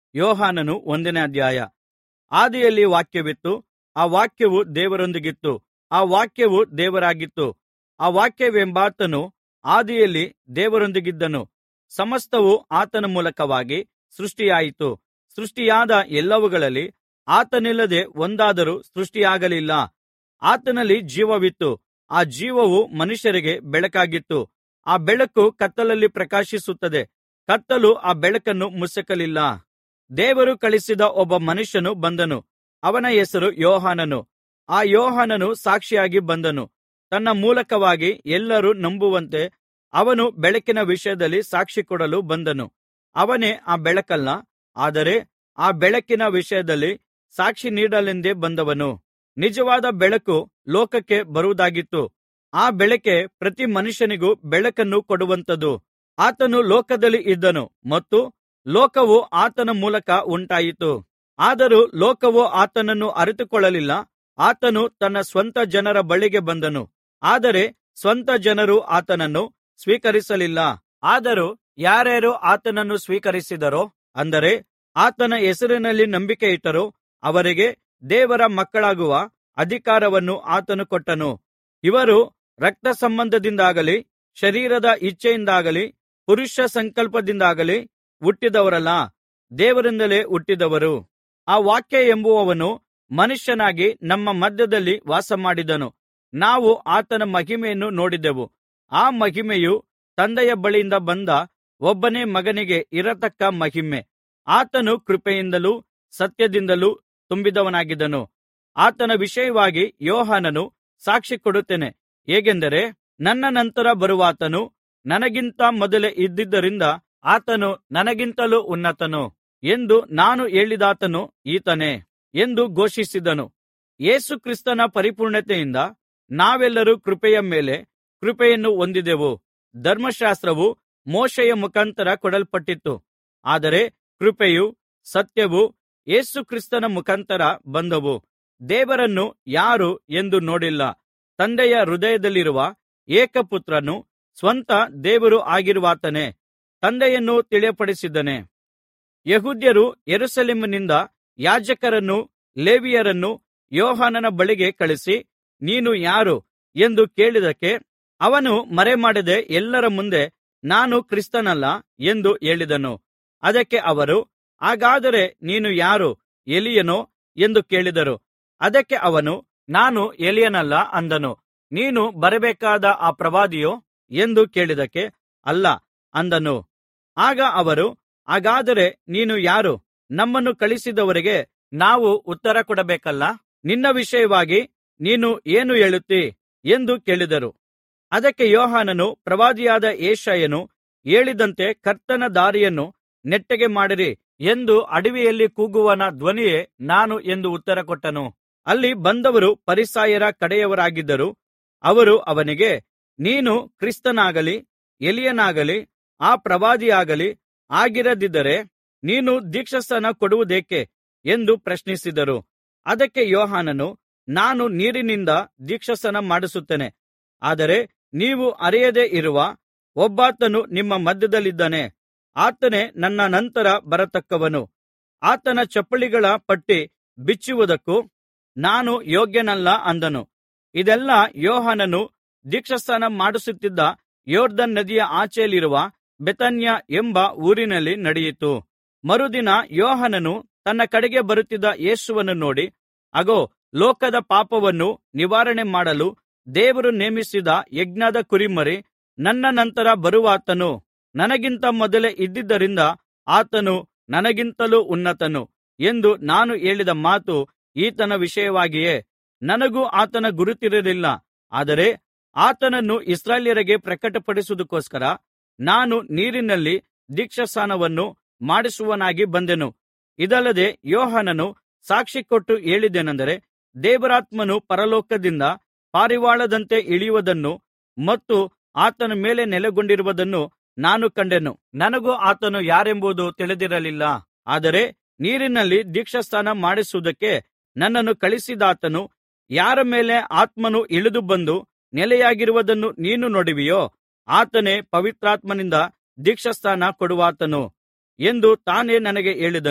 ಯೋಹಾನನು ಒಂದನೇ ಅಧ್ಯಾಯ ಆದಿಯಲ್ಲಿ ವಾಕ್ಯವಿತ್ತು ಆ ವಾಕ್ಯವು ದೇವರೊಂದಿಗಿತ್ತು ಆ ವಾಕ್ಯವು ದೇವರಾಗಿತ್ತು ಆ ವಾಕ್ಯವೆಂಬಾತನು ಆದಿಯಲ್ಲಿ ದೇವರೊಂದಿಗಿದ್ದನು ಸಮಸ್ತವು ಆತನ ಮೂಲಕವಾಗಿ ಸೃಷ್ಟಿಯಾಯಿತು ಸೃಷ್ಟಿಯಾದ ಎಲ್ಲವುಗಳಲ್ಲಿ ಆತನಿಲ್ಲದೆ ಒಂದಾದರೂ ಸೃಷ್ಟಿಯಾಗಲಿಲ್ಲ ಆತನಲ್ಲಿ ಜೀವವಿತ್ತು ಆ ಜೀವವು ಮನುಷ್ಯರಿಗೆ ಬೆಳಕಾಗಿತ್ತು ಆ ಬೆಳಕು ಕತ್ತಲಲ್ಲಿ ಪ್ರಕಾಶಿಸುತ್ತದೆ ಕತ್ತಲು ಆ ಬೆಳಕನ್ನು ಮುಸುಕಲಿಲ್ಲ ದೇವರು ಕಳುಹಿಸಿದ ಒಬ್ಬ ಮನುಷ್ಯನು ಬಂದನು ಅವನ ಹೆಸರು ಯೋಹಾನನು ಆ ಯೋಹಾನನು ಸಾಕ್ಷಿಯಾಗಿ ಬಂದನು ತನ್ನ ಮೂಲಕವಾಗಿ ಎಲ್ಲರೂ ನಂಬುವಂತೆ ಅವನು ಬೆಳಕಿನ ವಿಷಯದಲ್ಲಿ ಸಾಕ್ಷಿ ಕೊಡಲು ಬಂದನು ಅವನೇ ಆ ಬೆಳಕಲ್ಲ ಆದರೆ ಆ ಬೆಳಕಿನ ವಿಷಯದಲ್ಲಿ ಸಾಕ್ಷಿ ನೀಡಲೆಂದೇ ಬಂದವನು ನಿಜವಾದ ಬೆಳಕು ಲೋಕಕ್ಕೆ ಬರುವುದಾಗಿತ್ತು ಆ ಬೆಳಕೆ ಪ್ರತಿ ಮನುಷ್ಯನಿಗೂ ಬೆಳಕನ್ನು ಕೊಡುವಂಥದ್ದು ಆತನು ಲೋಕದಲ್ಲಿ ಇದ್ದನು ಮತ್ತು ಲೋಕವು ಆತನ ಮೂಲಕ ಉಂಟಾಯಿತು ಆದರೂ ಲೋಕವು ಆತನನ್ನು ಅರಿತುಕೊಳ್ಳಲಿಲ್ಲ ಆತನು ತನ್ನ ಸ್ವಂತ ಜನರ ಬಳಿಗೆ ಬಂದನು ಆದರೆ ಸ್ವಂತ ಜನರು ಆತನನ್ನು ಸ್ವೀಕರಿಸಲಿಲ್ಲ ಆದರೂ ಯಾರ್ಯಾರು ಆತನನ್ನು ಸ್ವೀಕರಿಸಿದರೋ ಅಂದರೆ ಆತನ ಹೆಸರಿನಲ್ಲಿ ನಂಬಿಕೆ ಇಟ್ಟರೋ ಅವರಿಗೆ ದೇವರ ಮಕ್ಕಳಾಗುವ ಅಧಿಕಾರವನ್ನು ಆತನು ಕೊಟ್ಟನು ಇವರು ರಕ್ತ ಸಂಬಂಧದಿಂದಾಗಲಿ ಶರೀರದ ಇಚ್ಛೆಯಿಂದಾಗಲಿ ಪುರುಷ ಸಂಕಲ್ಪದಿಂದಾಗಲಿ ಹುಟ್ಟಿದವರಲ್ಲ ದೇವರಿಂದಲೇ ಹುಟ್ಟಿದವರು ಆ ವಾಕ್ಯ ಎಂಬುವವನು ಮನುಷ್ಯನಾಗಿ ನಮ್ಮ ಮಧ್ಯದಲ್ಲಿ ವಾಸಮಾಡಿದನು ನಾವು ಆತನ ಮಹಿಮೆಯನ್ನು ನೋಡಿದೆವು ಆ ಮಹಿಮೆಯು ತಂದೆಯ ಬಳಿಯಿಂದ ಬಂದ ಒಬ್ಬನೇ ಮಗನಿಗೆ ಇರತಕ್ಕ ಮಹಿಮೆ ಆತನು ಕೃಪೆಯಿಂದಲೂ ಸತ್ಯದಿಂದಲೂ ತುಂಬಿದವನಾಗಿದ್ದನು ಆತನ ವಿಷಯವಾಗಿ ಯೋಹಾನನು ಸಾಕ್ಷಿ ಕೊಡುತ್ತೇನೆ ಹೇಗೆಂದರೆ ನನ್ನ ನಂತರ ಬರುವಾತನು ನನಗಿಂತ ಮೊದಲೇ ಇದ್ದುದರಿಂದ ಆತನು ನನಗಿಂತಲೂ ಉನ್ನತನು ಎಂದು ನಾನು ಹೇಳಿದಾತನು ಈತನೇ ಎಂದು ಘೋಷಿಸಿದನು ಯೇಸು ಕ್ರಿಸ್ತನ ಪರಿಪೂರ್ಣತೆಯಿಂದ ನಾವೆಲ್ಲರೂ ಕೃಪೆಯ ಮೇಲೆ ಕೃಪೆಯನ್ನು ಹೊಂದಿದೆವು ಧರ್ಮಶಾಸ್ತ್ರವು ಮೋಶೆಯ ಮುಖಾಂತರ ಕೊಡಲ್ಪಟ್ಟಿತು ಆದರೆ ಕೃಪೆಯೂ ಸತ್ಯವೂ ಯೇಸು ಕ್ರಿಸ್ತನ ಮುಖಾಂತರ ಬಂದವು ದೇವರನ್ನು ಯಾರು ಎಂದು ನೋಡಿಲ್ಲ ತಂದೆಯ ಹೃದಯದಲ್ಲಿರುವ ಏಕಪುತ್ರನು ಸ್ವಂತ ದೇವರು ಆಗಿರುವಾತನೇ ತಂದೆಯನ್ನು ತಿಳಿಯಪಡಿಸಿದ್ದಾನೆ ಯೆಹೂದ್ಯರು ಯೆರೂಸಲೇಮಿನಿಂದ ಯಾಜಕರನ್ನೂ ಲೇವಿಯರನ್ನೂ ಯೋಹಾನನ ಬಳಿಗೆ ಕಳುಹಿಸಿ ನೀನು ಯಾರು ಎಂದು ಕೇಳಿದ್ದಕ್ಕೆ ಅವನು ಮರೆಮಾಡದೆ ಎಲ್ಲರ ಮುಂದೆ ನಾನು ಕ್ರಿಸ್ತನಲ್ಲ ಎಂದು ಹೇಳಿದನು ಅದಕ್ಕೆ ಅವರು ಹಾಗಾದರೆ ನೀನು ಯಾರು ಎಲೀಯನೋ ಎಂದು ಕೇಳಿದರು ಅದಕ್ಕೆ ಅವನು ನಾನು ಎಲೀಯನಲ್ಲ ಅಂದನು ನೀನು ಬರಬೇಕಾದ ಆ ಪ್ರವಾದಿಯೋ ಎಂದು ಕೇಳಿದ್ದಕ್ಕೆ ಅಲ್ಲ ಅಂದನು ಆಗ ಅವರು ಹಾಗಾದರೆ ನೀನು ಯಾರು ನಮ್ಮನ್ನು ಕಳುಹಿಸಿದವರಿಗೆ ನಾವು ಉತ್ತರ ಕೊಡಬೇಕಲ್ಲ ನಿನ್ನ ವಿಷಯವಾಗಿ ನೀನು ಏನು ಹೇಳುತ್ತೀ ಎಂದು ಕೇಳಿದರು ಅದಕ್ಕೆ ಯೋಹಾನನು ಪ್ರವಾದಿಯಾದ ಯೆಶಾಯನು ಹೇಳಿದಂತೆ ಕರ್ತನ ದಾರಿಯನ್ನು ನೆಟ್ಟಗೆ ಮಾಡಿರಿ ಎಂದು ಅಡವಿಯಲ್ಲಿ ಕೂಗುವವನ ಧ್ವನಿಯೇ ನಾನು ಎಂದು ಉತ್ತರ ಕೊಟ್ಟನು ಅಲ್ಲಿ ಬಂದವರು ಫರಿಸಾಯರ ಕಡೆಯವರಾಗಿದ್ದರು ಅವರು ಅವನಿಗೆ ನೀನು ಕ್ರಿಸ್ತನಾಗಲಿ ಎಲೀಯನಾಗಲಿ ಆ ಪ್ರವಾದಿಯಾಗಲಿ ಆಗಿರದಿದ್ದರೆ ನೀನು ದೀಕ್ಷಾಸ್ನಾನ ಕೊಡುವುದೇಕೆ ಎಂದು ಪ್ರಶ್ನಿಸಿದರು ಅದಕ್ಕೆ ಯೋಹಾನನು ನಾನು ನೀರಿನಿಂದ ದೀಕ್ಷಾಸ್ನಾನ ಮಾಡಿಸುತ್ತೇನೆ ಆದರೆ ನೀವು ಅರಿಯದೆ ಇರುವ ಒಬ್ಬಾತನು ನಿಮ್ಮ ಮಧ್ಯದಲ್ಲಿದ್ದಾನೆ ಆತನೇ ನನ್ನ ನಂತರ ಬರತಕ್ಕವನು ಆತನ ಚಪ್ಪಲಿಗಳ ಪಟ್ಟಿ ಬಿಚ್ಚುವುದಕ್ಕೂ ನಾನು ಯೋಗ್ಯನಲ್ಲ ಅಂದನು ಇದೆಲ್ಲಾ ಯೋಹಾನನು ದೀಕ್ಷಾಸ್ನಾನ ಮಾಡಿಸುತ್ತಿದ್ದ ಯೊರ್ದನ್ ನದಿಯ ಆಚೆಯಲ್ಲಿರುವ ಬೇಥಾನ್ಯ ಎಂಬ ಊರಿನಲ್ಲಿ ನಡೆಯಿತು ಮರುದಿನ ಯೋಹಾನನು ತನ್ನ ಕಡೆಗೆ ಬರುತ್ತಿದ್ದ ಯೇಸುವನ್ನು ನೋಡಿ ಅಗೋ ಲೋಕದ ಪಾಪವನ್ನು ನಿವಾರಣೆ ಮಾಡಲು ದೇವರು ನೇಮಿಸಿದ ಯಜ್ಞದ ಕುರಿಮರಿ ನನ್ನ ನಂತರ ಬರುವಾತನು ನನಗಿಂತ ಮೊದಲೇ ಇದ್ದುದರಿಂದ ಆತನು ನನಗಿಂತಲೂ ಉನ್ನತನು ಎಂದು ನಾನು ಹೇಳಿದ ಮಾತು ಈತನ ವಿಷಯವಾಗಿಯೇ ನನಗೂ ಆತನ ಗುರುತಿರಲಿಲ್ಲ ಆದರೆ ಆತನನ್ನು ಇಸ್ರಾಯೇಲ್ಯರಿಗೆ ಪ್ರಕಟಪಡಿಸುವುದಕ್ಕೋಸ್ಕರ ನಾನು ನೀರಿನಲ್ಲಿ ದೀಕ್ಷಾಸ್ನಾನವನ್ನು ಮಾಡಿಸುವವನಾಗಿ ಬಂದೆನು ಇದಲ್ಲದೆ ಯೋಹಾನನು ಸಾಕ್ಷಿಕೊಟ್ಟು ಹೇಳಿದ್ದೇನೆಂದರೆ ದೇವರಾತ್ಮನು ಪರಲೋಕದಿಂದ ಪಾರಿವಾಳದಂತೆ ಇಳಿಯುವುದನ್ನು ಮತ್ತು ಆತನ ಮೇಲೆ ನೆಲೆಗೊಂಡಿರುವುದನ್ನು ನಾನು ಕಂಡೆನು ನನಗೂ ಆತನು ಯಾರೆಂಬುದು ತಿಳಿದಿರಲಿಲ್ಲ ಆದರೆ ನೀರಿನಲ್ಲಿ ದೀಕ್ಷಾಸ್ನಾನ ಮಾಡಿಸುವುದಕ್ಕೆ ನನ್ನನ್ನು ಕಳುಹಿಸಿದಾತನು ಯಾರ ಮೇಲೆ ಆತ್ಮನು ಇಳಿದು ಬಂದು ನೆಲೆಯಾಗಿರುವುದನ್ನು ನೀನು ನೋಡುವಿಯೋ ಆತನೇ ಪವಿತ್ರಾತ್ಮನಿಂದ ದೀಕ್ಷಾಸ್ನಾನ ಕೊಡುವಾತನು ಎಂದು ತಾನೇ ನನಗೆ ಹೇಳಿದನು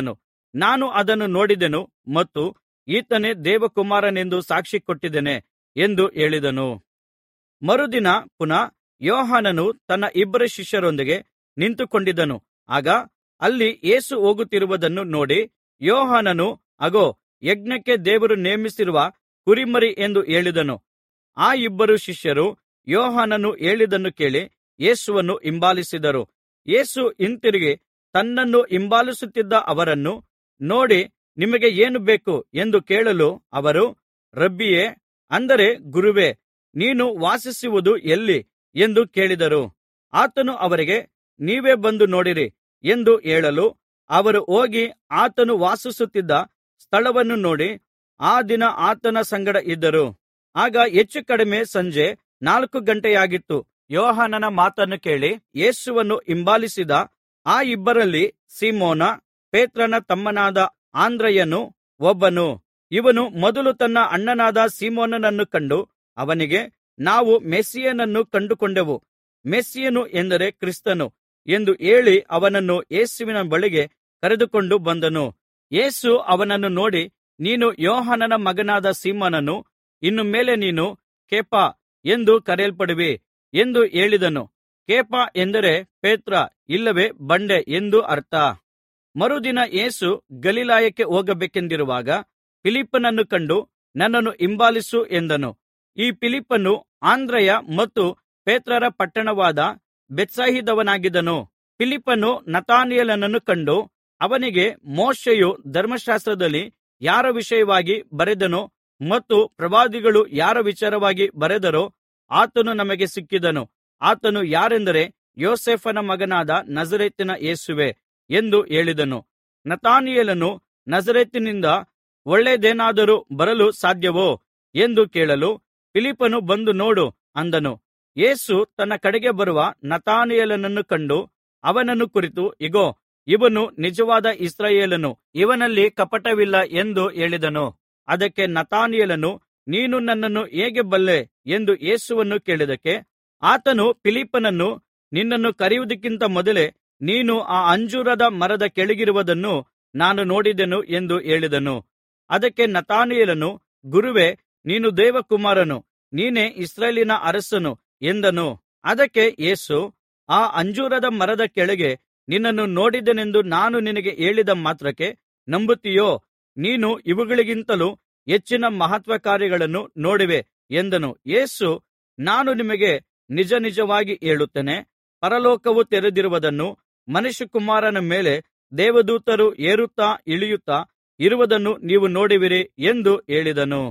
ನಾನು ಅದನ್ನು ನೋಡಿದೆನು ಮತ್ತು ಈತನೇ ದೇವಕುಮಾರನೆಂದು ಸಾಕ್ಷಿ ಕೊಟ್ಟಿದ್ದೇನೆ ಎಂದು ಹೇಳಿದನು ಮರುದಿನ ಪುನಃ ಯೋಹಾನನು ತನ್ನ ಇಬ್ಬರು ಶಿಷ್ಯರೊಂದಿಗೆ ನಿಂತುಕೊಂಡಿದ್ದನು ಆಗ ಅಲ್ಲಿ ಯೇಸು ಹೋಗುತ್ತಿರುವುದನ್ನು ನೋಡಿ ಯೋಹಾನನು ಅಗೋ ಯಜ್ಞಕ್ಕೆ ದೇವರು ನೇಮಿಸಿರುವ ಕುರಿಮರಿ ಎಂದು ಹೇಳಿದನು ಆ ಇಬ್ಬರು ಶಿಷ್ಯರು ಯೋಹಾನನು ಹೇಳಿದ್ದನ್ನು ಕೇಳಿ ಯೇಸುವನ್ನು ಹಿಂಬಾಲಿಸಿದರು ಯೇಸು ಹಿಂತಿರುಗಿ ತನ್ನನ್ನು ಹಿಂಬಾಲಿಸುತ್ತಿದ್ದ ಅವರನ್ನು ನೋಡಿ ನಿಮಗೆ ಏನು ಬೇಕು ಎಂದು ಕೇಳಲು ಅವರು ರಬ್ಬಿಯೇ ಅಂದರೆ ಗುರುವೇ ನೀನು ವಾಸಿಸುವುದು ಎಲ್ಲಿ ಎಂದು ಕೇಳಿದರು ಆತನು ಅವರಿಗೆ ನೀವೇ ಬಂದು ನೋಡಿರಿ ಎಂದು ಹೇಳಲು ಅವರು ಹೋಗಿ ಆತನು ವಾಸಿಸುತ್ತಿದ್ದ ಸ್ಥಳವನ್ನು ನೋಡಿ ಆ ದಿನ ಆತನ ಸಂಗಡ ಇದ್ದರು ಆಗ ಹೆಚ್ಚು ಕಡಿಮೆ ಸಂಜೆ ನಾಲ್ಕು ಗಂಟೆಯಾಗಿತ್ತು ಯೋಹಾನನ ಮಾತನ್ನು ಕೇಳಿ ಯೇಸುವನ್ನು ಹಿಂಬಾಲಿಸಿದ ಆ ಇಬ್ಬರಲ್ಲಿ ಸೀಮೋನ ಪೇತ್ರನ ತಮ್ಮನಾದ ಆಂದ್ರೆಯನು ಒಬ್ಬನು ಇವನು ಮೊದಲು ತನ್ನ ಅಣ್ಣನಾದ ಸೀಮೋನನನ್ನು ಕಂಡು ಅವನಿಗೆ ನಾವು ಮೆಸ್ಸೀಯನನ್ನು ಕಂಡುಕೊಂಡೆವು ಮೆಸ್ಸೀಯನು ಎಂದರೆ ಕ್ರಿಸ್ತನು ಎಂದು ಹೇಳಿ ಅವನನ್ನು ಯೇಸುವಿನ ಬಳಿಗೆ ಕರೆದುಕೊಂಡು ಬಂದನು ಯೇಸು ಅವನನ್ನು ನೋಡಿ ನೀನು ಯೋಹಾನನ ಮಗನಾದ ಸೀಮೋನನು ಇನ್ನು ಮೇಲೆ ನೀನು ಕೇಫ ಎಂದು ಕರೆಯಲ್ಪಡುವಿ ಎಂದು ಹೇಳಿದನು ಕೇಫ ಎಂದರೆ ಪೇತ್ರ ಇಲ್ಲವೇ ಬಂಡೆ ಎಂದು ಅರ್ಥ ಮರುದಿನ ಯೇಸು ಗಲಿಲಾಯಕ್ಕೆ ಹೋಗಬೇಕೆಂದಿರುವಾಗ ಫಿಲಿಪ್ಪನನ್ನು ಕಂಡು ನನ್ನನ್ನು ಹಿಂಬಾಲಿಸು ಎಂದನು ಈ ಫಿಲಿಪ್ಪನು ಆಂದ್ರೆಯ ಮತ್ತು ಪೇತ್ರರ ಪಟ್ಟಣವಾದ ಬೆತ್ಸಾಯಿದವನಾಗಿದ್ದನು ಫಿಲಿಪ್ಪನು ನತಾನಯೇಲನನ್ನು ಕಂಡು ಅವನಿಗೆ ಮೋಶೆಯು ಧರ್ಮಶಾಸ್ತ್ರದಲ್ಲಿ ಯಾರ ವಿಷಯವಾಗಿ ಬರೆದನೋ ಮತ್ತು ಪ್ರವಾದಿಗಳು ಯಾರ ವಿಚಾರವಾಗಿ ಬರೆದರೋ ಆತನು ನಮಗೆ ಸಿಕ್ಕಿದನು ಆತನು ಯಾರೆಂದರೆ ಯೋಸೇಫನ ಮಗನಾದ ನಜರೇತಿನ ಯೇಸುವೇ ಎಂದು ಹೇಳಿದನು ನತಾನಿಯೇಲನು ನಜರೇತಿನಿಂದ ಒಳ್ಳೆಯದೇನಾದರೂ ಬರಲು ಸಾಧ್ಯವೋ ಎಂದು ಕೇಳಲು ಫಿಲಿಪ್ಪನು ಬಂದು ನೋಡು ಅಂದನು ಯೇಸು ತನ್ನ ಕಡೆಗೆ ಬರುವ ನತಾನಿಯೇಲನನ್ನು ಕಂಡು ಅವನನ್ನು ಕುರಿತು ಇಗೋ ಇವನು ನಿಜವಾದ ಇಸ್ರಾಯೇಲನು ಇವನಲ್ಲಿ ಕಪಟವಿಲ್ಲ ಎಂದು ಹೇಳಿದನು ಅದಕ್ಕೆ ನತಾನಿಯೇಲನು ನೀನು ನನ್ನನ್ನು ಹೇಗೆ ಬಲ್ಲೆ ಎಂದು ಯೇಸುವನ್ನು ಕೇಳಿದ್ದಕ್ಕೆ ಆತನು ಫಿಲಿಪ್ಪನನ್ನು ನಿನ್ನನ್ನು ಕರೆಯುವುದಕ್ಕಿಂತ ಮೊದಲೇ ನೀನು ಆ ಅಂಜೂರದ ಮರದ ಕೆಳಗಿರುವುದನ್ನು ನಾನು ನೋಡಿದೆನು ಎಂದು ಹೇಳಿದನು ಅದಕ್ಕೆ ನತಾನಿಯೇಲನು ಗುರುವೇ ನೀನು ದೇವಕುಮಾರನು ನೀನೇ ಇಸ್ರಾಯೇಲಿನ ಅರಸನು ಎಂದನು ಅದಕ್ಕೆ ಯೇಸು ಆ ಅಂಜೂರದ ಮರದ ಕೆಳಗೆ ನಿನ್ನನ್ನು ನೋಡಿದೆನೆಂದು ನಾನು ನಿನಗೆ ಹೇಳಿದ ಮಾತ್ರಕ್ಕೆ ನಂಬುತ್ತೀಯೋ ನೀನು ಇವುಗಳಿಗಿಂತಲೂ ಹೆಚ್ಚಿನ ಮಹತ್ಕಾರ್ಯಗಳನ್ನು ನೋಡುವೆ ಎಂದನು ಯೇಸು ನಾನು ನಿಮಗೆ ನಿಜ ನಿಜವಾಗಿ ಹೇಳುತ್ತೇನೆ ಪರಲೋಕವು ತೆರೆದಿರುವುದನ್ನು ಮನುಷ್ಯಕುಮಾರನ ಮೇಲೆ ದೇವದೂತರು ಏರುತ್ತಾ ಇಳಿಯುತ್ತಾ ಇರುವುದನ್ನು ನೀವು ನೋಡುವಿರಿ ಎಂದು ಹೇಳಿದನು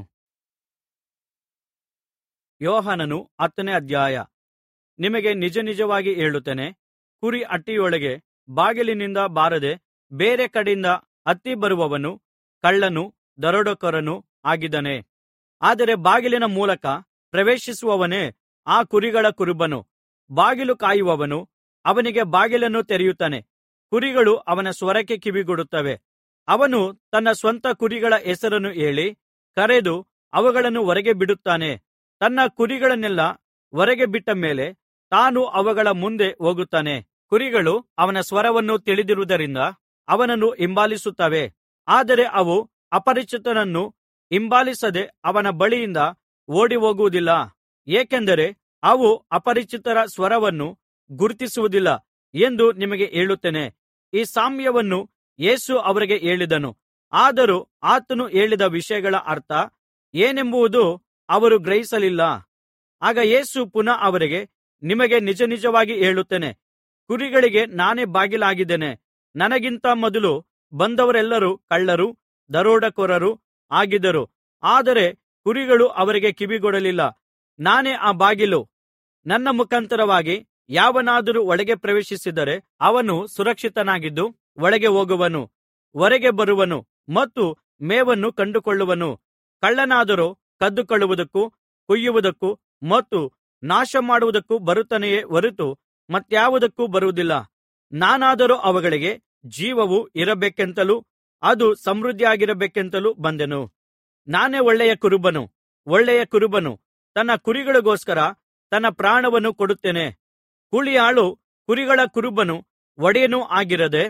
ಯೋಹಾನನು ಹತ್ತನೇ ಅಧ್ಯಾಯ ನಿಮಗೆ ನಿಜ ನಿಜವಾಗಿ ಹೇಳುತ್ತೇನೆ ಕುರಿ ಹಟ್ಟಿಯೊಳಗೆ ಬಾಗಿಲಿನಿಂದ ಬಾರದೆ ಬೇರೆ ಕಡೆಯಿಂದ ಹತ್ತಿ ಬರುವವನು ಕಳ್ಳನು ದರೋಡೆಕೋರನೂ ಆಗಿದ್ದಾನೆ ಆದರೆ ಬಾಗಿಲಿನ ಮೂಲಕ ಪ್ರವೇಶಿಸುವವನೇ ಆ ಕುರಿಗಳ ಕುರುಬನು ಬಾಗಿಲು ಕಾಯುವವನು ಅವನಿಗೆ ಬಾಗಿಲನ್ನು ತೆರೆಯುತ್ತಾನೆ ಕುರಿಗಳು ಅವನ ಸ್ವರಕ್ಕೆ ಕಿವಿಗೊಡುತ್ತವೆ ಅವನು ತನ್ನ ಸ್ವಂತ ಕುರಿಗಳ ಹೆಸರನ್ನು ಹೇಳಿ ಕರೆದು ಅವುಗಳನ್ನು ಹೊರಗೆ ಬಿಡುತ್ತಾನೆ ತನ್ನ ಕುರಿಗಳನ್ನೆಲ್ಲ ಹೊರಗೆ ಬಿಟ್ಟ ಮೇಲೆ ತಾನು ಅವುಗಳ ಮುಂದೆ ಹೋಗುತ್ತಾನೆ ಕುರಿಗಳು ಅವನ ಸ್ವರವನ್ನು ತಿಳಿದಿರುವುದರಿಂದ ಅವನನ್ನು ಹಿಂಬಾಲಿಸುತ್ತವೆ ಆದರೆ ಅವು ಅಪರಿಚಿತನನ್ನು ಹಿಂಬಾಲಿಸದೆ ಅವನ ಬಳಿಯಿಂದ ಓಡಿಹೋಗುವುದಿಲ್ಲ ಏಕೆಂದರೆ ಅವು ಅಪರಿಚಿತರ ಸ್ವರವನ್ನು ಗುರುತಿಸುವುದಿಲ್ಲ ಎಂದು ನಿಮಗೆ ಹೇಳುತ್ತೇನೆ ಈ ಸಾಮ್ಯವನ್ನು ಯೇಸು ಅವರಿಗೆ ಹೇಳಿದನು ಆದರೂ ಆತನು ಹೇಳಿದ ವಿಷಯಗಳ ಅರ್ಥ ಏನೆಂಬುದು ಅವರು ಗ್ರಹಿಸಲಿಲ್ಲ ಆಗ ಯೇಸು ಪುನಃ ಅವರಿಗೆ ನಿಮಗೆ ನಿಜ ನಿಜವಾಗಿ ಹೇಳುತ್ತೇನೆ ಕುರಿಗಳಿಗೆ ನಾನೇ ಬಾಗಿಲಾಗಿದ್ದೇನೆ ನನಗಿಂತ ಮೊದಲು ಬಂದವರೆಲ್ಲರೂ ಕಳ್ಳರು ದರೋಡೆಕೋರರು ಆಗಿದ್ದರು ಆದರೆ ಕುರಿಗಳು ಅವರಿಗೆ ಕಿವಿಗೊಡಲಿಲ್ಲ ನಾನೇ ಆ ಬಾಗಿಲು ನನ್ನ ಮುಖಾಂತರವಾಗಿ ಯಾವನಾದರೂ ಒಳಗೆ ಪ್ರವೇಶಿಸಿದರೆ ಅವನು ಸುರಕ್ಷಿತನಾಗಿದ್ದು ಒಳಗೆ ಹೋಗುವನು ಹೊರಗೆ ಬರುವನು ಮತ್ತು ಮೇವನ್ನು ಕಂಡುಕೊಳ್ಳುವನು ಕಳ್ಳನಾದರೋ ಕದ್ದುಕೊಳ್ಳುವುದಕ್ಕೂ ಕೊಯ್ಯುವುದಕ್ಕೂ ಮತ್ತು ನಾಶಮಾಡುವುದಕ್ಕೂ ಬರುತ್ತಾನೆಯೇ ಹೊರತು ಮತ್ಯಾವುದಕ್ಕೂ ಬರುವುದಿಲ್ಲ ನಾನಾದರೋ ಅವುಗಳಿಗೆ ಜೀವವು ಇರಬೇಕೆಂತಲೂ ಅದು ಸಮೃದ್ಧಿಯಾಗಿರಬೇಕೆಂತಲೂ ಬಂದೆನು ನಾನೇ ಒಳ್ಳೆಯ ಕುರುಬನು ಒಳ್ಳೆಯ ಕುರುಬನು ತನ್ನ ಕುರಿಗಳಿಗೋಸ್ಕರ ತನ್ನ ಪ್ರಾಣವನ್ನು ಕೊಡುತ್ತಾನೆ ಕೂಲಿಯಾಳು ಕುರಿಗಳ ಕುರುಬನು ಒಡೆಯನೂ ಆಗಿರದೆ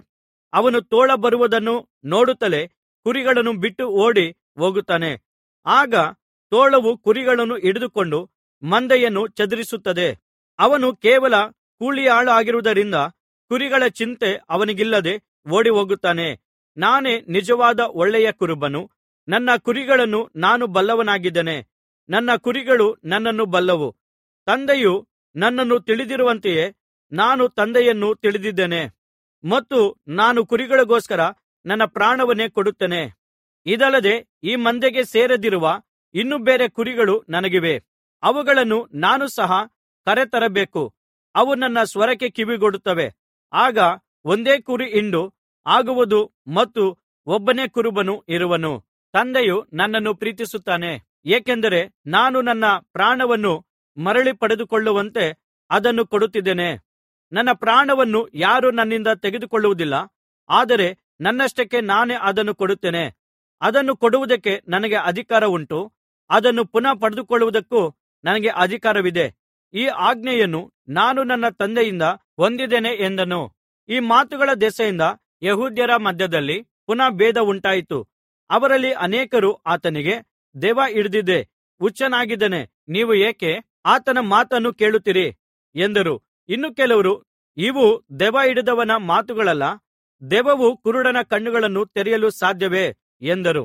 ಅವನು ತೋಳ ಬರುವುದನ್ನು ನೋಡುತ್ತಲೇ ಕುರಿಗಳನ್ನು ಬಿಟ್ಟು ಓಡಿ ಹೋಗುತ್ತಾನೆ ಆಗ ತೋಳವು ಕುರಿಗಳನ್ನು ಹಿಡಿದುಕೊಂಡು ಮಂದೆಯನ್ನು ಚದುರಿಸುತ್ತದೆ ಅವನು ಕೇವಲ ಕೂಲಿಯಾಳಾಗಿರುವುದರಿಂದ ಕುರಿಗಳ ಚಿಂತೆ ಅವನಿಗಿಲ್ಲದೆ ಓಡಿಹೋಗುತ್ತಾನೆ ನಾನೇ ನಿಜವಾದ ಒಳ್ಳೆಯ ಕುರುಬನು ನನ್ನ ಕುರಿಗಳನ್ನು ನಾನು ಬಲ್ಲವನಾಗಿದ್ದೇನೆ ನನ್ನ ಕುರಿಗಳು ನನ್ನನ್ನು ಬಲ್ಲವು ತಂದೆಯು ನನ್ನನ್ನು ತಿಳಿದಿರುವಂತೆಯೇ ನಾನು ತಂದೆಯನ್ನು ತಿಳಿದಿದ್ದೇನೆ ಮತ್ತು ನಾನು ಕುರಿಗಳಿಗೋಸ್ಕರ ನನ್ನ ಪ್ರಾಣವನ್ನೇ ಕೊಡುತ್ತೇನೆ ಇದಲ್ಲದೆ ಈ ಮಂದೆಗೆ ಸೇರದಿರುವ ಇನ್ನೂ ಬೇರೆ ಕುರಿಗಳು ನನಗಿವೆ ಅವುಗಳನ್ನು ನಾನು ಸಹ ಕರೆತರಬೇಕು ಅವು ನನ್ನ ಸ್ವರಕ್ಕೆ ಕಿವಿಗೊಡುತ್ತವೆ ಆಗ ಒಂದೇ ಕುರಿ ಹಿಂಡು ಆಗುವುದು ಮತ್ತು ಒಬ್ಬನೇ ಕುರುಬನು ಇರುವನು ತಂದೆಯು ನನ್ನನ್ನು ಪ್ರೀತಿಸುತ್ತಾನೆ ಏಕೆಂದರೆ ನಾನು ನನ್ನ ಪ್ರಾಣವನ್ನು ಮರಳಿ ಪಡೆದುಕೊಳ್ಳುವಂತೆ ಅದನ್ನು ಕೊಡುತ್ತಿದ್ದೇನೆ ನನ್ನ ಪ್ರಾಣವನ್ನು ಯಾರೂ ನನ್ನಿಂದ ತೆಗೆದುಕೊಳ್ಳುವುದಿಲ್ಲ ಆದರೆ ನನ್ನಷ್ಟಕ್ಕೆ ನಾನೇ ಅದನ್ನು ಕೊಡುತ್ತೇನೆ ಅದನ್ನು ಕೊಡುವುದಕ್ಕೆ ನನಗೆ ಅಧಿಕಾರ ಉಂಟು ಅದನ್ನು ಪುನಃ ಪಡೆದುಕೊಳ್ಳುವುದಕ್ಕೂ ನನಗೆ ಅಧಿಕಾರವಿದೆ ಈ ಆಜ್ಞೆಯನ್ನು ನಾನು ನನ್ನ ತಂದೆಯಿಂದ ಹೊಂದಿದ್ದೇನೆ ಎಂದನು ಈ ಮಾತುಗಳ ದೆಸೆಯಿಂದ ಯೆಹೂದ್ಯರ ಮಧ್ಯದಲ್ಲಿ ಪುನಃ ಭೇದ ಉಂಟಾಯಿತು ಅವರಲ್ಲಿ ಅನೇಕರು ಆತನಿಗೆ ದೆವ್ವ ಹಿಡಿದಿದೆ ಹುಚ್ಚನಾಗಿದ್ದಾನೆ ನೀವು ಏಕೆ ಆತನ ಮಾತನ್ನು ಕೇಳುತ್ತೀರಿ ಎಂದರು ಇನ್ನು ಕೆಲವರು ಇವು ದೆವ್ವ ಹಿಡಿದವನ ಮಾತುಗಳಲ್ಲ ದೆವ್ವವು ಕುರುಡನ ಕಣ್ಣುಗಳನ್ನು ತೆರೆಯಲು ಸಾಧ್ಯವೇ ಎಂದರು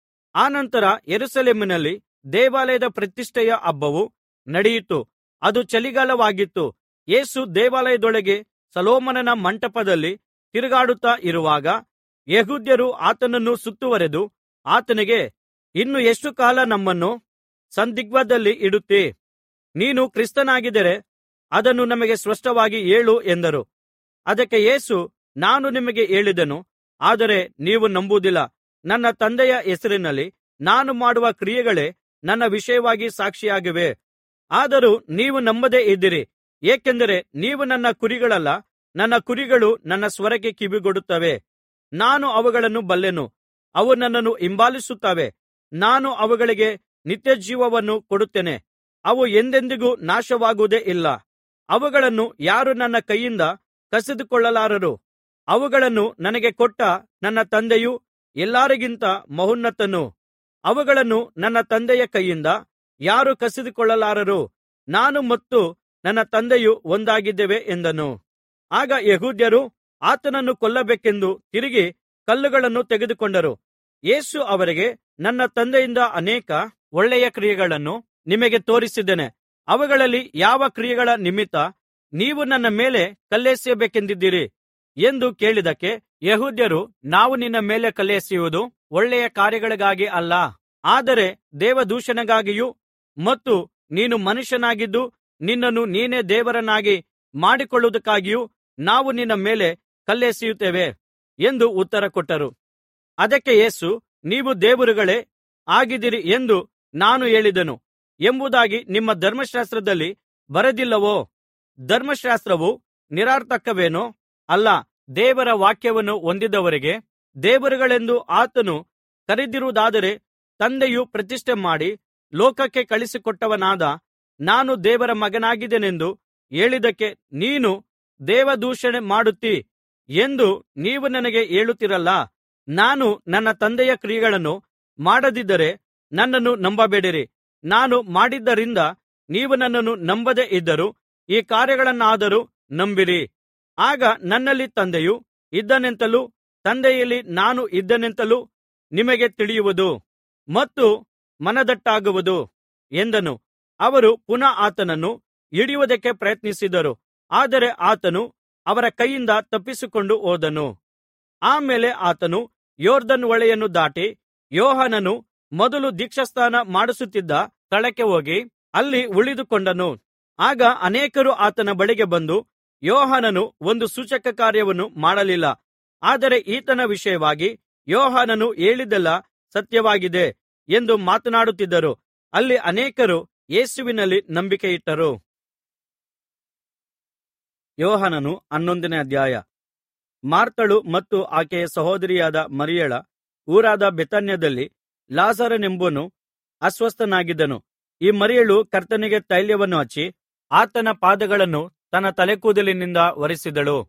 ಆನಂತರ ಯೆರೂಸಲೇಮಿನಲ್ಲಿ ದೇವಾಲಯದ ಪ್ರತಿಷ್ಠೆಯ ಹಬ್ಬವು ನಡೆಯಿತು ಅದು ಚಳಿಗಾಲವಾಗಿತ್ತು ಯೇಸು ದೇವಾಲಯದೊಳಗೆ ಸೊಲೊಮೋನನ ಮಂಟಪದಲ್ಲಿ ತಿರುಗಾಡುತ್ತಾ ಇರುವಾಗ ಯೆಹೂದ್ಯರು ಆತನನ್ನು ಸುತ್ತುವರೆದು ಆತನಿಗೆ ಇನ್ನು ಎಷ್ಟು ಕಾಲ ನಮ್ಮನ್ನು ಸಂದಿಗ್ಧದಲ್ಲಿ ಇಡುತ್ತೀ ನೀನು ಕ್ರಿಸ್ತನಾಗಿದ್ದರೆ ಅದನ್ನು ನಮಗೆ ಸ್ಪಷ್ಟವಾಗಿ ಹೇಳು ಎಂದರು ಅದಕ್ಕೆ ಯೇಸು ನಾನು ನಿಮಗೆ ಹೇಳಿದೆನು ಆದರೆ ನೀವು ನಂಬುವುದಿಲ್ಲ ನನ್ನ ತಂದೆಯ ಹೆಸರಿನಲ್ಲಿ ನಾನು ಮಾಡುವ ಕ್ರಿಯೆಗಳೇ ನನ್ನ ವಿಷಯವಾಗಿ ಸಾಕ್ಷಿಯಾಗಿವೆ ಆದರೂ ನೀವು ನಂಬದೇ ಇದ್ದೀರಿ ಏಕೆಂದರೆ ನೀವು ನನ್ನ ಕುರಿಗಳಲ್ಲ ನನ್ನ ಕುರಿಗಳು ನನ್ನ ಸ್ವರಕ್ಕೆ ಕಿವಿಗೊಡುತ್ತವೆ ನಾನು ಅವುಗಳನ್ನು ಬಲ್ಲೆನು ಅವು ನನ್ನನ್ನು ಹಿಂಬಾಲಿಸುತ್ತವೆ ನಾನು ಅವುಗಳಿಗೆ ನಿತ್ಯಜೀವವನ್ನು ಕೊಡುತ್ತೇನೆ ಅವು ಎಂದೆಂದಿಗೂ ನಾಶವಾಗುವುದೇ ಇಲ್ಲ ಅವುಗಳನ್ನು ಯಾರೂ ನನ್ನ ಕೈಯಿಂದ ಕಸಿದುಕೊಳ್ಳಲಾರರು ಅವುಗಳನ್ನು ನನಗೆ ಕೊಟ್ಟ ನನ್ನ ತಂದೆಯು ಎಲ್ಲರಿಗಿಂತ ಮಹೋನ್ನತನು ಅವುಗಳನ್ನು ನನ್ನ ತಂದೆಯ ಕೈಯಿಂದ ಯಾರೂ ಕಸಿದುಕೊಳ್ಳಲಾರರು ನಾನು ಮತ್ತು ನನ್ನ ತಂದೆಯು ಒಂದಾಗಿದ್ದೇವೆ ಎಂದನು ಆಗ ಯೆಹೂದ್ಯರು ಆತನನ್ನು ಕೊಲ್ಲಬೇಕೆಂದು ತಿರುಗಿ ಕಲ್ಲುಗಳನ್ನು ತೆಗೆದುಕೊಂಡರು ಯೇಸು ಅವರಿಗೆ ನನ್ನ ತಂದೆಯಿಂದ ಅನೇಕ ಒಳ್ಳೆಯ ಕ್ರಿಯೆಗಳನ್ನು ನಿಮಗೆ ತೋರಿಸಿದ್ದೇನೆ ಅವುಗಳಲ್ಲಿ ಯಾವ ಕ್ರಿಯೆಗಳ ನಿಮಿತ್ತ ನೀವು ನನ್ನ ಮೇಲೆ ಕಲ್ಲೆಸೆಯಬೇಕೆಂದಿದ್ದೀರಿ ಎಂದು ಕೇಳಿದ್ದಕ್ಕೆ ಯೆಹೂದ್ಯರು ನಾವು ನಿನ್ನ ಮೇಲೆ ಕಲ್ಲೆಸೆಯುವುದು ಒಳ್ಳೆಯ ಕಾರ್ಯಗಳಿಗಾಗಿ ಅಲ್ಲ ಆದರೆ ದೇವದೂಷಣೆಗಾಗಿಯೂ ಮತ್ತು ನೀನು ಮನುಷ್ಯನಾಗಿದ್ದು ನಿನ್ನನ್ನು ನೀನೇ ದೇವರನ್ನಾಗಿ ಮಾಡಿಕೊಳ್ಳುವುದಕ್ಕಾಗಿಯೂ ನಾವು ನಿನ್ನ ಮೇಲೆ ಕಲ್ಲೆಸೆಯುತ್ತೇವೆ ಎಂದು ಉತ್ತರ ಕೊಟ್ಟರು ಅದಕ್ಕೆ ಯೇಸು ನೀವು ದೇವರುಗಳೇ ಆಗಿದ್ದೀರಿ ಎಂದು ನಾನು ಹೇಳಿದೆನು ಎಂಬುದಾಗಿ ನಿಮ್ಮ ಧರ್ಮಶಾಸ್ತ್ರದಲ್ಲಿ ಬರೆದಿಲ್ಲವೋ ಧರ್ಮಶಾಸ್ತ್ರವು ನಿರರ್ಥಕವೇನೋ ಅಲ್ಲ ದೇವರ ವಾಕ್ಯವನ್ನು ಹೊಂದಿದವರಿಗೆ ದೇವರುಗಳೆಂದು ಆತನು ಕರೆದಿರುವುದಾದರೆ ತಂದೆಯು ಪ್ರತಿಷ್ಠೆ ಮಾಡಿ ಲೋಕಕ್ಕೆ ಕಳುಹಿಸಿಕೊಟ್ಟವನಾದ ನಾನು ದೇವರ ಮಗನಾಗಿದ್ದೇನೆಂದು ಹೇಳಿದ್ದಕ್ಕೆ ನೀನು ದೇವದೂಷಣೆ ಮಾಡುತ್ತೀ ಎಂದು ನೀವು ನನಗೆ ಹೇಳುತ್ತೀರಲ್ಲಾ ನಾನು ನನ್ನ ತಂದೆಯ ಕ್ರಿಯೆಗಳನ್ನು ಮಾಡದಿದ್ದರೆ ನನ್ನನ್ನು ನಂಬಬೇಡಿರಿ ನಾನು ಮಾಡಿದ್ದರಿಂದ ನೀವು ನನ್ನನ್ನು ನಂಬದೆ ಇದ್ದರೂ ಈ ಕಾರ್ಯಗಳನ್ನಾದರೂ ನಂಬಿರಿ ಆಗ ನನ್ನಲ್ಲಿ ತಂದೆಯು ಇದ್ದಾನೆಂತಲೂ ತಂದೆಯಲ್ಲಿ ನಾನು ಇದ್ದೇನೆಂತಲೂ ನಿಮಗೆ ತಿಳಿಯುವುದು ಮತ್ತು ಮನದಟ್ಟಾಗುವುದು ಎಂದನು ಅವರು ಪುನಃ ಆತನನ್ನು ಹಿಡಿಯುವುದಕ್ಕೆ ಪ್ರಯತ್ನಿಸಿದರು ಆದರೆ ಆತನು ಅವರ ಕೈಯಿಂದ ತಪ್ಪಿಸಿಕೊಂಡು ಹೋದನು ಆಮೇಲೆ ಆತನು ಯೊರ್ದನ್ ಹೊಳೆಯನ್ನು ದಾಟಿ ಯೋಹಾನನು ಮೊದಲು ದೀಕ್ಷಾಸ್ನಾನ ಮಾಡಿಸುತ್ತಿದ್ದ ಸ್ಥಳಕ್ಕೆ ಹೋಗಿ ಅಲ್ಲಿ ಉಳಿದುಕೊಂಡನು ಆಗ ಅನೇಕರು ಆತನ ಬಳಿಗೆ ಬಂದು ಯೋಹಾನನು ಒಂದು ಸೂಚಕ ಕಾರ್ಯವನ್ನು ಮಾಡಲಿಲ್ಲ ಆದರೆ ಈತನ ವಿಷಯವಾಗಿ ಯೋಹಾನನು ಹೇಳಿದ್ದೆಲ್ಲಾ ಸತ್ಯವಾಗಿದೆ ಎಂದು ಮಾತನಾಡುತ್ತಿದ್ದರು ಅಲ್ಲಿ ಅನೇಕರು ಯೇಸುವಿನಲ್ಲಿ ನಂಬಿಕೆಯಿಟ್ಟರು ಯೋಹಾನನು ಹನ್ನೊಂದನೇ ಅಧ್ಯಾಯ ಮಾರ್ಥಳು ಮತ್ತು ಆಕೆಯ ಸಹೋದರಿಯಾದ ಮರಿಯಳ ಊರಾದ ಬೇಥಾನ್ಯದಲ್ಲಿ ಲಾಜರನೆಂಬವನು ಅಸ್ವಸ್ಥನಾಗಿದ್ದನು ಈ ಮರಿಯಳು ಕರ್ತನಿಗೆ ತೈಲವನ್ನು ಹಚ್ಚಿ ಆತನ ಪಾದಗಳನ್ನು ತನ್ನ ತಲೆಕೂದಲಿನಿಂದ ಒರೆಸಿದಳು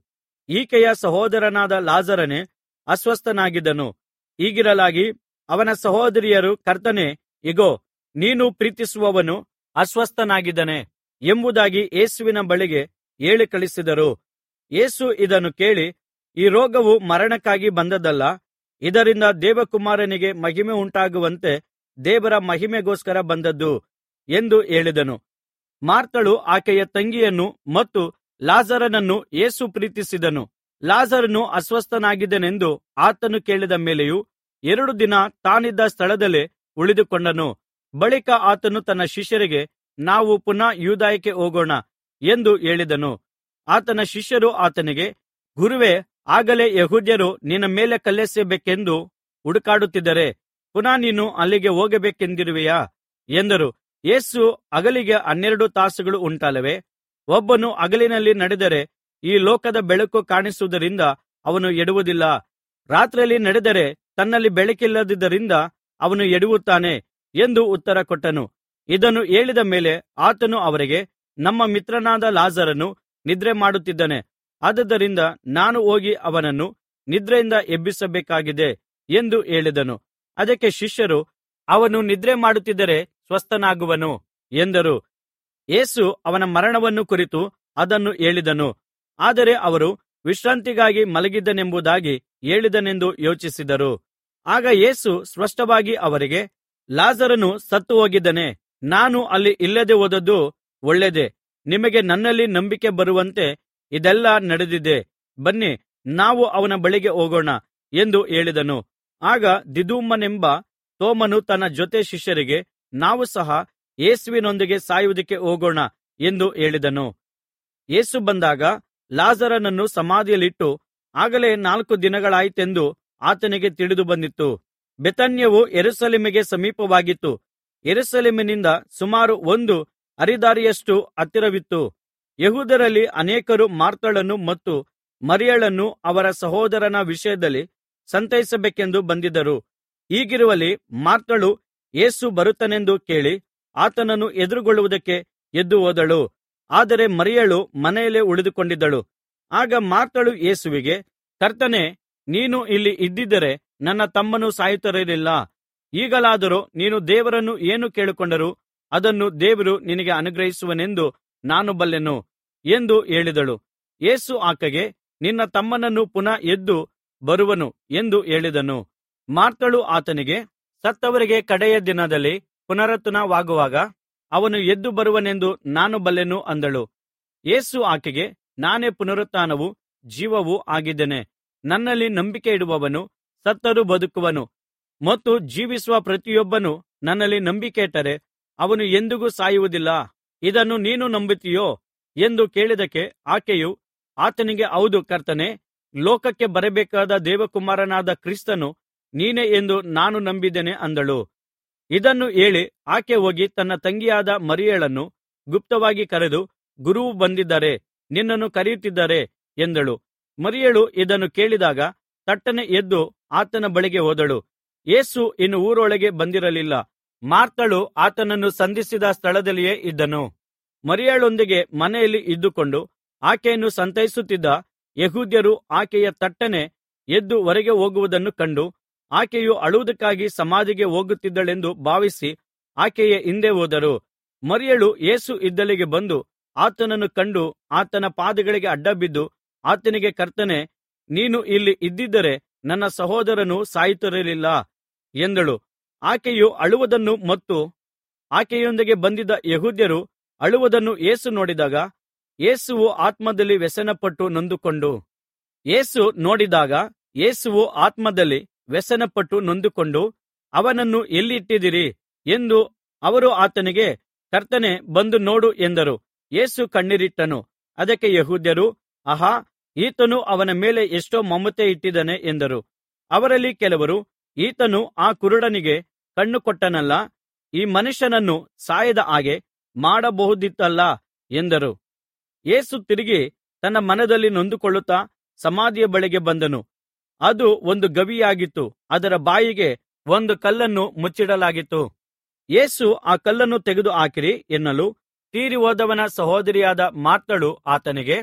ಈಕೆಯ ಸಹೋದರನಾದ ಲಾಜರನೇ ಅಸ್ವಸ್ಥನಾಗಿದ್ದನು ಹೀಗಿರಲಾಗಿ ಅವನ ಸಹೋದರಿಯರು ಕರ್ತನೇ ಇಗೋ ನೀನು ಪ್ರೀತಿಸುವವನು ಅಸ್ವಸ್ಥನಾಗಿದ್ದಾನೆ ಎಂಬುದಾಗಿ ಯೇಸುವಿನ ಬಳಿಗೆ ಹೇಳಿ ಕಳಿಸಿದರು ಯೇಸು ಇದನ್ನು ಕೇಳಿ ಈ ರೋಗವು ಮರಣಕ್ಕಾಗಿ ಬಂದದ್ದಲ್ಲ ಇದರಿಂದ ದೇವಕುಮಾರನಿಗೆ ಮಹಿಮೆ ಉಂಟಾಗುವಂತೆ ದೇವರ ಮಹಿಮೆಗೋಸ್ಕರ ಬಂದದ್ದು ಎಂದು ಹೇಳಿದನು ಮಾರ್ಥಳು ಆಕೆಯ ತಂಗಿಯನ್ನು ಮತ್ತು ಲಾಜರನನ್ನು ಯೇಸು ಪ್ರೀತಿಸಿದನು ಲಾಜರನು ಅಸ್ವಸ್ಥನಾಗಿದ್ದನೆಂದು ಆತನು ಕೇಳಿದ ಮೇಲೆಯೂ ಎರಡು ದಿನ ತಾನಿದ್ದ ಸ್ಥಳದಲ್ಲೇ ಉಳಿದುಕೊಂಡನು ಬಳಿಕ ಆತನು ತನ್ನ ಶಿಷ್ಯರಿಗೆ ನಾವು ಪುನಃ ಯೂದಾಯಕ್ಕೆ ಹೋಗೋಣ ಎಂದು ಹೇಳಿದನು ಆತನ ಶಿಷ್ಯರು ಆತನಿಗೆ ಗುರುವೇ ಆಗಲೇ ಯೆಹೂದ್ಯರು ನಿನ್ನ ಮೇಲೆ ಕಲ್ಲೆಸೆಯಬೇಕೆಂದು ಹುಡುಕಾಡುತ್ತಿದ್ದಾರೆ ಪುನಃ ನೀನು ಅಲ್ಲಿಗೆ ಹೋಗಬೇಕೆಂದಿರುವೆಯಾ ಎಂದರು ಯೇಸು ಹಗಲಿಗೆ ಹನ್ನೆರಡು ತಾಸುಗಳು ಉಂಟಲ್ಲವೇ ಒಬ್ಬನು ಹಗಲಿನಲ್ಲಿ ನಡೆದರೆ ಈ ಲೋಕದ ಬೆಳಕು ಕಾಣಿಸುವುದರಿಂದ ಅವನು ಎಡುವುದಿಲ್ಲ ರಾತ್ರಿಯಲ್ಲಿ ನಡೆದರೆ ತನ್ನಲ್ಲಿ ಬೆಳಕಿಲ್ಲದುದರಿಂದ ಅವನು ಎಡವುತ್ತಾನೆ ಎಂದು ಉತ್ತರ ಕೊಟ್ಟನು ಇದನ್ನು ಹೇಳಿದ ಮೇಲೆ ಆತನು ಅವರಿಗೆ ನಮ್ಮ ಮಿತ್ರನಾದ ಲಾಜರನು ನಿದ್ರೆ ಮಾಡುತ್ತಿದ್ದಾನೆ ಆದುದರಿಂದ ನಾನು ಹೋಗಿ ಅವನನ್ನು ನಿದ್ರೆಯಿಂದ ಎಬ್ಬಿಸಬೇಕಾಗಿದೆ ಎಂದು ಹೇಳಿದನು ಅದಕ್ಕೆ ಶಿಷ್ಯರು ಅವನು ನಿದ್ರೆ ಮಾಡುತ್ತಿದ್ದರೆ ಸ್ವಸ್ಥನಾಗುವನು ಎಂದರು ಯೇಸು ಅವನ ಮರಣವನ್ನು ಕುರಿತು ಅದನ್ನು ಹೇಳಿದನು ಆದರೆ ಅವರು ವಿಶ್ರಾಂತಿಗಾಗಿ ಮಲಗಿದ್ದನೆಂಬುದಾಗಿ ಹೇಳಿದನೆಂದು ಯೋಚಿಸಿದರು ಆಗ ಯೇಸು ಸ್ಪಷ್ಟವಾಗಿ ಅವರಿಗೆ ಲಾಜರನು ಸತ್ತು ಹೋಗಿದ್ದಾನೆ ನಾನು ಅಲ್ಲಿ ಇಲ್ಲದೆ ಹೋದದ್ದು ಒಳ್ಳೆಯದೇ ನಿಮಗೆ ನನ್ನಲ್ಲಿ ನಂಬಿಕೆ ಬರುವಂತೆ ಇದೆಲ್ಲಾ ನಡೆದಿದೆ ಬನ್ನಿ ನಾವು ಅವನ ಬಳಿಗೆ ಹೋಗೋಣ ಎಂದು ಹೇಳಿದನು ಆಗ ದಿದುಮನೆಂಬ ತೋಮನು ತನ್ನ ಜೊತೆ ಶಿಷ್ಯರಿಗೆ ನಾವು ಸಹ ಯೇಸುವಿನೊಂದಿಗೆ ಸಾಯುವುದಕ್ಕೆ ಹೋಗೋಣ ಎಂದು ಹೇಳಿದನು ಯೇಸು ಬಂದಾಗ ಲಾಜರನನ್ನು ಸಮಾಧಿಯಲ್ಲಿಟ್ಟು ಆಗಲೇ ನಾಲ್ಕು ದಿನಗಳಾಯಿತೆಂದು ಆತನಿಗೆ ತಿಳಿದು ಬಂದಿತು ಬೆಥನ್ಯವು ಯೆರೂಸಲೇಮಿಗೆ ಸಮೀಪವಾಗಿತ್ತು ಯೆರೂಸಲೇಮಿನಿಂದ ಸುಮಾರು ಒಂದು ಹರಿದಾರಿಯಷ್ಟು ಹತ್ತಿರವಿತ್ತು ಯೆಹೂದ್ಯರಲ್ಲಿ ಅನೇಕರು ಮಾರ್ಥಳನ್ನು ಮತ್ತು ಮರಿಯಳನ್ನು ಅವರ ಸಹೋದರನ ವಿಷಯದಲ್ಲಿ ಸಂತೈಸಬೇಕೆಂದು ಬಂದಿದ್ದರು ಹೀಗಿರುವಲ್ಲಿ ಮಾರ್ಥಳು ಯೇಸು ಬರುತ್ತಾನೆಂದು ಕೇಳಿ ಆತನನ್ನು ಎದುರುಗೊಳ್ಳುವುದಕ್ಕೆ ಎದ್ದು ಹೋದಳು ಆದರೆ ಮರಿಯಳು ಮನೆಯಲ್ಲೇ ಉಳಿದುಕೊಂಡಿದ್ದಳು ಆಗ ಮಾರ್ಥಳು ಯೇಸುವಿಗೆ ಕರ್ತನೇ ನೀನು ಇಲ್ಲಿ ಇದ್ದಿದ್ದರೆ ನನ್ನ ತಮ್ಮನು ಸಾಯುತ್ತಿರಲಿಲ್ಲ ಈಗಲಾದರೋ ನೀನು ದೇವರನ್ನು ಏನು ಕೇಳಿಕೊಂಡರೂ ಅದನ್ನು ದೇವರು ನಿನಗೆ ಅನುಗ್ರಹಿಸುವನೆಂದು ನಾನು ಬಲ್ಲೆನು ಎಂದು ಹೇಳಿದಳು ಯೇಸು ಆಕೆಗೆ ನಿನ್ನ ತಮ್ಮನನ್ನು ಪುನಃ ಎದ್ದು ಬರುವನು ಎಂದು ಹೇಳಿದನು ಮಾರ್ಥಳು ಆತನಿಗೆ ಸತ್ತವರಿಗೆ ಕಡೆಯ ದಿನದಲ್ಲಿ ಪುನರುತ್ಥಾನವಾಗುವಾಗ ಅವನು ಎದ್ದು ಬರುವನೆಂದು ನಾನು ಬಲ್ಲೆನು ಅಂದಳು ಯೇಸು ಆಕೆಗೆ ನಾನೇ ಪುನರುತ್ಥಾನವೂ ಜೀವವೂ ಆಗಿದ್ದೇನೆ ನನ್ನಲ್ಲಿ ನಂಬಿಕೆ ಇಡುವವನು ಸತ್ತರೂ ಬದುಕುವನು ಮತ್ತು ಜೀವಿಸುವ ಪ್ರತಿಯೊಬ್ಬನು ನನ್ನಲ್ಲಿ ನಂಬಿಕೆಯಿಟ್ಟರೆ ಅವನು ಎಂದಿಗೂ ಸಾಯುವುದಿಲ್ಲ ಇದನ್ನು ನೀನು ನಂಬುತ್ತೀಯೋ ಎಂದು ಕೇಳಿದ್ದಕ್ಕೆ ಆಕೆಯು ಆತನಿಗೆ ಹೌದು ಕರ್ತನೇ ಲೋಕಕ್ಕೆ ಬರಬೇಕಾದ ದೇವಕುಮಾರನಾದ ಕ್ರಿಸ್ತನು ನೀನೇ ಎಂದು ನಾನು ನಂಬಿದ್ದೇನೆ ಅಂದಳು ಇದನ್ನು ಹೇಳಿ ಆಕೆ ಹೋಗಿ ತನ್ನ ತಂಗಿಯಾದ ಮರಿಯಳನ್ನು ಗುಪ್ತವಾಗಿ ಕರೆದು ಗುರುವು ಬಂದಿದ್ದಾರೆ ನಿನ್ನನ್ನು ಕರೆಯುತ್ತಿದ್ದಾರೆ ಎಂದಳು ಮರಿಯಳು ಇದನ್ನು ಕೇಳಿದಾಗ ತಟ್ಟನೆ ಎದ್ದು ಆತನ ಬಳಿಗೆ ಹೋದಳು ಯೇಸು ಇನ್ನು ಊರೊಳಗೆ ಬಂದಿರಲಿಲ್ಲ ಮಾರ್ಥಳು ಆತನನ್ನು ಸಂಧಿಸಿದ ಸ್ಥಳದಲ್ಲಿಯೇ ಇದ್ದನು ಮರಿಯಳೊಂದಿಗೆ ಮನೆಯಲ್ಲಿ ಇದ್ದುಕೊಂಡು ಆಕೆಯನ್ನು ಸಂತೈಸುತ್ತಿದ್ದ ಯೆಹೂದ್ಯರು ಆಕೆಯ ತಟ್ಟನೆ ಎದ್ದು ಹೊರಗೆ ಹೋಗುವುದನ್ನು ಕಂಡು ಆಕೆಯು ಅಳುವುದಕ್ಕಾಗಿ ಸಮಾಧಿಗೆ ಹೋಗುತ್ತಿದ್ದಳೆಂದು ಭಾವಿಸಿ ಆಕೆಯ ಹಿಂದೆ ಹೋದರು ಮರಿಯಳು ಯೇಸು ಇದ್ದಲ್ಲಿಗೆ ಬಂದು ಆತನನ್ನು ಕಂಡು ಆತನ ಪಾದಗಳಿಗೆ ಅಡ್ಡಬಿದ್ದು ಆತನಿಗೆ ಕರ್ತನೇ ನೀನು ಇಲ್ಲಿ ಇದ್ದಿದ್ದರೆ ನನ್ನ ಸಹೋದರನು ಸಾಯುತ್ತಿರಲಿಲ್ಲ ಎಂದಳು ಆಕೆಯು ಅಳುವುದನ್ನು ಮತ್ತು ಆಕೆಯೊಂದಿಗೆ ಬಂದಿದ್ದ ಯೆಹೂದ್ಯರು ಅಳುವುದನ್ನು ಯೇಸು ನೋಡಿದಾಗ ಯೇಸುವು ಆತ್ಮದಲ್ಲಿ ವ್ಯಸನಪಟ್ಟು ನೊಂದುಕೊಂಡು ಯೇಸು ನೋಡಿದಾಗ ಯೇಸುವು ಆತ್ಮದಲ್ಲಿ ವ್ಯಸನಪಟ್ಟು ನೊಂದುಕೊಂಡು ಅವನನ್ನು ಎಲ್ಲಿ ಇಟ್ಟಿದ್ದೀರಿ ಎಂದು ಅವರು ಆತನಿಗೆ ಕರ್ತನೇ ಬಂದು ನೋಡು ಎಂದರು ಯೇಸು ಕಣ್ಣೀರಿಟ್ಟನು ಅದಕ್ಕೆ ಯೆಹೂದ್ಯರು ಆಹಾ ಈತನು ಅವನ ಮೇಲೆ ಎಷ್ಟೋ ಮಮತೆ ಇಟ್ಟಿದ್ದಾನೆ ಎಂದರು ಅವರಲ್ಲಿ ಕೆಲವರು ಈತನು ಆ ಕುರುಡನಿಗೆ ಕಣ್ಣು ಕೊಟ್ಟನಲ್ಲ ಈ ಮನುಷ್ಯನನ್ನು ಸಾಯದ ಹಾಗೆ ಮಾಡಬಹುದಿತ್ತಲ್ಲಾ ಎಂದರು ಯೇಸು ತಿರುಗಿ ತನ್ನ ಮನದಲ್ಲಿ ನೊಂದುಕೊಳ್ಳುತ್ತಾ ಸಮಾಧಿಯ ಬಳಿಗೆ ಬಂದನು ಅದು ಒಂದು ಗವಿಯಾಗಿತ್ತು ಅದರ ಬಾಯಿಗೆ ಒಂದು ಕಲ್ಲನ್ನು ಮುಚ್ಚಿಡಲಾಗಿತ್ತು ಯೇಸು ಆ ಕಲ್ಲನ್ನು ತೆಗೆದು ಹಾಕಿರಿ ಎನ್ನಲು ತೀರಿ ಹೋದವನ ಸಹೋದರಿಯಾದ ಮಾರ್ಥಳು ಆತನಿಗೆ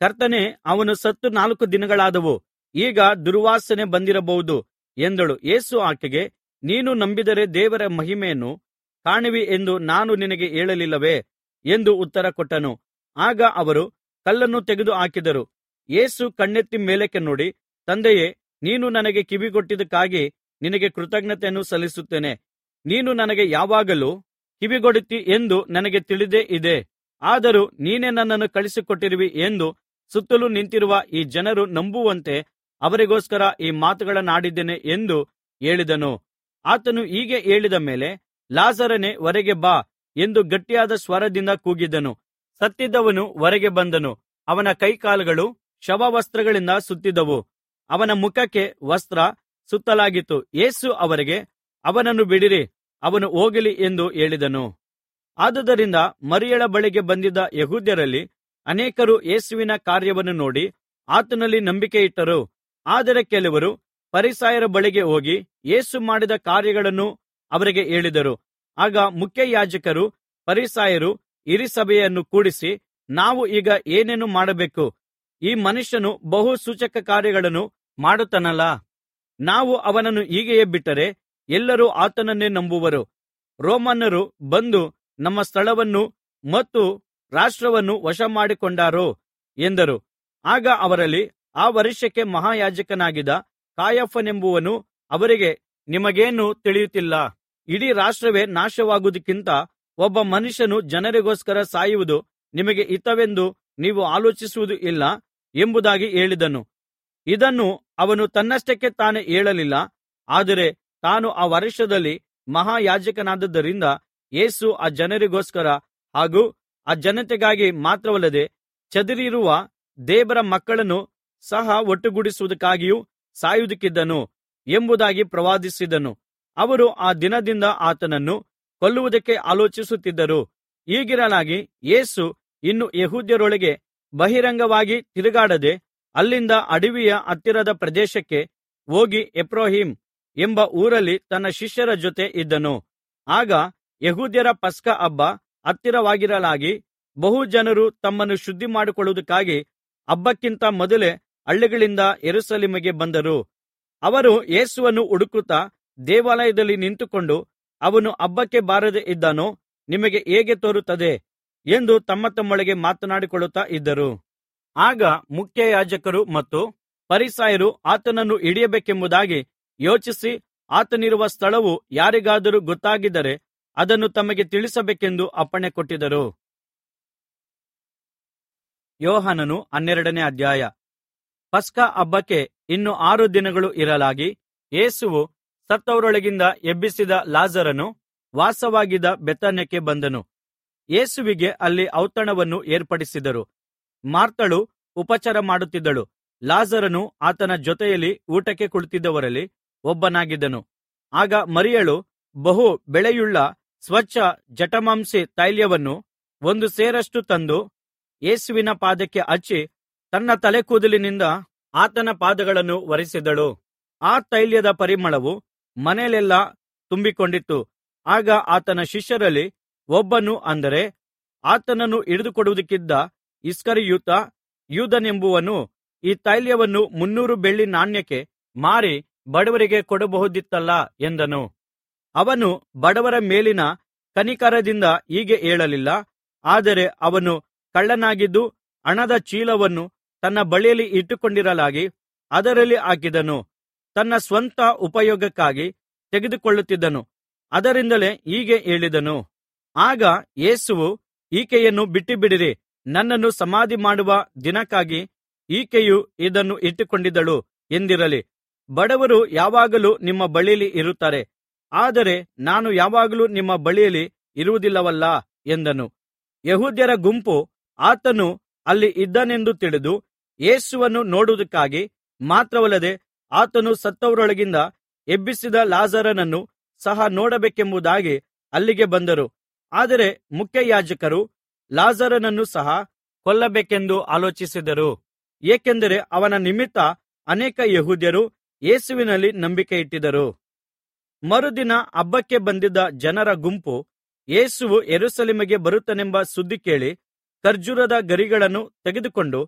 ಕರ್ತನೇ ಅವನು ಸತ್ತು ನಾಲ್ಕು ದಿನಗಳಾದವು ಈಗ ದುರ್ವಾಸನೆ ಬಂದಿರಬಹುದು ಎಂದಳು ಯೇಸು ಆಕೆಗೆ ನೀನು ನಂಬಿದರೆ ದೇವರ ಮಹಿಮೆಯನ್ನು ಕಾಣುವಿ ಎಂದು ನಾನು ನಿನಗೆ ಹೇಳಲಿಲ್ಲವೇ ಎಂದು ಉತ್ತರ ಕೊಟ್ಟನು ಆಗ ಅವರು ಕಲ್ಲನ್ನು ತೆಗೆದು ಹಾಕಿದರು ಯೇಸು ಕಣ್ಣೆತ್ತಿ ಮೇಲಕ್ಕೆ ನೋಡಿ ತಂದೆಯೇ ನೀನು ನನಗೆ ಕಿವಿಗೊಟ್ಟಿದ್ದಕ್ಕಾಗಿ ನಿನಗೆ ಕೃತಜ್ಞತೆಯನ್ನು ಸಲ್ಲಿಸುತ್ತೇನೆ ನೀನು ನನಗೆ ಯಾವಾಗಲೂ ಕಿವಿಗೊಡುತ್ತಿ ಎಂದು ನನಗೆ ತಿಳಿದೇ ಇದೆ ಆದರೂ ನೀನೇ ನನ್ನನ್ನು ಕಳುಹಿಸಿಕೊಟ್ಟಿರುವಿ ಎಂದು ಸುತ್ತಲೂ ನಿಂತಿರುವ ಈ ಜನರು ನಂಬುವಂತೆ ಅವರಿಗೋಸ್ಕರ ಈ ಮಾತುಗಳನ್ನಾಡಿದ್ದೇನೆ ಎಂದು ಹೇಳಿದನು ಆತನು ಹೀಗೆ ಹೇಳಿದ ಮೇಲೆ ಲಾಜರನೇ ಹೊರಗೆ ಬಾ ಎಂದು ಗಟ್ಟಿಯಾದ ಸ್ವರದಿಂದ ಕೂಗಿದನು ಸತ್ತಿದ್ದವನು ಹೊರಗೆ ಬಂದನು ಅವನ ಕೈಕಾಲುಗಳು ಶವವಸ್ತ್ರಗಳಿಂದ ಸುತ್ತಿದ್ದವು ಅವನ ಮುಖಕ್ಕೆ ವಸ್ತ್ರ ಸುತ್ತಲಾಗಿತ್ತು ಯೇಸು ಅವರಿಗೆ ಅವನನ್ನು ಬಿಡಿರಿ ಅವನು ಹೋಗಲಿ ಎಂದು ಹೇಳಿದನು ಆದುದರಿಂದ ಮರಿಯಳ ಬಳಿಗೆ ಬಂದಿದ್ದ ಯೆಹೂದ್ಯರಲ್ಲಿ ಅನೇಕರು ಯೇಸುವಿನ ಕಾರ್ಯವನ್ನು ನೋಡಿ ಆತನಲ್ಲಿ ನಂಬಿಕೆಯಿಟ್ಟರು ಆದರೆ ಕೆಲವರು ಫರಿಸಾಯರ ಬಳಿಗೆ ಹೋಗಿ ಯೇಸು ಮಾಡಿದ ಕಾರ್ಯಗಳನ್ನು ಅವರಿಗೆ ಹೇಳಿದರು ಆಗ ಮುಖ್ಯಯಾಜಕರು ಫರಿಸಾಯರು ಹಿರೀಸಭೆಯನ್ನು ಕೂಡಿಸಿ ನಾವು ಈಗ ಏನೇನು ಮಾಡಬೇಕು ಈ ಮನುಷ್ಯನು ಬಹು ಸೂಚಕ ಕಾರ್ಯಗಳನ್ನು ಮಾಡುತ್ತಾನಲ್ಲಾ ನಾವು ಅವನನ್ನು ಹೀಗೆಯೇ ಬಿಟ್ಟರೆ ಎಲ್ಲರೂ ಆತನನ್ನೇ ನಂಬುವರು ರೋಮನ್ನರು ಬಂದು ನಮ್ಮ ಸ್ಥಳವನ್ನು ಮತ್ತು ರಾಷ್ಟ್ರವನ್ನು ವಶಮಾಡಿಕೊಂಡಾರೋ ಎಂದರು ಆಗ ಅವರಲ್ಲಿ ಆ ವರ್ಷಕ್ಕೆ ಮಹಾಯಾಜಕನಾಗಿದ್ದ ಕಾಯಫನೆಂಬುವನು ಅವರಿಗೆ ನಿಮಗೇನು ತಿಳಿಯುತ್ತಿಲ್ಲ ಇಡೀ ರಾಷ್ಟ್ರವೇ ನಾಶವಾಗುವುದಕ್ಕಿಂತ ಒಬ್ಬ ಮನುಷ್ಯನು ಜನರಿಗೋಸ್ಕರ ಸಾಯುವುದು ನಿಮಗೆ ಹಿತವೆಂದು ನೀವು ಆಲೋಚಿಸುವುದು ಇಲ್ಲ ಎಂಬುದಾಗಿ ಹೇಳಿದನು ಇದನ್ನು ಅವನು ತನ್ನಷ್ಟಕ್ಕೆ ತಾನೇ ಹೇಳಲಿಲ್ಲ ಆದರೆ ತಾನು ಆ ವರ್ಷದಲ್ಲಿ ಮಹಾಯಾಜಕನಾದದ್ದರಿಂದ ಯೇಸು ಆ ಜನರಿಗೋಸ್ಕರ ಹಾಗೂ ಆ ಜನತೆಗಾಗಿ ಮಾತ್ರವಲ್ಲದೆ ಚದುರಿರುವ ದೇವರ ಮಕ್ಕಳನ್ನು ಸಹ ಒಟ್ಟುಗೂಡಿಸುವುದಕ್ಕಾಗಿಯೂ ಸಾಯುವುದಕ್ಕಿದ್ದನು ಎಂಬುದಾಗಿ ಪ್ರವಾದಿಸಿದನು ಅವರು ಆ ದಿನದಿಂದ ಆತನನ್ನು ಕೊಲ್ಲುವುದಕ್ಕೆ ಆಲೋಚಿಸುತ್ತಿದ್ದರು ಹೀಗಿರಲಾಗಿ ಯೇಸು ಇನ್ನು ಯೆಹೂದ್ಯರೊಳಗೆ ಬಹಿರಂಗವಾಗಿ ತಿರುಗಾಡದೆ ಅಲ್ಲಿಂದ ಅಡವಿಯ ಹತ್ತಿರದ ಪ್ರದೇಶಕ್ಕೆ ಹೋಗಿ ಎಫ್ರಾಯೀಮ್ ಎಂಬ ಊರಲ್ಲಿ ತನ್ನ ಶಿಷ್ಯರ ಜೊತೆ ಇದ್ದನು ಆಗ ಯೆಹೂದ್ಯರ ಪಸ್ಕ ಹಬ್ಬ ಹತ್ತಿರವಾಗಿರಲಾಗಿ ಬಹು ಜನರು ತಮ್ಮನ್ನು ಶುದ್ಧಿಮಾಡಿಕೊಳ್ಳುವುದಕ್ಕಾಗಿ ಹಬ್ಬಕ್ಕಿಂತ ಮೊದಲೇ ಹಳ್ಳಿಗಳಿಂದ ಯೆರೂಸಲೇಮಿಗೆ ಬಂದರು ಅವರು ಯೇಸುವನ್ನು ಹುಡುಕುತ್ತಾ ದೇವಾಲಯದಲ್ಲಿ ನಿಂತುಕೊಂಡು ಅವನು ಹಬ್ಬಕ್ಕೆ ಬಾರದೆ ಇದ್ದಾನೋ ನಿಮಗೆ ಹೇಗೆ ತೋರುತ್ತದೆ ಎಂದು ತಮ್ಮ ತಮ್ಮೊಳಗೆ ಮಾತನಾಡಿಕೊಳ್ಳುತ್ತಾ ಇದ್ದರು ಆಗ ಮುಖ್ಯಯಾಜಕರು ಮತ್ತು ಫರಿಸಾಯರು ಆತನನ್ನು ಹಿಡಿಯಬೇಕೆಂಬುದಾಗಿ ಯೋಚಿಸಿ ಆತನಿರುವ ಸ್ಥಳವು ಯಾರಿಗಾದರೂ ಗೊತ್ತಾಗಿದ್ದರೆ ಅದನ್ನು ತಮಗೆ ತಿಳಿಸಬೇಕೆಂದು ಅಪ್ಪಣೆ ಕೊಟ್ಟಿದ್ದರು ಯೋಹಾನನು ಹನ್ನೆರಡನೇ ಅಧ್ಯಾಯ ಪಸ್ಕ ಹಬ್ಬಕ್ಕೆ ಇನ್ನು ಆರು ದಿನಗಳು ಇರಲಾಗಿ ಯೇಸುವು ಸತ್ತವರೊಳಗಿಂದ ಎಬ್ಬಿಸಿದ ಲಾಜರನು ವಾಸವಾಗಿದ್ದ ಬೆಥಾನ್ಯಕ್ಕೆ ಬಂದನು ಯೇಸುವಿಗೆ ಅಲ್ಲಿ ಔತಣವನ್ನು ಏರ್ಪಡಿಸಿದರು ಮಾರ್ಥಳು ಉಪಚಾರ ಮಾಡುತ್ತಿದ್ದಳು ಲಾಜರನು ಆತನ ಜೊತೆಯಲ್ಲಿ ಊಟಕ್ಕೆ ಕುಳಿತಿದ್ದವರಲ್ಲಿ ಒಬ್ಬನಾಗಿದ್ದನು ಆಗ ಮರಿಯಳು ಬಹು ಬೆಲೆಯುಳ್ಳ ಸ್ವಚ್ಛ ಜಟಮಾಂಸಿ ತೈಲವನ್ನು ಒಂದು ಸೇರಷ್ಟು ತಂದು ಯೇಸುವಿನ ಪಾದಕ್ಕೆ ಹಚ್ಚಿ ತನ್ನ ತಲೆಕೂದಲಿನಿಂದ ಆತನ ಪಾದಗಳನ್ನು ಒರೆಸಿದಳು ಆ ತೈಲದ ಪರಿಮಳವು ಮನೆಯಲ್ಲೆಲ್ಲಾ ತುಂಬಿಕೊಂಡಿತ್ತು ಆಗ ಆತನ ಶಿಷ್ಯರಲ್ಲಿ ಒಬ್ಬನು ಅಂದರೆ ಆತನನ್ನು ಹಿಡಿದುಕೊಡುವುದಕ್ಕಿದ್ದ ಇಸ್ಕರಿಯೋತ ಯೂದನೆಂಬುವನು ಈ ತೈಲವನ್ನು ಮುನ್ನೂರು ಬೆಳ್ಳಿ ನಾಣ್ಯಕ್ಕೆ ಮಾರಿ ಬಡವರಿಗೆ ಕೊಡಬಹುದಿತ್ತಲ್ಲಾ ಎಂದನು ಅವನು ಬಡವರ ಮೇಲಿನ ಕನಿಕರದಿಂದ ಹೀಗೆ ಹೇಳಲಿಲ್ಲ ಆದರೆ ಅವನು ಕಳ್ಳನಾಗಿದ್ದು ಹಣದ ಚೀಲವನ್ನು ತನ್ನ ಬಳಿಯಲ್ಲಿ ಇಟ್ಟುಕೊಂಡಿರಲಾಗಿ ಅದರಲ್ಲಿ ಹಾಕಿದನು ತನ್ನ ಸ್ವಂತ ಉಪಯೋಗಕ್ಕಾಗಿ ತೆಗೆದುಕೊಳ್ಳುತ್ತಿದ್ದನು ಅದರಿಂದಲೇ ಹೀಗೆ ಹೇಳಿದನು ಆಗ ಯೇಸುವು ಈಕೆಯನ್ನು ಬಿಟ್ಟುಬಿಡಿರಿ ನನ್ನನ್ನು ಸಮಾಧಿ ಮಾಡುವ ದಿನಕ್ಕಾಗಿ ಈಕೆಯು ಇದನ್ನು ಇಟ್ಟುಕೊಂಡಿದ್ದಳು ಎಂದಿರಲಿ ಬಡವರು ಯಾವಾಗಲೂ ನಿಮ್ಮ ಬಳಿಯಲ್ಲಿ ಇರುತ್ತಾರೆ ಆದರೆ ನಾನು ಯಾವಾಗಲೂ ನಿಮ್ಮ ಬಳಿಯಲ್ಲಿ ಇರುವುದಿಲ್ಲವಲ್ಲಾ ಎಂದನು ಯೆಹೂದ್ಯರ ಗುಂಪು ಆತನು ಅಲ್ಲಿ ಇದ್ದಾನೆಂದು ತಿಳಿದು ಯೇಸುವನ್ನು ನೋಡುವುದಕ್ಕಾಗಿ ಮಾತ್ರವಲ್ಲದೆ ಆತನು ಸತ್ತವರೊಳಗಿಂದ ಎಬ್ಬಿಸಿದ ಲಾಜರನನ್ನು ಸಹ ನೋಡಬೇಕೆಂಬುದಾಗಿ ಅಲ್ಲಿಗೆ ಬಂದರು ಆದರೆ ಮುಖ್ಯಯಾಜಕರು ಲಾಜರನನ್ನು ಸಹ ಕೊಲ್ಲಬೇಕೆಂದು ಆಲೋಚಿಸಿದರು ಏಕೆಂದರೆ ಅವನ ನಿಮಿತ್ತ ಅನೇಕ ಯೆಹೂದ್ಯರು ಯೇಸುವಿನಲ್ಲಿ ನಂಬಿಕೆಯಿಟ್ಟಿದ್ದರು ಮರುದಿನ ಹಬ್ಬಕ್ಕೆ ಬಂದಿದ್ದ ಜನರ ಗುಂಪು ಯೇಸುವು ಯೆರೂಸಲೇಮಿಗೆ ಬರುತ್ತಾನೆಂಬ ಸುದ್ದಿ ಕೇಳಿ ಖರ್ಜೂರದ ಗರಿಗಳನ್ನು ತೆಗೆದುಕೊಂಡು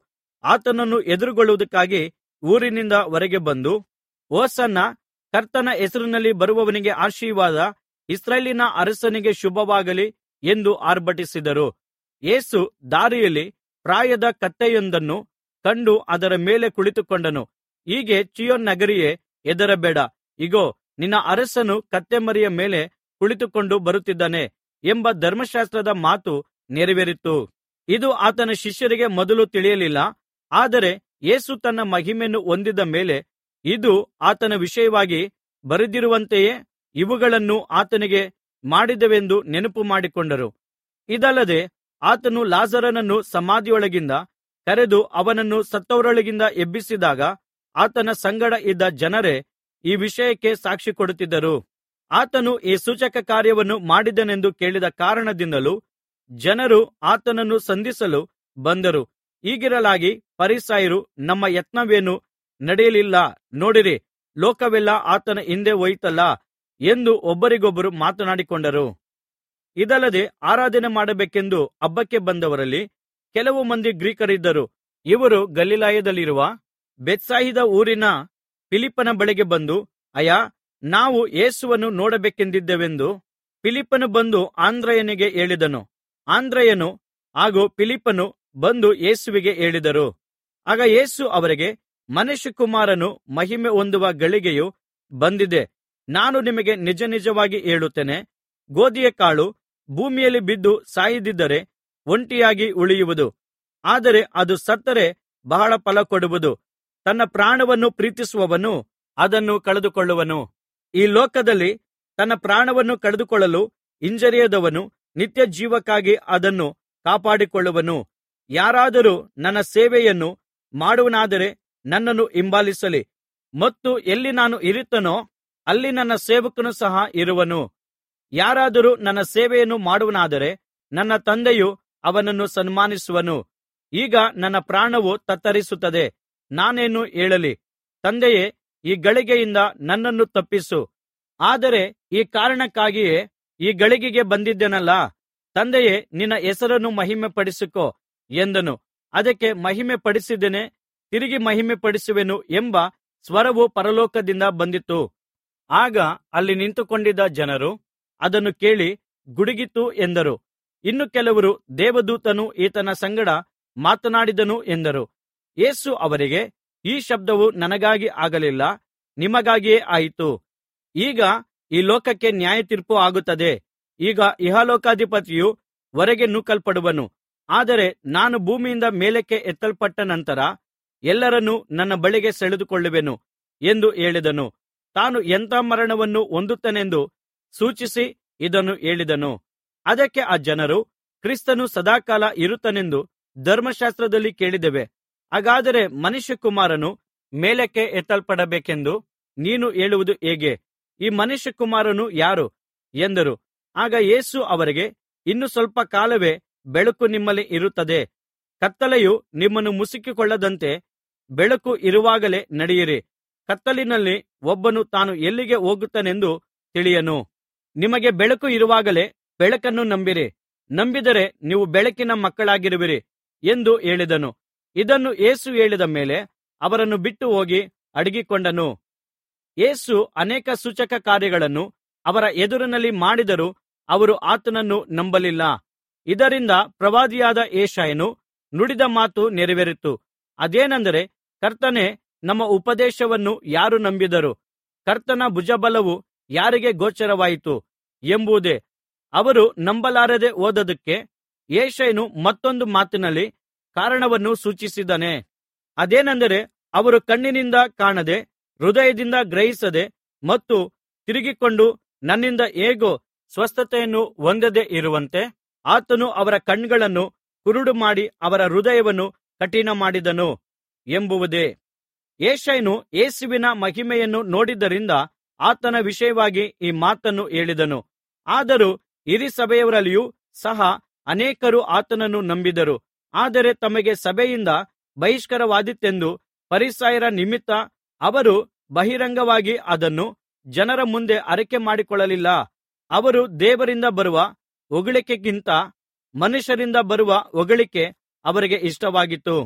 ಆತನನ್ನು ಎದುರುಗೊಳ್ಳುವುದಕ್ಕಾಗಿ ಊರಿನಿಂದ ಹೊರಗೆ ಬಂದು ಹೋಸನ್ನ ಕರ್ತನ ಹೆಸರಿನಲ್ಲಿ ಬರುವವನಿಗೆ ಆಶೀರ್ವಾದ ಇಸ್ರಾಯೇಲಿನ ಅರಸನಿಗೆ ಶುಭವಾಗಲಿ ಎಂದು ಆರ್ಭಟಿಸಿದರು ಯೇಸು ದಾರಿಯಲ್ಲಿ ಪ್ರಾಯದ ಕತ್ತೆಯೊಂದನ್ನು ಕಂಡು ಅದರ ಮೇಲೆ ಕುಳಿತುಕೊಂಡನು ಹೀಗೆ ಚೀಯೋನ್ ನಗರಿಯೇ ಹೆದರಬೇಡ ಇಗೋ ನಿನ್ನ ಅರಸನು ಕತ್ತೆಮರಿಯ ಮೇಲೆ ಕುಳಿತುಕೊಂಡು ಬರುತ್ತಿದ್ದಾನೆ ಎಂಬ ಧರ್ಮಶಾಸ್ತ್ರದ ಮಾತು ನೆರವೇರಿತು ಇದು ಆತನ ಶಿಷ್ಯರಿಗೆ ಮೊದಲು ತಿಳಿಯಲಿಲ್ಲ ಆದರೆ ಯೇಸು ತನ್ನ ಮಹಿಮೆಯನ್ನು ಹೊಂದಿದ ಮೇಲೆ ಇದು ಆತನ ವಿಷಯವಾಗಿ ಬರೆದಿರುವಂತೆಯೇ ಇವುಗಳನ್ನು ಆತನಿಗೆ ಮಾಡಿದೆವೆಂದು ನೆನಪು ಮಾಡಿಕೊಂಡರು ಇದಲ್ಲದೆ ಆತನು ಲಾಜರನನ್ನು ಸಮಾಧಿಯೊಳಗಿಂದ ಕರೆದು ಅವನನ್ನು ಸತ್ತವರೊಳಗಿಂದ ಎಬ್ಬಿಸಿದಾಗ ಆತನ ಸಂಗಡ ಇದ್ದ ಜನರೇ ಈ ವಿಷಯಕ್ಕೆ ಸಾಕ್ಷಿ ಕೊಡುತ್ತಿದ್ದರು ಆತನು ಈ ಸೂಚಕ ಕಾರ್ಯವನ್ನು ಮಾಡಿದನೆಂದು ಕೇಳಿದ ಕಾರಣದಿಂದಲೂ ಜನರು ಆತನನ್ನು ಸಂಧಿಸಲು ಬಂದರು ಹೀಗಿರಲಾಗಿ ಫರಿಸಾಯರು ನಮ್ಮ ಯತ್ನವೇನೂ ನಡೆಯಲಿಲ್ಲ ನೋಡಿರಿ ಲೋಕವೆಲ್ಲಾ ಆತನ ಹಿಂದೆ ಹೋಯಿತಲ್ಲಾ ಎಂದು ಒಬ್ಬರಿಗೊಬ್ಬರು ಮಾತನಾಡಿಕೊಂಡರು ಇದಲ್ಲದೆ ಆರಾಧನೆ ಮಾಡಬೇಕೆಂದು ಹಬ್ಬಕ್ಕೆ ಬಂದವರಲ್ಲಿ ಕೆಲವು ಮಂದಿ ಗ್ರೀಕರಿದ್ದರು ಇವರು ಗಲಿಲಾಯದಲ್ಲಿರುವ ಬೇತ್ಸಾಯಿದ ಊರಿನ ಫಿಲಿಪ್ಪನ ಬಳಿಗೆ ಬಂದು ಅಯ್ಯಾ ನಾವು ಯೇಸುವನ್ನು ನೋಡಬೇಕೆಂದಿದ್ದೇವೆಂದು ಫಿಲಿಪ್ಪನು ಬಂದು ಆಂದ್ರೆಯನಿಗೆ ಹೇಳಿದನು ಆಂದ್ರೆಯನು ಹಾಗೂ ಫಿಲಿಪ್ಪನು ಬಂದು ಯೇಸುವಿಗೆ ಹೇಳಿದರು ಆಗ ಯೇಸು ಅವರಿಗೆ ಮನುಷ್ಯಕುಮಾರನು ಮಹಿಮೆ ಹೊಂದುವ ಗಳಿಗೆಯು ಬಂದಿದೆ ನಾನು ನಿಮಗೆ ನಿಜನಿಜವಾಗಿ ಹೇಳುತ್ತೇನೆ ಗೋದಿಯ ಕಾಳು ಭೂಮಿಯಲ್ಲಿ ಬಿದ್ದು ಸಾಯದಿದ್ದರೆ ಒಂಟಿಯಾಗಿ ಉಳಿಯುವುದು ಆದರೆ ಅದು ಸತ್ತರೆ ಬಹಳ ಫಲ ಕೊಡುವುದು ತನ್ನ ಪ್ರಾಣವನ್ನು ಪ್ರೀತಿಸುವವನು ಅದನ್ನು ಕಳೆದುಕೊಳ್ಳುವನು ಈ ಲೋಕದಲ್ಲಿ ತನ್ನ ಪ್ರಾಣವನ್ನು ಕಳೆದುಕೊಳ್ಳಲು ಹಿಂಜರಿಯದವನು ನಿತ್ಯ ಜೀವಕ್ಕಾಗಿ ಅದನ್ನು ಕಾಪಾಡಿಕೊಳ್ಳುವನು ಯಾರಾದರೂ ನನ್ನ ಸೇವೆಯನ್ನು ಮಾಡುವನಾದರೆ ನನ್ನನ್ನು ಹಿಂಬಾಲಿಸಲಿ ಮತ್ತು ಎಲ್ಲಿ ನಾನು ಇರುತ್ತೇನೋ ಅಲ್ಲಿ ನನ್ನ ಸೇವಕನು ಸಹ ಇರುವನು ಯಾರಾದರೂ ನನ್ನ ಸೇವೆಯನ್ನು ಮಾಡುವನಾದರೆ ನನ್ನ ತಂದೆಯು ಅವನನ್ನು ಸನ್ಮಾನಿಸುವನು ಈಗ ನನ್ನ ಪ್ರಾಣವು ತತ್ತರಿಸುತ್ತದೆ ನಾನೇನು ಹೇಳಲಿ ತಂದೆಯೇ ಈ ಗಳಿಗೆಯಿಂದ ನನ್ನನ್ನು ತಪ್ಪಿಸು ಆದರೆ ಈ ಕಾರಣಕ್ಕಾಗಿಯೇ ಈ ಗಳಿಗೆಗೆ ಬಂದಿದ್ದೇನಲ್ಲಾ ತಂದೆಯೇ ನಿನ್ನ ಹೆಸರನ್ನು ಮಹಿಮೆಪಡಿಸಿಕೋ ಎಂದನು ಅದಕ್ಕೆ ಮಹಿಮೆಪಡಿಸಿದ್ದೇನೆ ತಿರುಗಿ ಮಹಿಮೆಪಡಿಸುವೆನು ಎಂಬ ಸ್ವರವು ಪರಲೋಕದಿಂದ ಬಂದಿತು ಆಗ ಅಲ್ಲಿ ನಿಂತುಕೊಂಡಿದ್ದ ಜನರು ಅದನ್ನು ಕೇಳಿ ಗುಡುಗಿತು ಎಂದರು ಇನ್ನು ಕೆಲವರು ದೇವದೂತನು ಈತನ ಸಂಗಡ ಮಾತನಾಡಿದನು ಎಂದರು ಯೇಸು ಅವರಿಗೆ ಈ ಶಬ್ದವು ನನಗಾಗಿ ಆಗಲಿಲ್ಲ ನಿಮಗಾಗಿಯೇ ಆಯಿತು ಈಗ ಈ ಲೋಕಕ್ಕೆ ನ್ಯಾಯತೀರ್ಪು ಆಗುತ್ತದೆ ಈಗ ಇಹಲೋಕಾಧಿಪತಿಯು ಹೊರಗೆ ನೂಕಲ್ಪಡುವನು ಆದರೆ ನಾನು ಭೂಮಿಯಿಂದ ಮೇಲಕ್ಕೆ ಎತ್ತಲ್ಪಟ್ಟ ನಂತರ ಎಲ್ಲರನ್ನೂ ನನ್ನ ಬಳಿಗೆ ಸೆಳೆದುಕೊಳ್ಳುವೆನು ಎಂದು ಹೇಳಿದನು ತಾನು ಎಂಥ ಮರಣವನ್ನು ಹೊಂದುತ್ತಾನೆಂದು ಸೂಚಿಸಿ ಇದನ್ನು ಹೇಳಿದನು ಅದಕ್ಕೆ ಆ ಜನರು ಕ್ರಿಸ್ತನು ಸದಾಕಾಲ ಇರುತ್ತಾನೆಂದು ಧರ್ಮಶಾಸ್ತ್ರದಲ್ಲಿ ಕೇಳಿದ್ದೇವೆ ಹಾಗಾದರೆ ಮನುಷ್ಯಕುಮಾರನು ಮೇಲಕ್ಕೆ ಎತ್ತಲ್ಪಡಬೇಕೆಂದು ನೀನು ಹೇಳುವುದು ಹೇಗೆ ಈ ಮನುಷ್ಯಕುಮಾರನು ಯಾರು ಎಂದರು ಆಗ ಯೇಸು ಅವರಿಗೆ ಇನ್ನು ಸ್ವಲ್ಪ ಕಾಲವೇ ಬೆಳಕು ನಿಮ್ಮಲ್ಲಿ ಇರುತ್ತದೆ ಕತ್ತಲೆಯು ನಿಮ್ಮನ್ನು ಮುಸುಕಿಕೊಳ್ಳದಂತೆ ಬೆಳಕು ಇರುವಾಗಲೇ ನಡೆಯಿರಿ ಕತ್ತಲಿನಲ್ಲಿ ಒಬ್ಬನು ತಾನು ಎಲ್ಲಿಗೆ ಹೋಗುತ್ತಾನೆಂದು ತಿಳಿಯನು ನಿಮಗೆ ಬೆಳಕು ಇರುವಾಗಲೇ ಬೆಳಕನ್ನು ನಂಬಿರಿ ನಂಬಿದರೆ ನೀವು ಬೆಳಕಿನ ಮಕ್ಕಳಾಗಿರುವಿರಿ ಎಂದು ಹೇಳಿದನು ಇದನ್ನು ಯೇಸು ಹೇಳಿದ ಮೇಲೆ ಅವರನ್ನು ಬಿಟ್ಟು ಹೋಗಿ ಅಡಗಿಕೊಂಡನು ಯೇಸು ಅನೇಕ ಸೂಚಕ ಕಾರ್ಯಗಳನ್ನು ಅವರ ಎದುರಿನಲ್ಲಿ ಮಾಡಿದರೂ ಅವರು ಆತನನ್ನು ನಂಬಲಿಲ್ಲ ಇದರಿಂದ ಪ್ರವಾದಿಯಾದ ಯೆಶಾಯನು ನುಡಿದ ಮಾತು ನೆರವೇರಿತು ಅದೇನೆಂದರೆ ಕರ್ತನೇ ನಮ್ಮ ಉಪದೇಶವನ್ನು ಯಾರು ನಂಬಿದರು ಕರ್ತನ ಭುಜಬಲವು ಯಾರಿಗೆ ಗೋಚರವಾಯಿತು ಎಂಬುದೇ ಅವರು ನಂಬಲಾರದೆ ಹೋದದ್ದಕ್ಕೆ ಯೆಶಾಯನು ಮತ್ತೊಂದು ಮಾತಿನಲ್ಲಿ ಕಾರಣವನ್ನು ಸೂಚಿಸಿದ್ದಾನೆ ಅದೇನೆಂದರೆ ಅವರು ಕಣ್ಣಿನಿಂದ ಕಾಣದೆ ಹೃದಯದಿಂದ ಗ್ರಹಿಸದೆ ಮತ್ತು ತಿರುಗಿಕೊಂಡು ನನ್ನಿಂದ ಹೇಗೂ ಸ್ವಸ್ಥತೆಯನ್ನು ಹೊಂದದೆ ಇರುವಂತೆ ಆತನು ಅವರ ಕಣ್ಣುಗಳನ್ನು ಕುರುಡು ಮಾಡಿ ಅವರ ಹೃದಯವನ್ನು ಕಠಿಣ ಮಾಡಿದನು ಎಂಬುದೇ ಯೆಶಾಯನು ಯೇಸುವಿನ ಮಹಿಮೆಯನ್ನು ನೋಡಿದ್ದರಿಂದ ಆತನ ವಿಷಯವಾಗಿ ಈ ಮಾತನ್ನು ಹೇಳಿದನು ಆದರೂ ಹಿರೀಸಭೆಯವರಲ್ಲಿಯೂ ಸಹ ಅನೇಕರು ಆತನನ್ನು ನಂಬಿದರು ಆದರೆ ತಮಗೆ ಸಭೆಯಿಂದ ಬಹಿಷ್ಕಾರವಾದೀತೆಂದು ಫರಿಸಾಯರ ನಿಮಿತ್ತ ಅವರು ಬಹಿರಂಗವಾಗಿ ಅದನ್ನು ಜನರ ಮುಂದೆ ಅರಿಕೆ ಮಾಡಿಕೊಳ್ಳಲಿಲ್ಲ ಅವರು ದೇವರಿಂದ ಬರುವ ಹೊಗಳಿಕೆಗಿಂತ ಮನುಷ್ಯರಿಂದ ಬರುವ ಹೊಗಳಿಕೆ ಅವರಿಗೆ ಇಷ್ಟವಾಗಿತ್ತು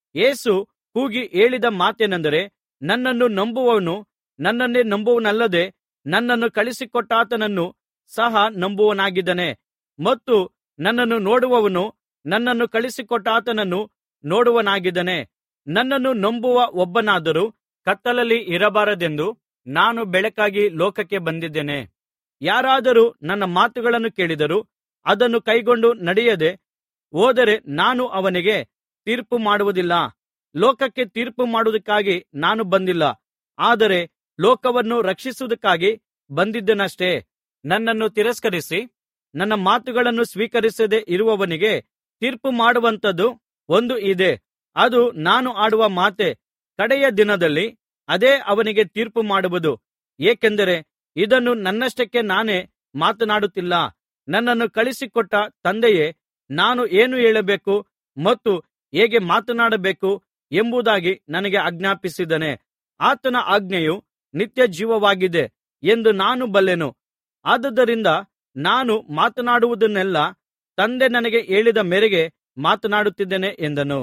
ಯೇಸು ಕೂಗಿ ಹೇಳಿದ ಮಾತೇನೆಂದರೆ ನನ್ನನ್ನು ನಂಬುವವನು ನನ್ನನ್ನೇ ನಂಬುವನಲ್ಲದೆ ನನ್ನನ್ನು ಕಳುಹಿಸಿಕೊಟ್ಟಾತನನ್ನು ಸಹ ನಂಬುವನಾಗಿದ್ದಾನೆ ಮತ್ತು ನನ್ನನ್ನು ನೋಡುವವನು ನನ್ನನ್ನು ಕಳುಹಿಸಿಕೊಟ್ಟಾತನನ್ನು ನೋಡುವನಾಗಿದ್ದಾನೆ ನನ್ನನ್ನು ನಂಬುವ ಒಬ್ಬನಾದರೂ ಕತ್ತಲಲ್ಲಿ ಇರಬಾರದೆಂದು ನಾನು ಬೆಳಕಾಗಿ ಲೋಕಕ್ಕೆ ಬಂದಿದ್ದೇನೆ ಯಾರಾದರೂ ನನ್ನ ಮಾತುಗಳನ್ನು ಕೇಳಿದರೂ ಅದನ್ನು ಕೈಕೊಂಡು ನಡೆಯದೆ ಹೋದರೆ ನಾನು ಅವನಿಗೆ ತೀರ್ಪು ಮಾಡುವುದಿಲ್ಲ ಲೋಕಕ್ಕೆ ತೀರ್ಪು ಮಾಡುವುದಕ್ಕಾಗಿ ನಾನು ಬಂದಿಲ್ಲ ಆದರೆ ಲೋಕವನ್ನು ರಕ್ಷಿಸುವುದಕ್ಕಾಗಿ ಬಂದಿದ್ದೇನಷ್ಟೇ ನನ್ನನ್ನು ತಿರಸ್ಕರಿಸಿ ನನ್ನ ಮಾತುಗಳನ್ನು ಸ್ವೀಕರಿಸದೆ ಇರುವವನಿಗೆ ತೀರ್ಪು ಮಾಡುವಂಥದ್ದು ಒಂದು ಇದೆ ಅದು ನಾನು ಆಡುವ ಮಾತೇ ಕಡೆಯ ದಿನದಲ್ಲಿ ಅದೇ ಅವನಿಗೆ ತೀರ್ಪು ಮಾಡುವುದು ಏಕೆಂದರೆ ಇದನ್ನು ನನ್ನಷ್ಟಕ್ಕೆ ನಾನೇ ಮಾತನಾಡುತ್ತಿಲ್ಲ ನನ್ನನ್ನು ಕಳುಹಿಸಿಕೊಟ್ಟ ತಂದೆಯೇ ನಾನು ಏನು ಹೇಳಬೇಕು ಮತ್ತು ಹೇಗೆ ಮಾತನಾಡಬೇಕು ಎಂಬುದಾಗಿ ನನಗೆ ಆಜ್ಞಾಪಿಸಿದ್ದಾನೆ ಆತನ ಆಜ್ಞೆಯು ನಿತ್ಯ ಜೀವವಾಗಿದೆ ಎಂದು ನಾನು ಬಲ್ಲೆನು ಆದುದರಿಂದ ನಾನು ಮಾತನಾಡುವುದನ್ನೆಲ್ಲ ತಂದೆ ನನಗೆ ಹೇಳಿದ ಮೇರೆಗೆ ಮಾತನಾಡುತ್ತಿದ್ದೇನೆ ಎಂದನು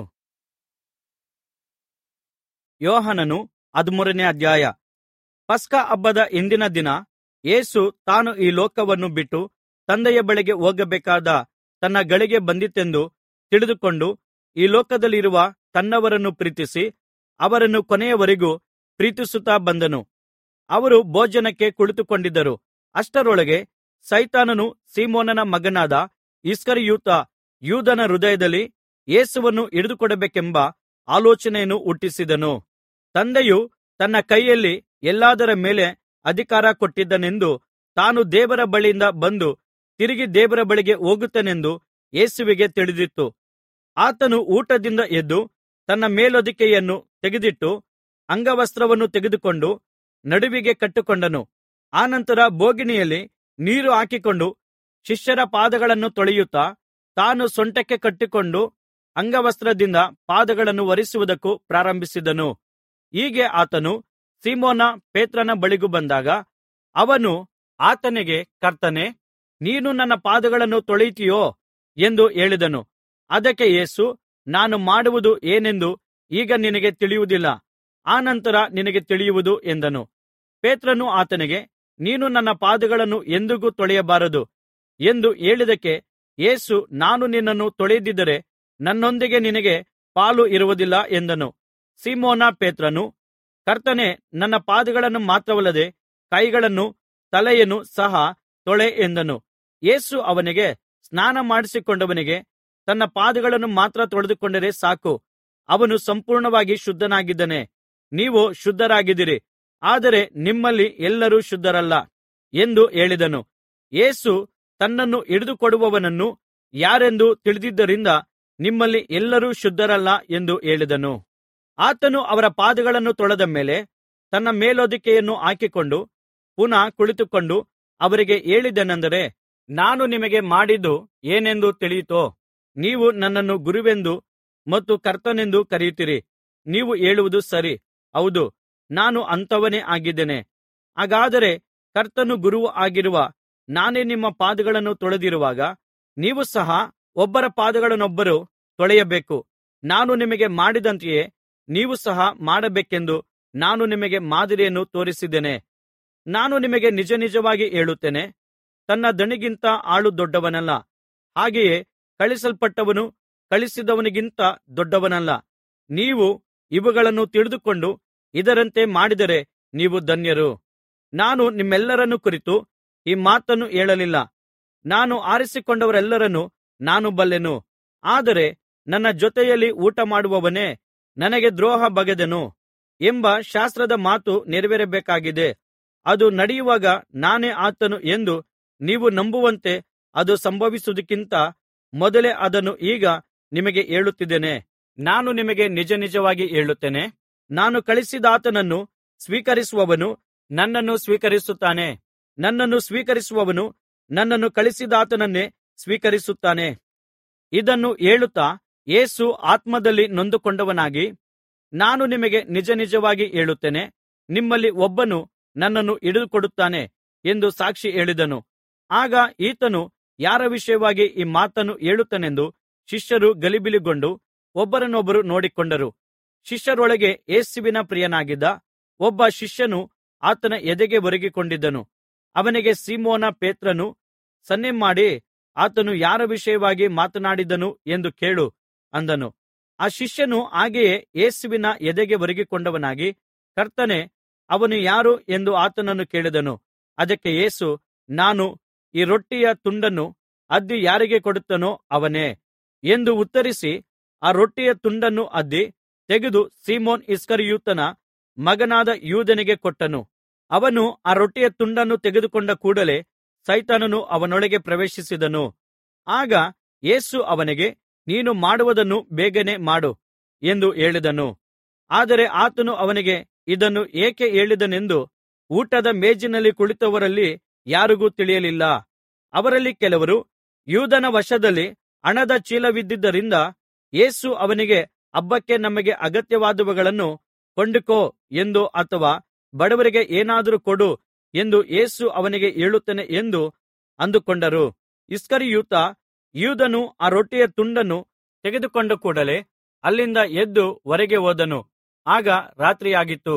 ಯೋಹಾನನು ಹದಿಮೂರನೇ ಅಧ್ಯಾಯ ಪಸ್ಕ ಹಬ್ಬದ ಹಿಂದಿನ ದಿನ ಯೇಸು ತಾನು ಈ ಲೋಕವನ್ನು ಬಿಟ್ಟು ತಂದೆಯ ಬಳಿಗೆ ಹೋಗಬೇಕಾದ ತನ್ನ ಗಳಿಗೆ ಬಂದಿತೆಂದು ತಿಳಿದುಕೊಂಡು ಈ ಲೋಕದಲ್ಲಿರುವ ತನ್ನವರನ್ನು ಪ್ರೀತಿಸಿ ಅವರನ್ನು ಕೊನೆಯವರೆಗೂ ಪ್ರೀತಿಸುತ್ತಾ ಬಂದನು ಅವರು ಭೋಜನಕ್ಕೆ ಕುಳಿತುಕೊಂಡಿದ್ದರು ಅಷ್ಟರೊಳಗೆ ಸೈತಾನನು ಸೀಮೋನನ ಮಗನಾದ ಇಸ್ಕರಿಯೋತ ಯೂದನ ಹೃದಯದಲ್ಲಿ ಯೇಸುವನ್ನು ಹಿಡಿದುಕೊಡಬೇಕೆಂಬ ಆಲೋಚನೆಯನ್ನು ಹುಟ್ಟಿಸಿದನು ತಂದೆಯು ತನ್ನ ಕೈಯಲ್ಲಿ ಎಲ್ಲಾದರ ಮೇಲೆ ಅಧಿಕಾರ ಕೊಟ್ಟಿದ್ದಾನೆಂದು ತಾನು ದೇವರ ಬಳಿಯಿಂದ ಬಂದು ತಿರುಗಿ ದೇವರ ಬಳಿಗೆ ಹೋಗುತ್ತೇನೆಂದು ಯೇಸುವಿಗೆ ತಿಳಿದಿತ್ತು ಆತನು ಊಟದಿಂದ ಎದ್ದು ತನ್ನ ಮೇಲೊದಿಕೆಯನ್ನು ತೆಗೆದಿಟ್ಟು ಅಂಗವಸ್ತ್ರವನ್ನು ತೆಗೆದುಕೊಂಡು ನಡುವಿಗೆ ಕಟ್ಟಿಕೊಂಡನು ಆನಂತರ ಬೋಗಿಣಿಯಲ್ಲಿ ನೀರು ಹಾಕಿಕೊಂಡು ಶಿಷ್ಯರ ಪಾದಗಳನ್ನು ತೊಳೆಯುತ್ತಾ ತಾನು ಸೊಂಟಕ್ಕೆ ಕಟ್ಟಿಕೊಂಡು ಅಂಗವಸ್ತ್ರದಿಂದ ಪಾದಗಳನ್ನು ಒರೆಸುವುದಕ್ಕೂ ಪ್ರಾರಂಭಿಸಿದನು ಹೀಗೆ ಆತನು ಸೀಮೋನ ಪೇತ್ರನ ಬಳಿಗೂ ಬಂದಾಗ ಅವನು ಆತನಿಗೆ ಕರ್ತನೇ ನೀನು ನನ್ನ ಪಾದಗಳನ್ನು ತೊಳೆಯುತ್ತೀಯೋ ಎಂದು ಹೇಳಿದನು ಅದಕ್ಕೆ ಯೇಸು ನಾನು ಮಾಡುವುದು ಏನೆಂದು ಈಗ ನಿನಗೆ ತಿಳಿಯುವುದಿಲ್ಲ ಆನಂತರ ನಿನಗೆ ತಿಳಿಯುವುದು ಎಂದನು ಪೇತ್ರನು ಆತನಿಗೆ ನೀನು ನನ್ನ ಪಾದಗಳನ್ನು ಎಂದಿಗೂ ತೊಳೆಯಬಾರದು ಎಂದು ಹೇಳಿದ್ದಕ್ಕೆ ಯೇಸು ನಾನು ನಿನ್ನನ್ನು ತೊಳೆಯದಿದ್ದರೆ ನನ್ನೊಂದಿಗೆ ನಿನಗೆ ಪಾಲು ಇರುವುದಿಲ್ಲ ಎಂದನು ಸೀಮೋನ ಪೇತ್ರನು ಕರ್ತನೇ ನನ್ನ ಪಾದಗಳನ್ನು ಮಾತ್ರವಲ್ಲದೆ ಕೈಗಳನ್ನು ತಲೆಯನ್ನು ಸಹ ತೊಳೆ ಎಂದನು ಯೇಸು ಅವನಿಗೆ ಸ್ನಾನ ಮಾಡಿಸಿಕೊಂಡವನಿಗೆ ತನ್ನ ಪಾದಗಳನ್ನು ಮಾತ್ರ ತೊಳೆದುಕೊಂಡರೆ ಸಾಕು ಅವನು ಸಂಪೂರ್ಣವಾಗಿ ಶುದ್ಧನಾಗಿದ್ದಾನೆ ನೀವು ಶುದ್ಧರಾಗಿದ್ದೀರಿ ಆದರೆ ನಿಮ್ಮಲ್ಲಿ ಎಲ್ಲರೂ ಶುದ್ಧರಲ್ಲ ಎಂದು ಹೇಳಿದನು ಯೇಸು ತನ್ನನ್ನು ಹಿಡಿದುಕೊಡುವವನನ್ನು ಯಾರೆಂದು ತಿಳಿದಿದ್ದರಿಂದ ನಿಮ್ಮಲ್ಲಿ ಎಲ್ಲರೂ ಶುದ್ಧರಲ್ಲ ಎಂದು ಹೇಳಿದನು ಆತನು ಅವರ ಪಾದಗಳನ್ನು ತೊಳೆದ ಮೇಲೆ ತನ್ನ ಮೇಲೊದಿಕೆಯನ್ನು ಹಾಕಿಕೊಂಡು ಪುನಃ ಕುಳಿತುಕೊಂಡು ಅವರಿಗೆ ಹೇಳಿದ್ದೇನೆಂದರೆ ನಾನು ನಿಮಗೆ ಮಾಡಿದ್ದು ಏನೆಂದು ತಿಳಿಯಿತೋ ನೀವು ನನ್ನನ್ನು ಗುರುವೆಂದು ಮತ್ತು ಕರ್ತನೆಂದು ಕರೆಯುತ್ತೀರಿ ನೀವು ಹೇಳುವುದು ಸರಿ ಹೌದು ನಾನು ಅಂಥವನೇ ಆಗಿದ್ದೇನೆ ಹಾಗಾದರೆ ಕರ್ತನು ಗುರುವೂ ಆಗಿರುವ ನಾನೇ ನಿಮ್ಮ ಪಾದಗಳನ್ನು ತೊಳೆದಿರುವಾಗ ನೀವು ಸಹ ಒಬ್ಬರ ಪಾದಗಳನ್ನೊಬ್ಬರು ತೊಳೆಯಬೇಕು ನಾನು ನಿಮಗೆ ಮಾಡಿದಂತೆಯೇ ನೀವು ಸಹ ಮಾಡಬೇಕೆಂದು ನಾನು ನಿಮಗೆ ಮಾದರಿಯನ್ನು ತೋರಿಸಿದ್ದೇನೆ ನಾನು ನಿಮಗೆ ನಿಜನಿಜವಾಗಿ ಹೇಳುತ್ತೇನೆ ತನ್ನ ದಣಿಗಿಂತ ಆಳು ದೊಡ್ಡವನಲ್ಲ ಹಾಗೆಯೇ ಕಳುಹಿಸಲ್ಪಟ್ಟವನು ಕಳುಹಿಸಿದವನಿಗಿಂತ ದೊಡ್ಡವನಲ್ಲ ನೀವು ಇವುಗಳನ್ನು ತಿಳಿದುಕೊಂಡು ಇದರಂತೆ ಮಾಡಿದರೆ ನೀವು ಧನ್ಯರು ನಾನು ನಿಮ್ಮೆಲ್ಲರನ್ನು ಕುರಿತು ಈ ಮಾತನ್ನು ಹೇಳಲಿಲ್ಲ ನಾನು ಆರಿಸಿಕೊಂಡವರೆಲ್ಲರನ್ನು ನಾನು ಬಲ್ಲೆನು ಆದರೆ ನನ್ನ ಜೊತೆಯಲ್ಲಿ ಊಟಮಾಡುವವನೇ ನನಗೆ ದ್ರೋಹ ಬಗೆದನು ಎಂಬ ಶಾಸ್ತ್ರದ ಮಾತು ನೆರವೇರಬೇಕಾಗಿದೆ ಅದು ನಡೆಯುವಾಗ ನಾನೇ ಆತನು ಎಂದು ನೀವು ನಂಬುವಂತೆ ಅದು ಸಂಭವಿಸುವುದಕ್ಕಿಂತ ಮೊದಲೇ ಅದನ್ನು ಈಗ ನಿಮಗೆ ಹೇಳುತ್ತಿದ್ದೇನೆ ನಾನು ನಿಮಗೆ ನಿಜನಿಜವಾಗಿ ಹೇಳುತ್ತೇನೆ ನಾನು ಕಳುಹಿಸಿದಾತನನ್ನು ಸ್ವೀಕರಿಸುವವನು ನನ್ನನ್ನು ಸ್ವೀಕರಿಸುತ್ತಾನೆ ನನ್ನನ್ನು ಸ್ವೀಕರಿಸುವವನು ನನ್ನನ್ನು ಕಳುಹಿಸಿದಾತನನ್ನೇ ಸ್ವೀಕರಿಸುತ್ತಾನೆ ಇದನ್ನು ಹೇಳುತ್ತಾ ಯೇಸು ಆತ್ಮದಲ್ಲಿ ನೊಂದುಕೊಂಡವನಾಗಿ ನಾನು ನಿಮಗೆ ನಿಜನಿಜವಾಗಿ ಹೇಳುತ್ತೇನೆ ನಿಮ್ಮಲ್ಲಿ ಒಬ್ಬನು ನನ್ನನ್ನು ಹಿಡಿದುಕೊಡುತ್ತಾನೆ ಎಂದು ಸಾಕ್ಷಿ ಹೇಳಿದನು ಆಗ ಈತನು ಯಾರ ವಿಷಯವಾಗಿ ಈ ಮಾತನ್ನು ಹೇಳುತ್ತಾನೆಂದು ಶಿಷ್ಯರು ಗಲಿಬಿಲಿಗೊಂಡು ಒಬ್ಬರನ್ನೊಬ್ಬರು ನೋಡಿಕೊಂಡರು ಶಿಷ್ಯರೊಳಗೆ ಯೇಸುವಿನ ಪ್ರಿಯನಾಗಿದ್ದ ಒಬ್ಬ ಶಿಷ್ಯನು ಆತನ ಎದೆಗೆ ಒರಗಿಕೊಂಡಿದ್ದನು ಅವನಿಗೆ ಸೀಮೋನ ಪೇತ್ರನು ಸನ್ನೆಮಾಡಿ ಆತನು ಯಾರ ವಿಷಯವಾಗಿ ಮಾತನಾಡಿದನು ಎಂದು ಕೇಳು ಅಂದನು ಆ ಶಿಷ್ಯನು ಹಾಗೆಯೇ ಯೇಸುವಿನ ಎದೆಗೆ ಒರಗಿಕೊಂಡವನಾಗಿ ಕರ್ತನೇ ಅವನು ಯಾರು ಎಂದು ಆತನನ್ನು ಕೇಳಿದನು ಅದಕ್ಕೆ ಯೇಸು ನಾನು ಈ ರೊಟ್ಟಿಯ ತುಂಡನ್ನು ಅದ್ದಿ ಯಾರಿಗೆ ಕೊಡುತ್ತೇನೋ ಅವನೇ ಎಂದು ಉತ್ತರಿಸಿ ಆ ರೊಟ್ಟಿಯ ತುಂಡನ್ನು ಅದ್ದಿ ತೆಗೆದು ಸೀಮೋನ್ ಇಸ್ಕರಿಯೋತನ ಮಗನಾದ ಯೂದನಿಗೆ ಕೊಟ್ಟನು ಅವನು ಆ ರೊಟ್ಟಿಯ ತುಂಡನ್ನು ತೆಗೆದುಕೊಂಡ ಕೂಡಲೆ ಸೈತಾನನು ಅವನೊಳಗೆ ಪ್ರವೇಶಿಸಿದನು ಆಗ ಯೇಸು ಅವನಿಗೆ ನೀನು ಮಾಡುವುದನ್ನು ಬೇಗನೆ ಮಾಡು ಎಂದು ಹೇಳಿದನು ಆದರೆ ಆತನು ಅವನಿಗೆ ಇದನ್ನು ಏಕೆ ಹೇಳಿದನೆಂದು ಊಟದ ಮೇಜಿನಲ್ಲಿ ಕುಳಿತವರಲ್ಲಿ ಯಾರಿಗೂ ತಿಳಿಯಲಿಲ್ಲ ಅವರಲ್ಲಿ ಕೆಲವರು ಯೂದನ ವಶದಲ್ಲಿ ಹಣದ ಚೀಲವಿದ್ದುದರಿಂದ ಯೇಸು ಅವನಿಗೆ ಹಬ್ಬಕ್ಕೆ ನಮಗೆ ಅಗತ್ಯವಾದವುಗಳನ್ನು ಕೊಂಡುಕೋ ಎಂದು ಅಥವಾ ಬಡವರಿಗೆ ಏನಾದರೂ ಕೊಡು ಎಂದು ಯೇಸು ಅವನಿಗೆ ಹೇಳುತ್ತಾನೆ ಎಂದು ಅಂದುಕೊಂಡರು ಇಸ್ಕರಿಯೋತ ಯೂದನು ಆ ರೊಟ್ಟಿಯ ತುಂಡನ್ನು ತೆಗೆದುಕೊಂಡ ಕೂಡಲೆ ಅಲ್ಲಿಂದ ಎದ್ದು ಹೊರಗೆ ಹೋದನು ಆಗ ರಾತ್ರಿಯಾಗಿತ್ತು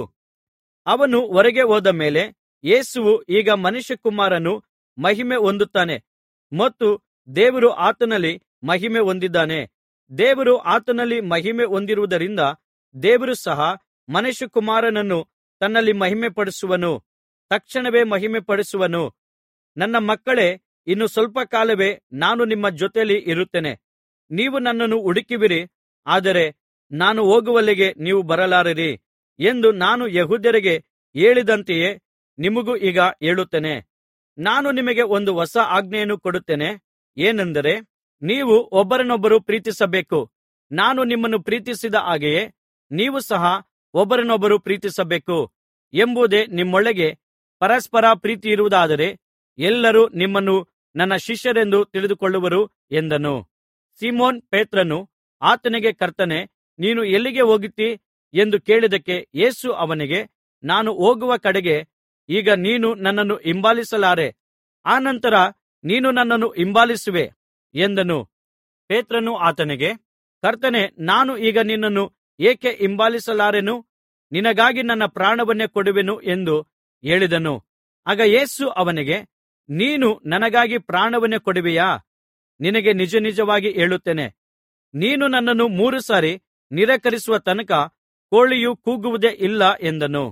ಅವನು ಹೊರಗೆ ಹೋದ ಮೇಲೆ ಯೇಸುವು ಈಗ ಮನುಷ್ಯಕುಮಾರನು ಮಹಿಮೆ ಹೊಂದುತ್ತಾನೆ ಮತ್ತು ದೇವರು ಆತನಲ್ಲಿ ಮಹಿಮೆ ಹೊಂದಿದ್ದಾನೆ ದೇವರು ಆತನಲ್ಲಿ ಮಹಿಮೆ ಹೊಂದಿರುವುದರಿಂದ ದೇವರು ಸಹ ಮನುಷ್ಯಕುಮಾರನನ್ನು ತನ್ನಲ್ಲಿ ಮಹಿಮೆಪಡಿಸುವನು ತಕ್ಷಣವೇ ಮಹಿಮೆಪಡಿಸುವನು ನನ್ನ ಮಕ್ಕಳೇ ಇನ್ನು ಸ್ವಲ್ಪ ಕಾಲವೇ ನಾನು ನಿಮ್ಮ ಜೊತೆಯಲ್ಲಿ ಇರುತ್ತೇನೆ ನೀವು ನನ್ನನ್ನು ಹುಡುಕುವಿರಿ ಆದರೆ ನಾನು ಹೋಗುವಲ್ಲಿಗೆ ನೀವು ಬರಲಾರಿರಿ ಎಂದು ನಾನು ಯೆಹೂದ್ಯರಿಗೆ ಹೇಳಿದಂತೆಯೇ ನಿಮಗೂ ಈಗ ಹೇಳುತ್ತೇನೆ ನಾನು ನಿಮಗೆ ಒಂದು ಹೊಸ ಆಜ್ಞೆಯನ್ನು ಕೊಡುತ್ತೇನೆ ಏನೆಂದರೆ ನೀವು ಒಬ್ಬರನ್ನೊಬ್ಬರು ಪ್ರೀತಿಸಬೇಕು ನಾನು ನಿಮ್ಮನ್ನು ಪ್ರೀತಿಸಿದ ಹಾಗೆಯೇ ನೀವು ಸಹ ಒಬ್ಬರನ್ನೊಬ್ಬರು ಪ್ರೀತಿಸಬೇಕು ಎಂಬುದೇ ನಿಮ್ಮೊಳಗೆ ಪರಸ್ಪರ ಪ್ರೀತಿಯಿರುವುದಾದರೆ ಎಲ್ಲರೂ ನಿಮ್ಮನ್ನು ನನ್ನ ಶಿಷ್ಯರೆಂದು ತಿಳಿದುಕೊಳ್ಳುವರು ಎಂದನು ಸೀಮೋನ್ ಪೇತ್ರನು ಆತನಿಗೆ ಕರ್ತನೇ ನೀನು ಎಲ್ಲಿಗೆ ಹೋಗುತ್ತೀ ಎಂದು ಕೇಳಿದ್ದಕ್ಕೆ ಯೇಸು ಅವನಿಗೆ ನಾನು ಹೋಗುವ ಕಡೆಗೆ ಈಗ ನೀನು ನನ್ನನ್ನು ಹಿಂಬಾಲಿಸಲಾರೆ ಆನಂತರ ನೀನು ನನ್ನನ್ನು ಹಿಂಬಾಲಿಸುವೆ ಎಂದನು ಪೇತ್ರನು ಆತನಿಗೆ ಕರ್ತನೇ ನಾನು ಈಗ ನಿನ್ನನ್ನು ಏಕೆ ಹಿಂಬಾಲಿಸಲಾರೆನು ನಿನಗಾಗಿ ನನ್ನ ಪ್ರಾಣವನ್ನೇ ಕೊಡುವೆನು ಎಂದು ಹೇಳಿದನು ಆಗ ಯೇಸು ಅವನಿಗೆ ನೀನು ನನಗಾಗಿ ಪ್ರಾಣವನ್ನೇ ಕೊಡುವೆಯಾ ನಿನಗೆ ನಿಜನಿಜವಾಗಿ ಹೇಳುತ್ತೇನೆ ನೀನು ನನ್ನನ್ನು ಮೂರು ಸಾರಿ ನಿರಾಕರಿಸುವ ತನಕ ಕೋಳಿಯು ಕೂಗುವುದೇ ಇಲ್ಲ ಎಂದನು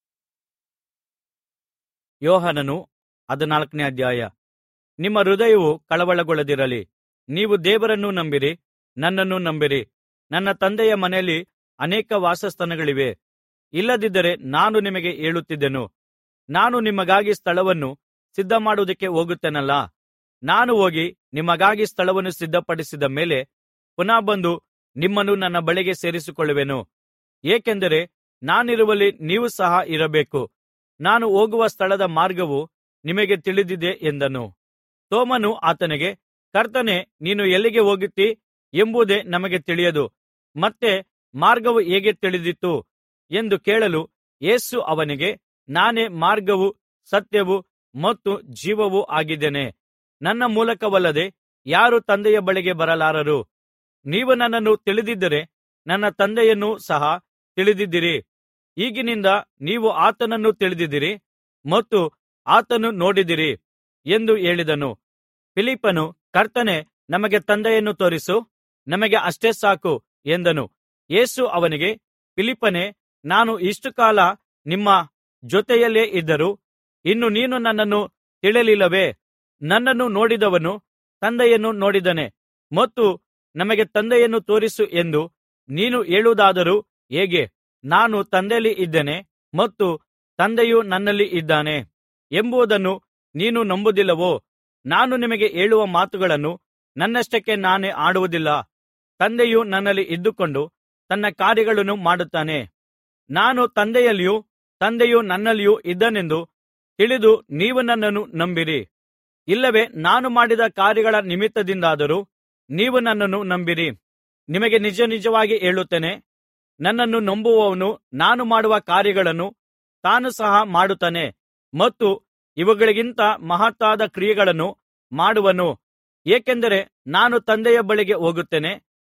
ಯೋಹಾನನು ಹದಿನಾಲ್ಕನೇ ಅಧ್ಯಾಯ ನಿಮ್ಮ ಹೃದಯವು ಕಳವಳಗೊಳ್ಳದಿರಲಿ ನೀವು ದೇವರನ್ನು ನಂಬಿರಿ ನನ್ನನ್ನು ನಂಬಿರಿ ನನ್ನ ತಂದೆಯ ಮನೆಯಲ್ಲಿ ಅನೇಕ ವಾಸಸ್ಥಾನಗಳಿವೆ ಇಲ್ಲದಿದ್ದರೆ ನಾನು ನಿಮಗೆ ಹೇಳುತ್ತಿದ್ದೆನು ನಾನು ನಿಮಗಾಗಿ ಸ್ಥಳವನ್ನು ಸಿದ್ಧಮಾಡುವುದಕ್ಕೆ ಹೋಗುತ್ತೇನಲ್ಲಾ ನಾನು ಹೋಗಿ ನಿಮಗಾಗಿ ಸ್ಥಳವನ್ನು ಸಿದ್ಧಪಡಿಸಿದ ಮೇಲೆ ಪುನಃ ಬಂದು ನಿಮ್ಮನ್ನು ನನ್ನ ಬಳಿಗೆ ಸೇರಿಸಿಕೊಳ್ಳುವೆನು ಏಕೆಂದರೆ ನಾನಿರುವಲ್ಲಿ ನೀವು ಸಹ ಇರಬೇಕು ನಾನು ಹೋಗುವ ಸ್ಥಳದ ಮಾರ್ಗವು ನಿಮಗೆ ತಿಳಿದಿದೆ ಎಂದನು ತೋಮನು ಆತನಿಗೆ ಕರ್ತನೇ ನೀನು ಎಲ್ಲಿಗೆ ಹೋಗುತ್ತೀ ಎಂಬುದೇ ನಮಗೆ ತಿಳಿಯದು ಮತ್ತೆ ಮಾರ್ಗವು ಹೇಗೆ ತಿಳಿದೀತು ಎಂದು ಕೇಳಲು ಯೇಸು ಅವನಿಗೆ ನಾನೇ ಮಾರ್ಗವೂ ಸತ್ಯವೂ ಮತ್ತು ಜೀವವೂ ಆಗಿದ್ದೇನೆ ನನ್ನ ಮೂಲಕವಲ್ಲದೆ ಯಾರೂ ತಂದೆಯ ಬಳಿಗೆ ಬರಲಾರರು ನೀವು ನನ್ನನ್ನು ತಿಳಿದಿದ್ದರೆ ನನ್ನ ತಂದೆಯನ್ನೂ ಸಹ ತಿಳಿದಿದ್ದೀರಿ ಈಗಿನಿಂದ ನೀವು ಆತನನ್ನು ತಿಳಿದಿದ್ದೀರಿ ಮತ್ತು ಆತನನ್ನು ನೋಡಿದಿರಿ ಎಂದು ಹೇಳಿದನು ಫಿಲಿಪ್ಪನು ಕರ್ತನೇ ನಮಗೆ ತಂದೆಯನ್ನು ತೋರಿಸು ನಮಗೆ ಅಷ್ಟೇ ಸಾಕು ಎಂದನು ಯೇಸು ಅವನಿಗೆ ಫಿಲಿಪ್ಪನೇ ನಾನು ಇಷ್ಟು ಕಾಲ ನಿಮ್ಮ ಜೊತೆಯಲ್ಲೇ ಇದ್ದರೂ ಇನ್ನು ನೀನು ನನ್ನನ್ನು ತಿಳಿಯಲಿಲ್ಲವೇ ನನ್ನನ್ನು ನೋಡಿದವನು ತಂದೆಯನ್ನು ನೋಡಿದ್ದಾನೆ ಮತ್ತು ನಮಗೆ ತಂದೆಯನ್ನು ತೋರಿಸು ಎಂದು ನೀನು ಹೇಳುವುದಾದರೂ ಹೇಗೆ ನಾನು ತಂದೆಯಲ್ಲಿ ಇದ್ದೇನೆ ಮತ್ತು ತಂದೆಯು ನನ್ನಲ್ಲಿ ಇದ್ದಾನೆ ಎಂಬುದನ್ನು ನೀನು ನಂಬುವುದಿಲ್ಲವೋ ನಾನು ನಿಮಗೆ ಹೇಳುವ ಮಾತುಗಳನ್ನು ನನ್ನಷ್ಟಕ್ಕೆ ನಾನೇ ಆಡುವುದಿಲ್ಲ ತಂದೆಯು ನನ್ನಲ್ಲಿ ಇದ್ದುಕೊಂಡು ತನ್ನ ಕಾರ್ಯಗಳನ್ನು ಮಾಡುತ್ತಾನೆ ನಾನು ತಂದೆಯಲ್ಲಿಯೂ ತಂದೆಯು ನನ್ನಲ್ಲಿಯೂ ಇದ್ದಾನೆಂದು ತಿಳಿದು ನೀವು ನನ್ನನ್ನು ನಂಬಿರಿ ಇಲ್ಲವೇ ನಾನು ಮಾಡಿದ ಕಾರ್ಯಗಳ ನಿಮಿತ್ತದಿಂದಾದರೂ ನೀವು ನನ್ನನ್ನು ನಂಬಿರಿ ನಿಮಗೆ ನಿಜ ನಿಜವಾಗಿ ಹೇಳುತ್ತೇನೆ ನನ್ನನ್ನು ನಂಬುವವನು ನಾನು ಮಾಡುವ ಕಾರ್ಯಗಳನ್ನು ತಾನು ಸಹ ಮಾಡುತ್ತಾನೆ ಮತ್ತು ಇವುಗಳಿಗಿಂತ ಮಹತ್ತಾದ ಕ್ರಿಯೆಗಳನ್ನು ಮಾಡುವನು ಏಕೆಂದರೆ ನಾನು ತಂದೆಯ ಬಳಿಗೆ ಹೋಗುತ್ತೇನೆ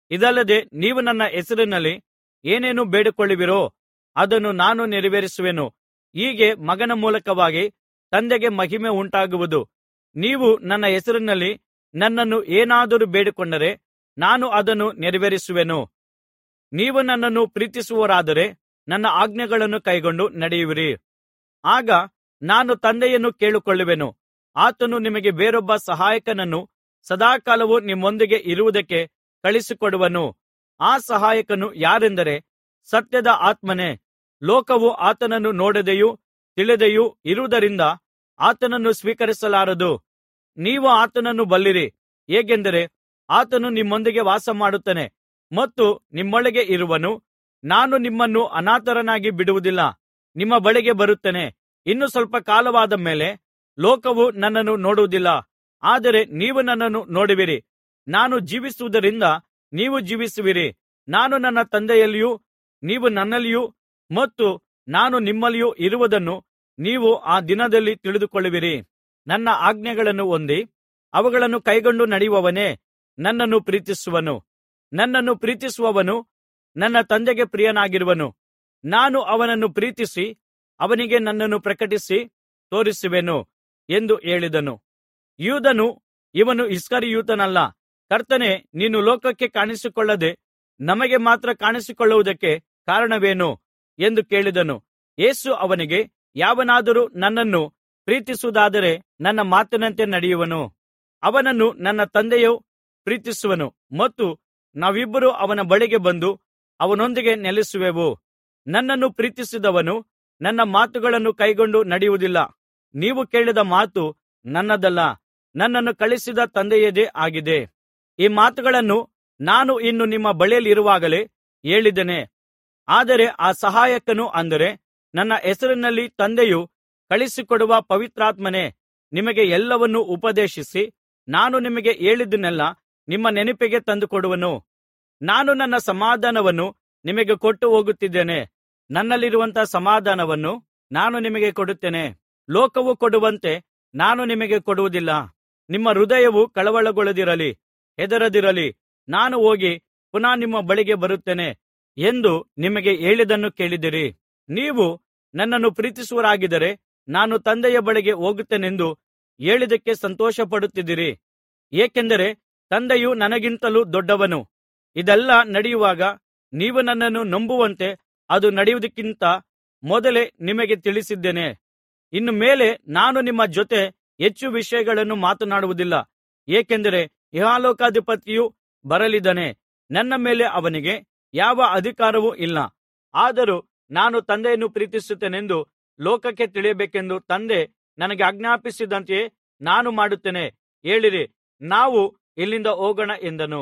ಇದಲ್ಲದೆ ನೀವು ನನ್ನ ಹೆಸರಿನಲ್ಲಿ ಏನೇನು ಬೇಡಿಕೊಳ್ಳುವಿರೋ ಅದನ್ನು ನಾನು ನೆರವೇರಿಸುವೆನು ಹೀಗೆ ಮಗನ ಮೂಲಕವಾಗಿ ತಂದೆಗೆ ಮಹಿಮೆ ಉಂಟಾಗುವುದು ನೀವು ನನ್ನ ಹೆಸರಿನಲ್ಲಿ ನನ್ನನ್ನು ಏನಾದರೂ ಬೇಡಿಕೊಂಡರೆ ನಾನು ಅದನ್ನು ನೆರವೇರಿಸುವೆನು ನೀವು ನನ್ನನ್ನು ಪ್ರೀತಿಸುವವರಾದರೆ ನನ್ನ ಆಜ್ಞೆಗಳನ್ನು ಕೈಕೊಂಡು ನಡೆಯುವಿರಿ ಆಗ ನಾನು ತಂದೆಯನ್ನು ಕೇಳಿಕೊಳ್ಳುವೆನು ಆತನು ನಿಮಗೆ ಬೇರೊಬ್ಬ ಸಹಾಯಕನನ್ನು ಸದಾಕಾಲವು ನಿಮ್ಮೊಂದಿಗೆ ಇರುವುದಕ್ಕೆ ಕಳುಹಿಸಿಕೊಡುವನು ಆ ಸಹಾಯಕನು ಯಾರೆಂದರೆ ಸತ್ಯದ ಆತ್ಮನೇ ಲೋಕವು ಆತನನ್ನು ನೋಡದೆಯೂ ತಿಳಿದೆಯೂ ಇರುವುದರಿಂದ ಆತನನ್ನು ಸ್ವೀಕರಿಸಲಾರದು ನೀವು ಆತನನ್ನು ಬಲ್ಲಿರಿ ಹೇಗೆಂದರೆ ಆತನು ನಿಮ್ಮೊಂದಿಗೆ ವಾಸಮಾಡುತ್ತಾನೆ ಮತ್ತು ನಿಮ್ಮೊಳಗೆ ಇರುವನು ನಾನು ನಿಮ್ಮನ್ನು ಅನಾಥರನ್ನಾಗಿ ಬಿಡುವುದಿಲ್ಲ ನಿಮ್ಮ ಬಳಿಗೆ ಬರುತ್ತೇನೆ ಇನ್ನು ಸ್ವಲ್ಪ ಕಾಲವಾದ ಮೇಲೆ ಲೋಕವು ನನ್ನನ್ನು ನೋಡುವುದಿಲ್ಲ ಆದರೆ ನೀವು ನನ್ನನ್ನು ನೋಡುವಿರಿ ನಾನು ಜೀವಿಸುವುದರಿಂದ ನೀವು ಜೀವಿಸುವಿರಿ ನಾನು ನನ್ನ ತಂದೆಯಲ್ಲಿಯೂ ನೀವು ನನ್ನಲ್ಲಿಯೂ ಮತ್ತು ನಾನು ನಿಮ್ಮಲ್ಲಿಯೂ ಇರುವುದನ್ನು ನೀವು ಆ ದಿನದಲ್ಲಿ ತಿಳಿದುಕೊಳ್ಳುವಿರಿ ನನ್ನ ಆಜ್ಞೆಗಳನ್ನು ಹೊಂದಿ ಅವುಗಳನ್ನು ಕೈಕೊಂಡು ನಡೆಯುವವನೇ ನನ್ನನ್ನು ಪ್ರೀತಿಸುವನು ನನ್ನನ್ನು ಪ್ರೀತಿಸುವವನು ನನ್ನ ತಂದೆಗೆ ಪ್ರಿಯನಾಗಿರುವನು ನಾನು ಅವನನ್ನು ಪ್ರೀತಿಸಿ ಅವನಿಗೆ ನನ್ನನ್ನು ಪ್ರಕಟಿಸಿ ತೋರಿಸುವೆನು ಎಂದು ಹೇಳಿದನು ಯೂದನು ಇವನು ಇಸ್ಕರಿಯೋತನಲ್ಲ ಕರ್ತನೇ ನೀನು ಲೋಕಕ್ಕೆ ಕಾಣಿಸಿಕೊಳ್ಳದೆ ನಮಗೆ ಮಾತ್ರ ಕಾಣಿಸಿಕೊಳ್ಳುವುದಕ್ಕೆ ಕಾರಣವೇನು ಎಂದು ಕೇಳಿದನು ಯೇಸು ಅವನಿಗೆ ಯಾವನಾದರೂ ನನ್ನನ್ನು ಪ್ರೀತಿಸುವುದಾದರೆ ನನ್ನ ಮಾತಿನಂತೆ ನಡೆಯುವನು ಅವನನ್ನು ನನ್ನ ತಂದೆಯು ಪ್ರೀತಿಸುವನು ಮತ್ತು ನಾವಿಬ್ಬರೂ ಅವನ ಬಳಿಗೆ ಬಂದು ಅವನೊಂದಿಗೆ ನೆಲೆಸುವೆವು ನನ್ನನ್ನು ಪ್ರೀತಿಸಿದವನು ನನ್ನ ಮಾತುಗಳನ್ನು ಕೈಕೊಂಡು ನಡೆಯುವುದಿಲ್ಲ ನೀವು ಕೇಳಿದ ಮಾತು ನನ್ನದಲ್ಲ ನನ್ನನ್ನು ಕಳುಹಿಸಿದ ತಂದೆಯದೇ ಆಗಿದೆ ಈ ಮಾತುಗಳನ್ನು ನಾನು ಇನ್ನು ನಿಮ್ಮ ಬಳಿಯಲ್ಲಿರುವಾಗಲೇ ಹೇಳಿದ್ದೇನೆ ಆದರೆ ಆ ಸಹಾಯಕನು ಅಂದರೆ ನನ್ನ ಹೆಸರಿನಲ್ಲಿ ತಂದೆಯು ಕಳುಹಿಸಿಕೊಡುವ ಪವಿತ್ರಾತ್ಮನೇ ನಿಮಗೆ ಎಲ್ಲವನ್ನೂ ಉಪದೇಶಿಸಿ ನಾನು ನಿಮಗೆ ಹೇಳಿದ್ದನ್ನೆಲ್ಲಾ ನಿಮ್ಮ ನೆನಪಿಗೆ ತಂದುಕೊಡುವನು ನಾನು ನನ್ನ ಸಮಾಧಾನವನ್ನು ನಿಮಗೆ ಕೊಟ್ಟು ಹೋಗುತ್ತಿದ್ದೇನೆ ನನ್ನಲ್ಲಿರುವಂಥ ಸಮಾಧಾನವನ್ನು ನಾನು ನಿಮಗೆ ಕೊಡುತ್ತೇನೆ ಲೋಕವು ಕೊಡುವಂತೆ ನಾನು ನಿಮಗೆ ಕೊಡುವುದಿಲ್ಲ ನಿಮ್ಮ ಹೃದಯವು ಕಳವಳಗೊಳ್ಳದಿರಲಿ ಹೆದರದಿರಲಿ ನಾನು ಹೋಗಿ ಪುನಃ ನಿಮ್ಮ ಬಳಿಗೆ ಬರುತ್ತೇನೆ ಎಂದು ನಿಮಗೆ ಹೇಳಿದ್ದನ್ನು ಕೇಳಿದಿರಿ ನೀವು ನನ್ನನ್ನು ಪ್ರೀತಿಸುವವರಾಗಿದ್ದರೆ ನಾನು ತಂದೆಯ ಬಳಿಗೆ ಹೋಗುತ್ತೇನೆಂದು ಹೇಳಿದ್ದಕ್ಕೆ ಸಂತೋಷಪಡುತ್ತಿದ್ದೀರಿ ಏಕೆಂದರೆ ತಂದೆಯು ನನಗಿಂತಲೂ ದೊಡ್ಡವನು ಇದೆಲ್ಲಾ ನಡೆಯುವಾಗ ನೀವು ನನ್ನನ್ನು ನಂಬುವಂತೆ ಅದು ನಡೆಯುವುದಕ್ಕಿಂತ ಮೊದಲೇ ನಿಮಗೆ ತಿಳಿಸಿದ್ದೇನೆ ಇನ್ನು ಮೇಲೆ ನಾನು ನಿಮ್ಮ ಜೊತೆ ಹೆಚ್ಚು ವಿಷಯಗಳನ್ನು ಮಾತನಾಡುವುದಿಲ್ಲ ಏಕೆಂದರೆ ಇಹಲೋಕಾಧಿಪತಿಯು ಬರಲಿದ್ದಾನೆ ನನ್ನ ಮೇಲೆ ಅವನಿಗೆ ಯಾವ ಅಧಿಕಾರವೂ ಇಲ್ಲ ಆದರೂ ನಾನು ತಂದೆಯನ್ನು ಪ್ರೀತಿಸುತ್ತೇನೆಂದು ಲೋಕಕ್ಕೆ ತಿಳಿಯಬೇಕೆಂದು ತಂದೆ ನನಗೆ ಆಜ್ಞಾಪಿಸಿದಂತೆಯೇ ನಾನು ಮಾಡುತ್ತೇನೆ ಹೇಳಿರಿ ನಾವು ಇಲ್ಲಿಂದ ಹೋಗೋಣ ಎಂದನು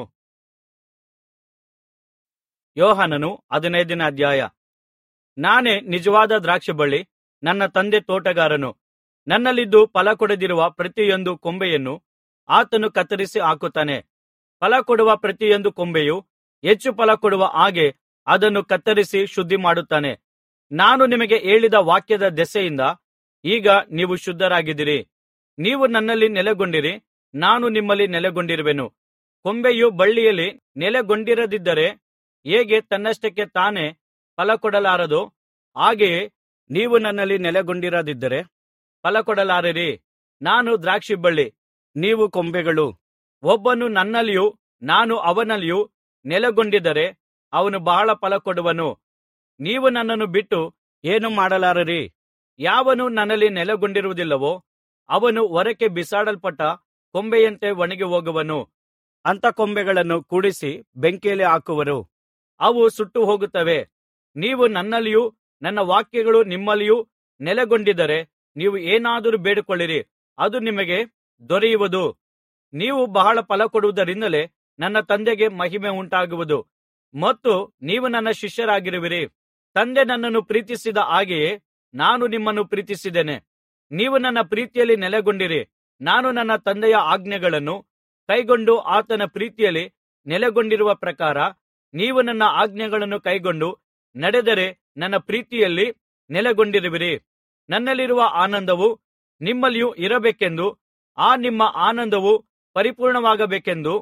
ಯೋಹಾನನು ಹದಿನೈದನೇ ಅಧ್ಯಾಯ ನಾನೇ ನಿಜವಾದ ದ್ರಾಕ್ಷಿಬಳ್ಳಿ ನನ್ನ ತಂದೆ ತೋಟಗಾರನು ನನ್ನಲ್ಲಿದ್ದು ಫಲ ಕೊಡದಿರುವ ಪ್ರತಿಯೊಂದು ಕೊಂಬೆಯನ್ನು ಆತನು ಕತ್ತರಿಸಿ ಹಾಕುತ್ತಾನೆ ಫಲ ಕೊಡುವ ಪ್ರತಿಯೊಂದು ಕೊಂಬೆಯು ಹೆಚ್ಚು ಫಲ ಕೊಡುವ ಹಾಗೆ ಅದನ್ನು ಕತ್ತರಿಸಿ ಶುದ್ಧಿ ಮಾಡುತ್ತಾನೆ ನಾನು ನಿಮಗೆ ಹೇಳಿದ ವಾಕ್ಯದ ದೆಸೆಯಿಂದ ಈಗ ನೀವು ಶುದ್ಧರಾಗಿದ್ದೀರಿ ನೀವು ನನ್ನಲ್ಲಿ ನೆಲೆಗೊಂಡಿರಿ ನಾನು ನಿಮ್ಮಲ್ಲಿ ನೆಲೆಗೊಂಡಿರುವೆನು ಕೊಂಬೆಯು ಬಳ್ಳಿಯಲ್ಲಿ ನೆಲೆಗೊಂಡಿರದಿದ್ದರೆ ಹೇಗೆ ತನ್ನಷ್ಟಕ್ಕೆ ತಾನೇ ಫಲ ಕೊಡಲಾರದೋ ಹಾಗೆಯೇ ನೀವು ನನ್ನಲ್ಲಿ ನೆಲೆಗೊಂಡಿರದಿದ್ದರೆ ಫಲ ಕೊಡಲಾರಿರಿ ನಾನು ದ್ರಾಕ್ಷಿಬಳ್ಳಿ ನೀವು ಕೊಂಬೆಗಳು ಒಬ್ಬನು ನನ್ನಲ್ಲಿಯೂ ನಾನು ಅವನಲ್ಲಿಯೂ ನೆಲೆಗೊಂಡಿದ್ದರೆ ಅವನು ಬಹಳ ಫಲ ಕೊಡುವನು ನೀವು ನನ್ನನ್ನು ಬಿಟ್ಟು ಏನು ಮಾಡಲಾರಿರಿ ಯಾವನು ನನ್ನಲ್ಲಿ ನೆಲೆಗೊಂಡಿರುವುದಿಲ್ಲವೋ ಅವನು ಹೊರಕ್ಕೆ ಬಿಸಾಡಲ್ಪಟ್ಟ ಕೊಂಬೆಯಂತೆ ಒಣಗಿ ಹೋಗುವನು ಅಂಥ ಕೊಂಬೆಗಳನ್ನು ಕೂಡಿಸಿ ಬೆಂಕಿಯಲ್ಲಿ ಹಾಕುವರು ಅವು ಸುಟ್ಟು ಹೋಗುತ್ತವೆ ನೀವು ನನ್ನಲ್ಲಿಯೂ ನನ್ನ ವಾಕ್ಯಗಳು ನಿಮ್ಮಲ್ಲಿಯೂ ನೆಲೆಗೊಂಡಿದ್ದರೆ ನೀವು ಏನಾದರೂ ಬೇಡಿಕೊಳ್ಳಿರಿ ಅದು ನಿಮಗೆ ದೊರೆಯುವುದು ನೀವು ಬಹಳ ಫಲ ಕೊಡುವುದರಿಂದಲೇ ನನ್ನ ತಂದೆಗೆ ಮಹಿಮೆ ಉಂಟಾಗುವುದು ಮತ್ತು ನೀವು ನನ್ನ ಶಿಷ್ಯರಾಗಿರುವಿರಿ ತಂದೆ ನನ್ನನ್ನು ಪ್ರೀತಿಸಿದ ಹಾಗೆಯೇ ನಾನು ನಿಮ್ಮನ್ನು ಪ್ರೀತಿಸಿದ್ದೇನೆ ನೀವು ನನ್ನ ಪ್ರೀತಿಯಲ್ಲಿ ನೆಲೆಗೊಂಡಿರಿ ನಾನು ನನ್ನ ತಂದೆಯ ಆಜ್ಞೆಗಳನ್ನು ಕೈಕೊಂಡು ಆತನ ಪ್ರೀತಿಯಲ್ಲಿ ನೆಲೆಗೊಂಡಿರುವ ಪ್ರಕಾರ ನೀವು ನನ್ನ ಆಜ್ಞೆಗಳನ್ನು ಕೈಕೊಂಡು ನಡೆದರೆ ನನ್ನ ಪ್ರೀತಿಯಲ್ಲಿ ನೆಲೆಗೊಂಡಿರುವಿರಿ ನನ್ನಲ್ಲಿರುವ ಆನಂದವು ನಿಮ್ಮಲ್ಲಿಯೂ ಇರಬೇಕೆಂದು ಆ ನಿಮ್ಮ ಆನಂದವು ಪರಿಪೂರ್ಣವಾಗಬೇಕೆಂದು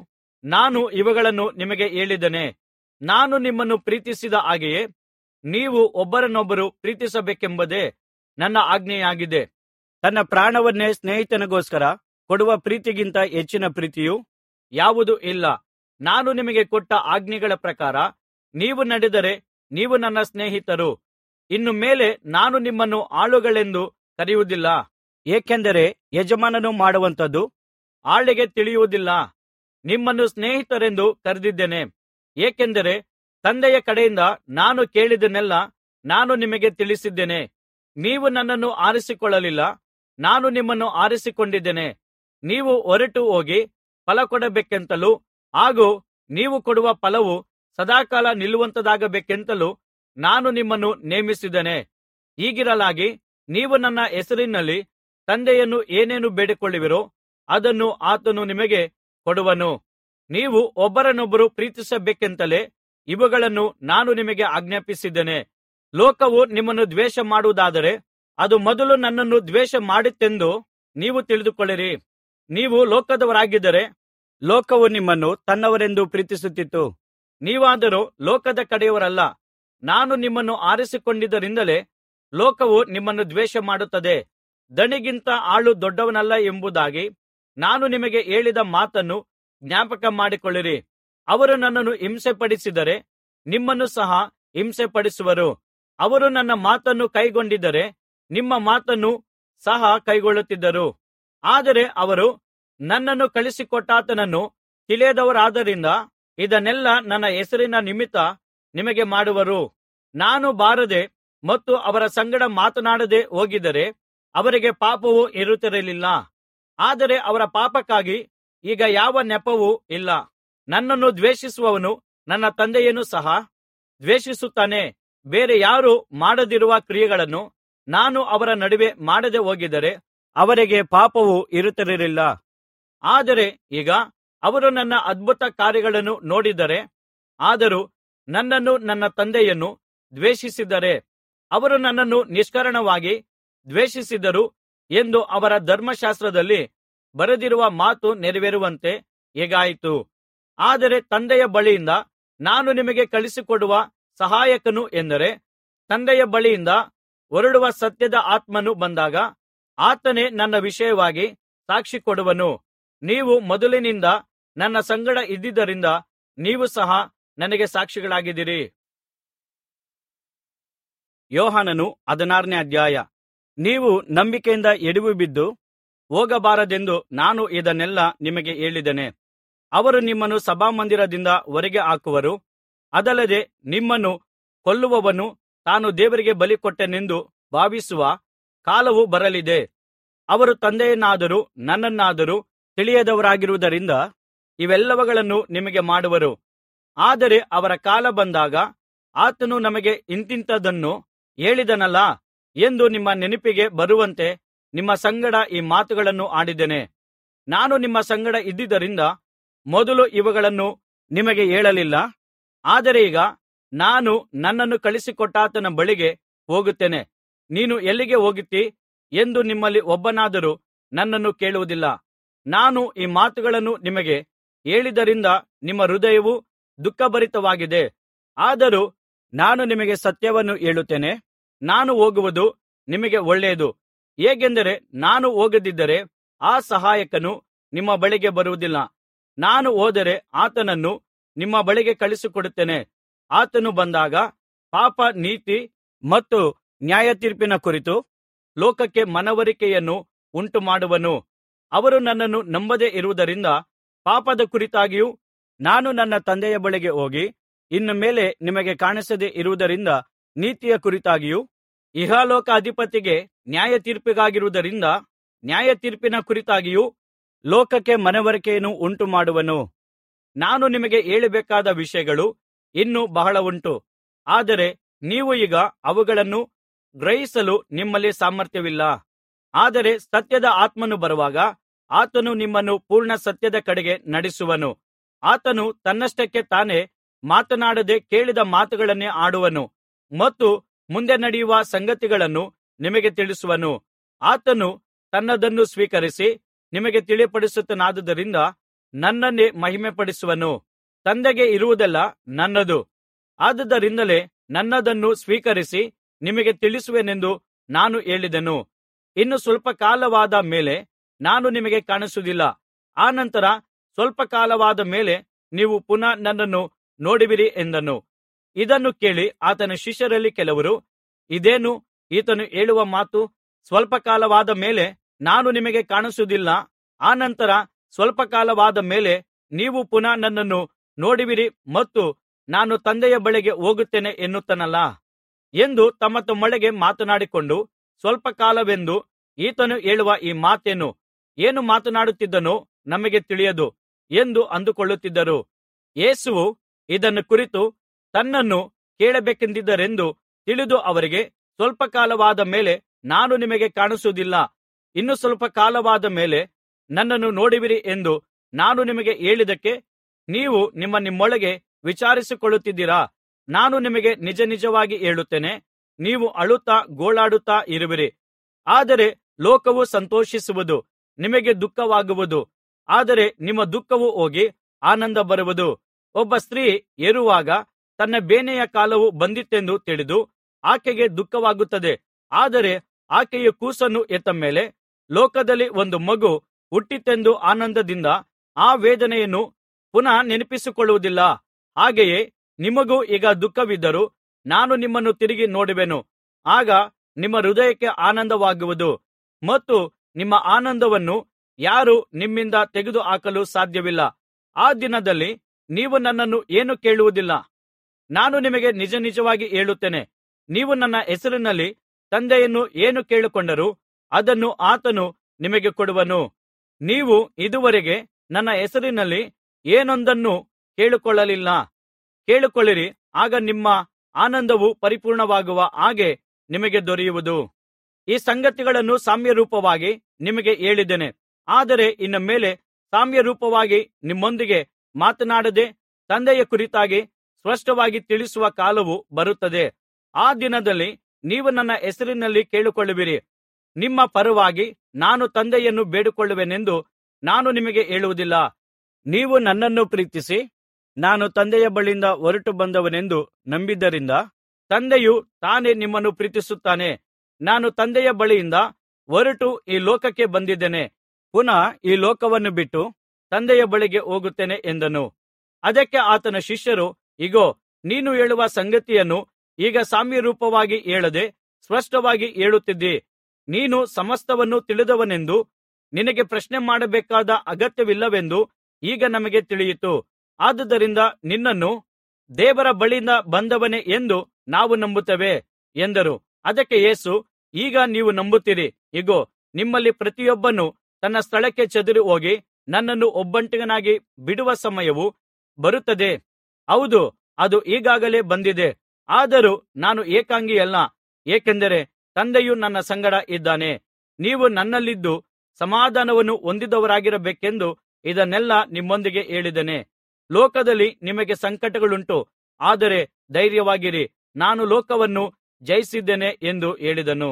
ನಾನು ಇವುಗಳನ್ನು ನಿಮಗೆ ಹೇಳಿದ್ದೇನೆ ನಾನು ನಿಮ್ಮನ್ನು ಪ್ರೀತಿಸಿದ ಹಾಗೆಯೇ ನೀವು ಒಬ್ಬರನ್ನೊಬ್ಬರು ಪ್ರೀತಿಸಬೇಕೆಂಬುದೇ ನನ್ನ ಆಜ್ಞೆಯಾಗಿದೆ ತನ್ನ ಪ್ರಾಣವನ್ನೇ ಸ್ನೇಹಿತನಿಗೋಸ್ಕರ ಕೊಡುವ ಪ್ರೀತಿಗಿಂತ ಹೆಚ್ಚಿನ ಪ್ರೀತಿಯು ಯಾವುದೂ ಇಲ್ಲ ನಾನು ನಿಮಗೆ ಕೊಟ್ಟ ಆಜ್ಞೆಗಳ ಪ್ರಕಾರ ನೀವು ನಡೆದರೆ ನೀವು ನನ್ನ ಸ್ನೇಹಿತರು ಇನ್ನು ಮೇಲೆ ನಾನು ನಿಮ್ಮನ್ನು ಆಳುಗಳೆಂದು ಕರೆಯುವುದಿಲ್ಲ ಏಕೆಂದರೆ ಯಜಮಾನನು ಮಾಡುವಂಥದ್ದು ಆಳಿಗೆ ತಿಳಿಯುವುದಿಲ್ಲ ನಿಮ್ಮನ್ನು ಸ್ನೇಹಿತರೆಂದು ಕರೆದಿದ್ದೇನೆ ಏಕೆಂದರೆ ತಂದೆಯ ಕಡೆಯಿಂದ ನಾನು ಕೇಳಿದ್ದನ್ನೆಲ್ಲಾ ನಾನು ನಿಮಗೆ ತಿಳಿಸಿದ್ದೇನೆ ನೀವು ನನ್ನನ್ನು ಆರಿಸಿಕೊಳ್ಳಲಿಲ್ಲ ನಾನು ನಿಮ್ಮನ್ನು ಆರಿಸಿಕೊಂಡಿದ್ದೇನೆ ನೀವು ಹೊರಟು ಹೋಗಿ ಫಲಕೊಡಬೇಕೆಂತಲೂ ಹಾಗೂ ನೀವು ಕೊಡುವ ಫಲವು ಸದಾಕಾಲ ನಿಲ್ಲುವಂಥದ್ದಾಗಬೇಕೆಂತಲೂ ನಾನು ನಿಮ್ಮನ್ನು ನೇಮಿಸಿದ್ದೇನೆ ಹೀಗಿರಲಾಗಿ ನೀವು ನನ್ನ ಹೆಸರಿನಲ್ಲಿ ತಂದೆಯನ್ನು ಏನೇನು ಬೇಡಿಕೊಳ್ಳುವಿರೋ ಅದನ್ನು ಆತನು ನಿಮಗೆ ಕೊಡುವನು ನೀವು ಒಬ್ಬರನ್ನೊಬ್ಬರು ಪ್ರೀತಿಸಬೇಕೆಂತಲೇ ಇವುಗಳನ್ನು ನಾನು ನಿಮಗೆ ಆಜ್ಞಾಪಿಸಿದ್ದೇನೆ ಲೋಕವು ನಿಮ್ಮನ್ನು ದ್ವೇಷ ಮಾಡುವುದಾದರೆ ಅದು ಮೊದಲು ನನ್ನನ್ನು ದ್ವೇಷ ಮಾಡಿತೆಂದು ನೀವು ತಿಳಿದುಕೊಳ್ಳಿರಿ ನೀವು ಲೋಕದವರಾಗಿದ್ದರೆ ಲೋಕವು ನಿಮ್ಮನ್ನು ತನ್ನವರೆಂದು ಪ್ರೀತಿಸುತ್ತಿತ್ತು ನೀವಾದರೋ ಲೋಕದ ಕಡೆಯವರಲ್ಲ ನಾನು ನಿಮ್ಮನ್ನು ಆರಿಸಿಕೊಂಡಿದ್ದರಿಂದಲೇ ಲೋಕವು ನಿಮ್ಮನ್ನು ದ್ವೇಷ ಮಾಡುತ್ತದೆ ದಣಿಗಿಂತ ಆಳು ದೊಡ್ಡವನಲ್ಲ ಎಂಬುದಾಗಿ ನಾನು ನಿಮಗೆ ಹೇಳಿದ ಮಾತನ್ನು ಜ್ಞಾಪಕ ಮಾಡಿಕೊಳ್ಳಿರಿ ಅವರು ನನ್ನನ್ನು ಹಿಂಸೆಪಡಿಸಿದರೆ ನಿಮ್ಮನ್ನು ಸಹ ಹಿಂಸೆಪಡಿಸುವರು ಅವರು ನನ್ನ ಮಾತನ್ನು ಕೈಗೊಂಡಿದ್ದರೆ ನಿಮ್ಮ ಮಾತನ್ನು ಸಹ ಕೈಗೊಳ್ಳುತ್ತಿದ್ದರು ಆದರೆ ಅವರು ನನ್ನನ್ನು ಕಳುಹಿಸಿಕೊಟ್ಟಾತನನ್ನು ತಿಳಿಯದವರಾದ್ದರಿಂದ ಇದನ್ನೆಲ್ಲಾ ನನ್ನ ಹೆಸರಿನ ನಿಮಿತ್ತ ನಿಮಗೆ ಮಾಡುವರು ನಾನು ಬಾರದೆ ಮತ್ತು ಅವರ ಸಂಗಡ ಮಾತನಾಡದೆ ಹೋಗಿದ್ದರೆ ಅವರಿಗೆ ಪಾಪವು ಇರುತ್ತಿರಲಿಲ್ಲ ಆದರೆ ಅವರ ಪಾಪಕ್ಕಾಗಿ ಈಗ ಯಾವ ನೆಪವೂ ಇಲ್ಲ ನನ್ನನ್ನು ದ್ವೇಷಿಸುವವನು ನನ್ನ ತಂದೆಯನ್ನು ಸಹ ದ್ವೇಷಿಸುತ್ತಾನೆ ಬೇರೆ ಯಾರೂ ಮಾಡದಿರುವ ಕ್ರಿಯೆಗಳನ್ನು ನಾನು ಅವರ ನಡುವೆ ಮಾಡದೆ ಹೋಗಿದ್ದರೆ ಅವರಿಗೆ ಪಾಪವು ಇರುತ್ತಿರಲಿಲ್ಲ ಆದರೆ ಈಗ ಅವರು ನನ್ನ ಅದ್ಭುತ ಕಾರ್ಯಗಳನ್ನು ನೋಡಿದ್ದಾರೆ ಆದರೂ ನನ್ನನ್ನು ನನ್ನ ತಂದೆಯನ್ನು ದ್ವೇಷಿಸಿದ್ದಾರೆ ಅವರು ನನ್ನನ್ನು ನಿಷ್ಕಾರಣವಾಗಿ ದ್ವೇಷಿಸಿದರು ಎಂದು ಅವರ ಧರ್ಮಶಾಸ್ತ್ರದಲ್ಲಿ ಬರೆದಿರುವ ಮಾತು ನೆರವೇರುವಂತೆ ಹೀಗಾಯಿತು ಆದರೆ ತಂದೆಯ ಬಳಿಯಿಂದ ನಾನು ನಿಮಗೆ ಕಳುಹಿಸಿಕೊಡುವ ಸಹಾಯಕನು ಎಂದರೆ ತಂದೆಯ ಬಳಿಯಿಂದ ಹೊರಡುವ ಸತ್ಯದ ಆತ್ಮನು ಬಂದಾಗ ಆತನೇ ನನ್ನ ವಿಷಯವಾಗಿ ಸಾಕ್ಷಿ ಕೊಡುವನು ನೀವು ಮೊದಲಿನಿಂದ ನನ್ನ ಸಂಗಡ ಇದ್ದುದರಿಂದ ನೀವು ಸಹ ನನಗೆ ಸಾಕ್ಷಿಗಳಾಗಿದ್ದೀರಿ ಯೋಹಾನನು ಹದಿನಾರನೇ ಅಧ್ಯಾಯ ನೀವು ನಂಬಿಕೆಯಿಂದ ಎಡವಿ ಬಿದ್ದು ಹೋಗಬಾರದೆಂದು ನಾನು ಇದನ್ನೆಲ್ಲಾ ನಿಮಗೆ ಹೇಳಿದ್ದೇನೆ ಅವರು ನಿಮ್ಮನ್ನು ಸಭಾಮಂದಿರದಿಂದ ಹೊರಗೆ ಹಾಕುವರು ಅದಲ್ಲದೆ ನಿಮ್ಮನ್ನು ಕೊಲ್ಲುವವನು ತಾನು ದೇವರಿಗೆ ಬಲಿಕೊಟ್ಟೆನೆಂದು ಭಾವಿಸುವ ಕಾಲವು ಬರಲಿದೆ ಅವರು ತಂದೆಯನ್ನಾದರೂ ನನ್ನನ್ನಾದರೂ ತಿಳಿಯದವರಾಗಿರುವುದರಿಂದ ಇವೆಲ್ಲವುಗಳನ್ನು ನಿಮಗೆ ಮಾಡುವರು ಆದರೆ ಅವರ ಕಾಲ ಬಂದಾಗ ಆತನು ನಮಗೆ ಇಂಥಿಂಥದನ್ನು ಹೇಳಿದನಲ್ಲಾ ಎಂದು ನಿಮ್ಮ ನೆನಪಿಗೆ ಬರುವಂತೆ ನಿಮ್ಮ ಸಂಗಡ ಈ ಮಾತುಗಳನ್ನು ಆಡಿದ್ದೇನೆ ನಾನು ನಿಮ್ಮ ಸಂಗಡ ಇದ್ದುದರಿಂದ ಮೊದಲು ಇವುಗಳನ್ನು ನಿಮಗೆ ಹೇಳಲಿಲ್ಲ ಆದರೆ ಈಗ ನಾನು ನನ್ನನ್ನು ಕಳುಹಿಸಿಕೊಟ್ಟಾತನ ಬಳಿಗೆ ಹೋಗುತ್ತೇನೆ ನೀನು ಎಲ್ಲಿಗೆ ಹೋಗುತ್ತೀ ಎಂದು ನಿಮ್ಮಲ್ಲಿ ಒಬ್ಬನಾದರೂ ನನ್ನನ್ನು ಕೇಳುವುದಿಲ್ಲ ನಾನು ಈ ಮಾತುಗಳನ್ನು ನಿಮಗೆ ಹೇಳಿದ್ದರಿಂದ ನಿಮ್ಮ ಹೃದಯವು ದುಃಖಭರಿತವಾಗಿದೆ ಆದರೂ ನಾನು ನಿಮಗೆ ಸತ್ಯವನ್ನು ಹೇಳುತ್ತೇನೆ ನಾನು ಹೋಗುವುದು ನಿಮಗೆ ಒಳ್ಳೆಯದು ಹೇಗೆಂದರೆ ನಾನು ಹೋಗದಿದ್ದರೆ ಆ ಸಹಾಯಕನು ನಿಮ್ಮ ಬಳಿಗೆ ಬರುವುದಿಲ್ಲ ನಾನು ಹೋದರೆ ಆತನನ್ನು ನಿಮ್ಮ ಬಳಿಗೆ ಕಳುಹಿಸಿಕೊಡುತ್ತೇನೆ ಆತನು ಬಂದಾಗ ಪಾಪ ನೀತಿ ಮತ್ತು ನ್ಯಾಯತೀರ್ಪಿನ ಕುರಿತು ಲೋಕಕ್ಕೆ ಮನವರಿಕೆಯನ್ನು ಉಂಟುಮಾಡುವನು ಅವರು ನನ್ನನ್ನು ನಂಬದೆ ಇರುವುದರಿಂದ ಪಾಪದ ಕುರಿತಾಗಿಯೂ ನಾನು ನನ್ನ ತಂದೆಯ ಬಳಿಗೆ ಹೋಗಿ ಇನ್ನು ಮೇಲೆ ನಿಮಗೆ ಕಾಣಿಸದೆ ಇರುವುದರಿಂದ ನೀತಿಯ ಕುರಿತಾಗಿಯೂ ಇಹಲೋಕ ಅಧಿಪತಿಗೆ ನ್ಯಾಯತೀರ್ಪಿಗಾಗಿರುವುದರಿಂದ ನ್ಯಾಯತೀರ್ಪಿನ ಕುರಿತಾಗಿಯೂ ಲೋಕಕ್ಕೆ ಮನವರಿಕೆಯನ್ನು ಉಂಟುಮಾಡುವನು ನಾನು ನಿಮಗೆ ಹೇಳಬೇಕಾದ ವಿಷಯಗಳು ಇನ್ನೂ ಬಹಳ ಉಂಟು ಆದರೆ ನೀವು ಈಗ ಅವುಗಳನ್ನು ಗ್ರಹಿಸಲು ನಿಮ್ಮಲ್ಲಿ ಸಾಮರ್ಥ್ಯವಿಲ್ಲ ಆದರೆ ಸತ್ಯದ ಆತ್ಮನು ಬರುವಾಗ ಆತನು ನಿಮ್ಮನ್ನು ಪೂರ್ಣ ಸತ್ಯದ ಕಡೆಗೆ ನಡೆಸುವನು ಆತನು ತನ್ನಷ್ಟಕ್ಕೆ ತಾನೇ ಮಾತನಾಡದೆ ಕೇಳಿದ ಮಾತುಗಳನ್ನೇ ಆಡುವನು ಮತ್ತು ಮುಂದೆ ನಡೆಯುವ ಸಂಗತಿಗಳನ್ನು ನಿಮಗೆ ತಿಳಿಸುವನು ಆತನು ತನ್ನದನ್ನು ಸ್ವೀಕರಿಸಿ ನಿಮಗೆ ತಿಳಿಯಪಡಿಸುತ್ತಾನಾದುದರಿಂದ ನನ್ನನ್ನೇ ಮಹಿಮೆಪಡಿಸುವನು ತಂದೆಗೆ ಇರುವುದೆಲ್ಲ ನನ್ನದು ಆದುದರಿಂದಲೇ ನನ್ನದನ್ನು ಸ್ವೀಕರಿಸಿ ನಿಮಗೆ ತಿಳಿಸುವೆನೆಂದು ನಾನು ಹೇಳಿದೆನು ಇನ್ನು ಸ್ವಲ್ಪ ಕಾಲವಾದ ಮೇಲೆ ನಾನು ನಿಮಗೆ ಕಾಣಿಸುವುದಿಲ್ಲ ಆನಂತರ ಸ್ವಲ್ಪ ಕಾಲವಾದ ಮೇಲೆ ನೀವು ಪುನಃ ನನ್ನನ್ನು ನೋಡುವಿರಿ ಎಂದನು ಇದನ್ನು ಕೇಳಿ ಆತನ ಶಿಷ್ಯರಲ್ಲಿ ಕೆಲವರು ಇದೇನು ಈತನು ಹೇಳುವ ಮಾತು ಸ್ವಲ್ಪ ಕಾಲವಾದ ಮೇಲೆ ನಾನು ನಿಮಗೆ ಕಾಣಿಸುವುದಿಲ್ಲ ಆನಂತರ ಸ್ವಲ್ಪ ಕಾಲವಾದ ಮೇಲೆ ನೀವು ಪುನಃ ನನ್ನನ್ನು ನೋಡುವಿರಿ ಮತ್ತು ನಾನು ತಂದೆಯ ಬಳಿಗೆ ಹೋಗುತ್ತೇನೆ ಎನ್ನುತ್ತಾನಲ್ಲಾ ಎಂದು ತಮ್ಮ ತಮ್ಮೊಳಗೆ ಮಾತನಾಡಿಕೊಂಡು ಸ್ವಲ್ಪ ಕಾಲವೆಂದು ಈತನು ಹೇಳುವ ಈ ಮಾತೇನು ಏನು ಮಾತನಾಡುತ್ತಿದ್ದನೋ ನಮಗೆ ತಿಳಿಯದು ಎಂದು ಅಂದುಕೊಳ್ಳುತ್ತಿದ್ದರು ಯೇಸುವು ಇದನ್ನು ಕುರಿತು ತನ್ನನ್ನು ಕೇಳಬೇಕೆಂದಿದ್ದರೆಂದು ತಿಳಿದು ಅವರಿಗೆ ಸ್ವಲ್ಪ ಕಾಲವಾದ ಮೇಲೆ ನಾನು ನಿಮಗೆ ಕಾಣಿಸುವುದಿಲ್ಲ ಇನ್ನು ಸ್ವಲ್ಪ ಕಾಲವಾದ ಮೇಲೆ ನನ್ನನ್ನು ನೋಡುವಿರಿ ಎಂದು ನಾನು ನಿಮಗೆ ಹೇಳಿದ್ದಕ್ಕೆ ನೀವು ನಿಮ್ಮ ನಿಮ್ಮೊಳಗೆ ವಿಚಾರಿಸಿಕೊಳ್ಳುತ್ತಿದ್ದೀರಾ ನಾನು ನಿಮಗೆ ನಿಜನಿಜವಾಗಿ ಹೇಳುತ್ತೇನೆ ನೀವು ಅಳುತ್ತಾ ಗೋಳಾಡುತ್ತಾ ಇರುವಿರಿ ಆದರೆ ಲೋಕವು ಸಂತೋಷಿಸುವುದು ನಿಮಗೆ ದುಃಖವಾಗುವುದು ಆದರೆ ನಿಮ್ಮ ದುಃಖವು ಹೋಗಿ ಆನಂದ ಬರುವುದು ಒಬ್ಬ ಸ್ತ್ರೀ ಹೆರುವಾಗ ತನ್ನ ಬೇನೆಯ ಕಾಲವು ಬಂದಿತೆಂದು ತಿಳಿದು ಆಕೆಗೆ ದುಃಖವಾಗುತ್ತದೆ ಆದರೆ ಆಕೆಯು ಕೂಸನ್ನು ಹೆತ್ತ ಮೇಲೆ ಲೋಕದಲ್ಲಿ ಒಂದು ಮಗು ಹುಟ್ಟಿತೆಂದು ಆನಂದದಿಂದ ಆ ವೇದನೆಯನ್ನು ಪುನಃ ನೆನಪಿಸಿಕೊಳ್ಳುವುದಿಲ್ಲ ಹಾಗೆಯೇ ನಿಮಗೂ ಈಗ ದುಃಖವಿದ್ದರೂ ನಾನು ನಿಮ್ಮನ್ನು ತಿರುಗಿ ನೋಡುವೆನು ಆಗ ನಿಮ್ಮ ಹೃದಯಕ್ಕೆ ಆನಂದವಾಗುವುದು ಮತ್ತು ನಿಮ್ಮ ಆನಂದವನ್ನು ಯಾರೂ ನಿಮ್ಮಿಂದ ತೆಗೆದುಹಾಕಲು ಸಾಧ್ಯವಿಲ್ಲ ಆ ದಿನದಲ್ಲಿ ನೀವು ನನ್ನನ್ನು ಏನೂ ಕೇಳುವುದಿಲ್ಲ ನಾನು ನಿಮಗೆ ನಿಜನಿಜವಾಗಿ ಹೇಳುತ್ತೇನೆ ನೀವು ನನ್ನ ಹೆಸರಿನಲ್ಲಿ ತಂದೆಯನ್ನು ಏನು ಕೇಳಿಕೊಂಡರೂ ಅದನ್ನು ಆತನು ನಿಮಗೆ ಕೊಡುವನು ನೀವು ಇದುವರೆಗೆ ನನ್ನ ಹೆಸರಿನಲ್ಲಿ ಏನೊಂದನ್ನು ಕೇಳಿಕೊಳ್ಳಲಿಲ್ಲ ಕೇಳಿಕೊಳ್ಳಿರಿ ಆಗ ನಿಮ್ಮ ಆನಂದವು ಪರಿಪೂರ್ಣವಾಗುವ ಹಾಗೆ ನಿಮಗೆ ದೊರೆಯುವುದು ಈ ಸಂಗತಿಗಳನ್ನು ಸಾಮ್ಯರೂಪವಾಗಿ ನಿಮಗೆ ಹೇಳಿದ್ದೇನೆ ಆದರೆ ಇನ್ನು ಮೇಲೆ ಸಾಮ್ಯರೂಪವಾಗಿ ನಿಮ್ಮೊಂದಿಗೆ ಮಾತನಾಡದೆ ತಂದೆಯ ಕುರಿತಾಗಿ ಸ್ಪಷ್ಟವಾಗಿ ತಿಳಿಸುವ ಕಾಲವು ಬರುತ್ತದೆ ಆ ದಿನದಲ್ಲಿ ನೀವು ನನ್ನ ಹೆಸರಿನಲ್ಲಿ ಕೇಳಿಕೊಳ್ಳುವಿರಿ ನಿಮ್ಮ ಪರವಾಗಿ ನಾನು ತಂದೆಯನ್ನು ಬೇಡಿಕೊಳ್ಳುವೆನೆಂದು ನಾನು ನಿಮಗೆ ಹೇಳುವುದಿಲ್ಲ ನೀವು ನನ್ನನ್ನು ಪ್ರೀತಿಸಿ ನಾನು ತಂದೆಯ ಬಳಿಯಿಂದ ಹೊರಟು ಬಂದವನೆಂದು ನಂಬಿದ್ದರಿಂದ ತಂದೆಯು ತಾನೇ ನಿಮ್ಮನ್ನು ಪ್ರೀತಿಸುತ್ತಾನೆ ನಾನು ತಂದೆಯ ಬಳಿಯಿಂದ ಹೊರಟು ಈ ಲೋಕಕ್ಕೆ ಬಂದಿದ್ದೇನೆ ಪುನಃ ಈ ಲೋಕವನ್ನು ಬಿಟ್ಟು ತಂದೆಯ ಬಳಿಗೆ ಹೋಗುತ್ತೇನೆ ಎಂದನು ಅದಕ್ಕೆ ಆತನ ಶಿಷ್ಯರು ಇಗೋ ನೀನು ಹೇಳುವ ಸಂಗತಿಯನ್ನು ಈಗ ಸಾಮ್ಯರೂಪವಾಗಿ ಹೇಳದೆ ಸ್ಪಷ್ಟವಾಗಿ ಹೇಳುತ್ತಿದ್ದೀ ನೀನು ಸಮಸ್ತವನ್ನು ತಿಳಿದವನೆಂದು ನಿನಗೆ ಪ್ರಶ್ನೆ ಮಾಡಬೇಕಾದ ಅಗತ್ಯವಿಲ್ಲವೆಂದು ಈಗ ನಮಗೆ ತಿಳಿಯಿತು ಆದುದರಿಂದ ನಿನ್ನನ್ನು ದೇವರ ಬಳಿಯಿಂದ ಬಂದವನೇ ಎಂದು ನಾವು ನಂಬುತ್ತೇವೆ ಎಂದರು ಅದಕ್ಕೆ ಯೇಸು ಈಗ ನೀವು ನಂಬುತ್ತೀರಿ ಇಗೋ ನಿಮ್ಮಲ್ಲಿ ಪ್ರತಿಯೊಬ್ಬನು ತನ್ನ ಸ್ಥಳಕ್ಕೆ ಚದುರಿ ಹೋಗಿ ನನ್ನನ್ನು ಒಬ್ಬಂಟಿಗನಾಗಿ ಬಿಡುವ ಸಮಯವು ಬರುತ್ತದೆ ಹೌದು ಅದು ಈಗಾಗಲೇ ಬಂದಿದೆ ಆದರೂ ನಾನು ಏಕಾಂಗಿಯಲ್ಲ ಏಕೆಂದರೆ ತಂದೆಯು ನನ್ನ ಸಂಗಡ ಇದ್ದಾನೆ ನೀವು ನನ್ನಲ್ಲಿದ್ದು ಸಮಾಧಾನವನ್ನು ಹೊಂದಿದವರಾಗಿರಬೇಕೆಂದು ಇದನ್ನೆಲ್ಲಾ ನಿಮ್ಮೊಂದಿಗೆ ಹೇಳಿದ್ದೇನೆ ಲೋಕದಲ್ಲಿ ನಿಮಗೆ ಸಂಕಟಗಳುಂಟು ಆದರೆ ಧೈರ್ಯವಾಗಿರಿ ನಾನು ಲೋಕವನ್ನು ಜಯಿಸಿದ್ದೇನೆ ಎಂದು ಹೇಳಿದನು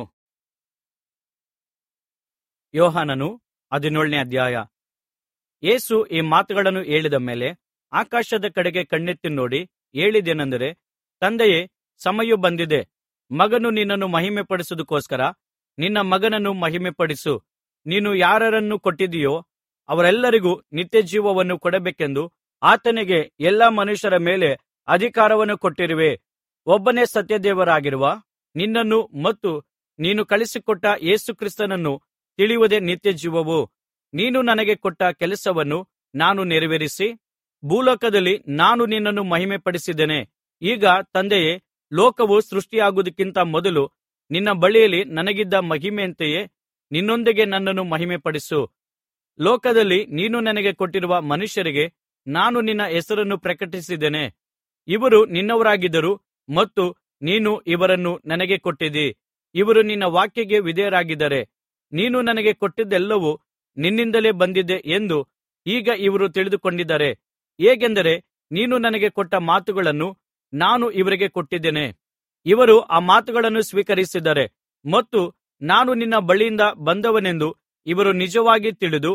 ಯೋಹಾನನು ಹದಿನೇಳನೇ ಅಧ್ಯಾಯ ಯೇಸು ಈ ಮಾತುಗಳನ್ನು ಹೇಳಿದ ಮೇಲೆ ಆಕಾಶದ ಕಡೆಗೆ ಕಣ್ಣೆತ್ತಿ ನೋಡಿ ಹೇಳಿದ್ದೇನೆಂದರೆ ತಂದೆಯೇ ಸಮಯವು ಬಂದಿದೆ ಮಗನು ನಿನ್ನನ್ನು ಮಹಿಮೆಪಡಿಸುವುದಕ್ಕೋಸ್ಕರ ನಿನ್ನ ಮಗನನ್ನು ಮಹಿಮೆಪಡಿಸು ನೀನು ಯಾರನ್ನು ಕೊಟ್ಟಿದ್ದೀಯೋ ಅವರೆಲ್ಲರಿಗೂ ನಿತ್ಯಜೀವವನ್ನು ಕೊಡಬೇಕೆಂದು ಆತನಿಗೆ ಎಲ್ಲಾ ಮನುಷ್ಯರ ಮೇಲೆ ಅಧಿಕಾರವನ್ನು ಕೊಟ್ಟಿರುವೆ ಒಬ್ಬನೇ ಸತ್ಯದೇವರಾಗಿರುವ ನಿನ್ನನ್ನು ಮತ್ತು ನೀನು ಕಳುಹಿಸಿಕೊಟ್ಟ ಯೇಸುಕ್ರಿಸ್ತನನ್ನು ತಿಳಿಯುವುದೇ ನಿತ್ಯಜೀವವು ನೀನು ನನಗೆ ಕೊಟ್ಟ ಕೆಲಸವನ್ನು ನಾನು ನೆರವೇರಿಸಿ ಭೂಲೋಕದಲ್ಲಿ ನಾನು ನಿನ್ನನ್ನು ಮಹಿಮೆಪಡಿಸಿದ್ದೇನೆ ಈಗ ತಂದೆಯೇ ಲೋಕವು ಸೃಷ್ಟಿಯಾಗುವುದಕ್ಕಿಂತ ಮೊದಲು ನಿನ್ನ ಬಳಿಯಲ್ಲಿ ನನಗಿದ್ದ ಮಹಿಮೆಯಂತೆಯೇ ನಿನ್ನೊಂದಿಗೆ ನನ್ನನ್ನು ಮಹಿಮೆಪಡಿಸು ಲೋಕದಲ್ಲಿ ನೀನು ನನಗೆ ಕೊಟ್ಟಿರುವ ಮನುಷ್ಯರಿಗೆ ನಾನು ನಿನ್ನ ಹೆಸರನ್ನು ಪ್ರಕಟಿಸಿದ್ದೇನೆ ಇವರು ನಿನ್ನವರಾಗಿದ್ದರು ಮತ್ತು ನೀನು ಇವರನ್ನು ನನಗೆ ಕೊಟ್ಟಿದ್ದೀ ಇವರು ನಿನ್ನ ವಾಕ್ಯಕ್ಕೆ ವಿಧೇಯರಾಗಿದ್ದಾರೆ ನೀನು ನನಗೆ ಕೊಟ್ಟಿದ್ದೆಲ್ಲವೂ ನಿನ್ನಿಂದಲೇ ಬಂದಿದೆ ಎಂದು ಈಗ ಇವರು ತಿಳಿದುಕೊಂಡಿದ್ದಾರೆ ಹೇಗೆಂದರೆ ನೀನು ನನಗೆ ಕೊಟ್ಟ ಮಾತುಗಳನ್ನು ನಾನು ಇವರಿಗೆ ಕೊಟ್ಟಿದ್ದೇನೆ ಇವರು ಆ ಮಾತುಗಳನ್ನು ಸ್ವೀಕರಿಸಿದ್ದಾರೆ ಮತ್ತು ನಾನು ನಿನ್ನ ಬಳಿಯಿಂದ ಬಂದವನೆಂದು ಇವರು ನಿಜವಾಗಿ ತಿಳಿದು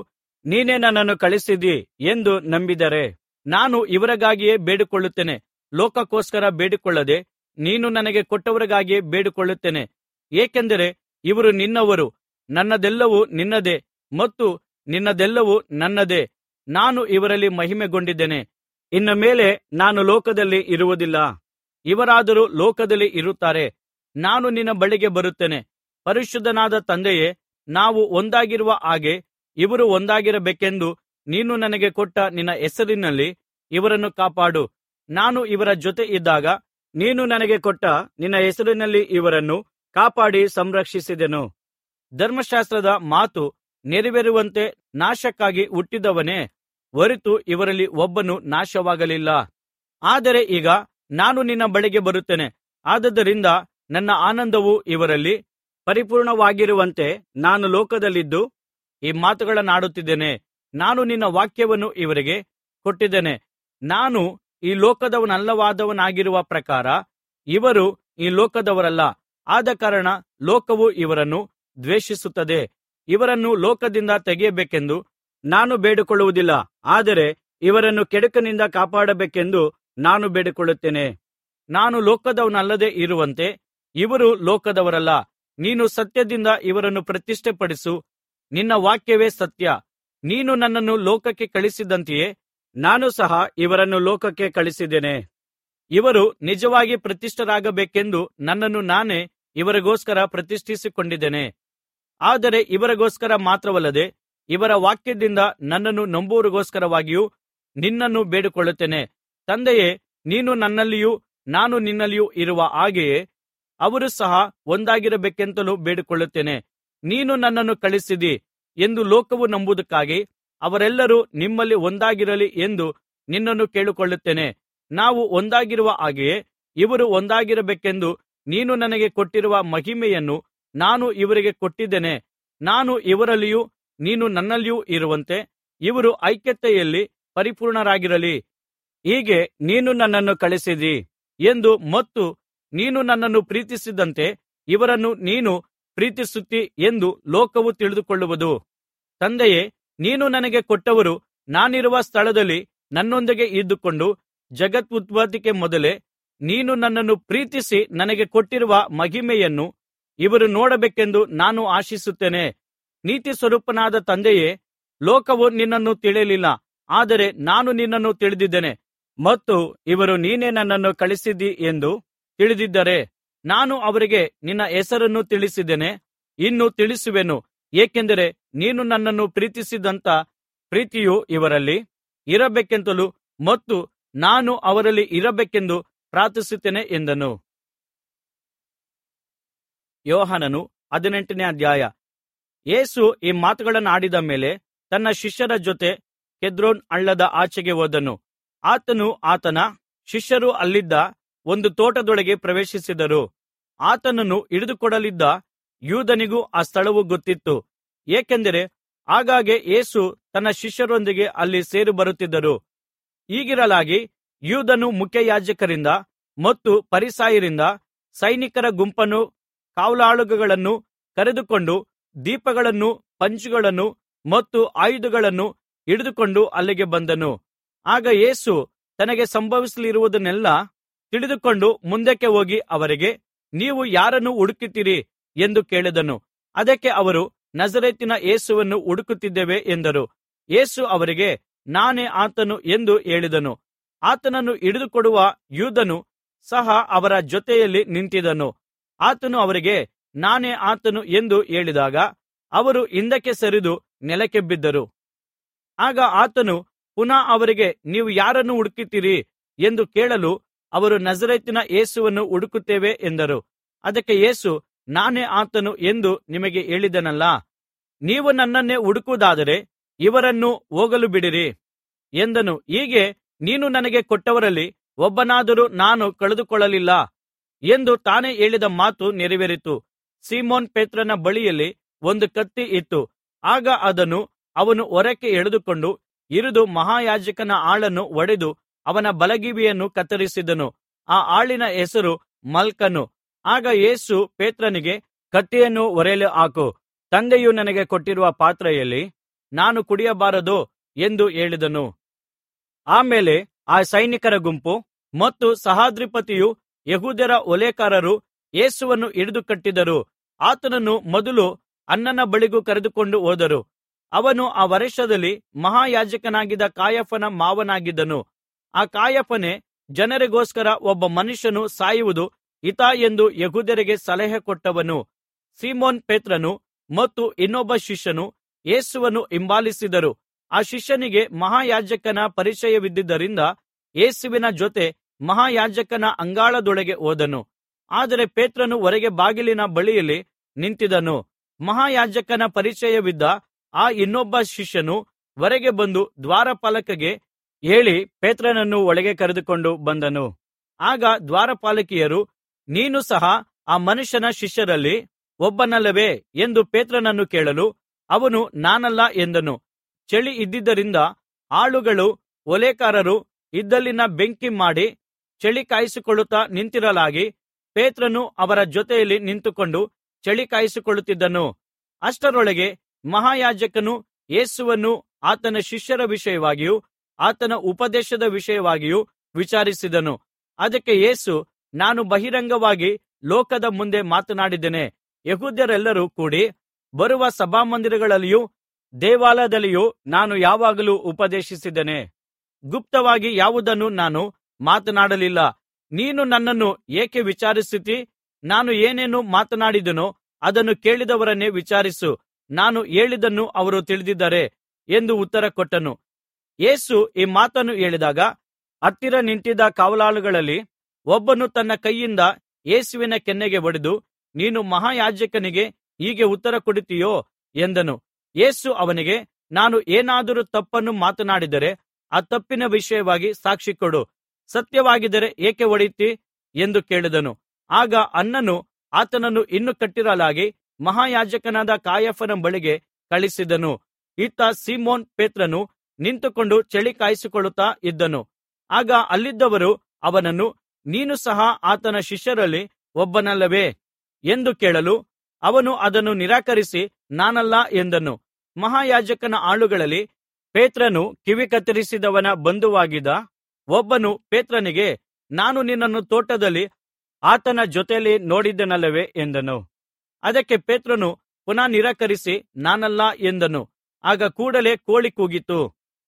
ನೀನೇ ನನ್ನನ್ನು ಕಳುಹಿಸಿದಿ ಎಂದು ನಂಬಿದರೆ ನಾನು ಇವರಿಗಾಗಿಯೇ ಬೇಡಿಕೊಳ್ಳುತ್ತೇನೆ ಲೋಕಕ್ಕೋಸ್ಕರ ಬೇಡಿಕೊಳ್ಳದೆ ನೀನು ನನಗೆ ಕೊಟ್ಟವರಿಗಾಗಿಯೇ ಬೇಡಿಕೊಳ್ಳುತ್ತೇನೆ ಏಕೆಂದರೆ ಇವರು ನಿನ್ನವರು ನನ್ನದೆಲ್ಲವೂ ನಿನ್ನದೇ ಮತ್ತು ನಿನ್ನದೆಲ್ಲವೂ ನನ್ನದೇ ನಾನು ಇವರಲ್ಲಿ ಮಹಿಮೆಗೊಂಡಿದ್ದೇನೆ ಇನ್ನು ಮೇಲೆ ನಾನು ಲೋಕದಲ್ಲಿ ಇರುವುದಿಲ್ಲ ಇವರಾದರೂ ಲೋಕದಲ್ಲಿ ಇರುತ್ತಾರೆ ನಾನು ನಿನ್ನ ಬಳಿಗೆ ಬರುತ್ತೇನೆ ಪರಿಶುದ್ಧನಾದ ತಂದೆಯೇ ನಾವು ಒಂದಾಗಿರುವ ಹಾಗೆ ಇವರು ಒಂದಾಗಿರಬೇಕೆಂದು ನೀನು ನನಗೆ ಕೊಟ್ಟ ನಿನ್ನ ಹೆಸರಿನಲ್ಲಿ ಇವರನ್ನು ಕಾಪಾಡು ನಾನು ಇವರ ಜೊತೆ ಇದ್ದಾಗ ನೀನು ನನಗೆ ಕೊಟ್ಟ ನಿನ್ನ ಹೆಸರಿನಲ್ಲಿ ಇವರನ್ನು ಕಾಪಾಡಿ ಸಂರಕ್ಷಿಸಿದೆನು ಧರ್ಮಶಾಸ್ತ್ರದ ಮಾತು ನೆರವೇರುವಂತೆ ನಾಶಕ್ಕಾಗಿ ಹುಟ್ಟಿದವನೇ ಹೊರತು ಇವರಲ್ಲಿ ಒಬ್ಬನು ನಾಶವಾಗಲಿಲ್ಲ ಆದರೆ ಈಗ ನಾನು ನಿನ್ನ ಬಳಿಗೆ ಬರುತ್ತೇನೆ ಆದುದರಿಂದ ನನ್ನ ಆನಂದವು ಇವರಲ್ಲಿ ಪರಿಪೂರ್ಣವಾಗಿರುವಂತೆ ನಾನು ಲೋಕದಲ್ಲಿದ್ದು ಈ ಮಾತುಗಳನ್ನಾಡುತ್ತಿದ್ದೇನೆ ನಾನು ನಿನ್ನ ವಾಕ್ಯವನ್ನು ಇವರಿಗೆ ಕೊಟ್ಟಿದ್ದೇನೆ ನಾನು ಈ ಲೋಕದವನಲ್ಲವಾದವನಾಗಿರುವ ಪ್ರಕಾರ ಇವರು ಈ ಲೋಕದವರಲ್ಲ ಆದಕಾರಣ ಲೋಕವು ಇವರನ್ನು ದ್ವೇಷಿಸುತ್ತದೆ ಇವರನ್ನು ಲೋಕದಿಂದ ತೆಗೆಯಬೇಕೆಂದು ನಾನು ಬೇಡಿಕೊಳ್ಳುವುದಿಲ್ಲ ಆದರೆ ಇವರನ್ನು ಕೆಡುಕನಿಂದ ಕಾಪಾಡಬೇಕೆಂದು ನಾನು ಬೇಡಿಕೊಳ್ಳುತ್ತೇನೆ ನಾನು ಲೋಕದವನಲ್ಲದೆ ಇರುವಂತೆ ಇವರು ಲೋಕದವರಲ್ಲ ನೀನು ಸತ್ಯದಿಂದ ಇವರನ್ನು ಪ್ರತಿಷ್ಠೆಪಡಿಸು ನಿನ್ನ ವಾಕ್ಯವೇ ಸತ್ಯ ನೀನು ನನ್ನನ್ನು ಲೋಕಕ್ಕೆ ಕಳುಹಿಸಿದಂತೆಯೇ ನಾನು ಸಹ ಇವರನ್ನು ಲೋಕಕ್ಕೆ ಕಳುಹಿಸಿದ್ದೇನೆ ಇವರು ನಿಜವಾಗಿ ಪ್ರತಿಷ್ಠರಾಗಬೇಕೆಂದು ನನ್ನನ್ನು ನಾನೇ ಇವರಿಗೋಸ್ಕರ ಪ್ರತಿಷ್ಠಿಸಿಕೊಂಡಿದ್ದೇನೆ ಆದರೆ ಇವರಿಗೋಸ್ಕರ ಮಾತ್ರವಲ್ಲದೆ ಇವರ ವಾಕ್ಯದಿಂದ ನನ್ನನ್ನು ನಂಬುವವರಿಗೋಸ್ಕರವಾಗಿಯೂ ನಿನ್ನನ್ನು ಬೇಡಿಕೊಳ್ಳುತ್ತೇನೆ ತಂದೆಯೇ ನೀನು ನನ್ನಲ್ಲಿಯೂ ನಾನು ನಿನ್ನಲ್ಲಿಯೂ ಇರುವ ಹಾಗೆಯೇ ಅವರು ಸಹ ಒಂದಾಗಿರಬೇಕೆಂತಲೂ ಬೇಡಿಕೊಳ್ಳುತ್ತೇನೆ ನೀನು ನನ್ನನ್ನು ಕಳುಹಿಸಿದಿ ಎಂದು ಲೋಕವು ನಂಬುವುದಕ್ಕಾಗಿ ಅವರೆಲ್ಲರೂ ನಿಮ್ಮಲ್ಲಿ ಒಂದಾಗಿರಲಿ ಎಂದು ನಿನ್ನನ್ನು ಕೇಳಿಕೊಳ್ಳುತ್ತೇನೆ ನಾವು ಒಂದಾಗಿರುವ ಹಾಗೆಯೇ ಇವರು ಒಂದಾಗಿರಬೇಕೆಂದು ನೀನು ನನಗೆ ಕೊಟ್ಟಿರುವ ಮಹಿಮೆಯನ್ನು ನಾನು ಇವರಿಗೆ ಕೊಟ್ಟಿದ್ದೇನೆ ನಾನು ಇವರಲ್ಲಿಯೂ ನೀನು ನನ್ನಲ್ಲಿಯೂ ಇರುವಂತೆ ಇವರು ಐಕ್ಯತೆಯಲ್ಲಿ ಪರಿಪೂರ್ಣರಾಗಿರಲಿ ಹೀಗೆ ನೀನು ನನ್ನನ್ನು ಕಳುಹಿಸಿದಿ ಎಂದು ಮತ್ತು ನೀನು ನನ್ನನ್ನು ಪ್ರೀತಿಸಿದಂತೆ ಇವರನ್ನು ನೀನು ಪ್ರೀತಿಸುತ್ತೀ ಎಂದು ಲೋಕವು ತಿಳಿದುಕೊಳ್ಳುವುದು ತಂದೆಯೇ ನೀನು ನನಗೆ ಕೊಟ್ಟವರು ನಾನಿರುವ ಸ್ಥಳದಲ್ಲಿ ನನ್ನೊಂದಿಗೆ ಇದ್ದುಕೊಂಡು ಜಗದುತ್ಪತ್ತಿಗೆ ಮೊದಲೇ ನೀನು ನನ್ನನ್ನು ಪ್ರೀತಿಸಿ ನನಗೆ ಕೊಟ್ಟಿರುವ ಮಹಿಮೆಯನ್ನು ಇವರು ನೋಡಬೇಕೆಂದು ನಾನು ಆಶಿಸುತ್ತೇನೆ ನೀತಿ ಸ್ವರೂಪನಾದ ತಂದೆಯೇ ಲೋಕವು ನಿನ್ನನ್ನು ತಿಳಿಯಲಿಲ್ಲ ಆದರೆ ನಾನು ನಿನ್ನನ್ನು ತಿಳಿದಿದ್ದೇನೆ ಮತ್ತು ಇವರು ನೀನೇ ನನ್ನನ್ನು ಕಳುಹಿಸಿದ್ದೀ ಎಂದು ತಿಳಿದಿದ್ದಾರೆ ನಾನು ಅವರಿಗೆ ನಿನ್ನ ಹೆಸರನ್ನು ತಿಳಿಸಿದ್ದೇನೆ ಇನ್ನು ತಿಳಿಸುವೆನು ಏಕೆಂದರೆ ನೀನು ನನ್ನನ್ನು ಪ್ರೀತಿಸಿದಂಥ ಪ್ರೀತಿಯು ಇವರಲ್ಲಿ ಇರಬೇಕೆಂತಲೂ ಮತ್ತು ನಾನು ಅವರಲ್ಲಿ ಇರಬೇಕೆಂದು ಪ್ರಾರ್ಥಿಸುತ್ತೇನೆ ಎಂದನು ಯೋಹಾನನು ಹದಿನೆಂಟನೇ ಅಧ್ಯಾಯ ಯೇಸು ಈ ಮಾತುಗಳನ್ನಾಡಿದ ಮೇಲೆ ತನ್ನ ಶಿಷ್ಯರ ಜೊತೆ ಕೆದ್ರೋನ್ ಹಳ್ಳದ ಆಚೆಗೆ ಹೋದನು ಆತನು ಆತನ ಶಿಷ್ಯರು ಅಲ್ಲಿದ್ದ ಒಂದು ತೋಟದೊಳಗೆ ಪ್ರವೇಶಿಸಿದರು ಆತನನ್ನು ಹಿಡಿದುಕೊಡಲಿದ್ದ ಯೂದನಿಗೂ ಆ ಸ್ಥಳವು ಗೊತ್ತಿತ್ತು ಏಕೆಂದರೆ ಆಗಾಗ್ಗೆ ಯೇಸು ತನ್ನ ಶಿಷ್ಯರೊಂದಿಗೆ ಅಲ್ಲಿ ಸೇರಿಬರುತ್ತಿದ್ದರು ಹೀಗಿರಲಾಗಿ ಯೂದನು ಮುಖ್ಯಯಾಜಕರಿಂದ ಮತ್ತು ಫರಿಸಾಯರಿಂದ ಸೈನಿಕರ ಗುಂಪನ್ನು ಕಾವಲಾಳುಗಳನ್ನು ಕರೆದುಕೊಂಡು ದೀಪಗಳನ್ನೂ ಪಂಜುಗಳನ್ನು ಮತ್ತು ಆಯುಧಗಳನ್ನು ಹಿಡಿದುಕೊಂಡು ಅಲ್ಲಿಗೆ ಬಂದನು ಆಗ ಯೇಸು ತನಗೆ ಸಂಭವಿಸಲಿರುವುದನ್ನೆಲ್ಲಾ ತಿಳಿದುಕೊಂಡು ಮುಂದಕ್ಕೆ ಹೋಗಿ ಅವರಿಗೆ ನೀವು ಯಾರನ್ನು ಹುಡುಕುತ್ತೀರಿ ಎಂದು ಕೇಳಿದನು ಅದಕ್ಕೆ ಅವರು ನಜರೇತಿನ ಯೇಸುವನ್ನು ಹುಡುಕುತ್ತಿದ್ದೇವೆ ಎಂದರು ಯೇಸು ಅವರಿಗೆ ನಾನೇ ಆತನು ಎಂದು ಹೇಳಿದನು ಆತನನ್ನು ಹಿಡಿದುಕೊಡುವ ಯೂದನು ಸಹ ಅವರ ಜೊತೆಯಲ್ಲಿ ನಿಂತಿದ್ದನು ಆತನು ಅವರಿಗೆ ನಾನೇ ಆತನು ಎಂದು ಹೇಳಿದಾಗ ಅವರು ಹಿಂದಕ್ಕೆ ಸರಿದು ನೆಲಕ್ಕೆ ಬಿದ್ದರು ಆಗ ಆತನು ಪುನಃ ಅವರಿಗೆ ನೀವು ಯಾರನ್ನು ಹುಡುಕುತ್ತೀರಿ ಎಂದು ಕೇಳಲು ಅವರು ನಜರೇತಿನ ಯೇಸುವನ್ನು ಹುಡುಕುತ್ತೇವೆ ಎಂದರು ಅದಕ್ಕೆ ಯೇಸು ನಾನೇ ಆತನು ಎಂದು ನಿಮಗೆ ಹೇಳಿದೆನಲ್ಲಾ ನೀವು ನನ್ನನ್ನೇ ಹುಡುಕುವುದಾದರೆ ಇವರನ್ನು ಹೋಗಲು ಬಿಡಿರಿ ಎಂದನು ಹೀಗೆ ನೀನು ನನಗೆ ಕೊಟ್ಟವರಲ್ಲಿ ಒಬ್ಬನಾದರೂ ನಾನು ಕಳೆದುಕೊಳ್ಳಲಿಲ್ಲ ಎಂದು ತಾನೇ ಹೇಳಿದ ಮಾತು ನೆರವೇರಿತು ಸೀಮೋನ್ ಪೇತ್ರನ ಬಳಿಯಲ್ಲಿ ಒಂದು ಕತ್ತಿ ಇತ್ತು ಆಗ ಅದನ್ನು ಅವನು ಹೊರಕ್ಕೆ ಎಳೆದುಕೊಂಡು ಹಿರಿದು ಮಹಾಯಾಜಕನ ಆಳನ್ನು ಹೊಡೆದು ಅವನ ಬಲಗಿವಿಯನ್ನು ಕತ್ತರಿಸಿದನು ಆ ಆಳಿನ ಹೆಸರು ಮಲ್ಕನು ಆಗ ಯೇಸು ಪೇತ್ರನಿಗೆ ಕತ್ತಿಯನ್ನು ಒರೆಯಲು ಹಾಕು ತಂದೆಯು ನನಗೆ ಕೊಟ್ಟಿರುವ ಪಾತ್ರೆಯಲ್ಲಿ ನಾನು ಕುಡಿಯಬಾರದೋ ಎಂದು ಹೇಳಿದನು ಆಮೇಲೆ ಆ ಸೈನಿಕರ ಗುಂಪು ಮತ್ತು ಸಹಸ್ರಾಧಿಪತಿಯು ಯೆಹೂದ್ಯರ ಓಲೇಕಾರರು ಯೇಸುವನ್ನು ಹಿಡಿದು ಕಟ್ಟಿದರು ಆತನನ್ನು ಮೊದಲು ಅನ್ನನ ಬಳಿಗೂ ಕರೆದುಕೊಂಡು ಹೋದರು ಅವನು ಆ ವರ್ಷದಲ್ಲಿ ಮಹಾಯಾಜಕನಾಗಿದ್ದ ಕಾಯಫನ ಮಾವನಾಗಿದ್ದನು ಆ ಕಾಯಫನೇ ಜನರಿಗೋಸ್ಕರ ಒಬ್ಬ ಮನುಷ್ಯನು ಸಾಯುವುದು ಹಿತ ಎಂದು ಯೆಹೂದ್ಯರಿಗೆ ಸಲಹೆ ಕೊಟ್ಟವನು ಸೀಮೋನ್ ಪೇತ್ರನು ಮತ್ತು ಇನ್ನೊಬ್ಬ ಶಿಷ್ಯನು ಯೇಸುವನ್ನು ಹಿಂಬಾಲಿಸಿದರು ಆ ಶಿಷ್ಯನಿಗೆ ಮಹಾಯಾಜಕನ ಪರಿಚಯವಿದ್ದುದರಿಂದ ಯೇಸುವಿನ ಜೊತೆ ಮಹಾಯಾಜಕನ ಅಂಗಳದೊಳಗೆ ಹೋದನು ಆದರೆ ಪೇತ್ರನು ಹೊರಗೆ ಬಾಗಿಲಿನ ಬಳಿಯಲ್ಲಿ ನಿಂತಿದ್ದನು ಮಹಾಯಾಜಕನ ಪರಿಚಯವಿದ್ದ ಆ ಇನ್ನೊಬ್ಬ ಶಿಷ್ಯನು ಹೊರಗೆ ಬಂದು ದ್ವಾರಪಾಲಕಿಗೆ ಹೇಳಿ ಪೇತ್ರನನ್ನು ಒಳಗೆ ಕರೆದುಕೊಂಡು ಬಂದನು ಆಗ ದ್ವಾರಪಾಲಕಿಯರು ನೀನು ಸಹ ಆ ಮನುಷ್ಯನ ಶಿಷ್ಯರಲ್ಲಿ ಒಬ್ಬನಲ್ಲವೇ ಎಂದು ಪೇತ್ರನನ್ನು ಕೇಳಲು ಅವನು ನಾನಲ್ಲ ಎಂದನು ಚಳಿ ಇದ್ದುದರಿಂದ ಆಳುಗಳು ಓಲೇಕಾರರು ಇದ್ದಲಿನ ಬೆಂಕಿ ಮಾಡಿ ಚಳಿ ಕಾಯಿಸಿಕೊಳ್ಳುತ್ತಾ ನಿಂತಿರಲಾಗಿ ಪೇತ್ರನು ಅವರ ಜೊತೆಯಲ್ಲಿ ನಿಂತುಕೊಂಡು ಚಳಿ ಕಾಯಿಸಿಕೊಳ್ಳುತ್ತಿದ್ದನು ಅಷ್ಟರೊಳಗೆ ಮಹಾಯಾಜಕನು ಯೇಸುವನ್ನು ಆತನ ಶಿಷ್ಯರ ವಿಷಯವಾಗಿಯೂ ಆತನ ಉಪದೇಶದ ವಿಷಯವಾಗಿಯೂ ವಿಚಾರಿಸಿದನು ಅದಕ್ಕೆ ಯೇಸು ನಾನು ಬಹಿರಂಗವಾಗಿ ಲೋಕದ ಮುಂದೆ ಮಾತನಾಡಿದ್ದೇನೆ ಯೆಹೂದ್ಯರೆಲ್ಲರೂ ಕೂಡಿ ಬರುವ ಸಭಾಮಂದಿರಗಳಲ್ಲಿಯೂ ದೇವಾಲಯದಲ್ಲಿಯೂ ನಾನು ಯಾವಾಗಲೂ ಉಪದೇಶಿಸಿದ್ದೇನೆ ಗುಪ್ತವಾಗಿ ಯಾವುದನ್ನು ನಾನು ಮಾತನಾಡಲಿಲ್ಲ ನೀನು ನನ್ನನ್ನು ಏಕೆ ವಿಚಾರಿಸುತ್ತೀ ನಾನು ಏನೇನು ಮಾತನಾಡಿದೆನೋ ಅದನ್ನು ಕೇಳಿದವರನ್ನೇ ವಿಚಾರಿಸು ನಾನು ಹೇಳಿದ್ದನ್ನು ಅವರು ತಿಳಿದಿದ್ದಾರೆ ಎಂದು ಉತ್ತರ ಕೊಟ್ಟನು ಯೇಸು ಈ ಮಾತನ್ನು ಹೇಳಿದಾಗ ಹತ್ತಿರ ನಿಂತಿದ್ದ ಕಾವಲಾಳುಗಳಲ್ಲಿ ಒಬ್ಬನು ತನ್ನ ಕೈಯಿಂದ ಯೇಸುವಿನ ಕೆನ್ನೆಗೆ ಹೊಡೆದು ನೀನು ಮಹಾಯಾಜಕನಿಗೆ ಹೀಗೆ ಉತ್ತರ ಕೊಡುತ್ತೀಯೋ ಎಂದನು ಯೇಸು ಅವನಿಗೆ ನಾನು ಏನಾದರೂ ತಪ್ಪನ್ನು ಮಾತನಾಡಿದರೆ ಆ ತಪ್ಪಿನ ವಿಷಯವಾಗಿ ಸಾಕ್ಷಿಕೊಡು ಸತ್ಯವಾಗಿದ್ದರೆ ಏಕೆ ಹೊಡೆಯುತ್ತೀ ಎಂದು ಕೇಳಿದನು ಆಗ ಅನ್ನನು ಆತನನ್ನು ಇನ್ನೂ ಕಟ್ಟಿರಲಾಗಿ ಮಹಾಯಾಜಕನಾದ ಕಾಯಫನ ಬಳಿಗೆ ಕಳುಹಿಸಿದನು ಇತ್ತ ಸೀಮೋನ್ ಪೇತ್ರನು ನಿಂತುಕೊಂಡು ಚಳಿ ಕಾಯಿಸಿಕೊಳ್ಳುತ್ತಾ ಇದ್ದನು ಆಗ ಅಲ್ಲಿದ್ದವರು ಅವನನ್ನು ನೀನು ಸಹ ಆತನ ಶಿಷ್ಯರಲ್ಲಿ ಒಬ್ಬನಲ್ಲವೇ ಎಂದು ಕೇಳಲು ಅವನು ಅದನ್ನು ನಿರಾಕರಿಸಿ ನಾನಲ್ಲ ಎಂದನು ಮಹಾಯಾಜಕನ ಆಳುಗಳಲ್ಲಿ ಪೇತ್ರನು ಕಿವಿ ಕತ್ತರಿಸಿದವನ ಬಂಧುವಾಗಿದ್ದ ಒಬ್ಬನು ಪೇತ್ರನಿಗೆ ನಾನು ನಿನ್ನನ್ನು ತೋಟದಲ್ಲಿ ಆತನ ಜೊತೆಯಲ್ಲಿ ನೋಡಿದ್ದೆನಲ್ಲವೇ ಎಂದನು ಅದಕ್ಕೆ ಪೇತ್ರನು ಪುನಃ ನಿರಾಕರಿಸಿ ನಾನಲ್ಲ ಎಂದನು ಆಗ ಕೂಡಲೆ ಕೋಳಿ ಕೂಗಿತು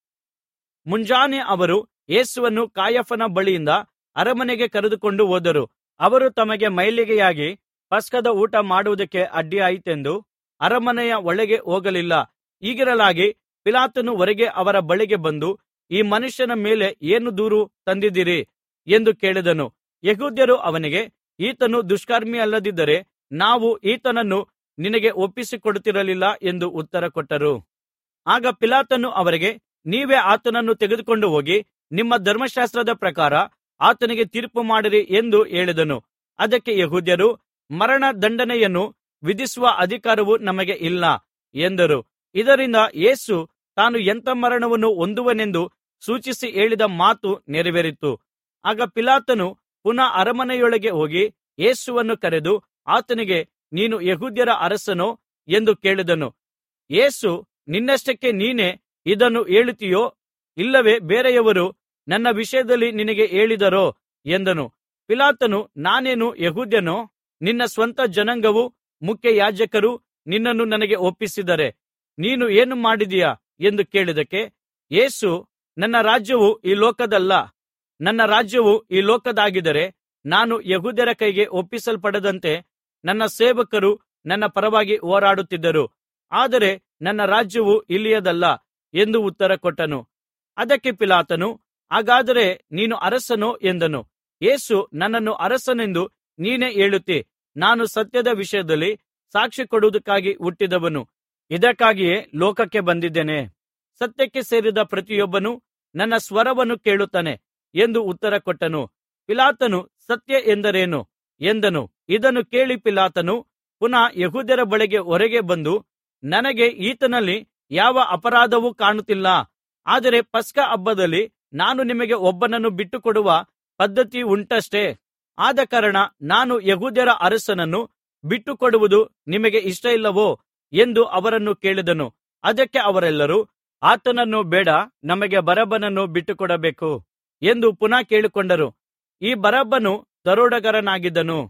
ಮುಂಜಾನೆ ಅವರು ಯೇಸುವನ್ನು ಕಾಯಫನ ಬಳಿಯಿಂದ ಅರಮನೆಗೆ ಕರೆದುಕೊಂಡು ಹೋದರು ಅವರು ತಮಗೆ ಮೈಲಿಗೆಯಾಗಿ ಪಸ್ಕದ ಊಟ ಮಾಡುವುದಕ್ಕೆ ಅಡ್ಡಿಯಾಯಿತೆಂದು ಅರಮನೆಯ ಒಳಗೆ ಹೋಗಲಿಲ್ಲ ಹೀಗಿರಲಾಗಿ ಪಿಲಾತನು ಹೊರಗೆ ಅವರ ಬಳಿಗೆ ಬಂದು ಈ ಮನುಷ್ಯನ ಮೇಲೆ ಏನು ದೂರು ತಂದಿದ್ದೀರಿ ಎಂದು ಕೇಳಿದನು ಯೆಹೂದ್ಯರು ಅವನಿಗೆ ಈತನು ದುಷ್ಕರ್ಮಿಯಲ್ಲದಿದ್ದರೆ ನಾವು ಈತನನ್ನು ನಿನಗೆ ಒಪ್ಪಿಸಿಕೊಡುತ್ತಿರಲಿಲ್ಲ ಎಂದು ಉತ್ತರ ಕೊಟ್ಟರು ಆಗ ಪಿಲಾತನು ಅವರಿಗೆ ನೀವೇ ಆತನನ್ನು ತೆಗೆದುಕೊಂಡು ಹೋಗಿ ನಿಮ್ಮ ಧರ್ಮಶಾಸ್ತ್ರದ ಪ್ರಕಾರ ಆತನಿಗೆ ತೀರ್ಪು ಮಾಡಿರಿ ಎಂದು ಹೇಳಿದನು ಅದಕ್ಕೆ ಯೆಹೂದ್ಯರು ಮರಣ ದಂಡನೆಯನ್ನು ವಿಧಿಸುವ ಅಧಿಕಾರವು ನಮಗೆ ಇಲ್ಲ ಎಂದರು ಇದರಿಂದ ಯೇಸು ತಾನು ಎಂಥ ಮರಣವನ್ನು ಹೊಂದುವನೆಂದು ಸೂಚಿಸಿ ಹೇಳಿದ ಮಾತು ನೆರವೇರಿತು ಆಗ ಪಿಲಾತನು ಪುನಃ ಅರಮನೆಯೊಳಗೆ ಹೋಗಿ ಯೇಸುವನ್ನು ಕರೆದು ಆತನಿಗೆ ನೀನು ಯೆಹೂದ್ಯರ ಅರಸನೋ ಎಂದು ಕೇಳಿದನು ಯೇಸು ನಿನ್ನಷ್ಟಕ್ಕೆ ನೀನೇ ಇದನ್ನು ಹೇಳುತ್ತೀಯೋ ಇಲ್ಲವೇ ಬೇರೆಯವರು ನನ್ನ ವಿಷಯದಲ್ಲಿ ನಿನಗೆ ಹೇಳಿದರೋ ಎಂದನು ಪಿಲಾತನು ನಾನೇನು ಯೆಹೂದ್ಯನೋ ನಿನ್ನ ಸ್ವಂತ ಜನಾಂಗವೂ ಮುಖ್ಯಯಾಜಕರೂ ನಿನ್ನನ್ನು ನನಗೆ ಒಪ್ಪಿಸಿದ್ದಾರೆ ನೀನು ಏನು ಮಾಡಿದಿಯಾ ಎಂದು ಕೇಳಿದ್ದಕ್ಕೆ ಯೇಸು ನನ್ನ ರಾಜ್ಯವು ಈ ಲೋಕದಲ್ಲ ನನ್ನ ರಾಜ್ಯವು ಈ ಲೋಕದಾಗಿದ್ದರೆ ನಾನು ಯೆಹೂದ್ಯರ ಕೈಗೆ ಒಪ್ಪಿಸಲ್ಪಡದಂತೆ ನನ್ನ ಸೇವಕರು ನನ್ನ ಪರವಾಗಿ ಹೋರಾಡುತ್ತಿದ್ದರು ಆದರೆ ನನ್ನ ರಾಜ್ಯವು ಇಲ್ಲಿಯದಲ್ಲ ಎಂದು ಉತ್ತರ ಕೊಟ್ಟನು ಅದಕ್ಕೆ ಪಿಲಾತನು ಹಾಗಾದರೆ ನೀನು ಅರಸನೋ ಎಂದನು ಯೇಸು ನನ್ನನ್ನು ಅರಸನೆಂದು ನೀನೇ ಹೇಳುತ್ತೀ ನಾನು ಸತ್ಯದ ವಿಷಯದಲ್ಲಿ ಸಾಕ್ಷಿ ಕೊಡುವುದಕ್ಕಾಗಿ ಹುಟ್ಟಿದವನು ಇದಕ್ಕಾಗಿಯೇ ಲೋಕಕ್ಕೆ ಬಂದಿದ್ದೇನೆ ಸತ್ಯಕ್ಕೆ ಸೇರಿದ ಪ್ರತಿಯೊಬ್ಬನು ನನ್ನ ಸ್ವರವನ್ನು ಕೇಳುತ್ತಾನೆ ಎಂದು ಉತ್ತರ ಕೊಟ್ಟನು ಪಿಲಾತನು ಸತ್ಯ ಎಂದರೇನು ಎಂದನು ಇದನ್ನು ಕೇಳಿ ಪಿಲಾತನು ಪುನಃ ಯೆಹೂದ್ಯರ ಬಳಿಗೆ ಹೊರಗೆ ಬಂದು ನನಗೆ ಈತನಲ್ಲಿ ಯಾವ ಅಪರಾಧವೂ ಕಾಣುತ್ತಿಲ್ಲ ಆದರೆ ಪಸ್ಕ ಹಬ್ಬದಲ್ಲಿ ನಾನು ನಿಮಗೆ ಒಬ್ಬನನ್ನು ಬಿಟ್ಟುಕೊಡುವ ಪದ್ಧತಿ ಉಂಟಷ್ಟೇ ಆದಕಾರಣ ನಾನು ಯೆಹೂದ್ಯರ ಅರಸನನ್ನು ಬಿಟ್ಟುಕೊಡುವುದು ನಿಮಗೆ ಇಷ್ಟವಿಲ್ಲವೋ ಎಂದು ಅವರನ್ನು ಕೇಳಿದನು ಅದಕ್ಕೆ ಅವರೆಲ್ಲರೂ ಆತನನ್ನು ಬೇಡ ನಮಗೆ ಬರಬ್ಬನನ್ನು ಬಿಟ್ಟುಕೊಡಬೇಕು ಎಂದು ಪುನಃ ಕೇಳಿಕೊಂಡರು ಈ ಬರಬ್ಬನು ದರೋಡೆಗಾರನಾಗಿದ್ದನು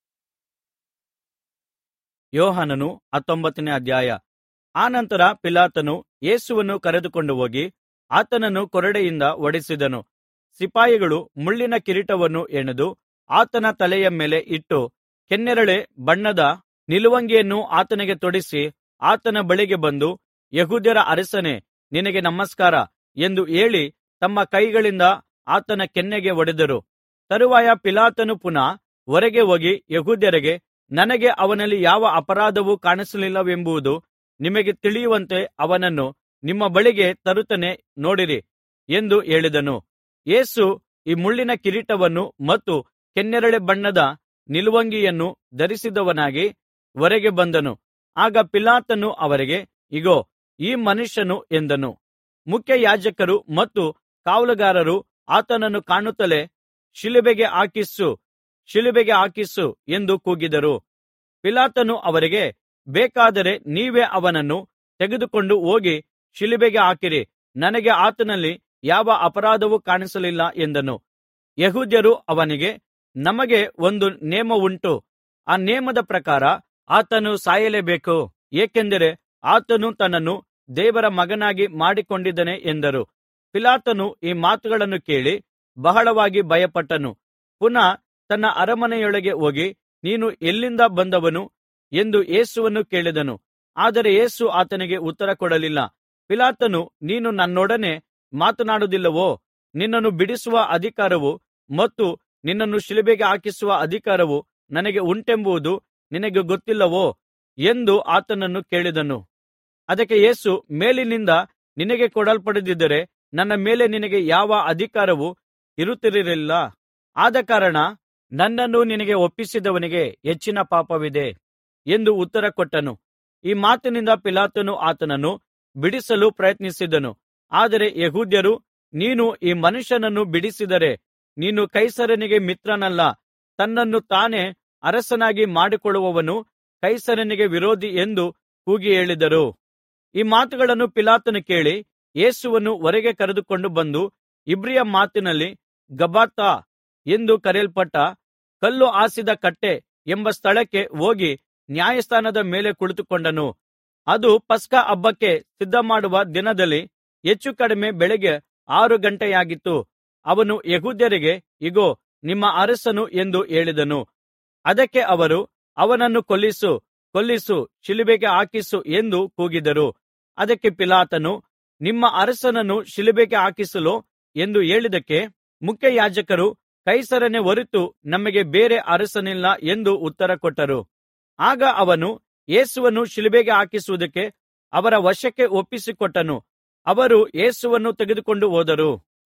ಯೋಹಾನನು ಹತ್ತೊಂಬತ್ತನೇ ಅಧ್ಯಾಯ ಆನಂತರ ಪಿಲಾತನು ಯೇಸುವನ್ನು ಕರೆದುಕೊಂಡು ಹೋಗಿ ಆತನನ್ನು ಕೊರಡೆಯಿಂದ ಹೊಡೆಸಿದನು ಸಿಪಾಯಿಗಳು ಮುಳ್ಳಿನ ಕಿರೀಟವನ್ನು ಹೆಣೆದು ಆತನ ತಲೆಯ ಮೇಲೆ ಇಟ್ಟು ಕೆನ್ನೇರಳೆ ಬಣ್ಣದ ನಿಲುವಂಗಿಯನ್ನು ಆತನಿಗೆ ತೊಡಿಸಿ ಆತನ ಬಳಿಗೆ ಬಂದು ಯೆಹೂದ್ಯರ ಅರಸನೇ ನಿನಗೆ ನಮಸ್ಕಾರ ಎಂದು ಹೇಳಿ ತಮ್ಮ ಕೈಗಳಿಂದ ಆತನ ಕೆನ್ನೆಗೆ ಹೊಡೆದರು ತರುವಾಯ ಪಿಲಾತನು ಪುನಃ ಹೊರಗೆ ಹೋಗಿ ಯೆಹೂದ್ಯರಿಗೆ ನನಗೆ ಅವನಲ್ಲಿ ಯಾವ ಅಪರಾಧವೂ ಕಾಣಿಸಲಿಲ್ಲವೆಂಬುದು ನಿಮಗೆ ತಿಳಿಯುವಂತೆ ಅವನನ್ನು ನಿಮ್ಮ ಬಳಿಗೆ ತರುತ್ತೇನೆ ನೋಡಿರಿ ಎಂದು ಹೇಳಿದನು ಯೇಸು ಈ ಮುಳ್ಳಿನ ಕಿರೀಟವನ್ನು ಮತ್ತು ಕೆನ್ನೇರಳೆ ಬಣ್ಣದ ನಿಲುವಂಗಿಯನ್ನು ಧರಿಸಿದವನಾಗಿ ಹೊರಗೆ ಬಂದನು ಆಗ ಪಿಲಾತನು ಅವರಿಗೆ ಇಗೋ ಈ ಮನುಷ್ಯನು ಎಂದನು ಮುಖ್ಯಯಾಜಕರು ಮತ್ತು ಕಾವಲುಗಾರರು ಆತನನ್ನು ಕಾಣುತ್ತಲೇ ಶಿಲುಬೆಗೆ ಹಾಕಿಸು ಶಿಲುಬೆಗೆ ಹಾಕಿಸು ಎಂದು ಕೂಗಿದರು ಪಿಲಾತನು ಅವರಿಗೆ ಬೇಕಾದರೆ ನೀವೇ ಅವನನ್ನು ತೆಗೆದುಕೊಂಡು ಹೋಗಿ ಶಿಲುಬೆಗೆ ಹಾಕಿರಿ ನನಗೆ ಆತನಲ್ಲಿ ಯಾವ ಅಪರಾಧವೂ ಕಾಣಿಸಲಿಲ್ಲ ಎಂದನು ಯೆಹೂದ್ಯರು ಅವನಿಗೆ ನಮಗೆ ಒಂದು ನೇಮವುಂಟು ಆ ನೇಮದ ಪ್ರಕಾರ ಆತನು ಸಾಯಲೇಬೇಕು ಏಕೆಂದರೆ ಆತನು ತನ್ನನ್ನು ದೇವರ ಮಗನಾಗಿ ಮಾಡಿಕೊಂಡಿದ್ದಾನೆ ಎಂದರು ಪಿಲಾತನು ಈ ಮಾತುಗಳನ್ನು ಕೇಳಿ ಬಹಳವಾಗಿ ಭಯಪಟ್ಟನು ಪುನಃ ತನ್ನ ಅರಮನೆಯೊಳಗೆ ಹೋಗಿ ನೀನು ಎಲ್ಲಿಂದ ಬಂದವನು ಎಂದು ಯೇಸುವನ್ನು ಕೇಳಿದನು ಆದರೆ ಯೇಸು ಆತನಿಗೆ ಉತ್ತರ ಕೊಡಲಿಲ್ಲ ಪಿಲಾತನು ನೀನು ನನ್ನೊಡನೆ ಮಾತನಾಡುವುದಿಲ್ಲವೋ ನಿನ್ನನ್ನು ಬಿಡಿಸುವ ಅಧಿಕಾರವು ಮತ್ತು ನಿನ್ನನ್ನು ಶಿಲುಬೆಗೆ ಹಾಕಿಸುವ ಅಧಿಕಾರವು ನನಗೆ ಉಂಟೆಂಬುದು ನಿನಗೆ ಗೊತ್ತಿಲ್ಲವೋ ಎಂದು ಆತನನ್ನು ಕೇಳಿದನು ಅದಕ್ಕೆ ಯೇಸು ಮೇಲಿನಿಂದ ನಿನಗೆ ಕೊಡಲ್ಪಡದಿದ್ದರೆ ನನ್ನ ಮೇಲೆ ನಿನಗೆ ಯಾವ ಅಧಿಕಾರವೂ ಇರುತ್ತಿರಲಿಲ್ಲ ಆದಕಾರಣ ನನ್ನನ್ನು ನಿನಗೆ ಒಪ್ಪಿಸಿದವನಿಗೆ ಹೆಚ್ಚಿನ ಪಾಪವಿದೆ ಎಂದು ಉತ್ತರ ಕೊಟ್ಟನು ಈ ಮಾತಿನಿಂದ ಪಿಲಾತನು ಆತನನ್ನು ಬಿಡಿಸಲು ಪ್ರಯತ್ನಿಸಿದನು ಆದರೆ ಯೆಹೂದ್ಯರು ನೀನು ಈ ಮನುಷ್ಯನನ್ನು ಬಿಡಿಸಿದರೆ ನೀನು ಕೈಸರನಿಗೆ ಮಿತ್ರನಲ್ಲ ತನ್ನನ್ನು ತಾನೇ ಅರಸನಾಗಿ ಮಾಡಿಕೊಳ್ಳುವವನು ಕೈಸರನಿಗೆ ವಿರೋಧಿ ಎಂದು ಕೂಗಿ ಹೇಳಿದರು ಈ ಮಾತುಗಳನ್ನು ಪಿಲಾತನು ಕೇಳಿ ಯೇಸುವನ್ನು ಹೊರಗೆ ಕರೆದುಕೊಂಡು ಬಂದು ಇಬ್ರಿಯ ಮಾತಿನಲ್ಲಿ ಗಬ್ಬಥಾ ಎಂದು ಕರೆಯಲ್ಪಟ್ಟ ಕಲ್ಲು ಹಾಸಿದ ಕಟ್ಟೆ ಎಂಬ ಸ್ಥಳಕ್ಕೆ ಹೋಗಿ ನ್ಯಾಯಸ್ಥಾನದ ಮೇಲೆ ಕುಳಿತುಕೊಂಡನು ಅದು ಪಸ್ಕ ಹಬ್ಬಕ್ಕೆ ಸಿದ್ಧಮಾಡುವ ದಿನದಲ್ಲಿ ಹೆಚ್ಚು ಕಡಿಮೆ ಬೆಳಗ್ಗೆ ಆರು ಗಂಟೆಯಾಗಿತ್ತು ಅವನು ಯೆಹೂದ್ಯರಿಗೆ ಇಗೋ ನಿಮ್ಮ ಅರಸನು ಎಂದು ಹೇಳಿದನು ಅದಕ್ಕೆ ಅವರು ಅವನನ್ನು ಕೊಲ್ಲಿಸು ಕೊಲ್ಲಿಸು ಶಿಲುಬೆಗೆ ಹಾಕಿಸು ಎಂದು ಕೂಗಿದರು ಅದಕ್ಕೆ ಪಿಲಾತನು ನಿಮ್ಮ ಅರಸನನ್ನು ಶಿಲುಬೆಗೆ ಹಾಕಿಸಲೋ ಎಂದು ಹೇಳಿದ್ದಕ್ಕೆ ಮುಖ್ಯಯಾಜಕರು ಕೈಸರನೇ ಹೊರತು ನಮಗೆ ಬೇರೆ ಅರಸನಿಲ್ಲ ಎಂದು ಉತ್ತರ ಕೊಟ್ಟರು ಆಗ ಅವನು ಯೇಸುವನ್ನು ಶಿಲುಬೆಗೆ ಹಾಕಿಸುವುದಕ್ಕೆ ಅವರ ವಶಕ್ಕೆ ಒಪ್ಪಿಸಿಕೊಟ್ಟನು ಅವರು ಯೇಸುವನ್ನು ತೆಗೆದುಕೊಂಡು ಹೋದರು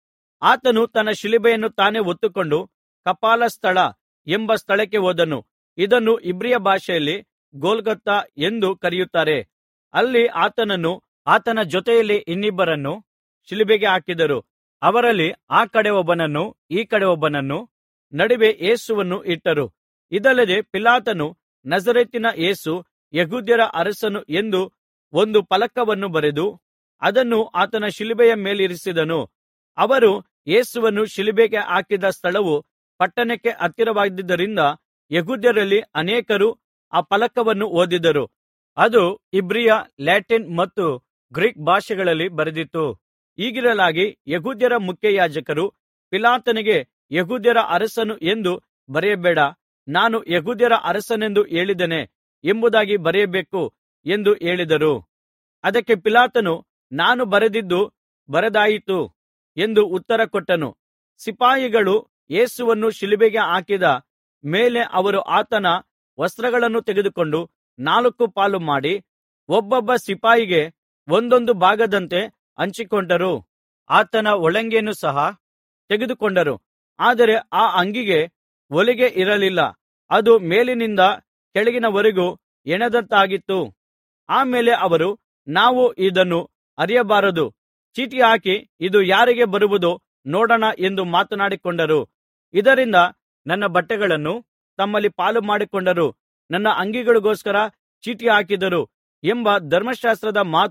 ಆತನು ತನ್ನ ಶಿಲುಬೆಯನ್ನು ತಾನೇ ಹೊತ್ತುಕೊಂಡು ಕಪಾಲ ಸ್ಥಳ ಎಂಬ ಸ್ಥಳಕ್ಕೆ ಹೋದನು ಇದನ್ನು ಇಬ್ರಿಯ ಭಾಷೆಯಲ್ಲಿ ಗೊಲ್ಗೊಥಾ ಎಂದು ಕರೆಯುತ್ತಾರೆ ಅಲ್ಲಿ ಆತನನ್ನು ಆತನ ಜೊತೆಯಲ್ಲಿ ಇನ್ನಿಬ್ಬರನ್ನು ಶಿಲುಬೆಗೆ ಹಾಕಿದರು ಅವರಲ್ಲಿ ಆ ಕಡೆ ಒಬ್ಬನನ್ನು ಈ ಕಡೆ ಒಬ್ಬನನ್ನು ನಡುವೆ ಯೇಸುವನ್ನು ಇಟ್ಟರು ಇದಲ್ಲದೆ ಪಿಲಾತನು ನಜರೇತಿನ ಯೇಸು ಯೆಹೂದ್ಯರ ಅರಸನು ಎಂದು ಒಂದು ಫಲಕವನ್ನು ಬರೆದು ಅದನ್ನು ಆತನ ಶಿಲುಬೆಯ ಮೇಲಿರಿಸಿದನು ಅವರು ಯೇಸುವನ್ನು ಶಿಲುಬೆಗೆ ಹಾಕಿದ ಸ್ಥಳವು ಪಟ್ಟಣಕ್ಕೆ ಹತ್ತಿರವಾಗಿದ್ದರಿಂದ ಯೆಹೂದ್ಯರಲ್ಲಿ ಅನೇಕರು ಆ ಫಲಕವನ್ನು ಓದಿದರು ಅದು ಇಬ್ರಿಯ ಲ್ಯಾಟಿನ್ ಮತ್ತು ಗ್ರೀಕ್ ಭಾಷೆಗಳಲ್ಲಿ ಬರೆದಿತ್ತು ಹೀಗಿರಲಾಗಿ ಯೆಹೂದ್ಯರ ಮುಖ್ಯಯಾಜಕರು ಪಿಲಾತನಿಗೆ ಯೆಹೂದ್ಯರ ಅರಸನು ಎಂದು ಬರೆಯಬೇಡ ನಾನು ಯೆಹೂದ್ಯರ ಅರಸನೆಂದು ಹೇಳಿದ್ದೇನೆ ಎಂಬುದಾಗಿ ಬರೆಯಬೇಕು ಎಂದು ಹೇಳಿದರು ಅದಕ್ಕೆ ಪಿಲಾತನು ನಾನು ಬರೆದಿದ್ದು ಬರೆದಾಯಿತು ಎಂದು ಉತ್ತರ ಕೊಟ್ಟನು ಸಿಪಾಯಿಗಳು ಯೇಸುವನ್ನು ಶಿಲುಬೆಗೆ ಹಾಕಿದ ಮೇಲೆ ಅವರು ಆತನ ವಸ್ತ್ರಗಳನ್ನು ತೆಗೆದುಕೊಂಡು ನಾಲ್ಕು ಪಾಲು ಮಾಡಿ ಒಬ್ಬೊಬ್ಬ ಸಿಪಾಯಿಗೆ ಒಂದೊಂದು ಭಾಗದಂತೆ ಹಂಚಿಕೊಂಡರು ಆತನ ಒಳಂಗಿಯನ್ನು ಸಹ ತೆಗೆದುಕೊಂಡರು ಆದರೆ ಆ ಅಂಗಿಗೆ ಹೊಲಿಗೆ ಇರಲಿಲ್ಲ ಅದು ಮೇಲಿನಿಂದ ಕೆಳಗಿನವರೆಗೂ ಹೆಣೆದದ್ದಾಗಿತ್ತು ಆಮೇಲೆ ಅವರು ನಾವು ಇದನ್ನು ಅರಿಯಬಾರದು ಚೀಟಿ ಹಾಕಿ ಇದು ಯಾರಿಗೆ ಬರುವುದೋ ನೋಡೋಣ ಎಂದು ಮಾತನಾಡಿಕೊಂಡರು ಇದರಿಂದ ನನ್ನ ಬಟ್ಟೆಗಳನ್ನು ತಮ್ಮಲ್ಲಿ ಪಾಲು ಮಾಡಿಕೊಂಡರು ನನ್ನ ಅಂಗಿಗಳಿಗೋಸ್ಕರ ಚೀಟಿ ಹಾಕಿದರು ಎಂಬ ಧರ್ಮಶಾಸ್ತ್ರದ ಮಾತು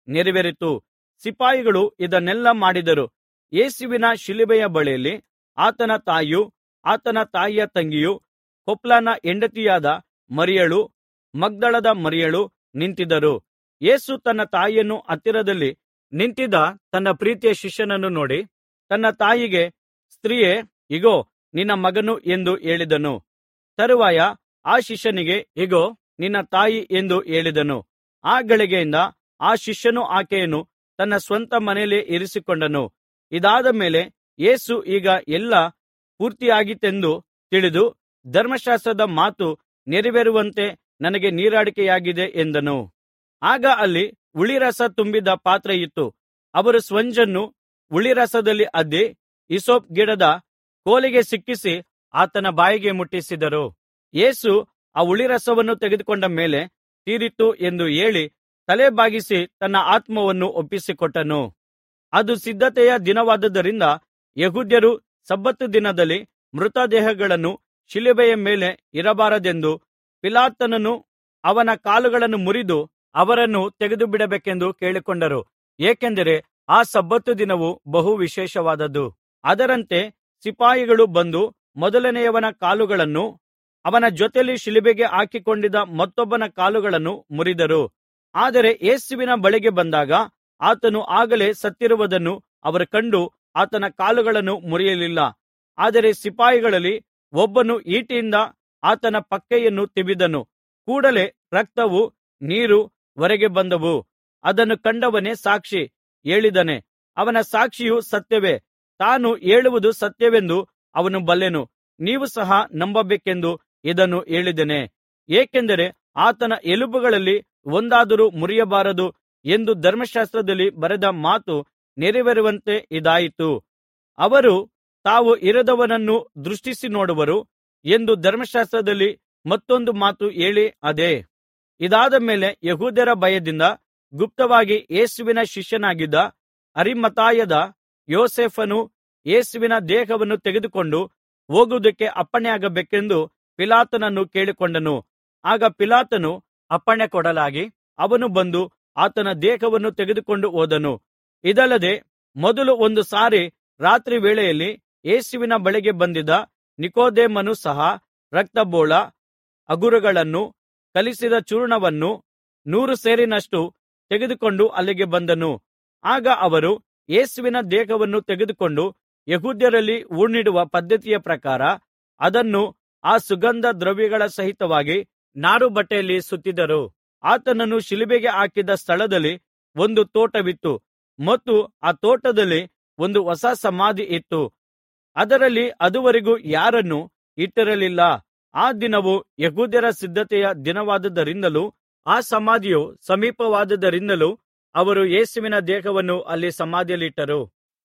ನೆರವೇರಿತು ಸಿಪಾಯಿಗಳು ಇದನ್ನೆಲ್ಲಾ ಮಾಡಿದರು ಯೇಸುವಿನ ಶಿಲುಬೆಯ ಬಳಿಯಲ್ಲಿ ಆತನ ತಾಯಿಯೂ ಆತನ ತಾಯಿಯ ತಂಗಿಯೂ ಕೊಪ್ಲನ ಹೆಂಡತಿಯಾದ ಮರಿಯಳೂ ಮಗ್ದಲದ ಮರಿಯಳೂ ನಿಂತಿದ್ದರು ಯೇಸು ತನ್ನ ತಾಯಿಯನ್ನು ಹತ್ತಿರದಲ್ಲಿ ನಿಂತಿದ್ದ ತನ್ನ ಪ್ರೀತಿಯ ಶಿಷ್ಯನನ್ನು ನೋಡಿ ತನ್ನ ತಾಯಿಗೆ ಸ್ತ್ರೀಯೇ ಇಗೋ ನಿನ್ನ ಮಗನು ಎಂದು ಹೇಳಿದನು ತರುವಾಯ ಆ ಶಿಷ್ಯನಿಗೆ ಇಗೋ ನಿನ್ನ ತಾಯಿ ಎಂದು ಹೇಳಿದನು ಆ ಗಳಿಗೆಯಿಂದ ಆ ಶಿಷ್ಯನು ಆಕೆಯನ್ನು ತನ್ನ ಸ್ವಂತ ಮನೆಯಲ್ಲಿ ಇರಿಸಿಕೊಂಡನು ಇದಾದ ಮೇಲೆ ಯೇಸು ಈಗ ಎಲ್ಲಾ ಪೂರ್ತಿಯಾಗಿತೆಂದು ತಿಳಿದು ಧರ್ಮಶಾಸ್ತ್ರದ ಮಾತು ನೆರವೇರುವಂತೆ ನನಗೆ ನೀರಾಡಿಕೆಯಾಗಿದೆ ಎಂದನು ಆಗ ಅಲ್ಲಿ ಹುಳಿರಸ ತುಂಬಿದ ಪಾತ್ರೆ ಇತ್ತು ಅವರು ಸ್ಪಂಜನ್ನು ಹುಳಿರಸದಲ್ಲಿ ಅದ್ದಿ ಹಿಸ್ಸೋಪ್ ಗಿಡದ ಕೋಲಿಗೆ ಸಿಕ್ಕಿಸಿ ಆತನ ಬಾಯಿಗೆ ಮುಟ್ಟಿಸಿದರು ಯೇಸು ಆ ಹುಳಿರಸವನ್ನು ತೆಗೆದುಕೊಂಡ ಮೇಲೆ ತೀರಿತು ಎಂದು ಹೇಳಿ ತಲೆ ಬಾಗಿಸಿ ತನ್ನ ಆತ್ಮವನ್ನು ಒಪ್ಪಿಸಿಕೊಟ್ಟನು ಅದು ಸಿದ್ಧತೆಯ ದಿನವಾದುದರಿಂದ ಯೆಹೂದ್ಯರು ಸಬ್ಬತ್ ದಿನದಲ್ಲಿ ಮೃತದೇಹಗಳನ್ನು ಶಿಲುಬೆಯ ಮೇಲೆ ಇರಬಾರದೆಂದು ಪಿಲಾತನನ್ನು ಅವನ ಕಾಲುಗಳನ್ನು ಮುರಿದು ಅವರನ್ನು ತೆಗೆದುಬಿಡಬೇಕೆಂದು ಕೇಳಿಕೊಂಡರು ಏಕೆಂದರೆ ಆ ಸಬ್ಬತ್ ದಿನವು ಬಹು ವಿಶೇಷವಾದದ್ದು ಅದರಂತೆ ಸಿಪಾಯಿಗಳು ಬಂದು ಮೊದಲನೆಯವನ ಕಾಲುಗಳನ್ನು ಅವನ ಜೊತೆಯಲ್ಲಿ ಶಿಲುಬೆಗೆ ಹಾಕಿಕೊಂಡಿದ್ದ ಮತ್ತೊಬ್ಬನ ಕಾಲುಗಳನ್ನು ಮುರಿದರು ಆದರೆ ಯೇಸುವಿನ ಬಳಿಗೆ ಬಂದಾಗ ಆತನು ಆಗಲೇ ಸತ್ತಿರುವುದನ್ನು ಅವರು ಕಂಡು ಆತನ ಕಾಲುಗಳನ್ನು ಮುರಿಯಲಿಲ್ಲ ಆದರೆ ಸಿಪಾಯಿಗಳಲ್ಲಿ ಒಬ್ಬನು ಈಟಿಯಿಂದ ಆತನ ಪಕ್ಕೆಯನ್ನು ತಿವಿದನು ಕೂಡಲೆ ರಕ್ತವೂ ನೀರು ಹೊರಗೆ ಬಂದವು ಅದನ್ನು ಕಂಡವನೇ ಸಾಕ್ಷಿ ಹೇಳಿದ್ದಾನೆ ಅವನ ಸಾಕ್ಷಿಯು ಸತ್ಯವೇ ತಾನು ಹೇಳುವುದು ಸತ್ಯವೆಂದು ಅವನು ಬಲ್ಲೆನು ನೀವು ಸಹ ನಂಬಬೇಕೆಂದು ಇದನ್ನು ಹೇಳಿದ್ದೇನೆ ಏಕೆಂದರೆ ಆತನ ಎಲುಬುಗಳಲ್ಲಿ ಒಂದಾದರೂ ಮುರಿಯಬಾರದು ಎಂದು ಧರ್ಮಶಾಸ್ತ್ರದಲ್ಲಿ ಬರೆದ ಮಾತು ನೆರವೇರುವಂತೆ ಇದಾಯಿತು ಅವರು ತಾವು ಇರದವನನ್ನು ದೃಷ್ಟಿಸಿ ನೋಡುವರು ಎಂದು ಧರ್ಮಶಾಸ್ತ್ರದಲ್ಲಿ ಮತ್ತೊಂದು ಮಾತು ಹೇಳಿ ಅದೇ ಇದಾದ ಮೇಲೆ ಯೆಹೂದ್ಯರ ಭಯದಿಂದ ಗುಪ್ತವಾಗಿ ಯೇಸುವಿನ ಶಿಷ್ಯನಾಗಿದ್ದ ಅರಿಮಥಾಯದ ಯೋಸೇಫನು ಯೇಸುವಿನ ದೇಹವನ್ನು ತೆಗೆದುಕೊಂಡು ಹೋಗುವುದಕ್ಕೆ ಅಪ್ಪಣೆಯಾಗಬೇಕೆಂದು ಪಿಲಾತನನ್ನು ಕೇಳಿಕೊಂಡನು ಆಗ ಪಿಲಾತನು ಅಪ್ಪಣೆ ಕೊಡಲಾಗಿ ಅವನು ಬಂದು ಆತನ ದೇಹವನ್ನು ತೆಗೆದುಕೊಂಡು ಹೋದನು ಇದಲ್ಲದೆ ಮೊದಲು ಒಂದು ಸಾರಿ ರಾತ್ರಿ ವೇಳೆಯಲ್ಲಿ ಯೇಸುವಿನ ಬಳಿಗೆ ಬಂದಿದ್ದ ನಿಕೋದೇಮನು ಸಹ ರಕ್ತಬೋಳ ಹಗುರಗಳನ್ನು ಕಲಿಸಿದ ಚೂರ್ಣವನ್ನು ನೂರು ಸೇರಿನಷ್ಟು ತೆಗೆದುಕೊಂಡು ಅಲ್ಲಿಗೆ ಬಂದನು ಆಗ ಅವರು ಯೇಸುವಿನ ದೇಹವನ್ನು ತೆಗೆದುಕೊಂಡು ಯೆಹೂದ್ಯರಲ್ಲಿ ಹೂಣಿಡುವ ಪದ್ಧತಿಯ ಪ್ರಕಾರ ಅದನ್ನು ಆ ಸುಗಂಧ ದ್ರವ್ಯಗಳ ಸಹಿತವಾಗಿ ನಾರುಬಟ್ಟೆಯಲ್ಲಿ ಸುತ್ತಿದರು ಆತನನ್ನು ಶಿಲುಬೆಗೆ ಹಾಕಿದ ಸ್ಥಳದಲ್ಲಿ ಒಂದು ತೋಟವಿತ್ತು ಮತ್ತು ಆ ತೋಟದಲ್ಲಿ ಒಂದು ಹೊಸ ಸಮಾಧಿ ಇತ್ತು ಅದರಲ್ಲಿ ಅದುವರೆಗೂ ಯಾರನ್ನೂ ಇಟ್ಟಿರಲಿಲ್ಲ ಆ ದಿನವು ಯೆಹೂದ್ಯರ ಸಿದ್ಧತೆಯ ದಿನವಾದುದರಿಂದಲೂ ಆ ಸಮಾಧಿಯು ಸಮೀಪವಾದುದರಿಂದಲೂ ಅವರು ಯೇಸುವಿನ ದೇಹವನ್ನು ಅಲ್ಲಿ ಸಮಾಧಿಯಲ್ಲಿಟ್ಟರು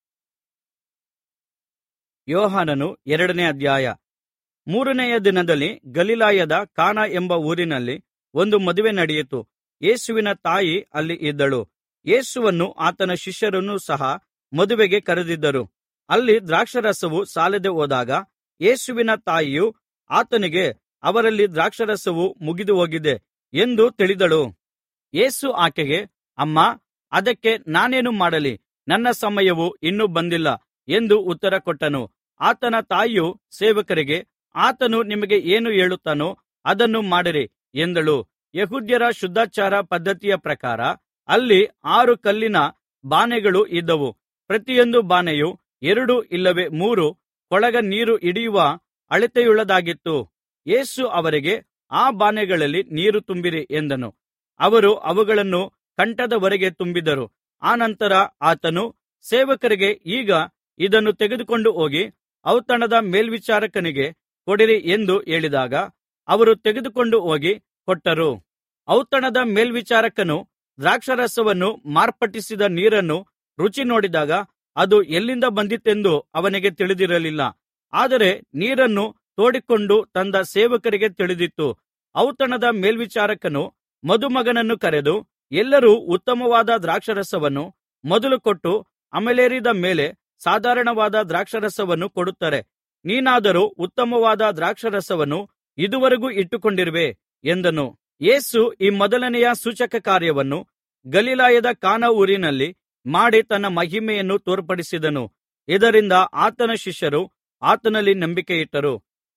ಯೋಹಾನನು ಎರಡನೇ ಅಧ್ಯಾಯ ಮೂರನೆಯ ದಿನದಲ್ಲಿ ಗಲಿಲಾಯದ ಕಾನಾ ಎಂಬ ಊರಿನಲ್ಲಿ ಒಂದು ಮದುವೆ ನಡೆಯಿತು ಯೇಸುವಿನ ತಾಯಿ ಅಲ್ಲಿ ಇದ್ದಳು ಯೇಸುವನ್ನು ಆತನ ಶಿಷ್ಯರನ್ನು ಸಹ ಮದುವೆಗೆ ಕರೆದಿದ್ದರು ಅಲ್ಲಿ ದ್ರಾಕ್ಷಾರಸವು ಸಾಲದೆ ಹೋದಾಗ ಯೇಸುವಿನ ತಾಯಿಯು ಆತನಿಗೆ ಅವರಲ್ಲಿ ದ್ರಾಕ್ಷಾರಸವು ಮುಗಿದು ಹೋಗಿದೆ ಎಂದು ತಿಳಿದಳು ಯೇಸು ಆಕೆಗೆ ಅಮ್ಮಾ ಅದಕ್ಕೆ ನಾನೇನು ಮಾಡಲಿ ನನ್ನ ಸಮಯವು ಇನ್ನೂ ಬಂದಿಲ್ಲ ಎಂದು ಉತ್ತರ ಕೊಟ್ಟನು ಆತನ ತಾಯಿಯು ಸೇವಕರಿಗೆ ಆತನು ನಿಮಗೆ ಏನು ಹೇಳುತ್ತಾನೋ ಅದನ್ನು ಮಾಡಿರಿ ಎಂದಳು ಯೆಹೂದ್ಯರ ಶುದ್ಧಾಚಾರ ಪದ್ಧತಿಯ ಪ್ರಕಾರ ಅಲ್ಲಿ ಆರು ಕಲ್ಲಿನ ಬಾನೆಗಳು ಇದ್ದವು ಪ್ರತಿಯೊಂದು ಬಾನೆಯು ಎರಡು ಇಲ್ಲವೇ ಮೂರು ಕೊಳಗ ನೀರು ಹಿಡಿಯುವ ಅಳತೆಯುಳ್ಳದಾಗಿತ್ತು ಯೇಸು ಅವರಿಗೆ ಆ ಬಾನೆಗಳಲ್ಲಿ ನೀರು ತುಂಬಿರಿ ಎಂದನು ಅವರು ಅವುಗಳನ್ನು ಕಂಠದವರೆಗೆ ತುಂಬಿದರು ಆನಂತರ ಆತನು ಸೇವಕರಿಗೆ ಈಗ ಇದನ್ನು ತೆಗೆದುಕೊಂಡು ಹೋಗಿ ಔತಣದ ಮೇಲ್ವಿಚಾರಕನಿಗೆ ಕೊಡಿರಿ ಎಂದು ಹೇಳಿದಾಗ ಅವರು ತೆಗೆದುಕೊಂಡು ಹೋಗಿ ಕೊಟ್ಟರು ಔತಣದ ಮೇಲ್ವಿಚಾರಕನು ದ್ರಾಕ್ಷಾರಸವನ್ನು ಮಾರ್ಪಟ್ಟಿಸಿದ ನೀರನ್ನು ರುಚಿ ನೋಡಿದಾಗ ಅದು ಎಲ್ಲಿಂದ ಬಂದಿತೆಂದು ಅವನಿಗೆ ತಿಳಿದಿರಲಿಲ್ಲ ಆದರೆ ನೀರನ್ನು ತೋಡಿಕೊಂಡು ತಂದ ಸೇವಕರಿಗೆ ತಿಳಿದಿತ್ತು ಔತಣದ ಮೇಲ್ವಿಚಾರಕನು ಮದುಮಗನನ್ನು ಕರೆದು ಎಲ್ಲರೂ ಉತ್ತಮವಾದ ದ್ರಾಕ್ಷಾರಸವನ್ನು ಮೊದಲು ಕೊಟ್ಟು ಅಮಲೇರಿದ ಮೇಲೆ ಸಾಧಾರಣವಾದ ದ್ರಾಕ್ಷಾರಸವನ್ನು ಕೊಡುತ್ತಾರೆ ನೀನಾದರೋ ಉತ್ತಮವಾದ ದ್ರಾಕ್ಷಾರಸವನ್ನು ಇದುವರೆಗೂ ಇಟ್ಟುಕೊಂಡಿರುವೆ ಎಂದನು ಯೇಸು ಈ ಮೊದಲನೆಯ ಸೂಚಕ ಕಾರ್ಯವನ್ನು ಗಲಿಲಾಯದ ಕಾನಾ ಊರಿನಲ್ಲಿ ಮಾಡಿ ತನ್ನ ಮಹಿಮೆಯನ್ನು ತೋರ್ಪಡಿಸಿದನು ಇದರಿಂದ ಆತನ ಶಿಷ್ಯರು ಆತನಲ್ಲಿ ನಂಬಿಕೆಯಿಟ್ಟರು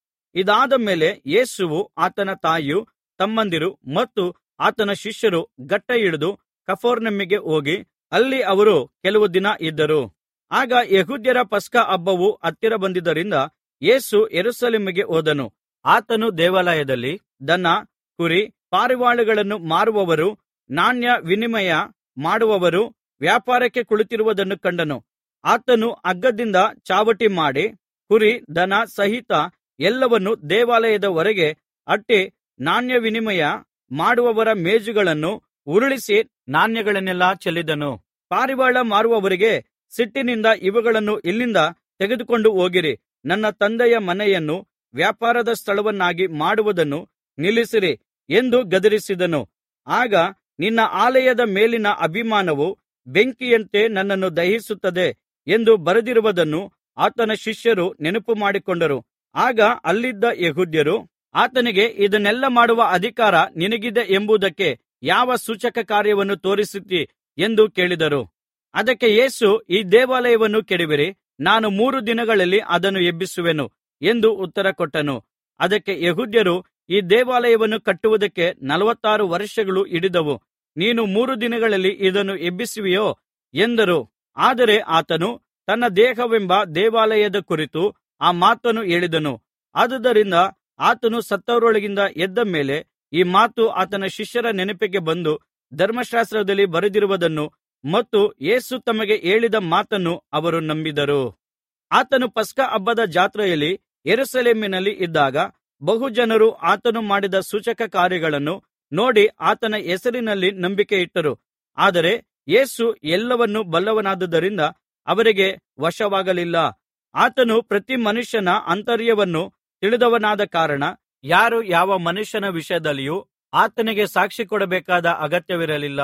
ಇದಾದ ಮೇಲೆ ಯೇಸುವು ಆತನ ತಾಯಿಯು ತಮ್ಮಂದಿರು ಮತ್ತು ಆತನ ಶಿಷ್ಯರು ಗಟ್ಟಾ ಹಿಡಿದು ಕಪೆರ್ನೌಮಿಗೆ ಹೋಗಿ ಅಲ್ಲಿ ಅವರು ಕೆಲವು ದಿನ ಇದ್ದರು ಆಗ ಯೆಹೂದ್ಯರ ಪಸ್ಕ ಹಬ್ಬವು ಹತ್ತಿರ ಬಂದಿದ್ದರಿಂದ ಯೇಸು ಯೆರೂಸಲೇಮಿಗೆ ಹೋದನು ಆತನು ದೇವಾಲಯದಲ್ಲಿ ದನ ಕುರಿ ಪಾರಿವಾಳಗಳನ್ನು ಮಾರುವವರು ನಾಣ್ಯ ವಿನಿಮಯ ಮಾಡುವವರು ವ್ಯಾಪಾರಕ್ಕೆ ಕುಳಿತಿರುವುದನ್ನು ಕಂಡನು ಆತನು ಹಗ್ಗದಿಂದ ಚಾವಟಿ ಮಾಡಿ ಕುರಿ ದನ ಸಹಿತ ಎಲ್ಲವನ್ನು ದೇವಾಲಯದ ಹೊರಗೆ ಅಟ್ಟಿ ನಾಣ್ಯ ವಿನಿಮಯ ಮಾಡುವವರ ಮೇಜುಗಳನ್ನು ಉರುಳಿಸಿ ನಾಣ್ಯಗಳನ್ನೆಲ್ಲಾ ಚೆಲ್ಲಿದನು ಪಾರಿವಾಳ ಮಾರುವವರಿಗೆ ಸಿಟ್ಟಿನಿಂದ ಇವುಗಳನ್ನು ಇಲ್ಲಿಂದ ತೆಗೆದುಕೊಂಡು ಹೋಗಿರಿ ನನ್ನ ತಂದೆಯ ಮನೆಯನ್ನು ವ್ಯಾಪಾರದ ಸ್ಥಳವನ್ನಾಗಿ ಮಾಡುವುದನ್ನು ನಿಲ್ಲಿಸಿರಿ ಎಂದು ಗದರಿಸಿದನು ಆಗ ನಿನ್ನ ಆಲಯದ ಮೇಲಿನ ಅಭಿಮಾನವು ಬೆಂಕಿಯಂತೆ ನನ್ನನ್ನು ದಹಿಸುತ್ತದೆ ಎಂದು ಬರೆದಿರುವುದನ್ನು ಆತನ ಶಿಷ್ಯರು ನೆನಪುಮಾಡಿಕೊಂಡರು ಆಗ ಅಲ್ಲಿದ್ದ ಯೆಹೂದ್ಯರು ಆತನಿಗೆ ಇದನ್ನೆಲ್ಲಾ ಮಾಡುವ ಅಧಿಕಾರ ನಿನಗಿದೆ ಎಂಬುದಕ್ಕೆ ಯಾವ ಸೂಚಕ ಕಾರ್ಯವನ್ನು ತೋರಿಸುತ್ತೀ ಎಂದು ಕೇಳಿದರು ಅದಕ್ಕೆ ಯೇಸು ಈ ದೇವಾಲಯವನ್ನು ಕೆಡವಿರಿ ನಾನು ಮೂರು ದಿನಗಳಲ್ಲಿ ಅದನ್ನು ಎಬ್ಬಿಸುವೆನು ಎಂದು ಉತ್ತರ ಕೊಟ್ಟನು ಅದಕ್ಕೆ ಯೆಹೂದ್ಯರು ಈ ದೇವಾಲಯವನ್ನು ಕಟ್ಟುವುದಕ್ಕೆ ನಲವತ್ತಾರು ವರ್ಷಗಳು ಹಿಡಿದವು ನೀನು ಮೂರು ದಿನಗಳಲ್ಲಿ ಇದನ್ನು ಎಬ್ಬಿಸುವಿಯೋ ಎಂದರು ಆದರೆ ಆತನು ತನ್ನ ದೇಹವೆಂಬ ದೇವಾಲಯದ ಕುರಿತು ಆ ಮಾತನ್ನು ಹೇಳಿದನು ಆದುದರಿಂದ ಆತನು ಸತ್ತವರೊಳಗಿಂದ ಎದ್ದ ಮೇಲೆ ಈ ಮಾತು ಆತನ ಶಿಷ್ಯರ ನೆನಪಿಗೆ ಬಂದು ಧರ್ಮಶಾಸ್ತ್ರದಲ್ಲಿ ಬರೆದಿರುವುದನ್ನು ಮತ್ತು ಯೇಸು ತಮಗೆ ಹೇಳಿದ ಮಾತನ್ನು ಅವರು ನಂಬಿದರು ಆತನು ಪಸ್ಕ ಹಬ್ಬದ ಜಾತ್ರೆಯಲ್ಲಿ ಯೆರೂಸಲೇಮಿನಲ್ಲಿ ಇದ್ದಾಗ ಬಹು ಜನರು ಆತನು ಮಾಡಿದ ಸೂಚಕ ಕಾರ್ಯಗಳನ್ನು ನೋಡಿ ಆತನ ಹೆಸರಿನಲ್ಲಿ ನಂಬಿಕೆಯಿಟ್ಟರು ಆದರೆ ಯೇಸು ಎಲ್ಲವನ್ನೂ ಬಲ್ಲವನಾದುದರಿಂದ ಅವರಿಗೆ ವಶವಾಗಲಿಲ್ಲ ಆತನು ಪ್ರತಿ ಮನುಷ್ಯನ ಆಂತರ್ಯವನ್ನು ತಿಳಿದವನಾದ ಕಾರಣ ಯಾರು ಯಾವ ಮನುಷ್ಯನ ವಿಷಯದಲ್ಲಿಯೂ ಆತನಿಗೆ ಸಾಕ್ಷಿ ಕೊಡಬೇಕಾದ ಅಗತ್ಯವಿರಲಿಲ್ಲ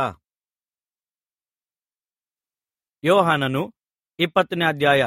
ಯೋಹಾನನು ಇಪ್ಪತ್ತನೇ ಅಧ್ಯಾಯ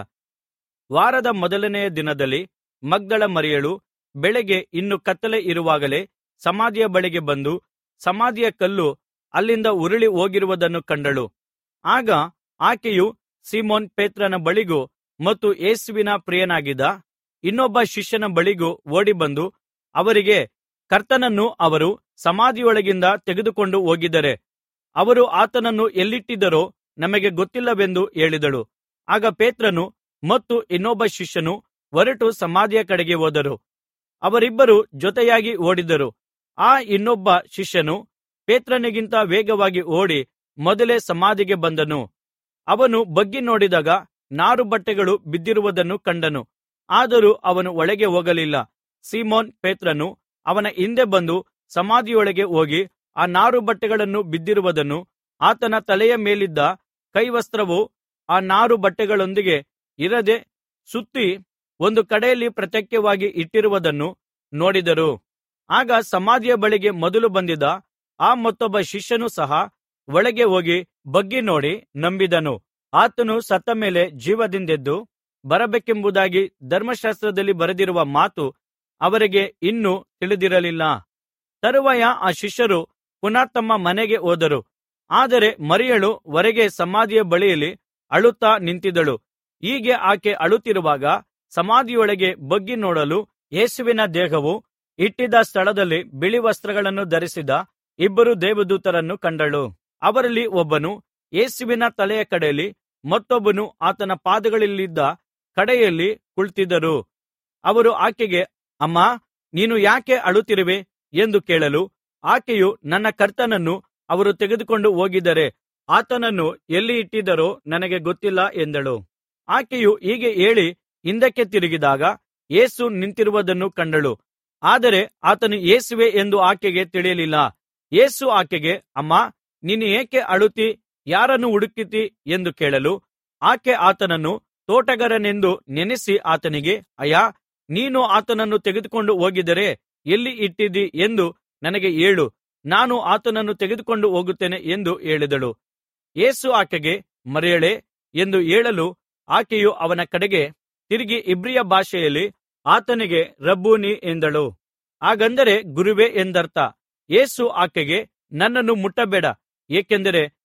ವಾರದ ಮೊದಲನೆಯ ದಿನದಲ್ಲಿ ಮಗ್ದಲ ಮರಿಯಳು ಬೆಳಗ್ಗೆ ಇನ್ನು ಕತ್ತಲೆ ಇರುವಾಗಲೇ ಸಮಾಧಿಯ ಬಳಿಗೆ ಬಂದು ಸಮಾಧಿಯ ಕಲ್ಲು ಅಲ್ಲಿಂದ ಉರುಳಿ ಹೋಗಿರುವುದನ್ನು ಕಂಡಳು ಆಗ ಆಕೆಯು ಸೀಮೋನ್ ಪೇತ್ರನ ಬಳಿಗೂ ಮತ್ತು ಯೇಸುವಿನ ಪ್ರಿಯನಾಗಿದ್ದ ಇನ್ನೊಬ್ಬ ಶಿಷ್ಯನ ಬಳಿಗೂ ಓಡಿಬಂದು ಅವರಿಗೆ ಕರ್ತನನ್ನು ಅವರು ಸಮಾಧಿಯೊಳಗಿಂದ ತೆಗೆದುಕೊಂಡು ಹೋಗಿದ್ದಾರೆ ಅವರು ಆತನನ್ನು ಎಲ್ಲಿಟ್ಟಿದ್ದರೋ ನಮಗೆ ಗೊತ್ತಿಲ್ಲವೆಂದು ಹೇಳಿದಳು ಆಗ ಪೇತ್ರನು ಮತ್ತು ಇನ್ನೊಬ್ಬ ಶಿಷ್ಯನು ಹೊರಟು ಸಮಾಧಿಯ ಕಡೆಗೆ ಹೋದರು ಅವರಿಬ್ಬರು ಜೊತೆಯಾಗಿ ಓಡಿದರು ಆ ಇನ್ನೊಬ್ಬ ಶಿಷ್ಯನು ಪೇತ್ರನಿಗಿಂತ ವೇಗವಾಗಿ ಓಡಿ ಮೊದಲೇ ಸಮಾಧಿಗೆ ಬಂದನು ಅವನು ಬಗ್ಗಿ ನೋಡಿದಾಗ ನಾರು ಬಟ್ಟೆಗಳು ಬಿದ್ದಿರುವುದನ್ನು ಕಂಡನು ಆದರೂ ಅವನು ಒಳಗೆ ಹೋಗಲಿಲ್ಲ ಸೀಮೋನ್ ಪೇತ್ರನು ಅವನ ಹಿಂದೆ ಬಂದು ಸಮಾಧಿಯೊಳಗೆ ಹೋಗಿ ಆ ನಾರು ಬಟ್ಟೆಗಳನ್ನು ಬಿದ್ದಿರುವುದನ್ನು ಆತನ ತಲೆಯ ಮೇಲಿದ್ದ ಕೈವಸ್ತ್ರವು ಆ ನಾರು ಬಟ್ಟೆಗಳೊಂದಿಗೆ ಇರದೆ ಸುತ್ತಿ ಒಂದು ಕಡೆಯಲ್ಲಿ ಪ್ರತ್ಯೇಕವಾಗಿ ಇಟ್ಟಿರುವುದನ್ನು ನೋಡಿದರು ಆಗ ಸಮಾಧಿಯ ಬಳಿಗೆ ಮೊದಲು ಬಂದಿದ್ದ ಆ ಮತ್ತೊಬ್ಬ ಶಿಷ್ಯನು ಸಹ ಒಳಗೆ ಹೋಗಿ ಬಗ್ಗಿ ನೋಡಿ ನಂಬಿದನು ಆತನು ಸತ್ತ ಮೇಲೆ ಜೀವದಿಂದೆದ್ದು ಬರಬೇಕೆಂಬುದಾಗಿ ಧರ್ಮಶಾಸ್ತ್ರದಲ್ಲಿ ಬರೆದಿರುವ ಮಾತು ಅವರಿಗೆ ಇನ್ನೂ ತಿಳಿದಿರಲಿಲ್ಲ ತರುವಾಯ ಆ ಶಿಷ್ಯರು ಪುನಃ ತಮ್ಮ ಮನೆಗೆ ಹೋದರು ಆದರೆ ಮರಿಯಳು ಹೊರಗೆ ಸಮಾಧಿಯ ಬಳಿಯಲ್ಲಿ ಅಳುತ್ತಾ ನಿಂತಿದ್ದಳು ಹೀಗೆ ಆಕೆ ಅಳುತ್ತಿರುವಾಗ ಸಮಾಧಿಯೊಳಗೆ ಬಗ್ಗಿ ನೋಡಲು ಯೇಸುವಿನ ದೇಹವು ಇಟ್ಟಿದ್ದ ಸ್ಥಳದಲ್ಲಿ ಬಿಳಿ ವಸ್ತ್ರಗಳನ್ನು ಧರಿಸಿದ ಇಬ್ಬರು ದೇವದೂತರನ್ನು ಕಂಡಳು ಅವರಲ್ಲಿ ಒಬ್ಬನು ಯೇಸುವಿನ ತಲೆಯ ಕಡೆಯಲ್ಲಿ ಮತ್ತೊಬ್ಬನು ಆತನ ಪಾದಗಳಲ್ಲಿದ್ದ ಕಡೆಯಲ್ಲಿ ಕುಳಿತಿದ್ದರು ಅವರು ಆಕೆಗೆ ಅಮ್ಮಾ ನೀನು ಯಾಕೆ ಅಳುತ್ತಿರುವೆ ಎಂದು ಕೇಳಲು ಆಕೆಯು ನನ್ನ ಕರ್ತನನ್ನು ಅವರು ತೆಗೆದುಕೊಂಡು ಹೋಗಿದ್ದಾರೆ ಆತನನ್ನು ಎಲ್ಲಿ ಇಟ್ಟಿದ್ದರೋ ನನಗೆ ಗೊತ್ತಿಲ್ಲ ಎಂದಳು ಆಕೆಯು ಹೀಗೆ ಹೇಳಿ ಹಿಂದಕ್ಕೆ ತಿರುಗಿದಾಗ ಯೇಸು ನಿಂತಿರುವುದನ್ನು ಕಂಡಳು ಆದರೆ ಆತನು ಯೇಸುವೇ ಎಂದು ಆಕೆಗೆ ತಿಳಿಯಲಿಲ್ಲ ಯೇಸು ಆಕೆಗೆ ಅಮ್ಮಾ ನೀನು ಏಕೆ ಅಳುತ್ತಿ ಯಾರನ್ನು ಹುಡುಕುತ್ತೀ ಎಂದು ಕೇಳಲು ಆಕೆ ಆತನನ್ನು ತೋಟಗಾರನೆಂದು ನೆನಸಿ ಆತನಿಗೆ ಅಯ್ಯಾ ನೀನು ಆತನನ್ನು ತೆಗೆದುಕೊಂಡು ಹೋಗಿದ್ದರೆ ಎಲ್ಲಿ ಇಟ್ಟಿದ್ದೀ ಎಂದು ನನಗೆ ಹೇಳು ನಾನು ಆತನನ್ನು ತೆಗೆದುಕೊಂಡು ಹೋಗುತ್ತೇನೆ ಎಂದು ಹೇಳಿದಳು ಯೇಸು ಆಕೆಗೆ ಮರಿಯಳೇ ಎಂದು ಹೇಳಲು ಆಕೆಯು ಅವನ ಕಡೆಗೆ ತಿರುಗಿ ಇಬ್ರಿಯ ಭಾಷೆಯಲ್ಲಿ ಆತನಿಗೆ ರಬ್ಬೂನಿ ಎಂದಳು ಹಾಗಂದರೆ ಗುರುವೇ ಎಂದರ್ಥ ಯೇಸು ಆಕೆಗೆ ನನ್ನನ್ನು ಮುಟ್ಟಬೇಡ ಏಕೆಂದರೆ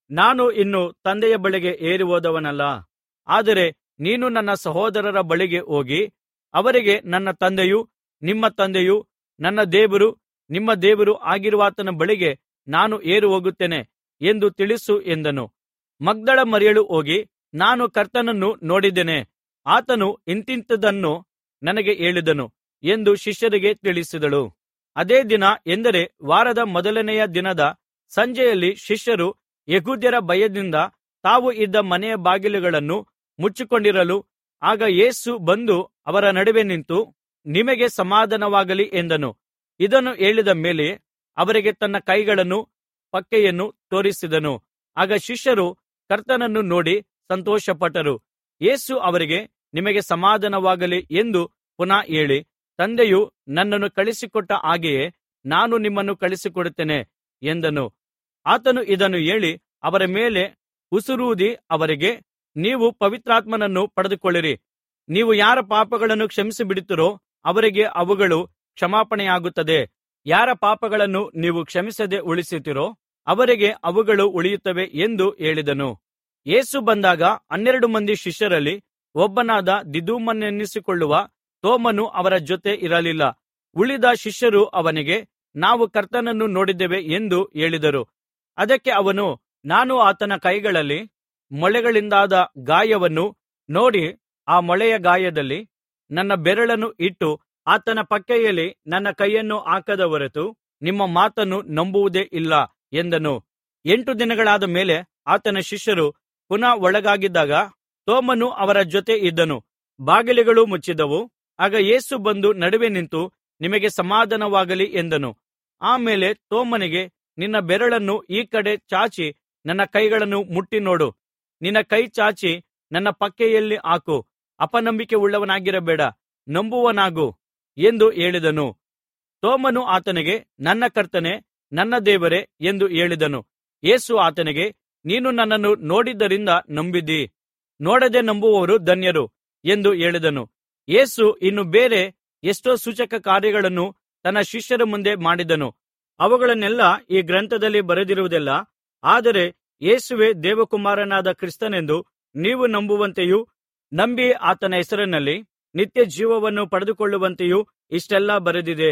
ನಾನು ಇನ್ನು ತಂದೆಯ ಬಳಿಗೆ ಏರಿ ಹೋದವನಲ್ಲ ಆದರೆ ನೀನು ನನ್ನ ಸಹೋದರರ ಬಳಿಗೆ ಹೋಗಿ ಅವರಿಗೆ ನನ್ನ ತಂದೆಯೂ ನಿಮ್ಮ ತಂದೆಯೂ ನನ್ನ ದೇವರು ನಿಮ್ಮ ದೇವರು ಆಗಿರುವಾತನ ಬಳಿಗೆ ನಾನು ಏರಿ ಹೋಗುತ್ತೇನೆ ಎಂದು ತಿಳಿಸು ಎಂದನು ಮಗ್ದಳ ಮರಿಯಳು ಹೋಗಿ ನಾನು ಕರ್ತನನ್ನು ನೋಡಿದ್ದೇನೆ ಆತನು ಇಂಥಿಂಥದನ್ನು ನನಗೆ ಹೇಳಿದನು ಎಂದು ಶಿಷ್ಯರಿಗೆ ತಿಳಿಸಿದಳು ಅದೇ ದಿನ ಎಂದರೆ ವಾರದ ಮೊದಲನೆಯ ದಿನದ ಸಂಜೆಯಲ್ಲಿ ಶಿಷ್ಯರು ಯೆಹೂದ್ಯರ ಭಯದಿಂದ ತಾವು ಇದ್ದ ಮನೆಯ ಬಾಗಿಲುಗಳನ್ನು ಮುಚ್ಚಿಕೊಂಡಿರಲು ಆಗ ಯೇಸು ಬಂದು ಅವರ ನಡುವೆ ನಿಂತು ನಿಮಗೆ ಸಮಾಧಾನವಾಗಲಿ ಎಂದನು ಇದನ್ನು ಹೇಳಿದ ಮೇಲೆ ಅವರಿಗೆ ತನ್ನ ಕೈಗಳನ್ನೂ ಪಕ್ಕೆಯನ್ನು ತೋರಿಸಿದನು ಆಗ ಶಿಷ್ಯರು ಕರ್ತನನ್ನು ನೋಡಿ ಸಂತೋಷಪಟ್ಟರು ಯೇಸು ಅವರಿಗೆ ನಿಮಗೆ ಸಮಾಧಾನವಾಗಲಿ ಎಂದು ಪುನಃ ಹೇಳಿ ತಂದೆಯು ನನ್ನನ್ನು ಕಳುಹಿಸಿಕೊಟ್ಟ ಹಾಗೆಯೇ ನಾನು ನಿಮ್ಮನ್ನು ಕಳುಹಿಸಿಕೊಡುತ್ತೇನೆ ಎಂದನು ಆತನು ಇದನ್ನು ಹೇಳಿ ಅವರ ಮೇಲೆ ಉಸಿರೂದಿ ಅವರಿಗೆ ನೀವು ಪವಿತ್ರಾತ್ಮನನ್ನು ಪಡೆದುಕೊಳ್ಳಿರಿ ನೀವು ಯಾರ ಪಾಪಗಳನ್ನು ಕ್ಷಮಿಸಿಬಿಡುತ್ತೀರೋ ಅವರಿಗೆ ಅವುಗಳು ಕ್ಷಮಾಪಣೆಯಾಗುತ್ತದೆ ಯಾರ ಪಾಪಗಳನ್ನು ನೀವು ಕ್ಷಮಿಸದೆ ಉಳಿಸುತ್ತೀರೋ ಅವರಿಗೆ ಅವುಗಳು ಉಳಿಯುತ್ತವೆ ಎಂದು ಹೇಳಿದನು ಯೇಸು ಬಂದಾಗ ಹನ್ನೆರಡು ಮಂದಿ ಶಿಷ್ಯರಲ್ಲಿ ಒಬ್ಬನಾದ ದಿದುಮನೆನ್ನಿಸಿಕೊಳ್ಳುವ ತೋಮನು ಅವರ ಜೊತೆ ಇರಲಿಲ್ಲ ಉಳಿದ ಶಿಷ್ಯರು ಅವನಿಗೆ ನಾವು ಕರ್ತನನ್ನು ನೋಡಿದ್ದೇವೆ ಎಂದು ಹೇಳಿದರು ಅದಕ್ಕೆ ಅವನು ನಾನು ಆತನ ಕೈಗಳಲ್ಲಿ ಮೊಳೆಗಳಿಂದಾದ ಗಾಯವನ್ನು ನೋಡಿ ಆ ಮೊಳೆಯ ಗಾಯದಲ್ಲಿ ನನ್ನ ಬೆರಳನ್ನು ಇಟ್ಟು ಆತನ ಪಕ್ಕೆಯಲ್ಲಿ ನನ್ನ ಕೈಯನ್ನು ಹಾಕದ ಹೊರತು ನಿಮ್ಮ ಮಾತನ್ನು ನಂಬುವುದೇ ಇಲ್ಲ ಎಂದನು ಎಂಟು ದಿನಗಳಾದ ಮೇಲೆ ಆತನ ಶಿಷ್ಯರು ಪುನಃ ಒಳಗಾಗಿದ್ದಾಗ ತೋಮನು ಅವರ ಜೊತೆ ಇದ್ದನು ಬಾಗಿಲುಗಳು ಮುಚ್ಚಿದವು ಆಗ ಯೇಸು ಬಂದು ನಡುವೆ ನಿಂತು ನಿಮಗೆ ಸಮಾಧಾನವಾಗಲಿ ಎಂದನು ಆಮೇಲೆ ತೋಮನಿಗೆ ನಿನ್ನ ಬೆರಳನ್ನು ಈ ಕಡೆ ಚಾಚಿ ನನ್ನ ಕೈಗಳನ್ನು ಮುಟ್ಟಿ ನೋಡು ನಿನ್ನ ಕೈ ಚಾಚಿ ನನ್ನ ಪಕ್ಕೆಯಲ್ಲಿ ಹಾಕು ಅಪನಂಬಿಕೆ ಉಳ್ಳವನಾಗಿರಬೇಡ ನಂಬುವನಾಗು ಎಂದು ಹೇಳಿದನು ತೋಮನು ಆತನಿಗೆ ನನ್ನ ಕರ್ತನೇ ನನ್ನ ದೇವರೇ ಎಂದು ಹೇಳಿದನು ಯೇಸು ಆತನಿಗೆ ನೀನು ನನ್ನನ್ನು ನೋಡಿದ್ದರಿಂದ ನಂಬಿದ್ದೀ ನೋಡದೆ ನಂಬುವವರು ಧನ್ಯರು ಎಂದು ಹೇಳಿದನು ಯೇಸು ಇನ್ನು ಬೇರೆ ಎಷ್ಟೋ ಸೂಚಕ ಕಾರ್ಯಗಳನ್ನು ತನ್ನ ಶಿಷ್ಯರ ಮುಂದೆ ಮಾಡಿದನು ಅವುಗಳನ್ನೆಲ್ಲಾ ಈ ಗ್ರಂಥದಲ್ಲಿ ಬರೆದಿರುವುದಿಲ್ಲ ಆದರೆ ಯೇಸುವೇ ದೇವಕುಮಾರನಾದ ಕ್ರಿಸ್ತನೆಂದು ನೀವು ನಂಬುವಂತೆಯೂ ನಂಬಿ ಆತನ ಹೆಸರಿನಲ್ಲಿ ನಿತ್ಯ ಜೀವವನ್ನು ಪಡೆದುಕೊಳ್ಳುವಂತೆಯೂ ಇಷ್ಟೆಲ್ಲಾ ಬರೆದಿದೆ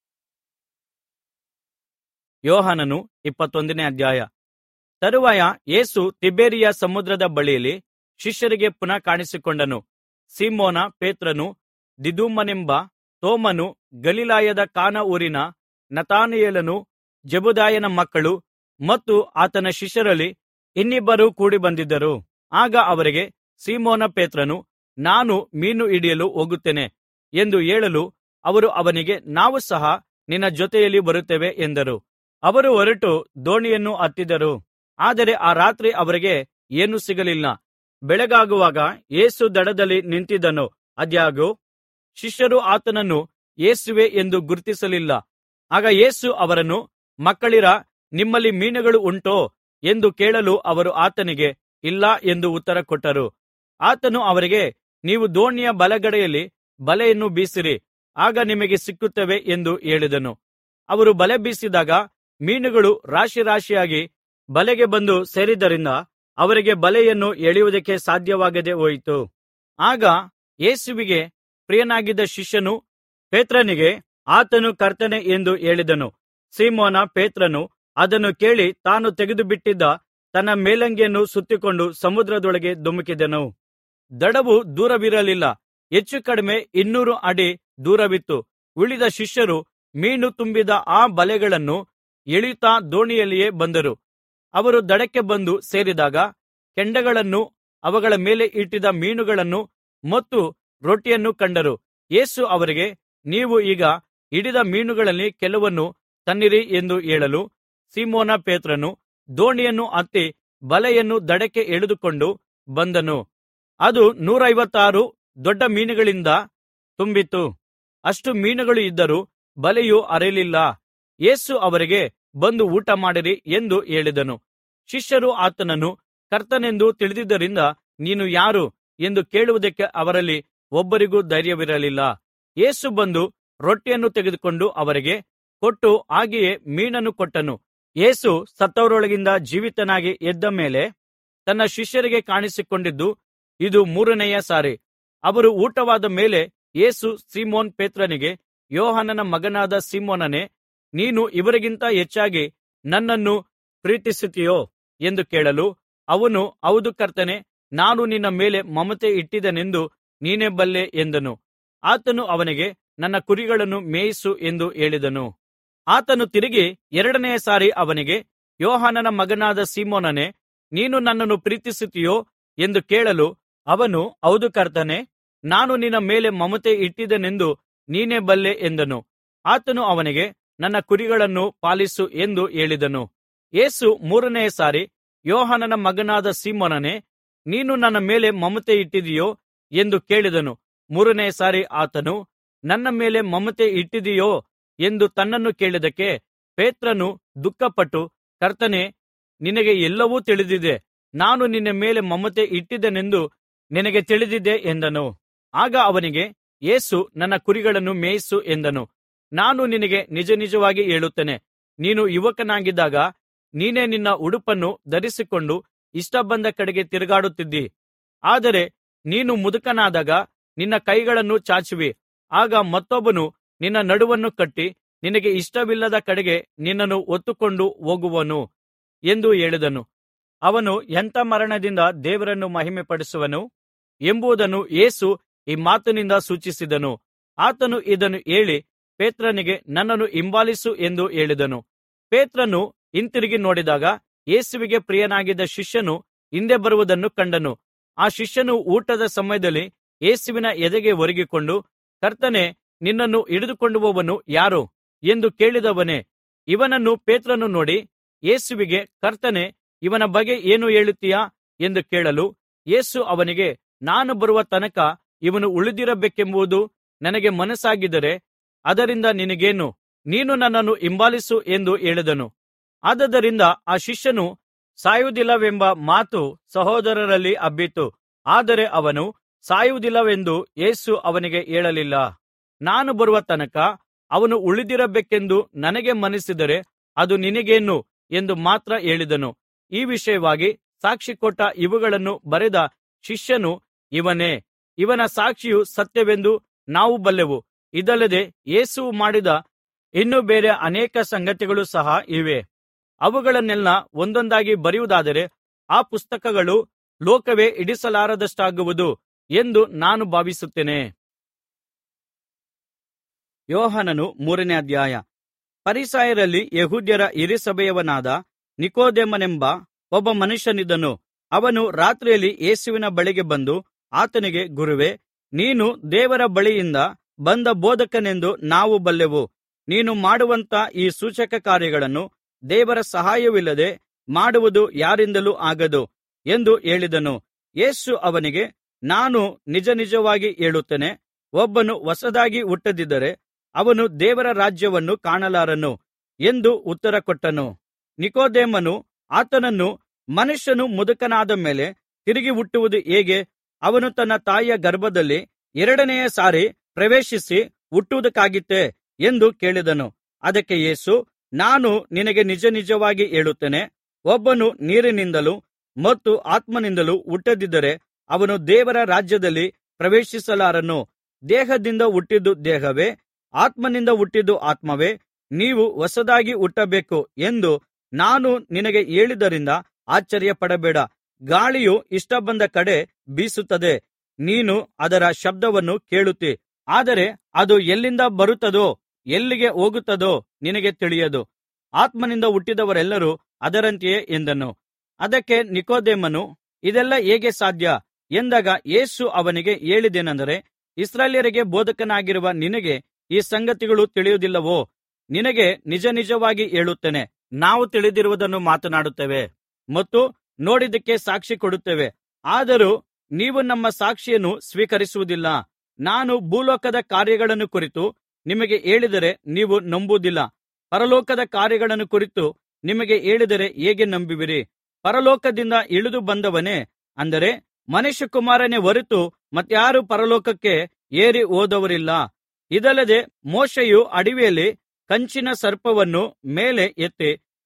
ಯೋಹಾನನು ಇಪ್ಪತ್ತೊಂದನೇ ಅಧ್ಯಾಯ ತರುವಾಯ ಯೇಸು ತಿಬೇರಿಯ ಸಮುದ್ರದ ಬಳಿಯಲ್ಲಿ ಶಿಷ್ಯರಿಗೆ ಪುನಃ ಕಾಣಿಸಿಕೊಂಡನು ಸೀಮೋನ ಪೇತ್ರನು ದಿದುಮನೆಂಬ ತೋಮನು ಗಲಿಲಾಯದ ಕಾನಾ ಊರಿನ ನತಾನಯೇಲನು ಜೆಬೆದಾಯನ ಮಕ್ಕಳು ಮತ್ತು ಆತನ ಶಿಷ್ಯರಲ್ಲಿ ಇನ್ನಿಬ್ಬರು ಕೂಡಿಬಂದಿದ್ದರು ಆಗ ಅವರಿಗೆ ಸೀಮೋನ ಪೇತ್ರನು ನಾನು ಮೀನು ಹಿಡಿಯಲು ಹೋಗುತ್ತೇನೆ ಎಂದು ಹೇಳಲು ಅವರು ಅವನಿಗೆ ನಾವು ಸಹ ನಿನ್ನ ಜೊತೆಯಲ್ಲಿ ಬರುತ್ತೇವೆ ಎಂದರು ಅವರು ಹೊರಟು ದೋಣಿಯನ್ನು ಹತ್ತಿದರು ಆದರೆ ಆ ರಾತ್ರಿ ಅವರಿಗೆ ಏನೂ ಸಿಗಲಿಲ್ಲ ಬೆಳಗಾಗುವಾಗ ಯೇಸು ದಡದಲ್ಲಿ ನಿಂತಿದ್ದನು ಆದಾಗ್ಯೂ ಶಿಷ್ಯರು ಆತನನ್ನು ಯೇಸುವೇ ಎಂದು ಗುರುತಿಸಲಿಲ್ಲ ಆಗ ಯೇಸು ಅವರನ್ನು ಮಕ್ಕಳಿರಾ ನಿಮ್ಮಲ್ಲಿ ಮೀನುಗಳು ಉಂಟೋ ಎಂದು ಕೇಳಲು ಅವರು ಆತನಿಗೆ ಇಲ್ಲ ಎಂದು ಉತ್ತರ ಕೊಟ್ಟರು ಆತನು ಅವರಿಗೆ ನೀವು ದೋಣಿಯ ಬಲಗಡೆಯಲ್ಲಿ ಬಲೆಯನ್ನು ಬೀಸಿರಿ ಆಗ ನಿಮಗೆ ಸಿಕ್ಕುತ್ತವೆ ಎಂದು ಹೇಳಿದನು ಅವರು ಬಲೆ ಬೀಸಿದಾಗ ಮೀನುಗಳು ರಾಶಿ ರಾಶಿಯಾಗಿ ಬಲೆಗೆ ಬಂದು ಸೇರಿದ್ದರಿಂದ ಅವರಿಗೆ ಬಲೆಯನ್ನು ಎಳೆಯುವುದಕ್ಕೆ ಸಾಧ್ಯವಾಗದೆ ಹೋಯಿತು ಆಗ ಯೇಸುವಿಗೆ ಪ್ರಿಯನಾಗಿದ್ದ ಶಿಷ್ಯನು ಪೇತ್ರನಿಗೆ ಆತನು ಕರ್ತನೇ ಎಂದು ಹೇಳಿದನು ಸೀಮೋನ ಪೇತ್ರನು ಅದನ್ನು ಕೇಳಿ ತಾನು ತೆಗೆದುಬಿಟ್ಟಿದ್ದ ತನ್ನ ಮೇಲಂಗಿಯನ್ನು ಸುತ್ತಿಕೊಂಡು ಸಮುದ್ರದೊಳಗೆ ಧುಮುಕಿದನು ದಡವು ದೂರವಿರಲಿಲ್ಲ ಹೆಚ್ಚು ಕಡಿಮೆ ಇನ್ನೂರು ಅಡಿ ದೂರವಿತ್ತು ಉಳಿದ ಶಿಷ್ಯರು ಮೀನು ತುಂಬಿದ ಆ ಬಲೆಗಳನ್ನು ಎಳೆಯುತ್ತಾ ದೋಣಿಯಲ್ಲಿಯೇ ಬಂದರು ಅವರು ದಡಕ್ಕೆ ಬಂದು ಸೇರಿದಾಗ ಕೆಂಡಗಳನ್ನೂ ಅವುಗಳ ಮೇಲೆ ಇಟ್ಟಿದ್ದ ಮೀನುಗಳನ್ನೂ ಮತ್ತು ರೊಟ್ಟಿಯನ್ನು ಕಂಡರು ಯೇಸು ಅವರಿಗೆ ನೀವು ಈಗ ಹಿಡಿದ ಮೀನುಗಳಲ್ಲಿ ಕೆಲವನ್ನು ತನ್ನಿರಿ ಎಂದು ಹೇಳಲು ಸೀಮೋನ ಪೇತ್ರನು ದೋಣಿಯನ್ನು ಹತ್ತಿ ಬಲೆಯನ್ನು ದಡಕ್ಕೆ ಎಳೆದುಕೊಂಡು ಬಂದನು ಅದು ನೂರೈವತ್ತಾರು ದೊಡ್ಡ ಮೀನುಗಳಿಂದ ತುಂಬಿತ್ತು ಅಷ್ಟು ಮೀನುಗಳು ಇದ್ದರೂ ಬಲೆಯು ಹರಿಯಲಿಲ್ಲ ಯೇಸು ಅವರಿಗೆ ಬಂದು ಊಟಮಾಡಿರಿ ಎಂದು ಹೇಳಿದನು ಶಿಷ್ಯರು ಆತನನ್ನು ಕರ್ತನೆಂದು ತಿಳಿದಿದ್ದರಿಂದ ನೀನು ಯಾರು ಎಂದು ಕೇಳುವುದಕ್ಕೆ ಅವರಲ್ಲಿ ಒಬ್ಬರಿಗೂ ಧೈರ್ಯವಿರಲಿಲ್ಲ ಯೇಸು ಬಂದು ರೊಟ್ಟಿಯನ್ನು ತೆಗೆದುಕೊಂಡು ಅವರಿಗೆ ಕೊಟ್ಟು ಹಾಗೆಯೇ ಮೀನನ್ನು ಕೊಟ್ಟನು ಯೇಸು ಸತ್ತವರೊಳಗಿಂದ ಜೀವಿತನಾಗಿ ಎದ್ದ ಮೇಲೆ ತನ್ನ ಶಿಷ್ಯರಿಗೆ ಕಾಣಿಸಿಕೊಂಡಿದ್ದು ಇದು ಮೂರನೆಯ ಸಾರಿ ಅವರು ಊಟವಾದ ಮೇಲೆ ಯೇಸು ಸೀಮೋನ್ ಪೇತ್ರನಿಗೆ ಯೋಹಾನನ ಮಗನಾದ ಸೀಮೋನನೇ ನೀನು ಇವರಿಗಿಂತ ಹೆಚ್ಚಾಗಿ ನನ್ನನ್ನು ಪ್ರೀತಿಸುತ್ತೀಯೋ ಎಂದು ಕೇಳಲು ಅವನು ಹೌದು ಕರ್ತನೇ ನಾನು ನಿನ್ನ ಮೇಲೆ ಮಮತೆ ಇಟ್ಟಿದ್ದೇನೆಂದು ನೀನೇ ಬಲ್ಲೆ ಎಂದನು ಆತನು ಅವನಿಗೆ ನನ್ನ ಕುರಿಗಳನ್ನು ಮೇಯಿಸು ಎಂದು ಹೇಳಿದನು ಆತನು ತಿರುಗಿ ಎರಡನೆಯ ಸಾರಿ ಅವನಿಗೆ ಯೋಹಾನನ ಮಗನಾದ ಸೀಮೋನನೇ ನೀನು ನನ್ನನ್ನು ಪ್ರೀತಿಸುತ್ತೀಯೋ ಎಂದು ಕೇಳಲು ಅವನು ಹೌದು ಕರ್ತನೇ ನಾನು ನಿನ್ನ ಮೇಲೆ ಮಮತೆ ಇಟ್ಟಿದ್ದೇನೆಂದು ನೀನೇ ಬಲ್ಲೆ ಎಂದನು ಆತನು ಅವನಿಗೆ ನನ್ನ ಕುರಿಗಳನ್ನು ಪಾಲಿಸು ಎಂದು ಹೇಳಿದನು ಯೇಸು ಮೂರನೆಯ ಸಾರಿ ಯೋಹಾನನ ಮಗನಾದ ಸೀಮೋನನೇ ನೀನು ನನ್ನ ಮೇಲೆ ಮಮತೆ ಇಟ್ಟಿದೆಯೋ ಎಂದು ಕೇಳಿದನು ಮೂರನೆಯ ಸಾರಿ ಆತನು ನನ್ನ ಮೇಲೆ ಮಮತೆ ಇಟ್ಟಿದೆಯೋ ಎಂದು ತನ್ನನ್ನು ಕೇಳಿದ್ದಕ್ಕೆ ಪೇತ್ರನು ದುಃಖಪಟ್ಟು ಕರ್ತನೇ ನಿನಗೆ ಎಲ್ಲವೂ ತಿಳಿದಿದೆ ನಾನು ನಿನ್ನ ಮೇಲೆ ಮಮತೆ ಇಟ್ಟಿದ್ದೇನೆಂದು ನಿನಗೆ ತಿಳಿದಿದೆ ಎಂದನು ಆಗ ಅವನಿಗೆ ಯೇಸು ನನ್ನ ಕುರಿಗಳನ್ನು ಮೇಯಿಸು ಎಂದನು ನಾನು ನಿನಗೆ ನಿಜನಿಜವಾಗಿ ಹೇಳುತ್ತೇನೆ ನೀನು ಯುವಕನಾಗಿದ್ದಾಗ ನೀನೇ ನಿನ್ನ ಉಡುಪನ್ನು ಧರಿಸಿಕೊಂಡು ಇಷ್ಟ ಬಂದ ಕಡೆಗೆ ತಿರುಗಾಡುತ್ತಿದ್ದಿ ಆದರೆ ನೀನು ಮುದುಕನಾದಾಗ ನಿನ್ನ ಕೈಗಳನ್ನು ಚಾಚುವಿ ಆಗ ಮತ್ತೊಬ್ಬನು ನಿನ್ನ ನಡುವನ್ನು ಕಟ್ಟಿ ನಿನಗೆ ಇಷ್ಟವಿಲ್ಲದ ಕಡೆಗೆ ನಿನ್ನನ್ನು ಹೊತ್ತುಕೊಂಡು ಹೋಗುವನು ಎಂದು ಹೇಳಿದನು ಅವನು ಎಂಥ ಮರಣದಿಂದ ದೇವರನ್ನು ಮಹಿಮೆಪಡಿಸುವನು ಎಂಬುದನ್ನು ಯೇಸು ಈ ಮಾತಿನಿಂದ ಸೂಚಿಸಿದನು ಆತನು ಇದನ್ನು ಹೇಳಿ ಪೇತ್ರನಿಗೆ ನನ್ನನ್ನು ಹಿಂಬಾಲಿಸು ಎಂದು ಹೇಳಿದನು ಪೇತ್ರನು ಹಿಂತಿರುಗಿ ನೋಡಿದಾಗ ಯೇಸುವಿಗೆ ಪ್ರಿಯನಾಗಿದ್ದ ಶಿಷ್ಯನು ಹಿಂದೆ ಬರುವುದನ್ನು ಕಂಡನು ಆ ಶಿಷ್ಯನು ಊಟದ ಸಮಯದಲ್ಲಿ ಯೇಸುವಿನ ಎದೆಗೆ ಒರಗಿಕೊಂಡು ಕರ್ತನೇ ನಿನ್ನನ್ನು ಹಿಡಿದುಕೊಂಡು ಹೋಗುವವನು ಯಾರು ಎಂದು ಕೇಳಿದವನೇ ಇವನನ್ನು ಪೇತ್ರನು ನೋಡಿ ಯೇಸುವಿಗೆ ಕರ್ತನೇ ಇವನ ಬಗ್ಗೆ ಏನು ಹೇಳುತ್ತೀಯಾ ಎಂದು ಕೇಳಲು ಯೇಸು ಅವನಿಗೆ ನಾನು ಬರುವ ತನಕ ಇವನು ಉಳಿದಿರಬೇಕೆಂಬುದು ನನಗೆ ಮನಸ್ಸಾಗಿದ್ದರೆ ಅದರಿಂದ ನಿನಗೇನು ನೀನು ನನ್ನನ್ನು ಹಿಂಬಾಲಿಸು ಎಂದು ಹೇಳಿದನು ಆದದರಿಂದ ಆ ಶಿಷ್ಯನು ಸಾಯುವುದಿಲ್ಲವೆಂಬ ಮಾತು ಸಹೋದರರಲ್ಲಿ ಹಬ್ಬಿತು ಆದರೆ ಅವನು ಸಾಯುವುದಿಲ್ಲವೆಂದು ಯೇಸು ಅವನಿಗೆ ಹೇಳಲಿಲ್ಲ ನಾನು ಬರುವ ತನಕ ಅವನು ಉಳಿದಿರಬೇಕೆಂದು ನನಗೆ ಮನಸ್ಸಿದರೆ ಅದು ನಿನಗೇನು ಎಂದು ಮಾತ್ರ ಹೇಳಿದನು ಈ ವಿಷಯವಾಗಿ ಸಾಕ್ಷಿಕೊಟ್ಟ ಇವುಗಳನ್ನು ಬರೆದ ಶಿಷ್ಯನು ಇವನೇ ಇವನ ಸಾಕ್ಷಿಯು ಸತ್ಯವೆಂದು ನಾವು ಬಲ್ಲೆವು ಇದಲ್ಲದೆ ಯೇಸುವು ಮಾಡಿದ ಇನ್ನೂ ಬೇರೆ ಅನೇಕ ಸಂಗತಿಗಳು ಸಹ ಇವೆ ಅವುಗಳನ್ನೆಲ್ಲಾ ಒಂದೊಂದಾಗಿ ಬರೆಯುವುದಾದರೆ ಆ ಪುಸ್ತಕಗಳು ಲೋಕವೇ ಹಿಡಿಸಲಾರದಷ್ಟಾಗುವುದು ಎಂದು ನಾನು ಭಾವಿಸುತ್ತೇನೆ ಯೋಹಾನನು ಮೂರನೇ ಅಧ್ಯಾಯ ಫರಿಸಾಯರಲ್ಲಿ ಯೆಹೂದ್ಯರ ಹಿರೀಸಭೆಯವನಾದ ನಿಕೋದೇಮನೆಂಬ ಒಬ್ಬ ಮನುಷ್ಯನಿದ್ದನು ಅವನು ರಾತ್ರಿಯಲ್ಲಿ ಯೇಸುವಿನ ಬಳಿಗೆ ಬಂದು ಆತನಿಗೆ ಗುರುವೇ ನೀನು ದೇವರ ಬಳಿಯಿಂದ ಬಂದ ಬೋಧಕನೆಂದು ನಾವು ಬಲ್ಲೆವು ನೀನು ಮಾಡುವಂಥ ಈ ಸೂಚಕ ಕಾರ್ಯಗಳನ್ನು ದೇವರ ಸಹಾಯವಿಲ್ಲದೆ ಮಾಡುವುದು ಯಾರಿಂದಲೂ ಆಗದು ಎಂದು ಹೇಳಿದನು ಯೇಸು ಅವನಿಗೆ ನಾನು ನಿಜನಿಜವಾಗಿ ಹೇಳುತ್ತೇನೆ ಒಬ್ಬನು ಹೊಸದಾಗಿ ಹುಟ್ಟದಿದ್ದರೆ ಅವನು ದೇವರ ರಾಜ್ಯವನ್ನು ಕಾಣಲಾರನು ಎಂದು ಉತ್ತರ ಕೊಟ್ಟನು ನಿಕೋದೇಮನು ಆತನನ್ನು ಮನುಷ್ಯನು ಮುದುಕನಾದ ಮೇಲೆ ತಿರುಗಿ ಹುಟ್ಟುವುದು ಹೇಗೆ ಅವನು ತನ್ನ ತಾಯಿಯ ಗರ್ಭದಲ್ಲಿ ಎರಡನೆಯ ಸಾರಿ ಪ್ರವೇಶಿಸಿ ಹುಟ್ಟುವುದಕ್ಕಾದೀತೆ ಎಂದು ಕೇಳಿದನು ಅದಕ್ಕೆ ಯೇಸು ನಾನು ನಿನಗೆ ನಿಜನಿಜವಾಗಿ ಹೇಳುತ್ತೇನೆ ಒಬ್ಬನು ನೀರಿನಿಂದಲೂ ಮತ್ತು ಆತ್ಮನಿಂದಲೂ ಹುಟ್ಟದಿದ್ದರೆ ಅವನು ದೇವರ ರಾಜ್ಯದಲ್ಲಿ ಪ್ರವೇಶಿಸಲಾರನು ದೇಹದಿಂದ ಹುಟ್ಟಿದ್ದು ದೇಹವೇ ಆತ್ಮನಿಂದ ಹುಟ್ಟಿದ್ದು ಆತ್ಮವೇ ನೀವು ಹೊಸದಾಗಿ ಹುಟ್ಟಬೇಕು ಎಂದು ನಾನು ನಿನಗೆ ಹೇಳಿದ್ದರಿಂದ ಆಶ್ಚರ್ಯಪಡಬೇಡ ಗಾಳಿಯು ಇಷ್ಟ ಬಂದ ಕಡೆ ಬೀಸುತ್ತದೆ ನೀನು ಅದರ ಶಬ್ದವನ್ನು ಕೇಳುತ್ತೀ ಆದರೆ ಅದು ಎಲ್ಲಿಂದ ಬರುತ್ತದೋ ಎಲ್ಲಿಗೆ ಹೋಗುತ್ತದೋ ನಿನಗೆ ತಿಳಿಯದು ಆತ್ಮನಿಂದ ಹುಟ್ಟಿದವರೆಲ್ಲರೂ ಅದರಂತೆಯೇ ಎಂದನು ಅದಕ್ಕೆ ನಿಕೋದೇಮನು ಇದೆಲ್ಲ ಹೇಗೆ ಸಾಧ್ಯ ಎಂದಾಗ ಯೇಸು ಅವನಿಗೆ ಹೇಳಿದ್ದೇನೆಂದರೆ ಇಸ್ರಾಯೇಲ್ಯರಿಗೆ ಬೋಧಕನಾಗಿರುವ ನಿನಗೆ ಈ ಸಂಗತಿಗಳು ತಿಳಿಯುವುದಿಲ್ಲವೋ ನಿನಗೆ ನಿಜನಿಜವಾಗಿ ಹೇಳುತ್ತೇನೆ ನಾವು ತಿಳಿದಿರುವುದನ್ನು ಮಾತನಾಡುತ್ತೇವೆ ಮತ್ತು ನೋಡಿದ್ದಕ್ಕೆ ಸಾಕ್ಷಿ ಕೊಡುತ್ತೇವೆ ಆದರೂ ನೀವು ನಮ್ಮ ಸಾಕ್ಷಿಯನ್ನು ಸ್ವೀಕರಿಸುವುದಿಲ್ಲ ನಾನು ಭೂಲೋಕದ ಕಾರ್ಯಗಳನ್ನು ಕುರಿತು ನಿಮಗೆ ಹೇಳಿದರೆ ನೀವು ನಂಬುವುದಿಲ್ಲ ಪರಲೋಕದ ಕಾರ್ಯಗಳನ್ನು ಕುರಿತು ನಿಮಗೆ ಹೇಳಿದರೆ ಹೇಗೆ ನಂಬುವಿರಿ ಪರಲೋಕದಿಂದ ಇಳಿದು ಬಂದವನೇ ಅಂದರೆ ಮನುಷ್ಯಕುಮಾರನೇ ಹೊರತು ಮತ್ತಾರೂ ಪರಲೋಕಕ್ಕೆ ಏರಿ ಹೋದವರಿಲ್ಲ ಇದಲ್ಲದೆ ಮೋಶೆಯು ಅಡವಿಯಲ್ಲಿ ಕಂಚಿನ ಸರ್ಪವನ್ನು ಮೇಲೆ ಎತ್ತಿ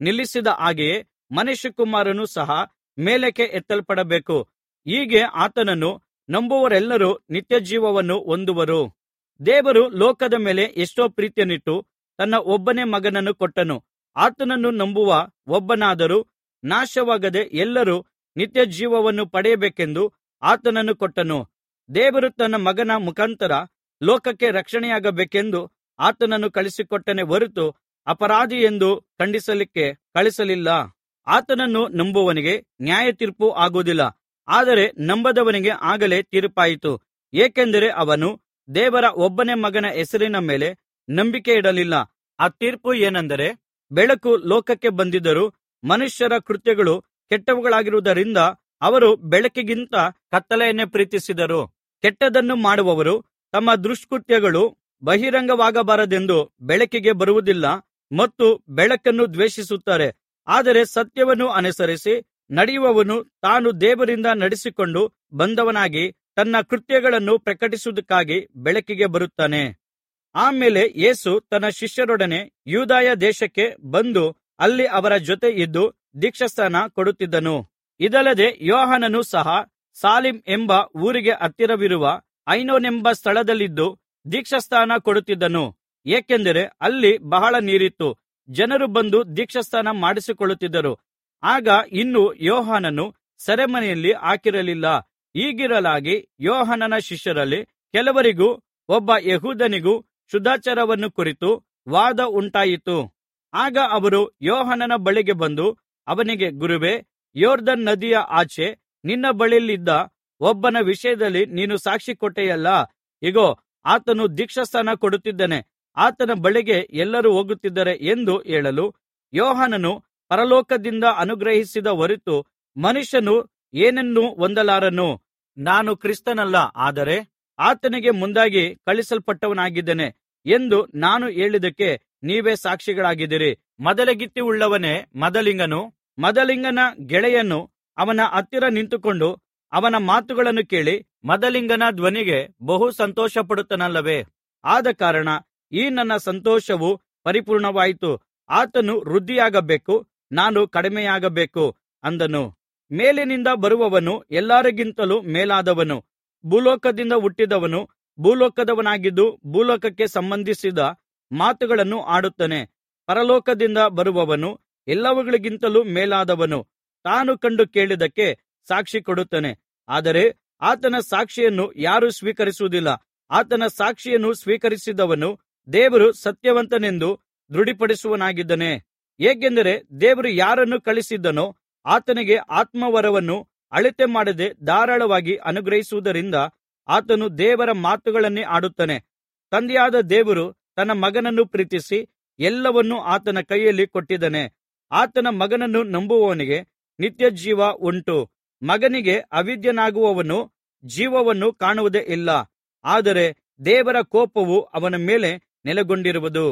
ನಿಲ್ಲಿಸಿದ ಹಾಗೆಯೇ ಮನುಷ್ಯಕುಮಾರನು ಸಹ ಮೇಲಕ್ಕೆ ಎತ್ತಲ್ಪಡಬೇಕು ಹೀಗೆ ಆತನನ್ನು ನಂಬುವವರೆಲ್ಲರೂ ನಿತ್ಯಜೀವವನ್ನು ಹೊಂದುವರು ದೇವರು ಲೋಕದ ಮೇಲೆ ಎಷ್ಟೋ ಪ್ರೀತಿಯನ್ನಿಟ್ಟು ತನ್ನ ಒಬ್ಬನೇ ಮಗನನ್ನು ಕೊಟ್ಟನು ಆತನನ್ನು ನಂಬುವ ಒಬ್ಬನಾದರೂ ನಾಶವಾಗದೆ ಎಲ್ಲರೂ ನಿತ್ಯಜೀವವನ್ನು ಪಡೆಯಬೇಕೆಂದು ಆತನನ್ನು ಕೊಟ್ಟನು ದೇವರು ತನ್ನ ಮಗನ ಮುಖಾಂತರ ಲೋಕಕ್ಕೆ ರಕ್ಷಣೆಯಾಗಬೇಕೆಂದು ಆತನನ್ನು ಕಳುಹಿಸಿಕೊಟ್ಟನೇ ಹೊರತು ಅಪರಾಧಿಯೆಂದು ಖಂಡಿಸಲಿಕ್ಕೆ ಕಳುಹಿಸಲಿಲ್ಲ ಆತನನ್ನು ನಂಬುವವನಿಗೆ ನ್ಯಾಯತೀರ್ಪು ಆಗುವುದಿಲ್ಲ ಆದರೆ ನಂಬದವನಿಗೆ ಆಗಲೇ ತೀರ್ಪಾಯಿತು ಏಕೆಂದರೆ ಅವನು ದೇವರ ಒಬ್ಬನೇ ಮಗನ ಹೆಸರಿನ ಮೇಲೆ ನಂಬಿಕೆ ಇಡಲಿಲ್ಲ ಆ ತೀರ್ಪು ಏನೆಂದರೆ ಬೆಳಕು ಲೋಕಕ್ಕೆ ಬಂದಿದ್ದರೂ ಮನುಷ್ಯರ ಕೃತ್ಯಗಳು ಕೆಟ್ಟವುಗಳಾಗಿರುವುದರಿಂದ ಅವರು ಬೆಳಕಿಗಿಂತ ಕತ್ತಲೆಯನ್ನೇ ಪ್ರೀತಿಸಿದರು ಕೆಟ್ಟದ್ದನ್ನು ಮಾಡುವವರು ತಮ್ಮ ದುಷ್ಕೃತ್ಯಗಳು ಬಹಿರಂಗವಾಗಬಾರದೆಂದು ಬೆಳಕಿಗೆ ಬರುವುದಿಲ್ಲ ಮತ್ತು ಬೆಳಕನ್ನು ದ್ವೇಷಿಸುತ್ತಾರೆ ಆದರೆ ಸತ್ಯವನ್ನು ಅನುಸರಿಸಿ ನಡೆಯುವವನು ತಾನು ದೇವರಿಂದ ನಡೆಸಿಕೊಂಡು ಬಂದವನಾಗಿ ತನ್ನ ಕೃತ್ಯಗಳನ್ನು ಪ್ರಕಟಿಸುವುದಕ್ಕಾಗಿ ಬೆಳಕಿಗೆ ಬರುತ್ತಾನೆ ಆಮೇಲೆ ಯೇಸು ತನ್ನ ಶಿಷ್ಯರೊಡನೆ ಯೂದಾಯ ದೇಶಕ್ಕೆ ಬಂದು ಅಲ್ಲಿ ಅವರ ಜೊತೆ ಇದ್ದು ದೀಕ್ಷಾಸ್ನಾನ ಕೊಡುತ್ತಿದ್ದನು ಇದಲ್ಲದೆ ಯೋಹಾನನು ಸಹ ಸಾಲಿಮ್ ಎಂಬ ಊರಿಗೆ ಹತ್ತಿರವಿರುವ ಐನೋನೆಂಬ ಸ್ಥಳದಲ್ಲಿದ್ದು ದೀಕ್ಷಾಸ್ನಾನ ಕೊಡುತ್ತಿದ್ದನು ಏಕೆಂದರೆ ಅಲ್ಲಿ ಬಹಳ ನೀರಿತ್ತು ಜನರು ಬಂದು ದೀಕ್ಷಾಸ್ನಾನ ಮಾಡಿಸಿಕೊಳ್ಳುತ್ತಿದ್ದರು ಆಗ ಇನ್ನೂ ಯೋಹಾನನು ಸೆರೆಮನೆಯಲ್ಲಿ ಹಾಕಿರಲಿಲ್ಲ ಹೀಗಿರಲಾಗಿ ಯೋಹಾನನ ಶಿಷ್ಯರಲ್ಲಿ ಕೆಲವರಿಗೂ ಒಬ್ಬ ಯೆಹೂದ್ಯನಿಗೂ ಶುದ್ಧಾಚಾರವನ್ನು ಕುರಿತು ವಾದ ಉಂಟಾಯಿತು ಆಗ ಅವರು ಯೋಹಾನನ ಬಳಿಗೆ ಬಂದು ಅವನಿಗೆ ಗುರುವೇ ಯೊರ್ದನ್ ನದಿಯ ಆಚೆ ನಿನ್ನ ಬಳಿಯಲ್ಲಿದ್ದ ಒಬ್ಬನ ವಿಷಯದಲ್ಲಿ ನೀನು ಸಾಕ್ಷಿ ಕೊಟ್ಟೆಯಲ್ಲಾ ಇಗೋ ಆತನು ದೀಕ್ಷಾಸ್ನಾನ ಕೊಡುತ್ತಿದ್ದಾನೆ ಆತನ ಬಳಿಗೆ ಎಲ್ಲರೂ ಹೋಗುತ್ತಿದ್ದಾರೆ ಎಂದು ಹೇಳಲು ಯೋಹಾನನು ಪರಲೋಕದಿಂದ ಅನುಗ್ರಹಿಸಿದ ಹೊರತು ಮನುಷ್ಯನು ಏನನ್ನೂ ಹೊಂದಲಾರನು ನಾನು ಕ್ರಿಸ್ತನಲ್ಲ ಆದರೆ ಆತನಿಗೆ ಮುಂದಾಗಿ ಕಳುಹಿಸಲ್ಪಟ್ಟವನಾಗಿದ್ದೇನೆ ಎಂದು ನಾನು ಹೇಳಿದ್ದಕ್ಕೆ ನೀವೇ ಸಾಕ್ಷಿಗಳಾಗಿದ್ದೀರಿ ಮದಲಗಿತ್ತಿಯುಳ್ಳವನೇ ಮದಲಿಂಗನು ಮದಲಿಂಗನ ಗೆಳೆಯನು ಅವನ ಹತ್ತಿರ ನಿಂತುಕೊಂಡು ಅವನ ಮಾತುಗಳನ್ನು ಕೇಳಿ ಮದಲಿಂಗನ ಧ್ವನಿಗೆ ಬಹು ಸಂತೋಷಪಡುತ್ತಾನಲ್ಲವೇ ಆದಕಾರಣ ಈ ನನ್ನ ಸಂತೋಷವು ಪರಿಪೂರ್ಣವಾಯಿತು ಆತನು ವೃದ್ಧಿಯಾಗಬೇಕು ನಾನು ಕಡಿಮೆಯಾಗಬೇಕು ಅಂದನು ಮೇಲಿನಿಂದ ಬರುವವನು ಎಲ್ಲರಿಗಿಂತಲೂ ಮೇಲಾದವನು ಭೂಲೋಕದಿಂದ ಹುಟ್ಟಿದವನು ಭೂಲೋಕದವನಾಗಿದ್ದು ಭೂಲೋಕಕ್ಕೆ ಸಂಬಂಧಿಸಿದ ಮಾತುಗಳನ್ನು ಆಡುತ್ತಾನೆ ಪರಲೋಕದಿಂದ ಬರುವವನು ಎಲ್ಲವುಗಳಿಗಿಂತಲೂ ಮೇಲಾದವನು ತಾನು ಕಂಡು ಕೇಳಿದ್ದಕ್ಕೆ ಸಾಕ್ಷಿ ಕೊಡುತ್ತಾನೆ ಆದರೆ ಆತನ ಸಾಕ್ಷಿಯನ್ನು ಯಾರೂ ಸ್ವೀಕರಿಸುವುದಿಲ್ಲ ಆತನ ಸಾಕ್ಷಿಯನ್ನು ಸ್ವೀಕರಿಸಿದವನು ದೇವರು ಸತ್ಯವಂತನೆಂದು ದೃಢಪಡಿಸುವವನಾಗಿದ್ದಾನೆ ಹೇಗೆಂದರೆ ದೇವರು ಯಾರನ್ನು ಕಳುಹಿಸಿದ್ದನೋ ಆತನಿಗೆ ಆತ್ಮವರವನ್ನು ಅಳತೆ ಮಾಡದೆ ಧಾರಾಳವಾಗಿ ಅನುಗ್ರಹಿಸುವುದರಿಂದ ಆತನು ದೇವರ ಮಾತುಗಳನ್ನೇ ಆಡುತ್ತಾನೆ ತಂದೆಯಾದ ದೇವರು ತನ್ನ ಮಗನನ್ನು ಪ್ರೀತಿಸಿ ಎಲ್ಲವನ್ನೂ ಆತನ ಕೈಯಲ್ಲಿ ಕೊಟ್ಟಿದ್ದಾನೆ ಆತನ ಮಗನನ್ನು ನಂಬುವವನಿಗೆ ನಿತ್ಯಜೀವ ಉಂಟು ಮಗನಿಗೆ ಅವಿಧೇಯನಾಗುವವನು ಜೀವವನ್ನು ಕಾಣುವುದೇ ಇಲ್ಲ ಆದರೆ ದೇವರ ಕೋಪವು ಅವನ ಮೇಲೆ ನೆಲೆಗೊಂಡಿರುವುದು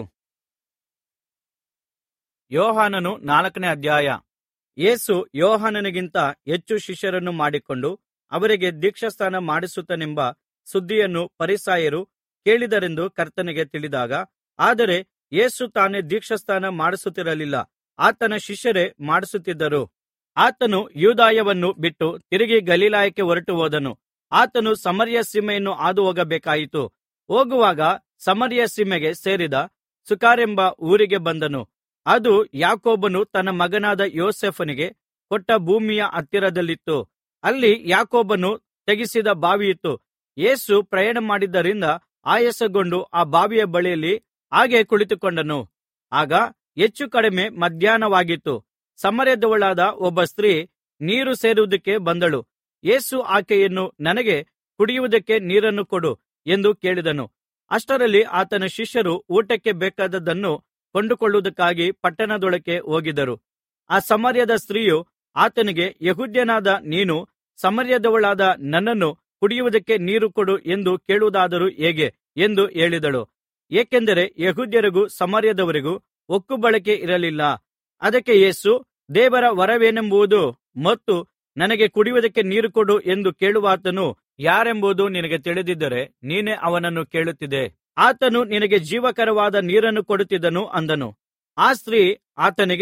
ಯೋಹಾನನು ನಾಲ್ಕನೇ ಅಧ್ಯಾಯ ಯೇಸು ಯೋಹಾನನಿಗಿಂತ ಹೆಚ್ಚು ಶಿಷ್ಯರನ್ನು ಮಾಡಿಕೊಂಡು ಅವರಿಗೆ ದೀಕ್ಷಾಸ್ನಾನ ಮಾಡಿಸುತ್ತಾನೆಂಬ ಸುದ್ದಿಯನ್ನು ಫರಿಸಾಯರು ಕೇಳಿದರೆಂದು ಕರ್ತನಿಗೆ ತಿಳಿದಾಗ ಆದರೆ ಯೇಸು ತಾನೇ ದೀಕ್ಷಾಸ್ನಾನ ಮಾಡಿಸುತ್ತಿರಲಿಲ್ಲ ಆತನ ಶಿಷ್ಯರೇ ಮಾಡಿಸುತ್ತಿದ್ದರು ಆತನು ಯೂದಾಯವನ್ನು ಬಿಟ್ಟು ತಿರುಗಿ ಗಲಿಲಾಯಕ್ಕೆ ಹೊರಟು ಹೋದನು ಆತನು ಸಮರ್ಯ ಸೀಮೆಯನ್ನು ಹಾದು ಹೋಗಬೇಕಾಯಿತು ಹೋಗುವಾಗ ಸಮರ್ಯ ಸೀಮೆಗೆ ಸೇರಿದ ಸುಕಾರೆಂಬ ಊರಿಗೆ ಬಂದನು ಅದು ಯಾಕೋಬನು ತನ್ನ ಮಗನಾದ ಯೋಸೇಫನಿಗೆ ಕೊಟ್ಟ ಭೂಮಿಯ ಹತ್ತಿರದಲ್ಲಿತ್ತು ಅಲ್ಲಿ ಯಾಕೋಬನು ತೆಗೆಸಿದ ಬಾವಿಯಿತ್ತು ಯೇಸು ಪ್ರಯಾಣ ಮಾಡಿದ್ದರಿಂದ ಆಯಾಸಗೊಂಡು ಆ ಬಾವಿಯ ಬಳಿಯಲ್ಲಿ ಹಾಗೆ ಕುಳಿತುಕೊಂಡನು ಆಗ ಹೆಚ್ಚು ಕಡಿಮೆ ಮಧ್ಯಾಹ್ನವಾಗಿತ್ತು ಸಮರ್ಯದವಳಾದ ಒಬ್ಬ ಸ್ತ್ರೀ ನೀರು ಸೇದುವುದಕ್ಕೆ ಬಂದಳು ಯೇಸು ಆಕೆಯನ್ನು ನನಗೆ ಕುಡಿಯುವುದಕ್ಕೆ ನೀರನ್ನು ಕೊಡು ಎಂದು ಕೇಳಿದನು ಅಷ್ಟರಲ್ಲಿ ಆತನ ಶಿಷ್ಯರು ಊಟಕ್ಕೆ ಬೇಕಾದದ್ದನ್ನು ಕೊಂಡುಕೊಳ್ಳುವುದಕ್ಕಾಗಿ ಪಟ್ಟಣದೊಳಕ್ಕೆ ಹೋಗಿದ್ದರು ಆ ಸಮರ್ಯದ ಸ್ತ್ರೀಯು ಆತನಿಗೆ ಯೆಹೂದ್ಯನಾದ ನೀನು ಸಮರ್ಯದವಳಾದ ನನ್ನನ್ನು ಕುಡಿಯುವುದಕ್ಕೆ ನೀರು ಕೊಡು ಎಂದು ಕೇಳುವುದಾದರೂ ಹೇಗೆ ಎಂದು ಹೇಳಿದಳು ಏಕೆಂದರೆ ಯೆಹೂದ್ಯರಿಗೂ ಸಮರ್ಯದವರಿಗೂ ಒಕ್ಕುಬಳಕೆ ಇರಲಿಲ್ಲ ಅದಕ್ಕೆ ಯೇಸು ದೇವರ ವರವೇನೆಂಬುದು ಮತ್ತು ನನಗೆ ಕುಡಿಯುವುದಕ್ಕೆ ನೀರು ಕೊಡು ಎಂದು ಕೇಳುವಾತನು ಯಾರೆಂಬುದು ನಿನಗೆ ತಿಳಿದಿದ್ದರೆ ನೀನೇ ಅವನನ್ನು ಕೇಳುತ್ತಿದ್ದೆ ಆತನು ನಿನಗೆ ಜೀವಕರವಾದ ನೀರನ್ನು ಕೊಡುತ್ತಿದ್ದನು ಅಂದನು ಆ ಸ್ತ್ರೀ ಆತನಿಗೆ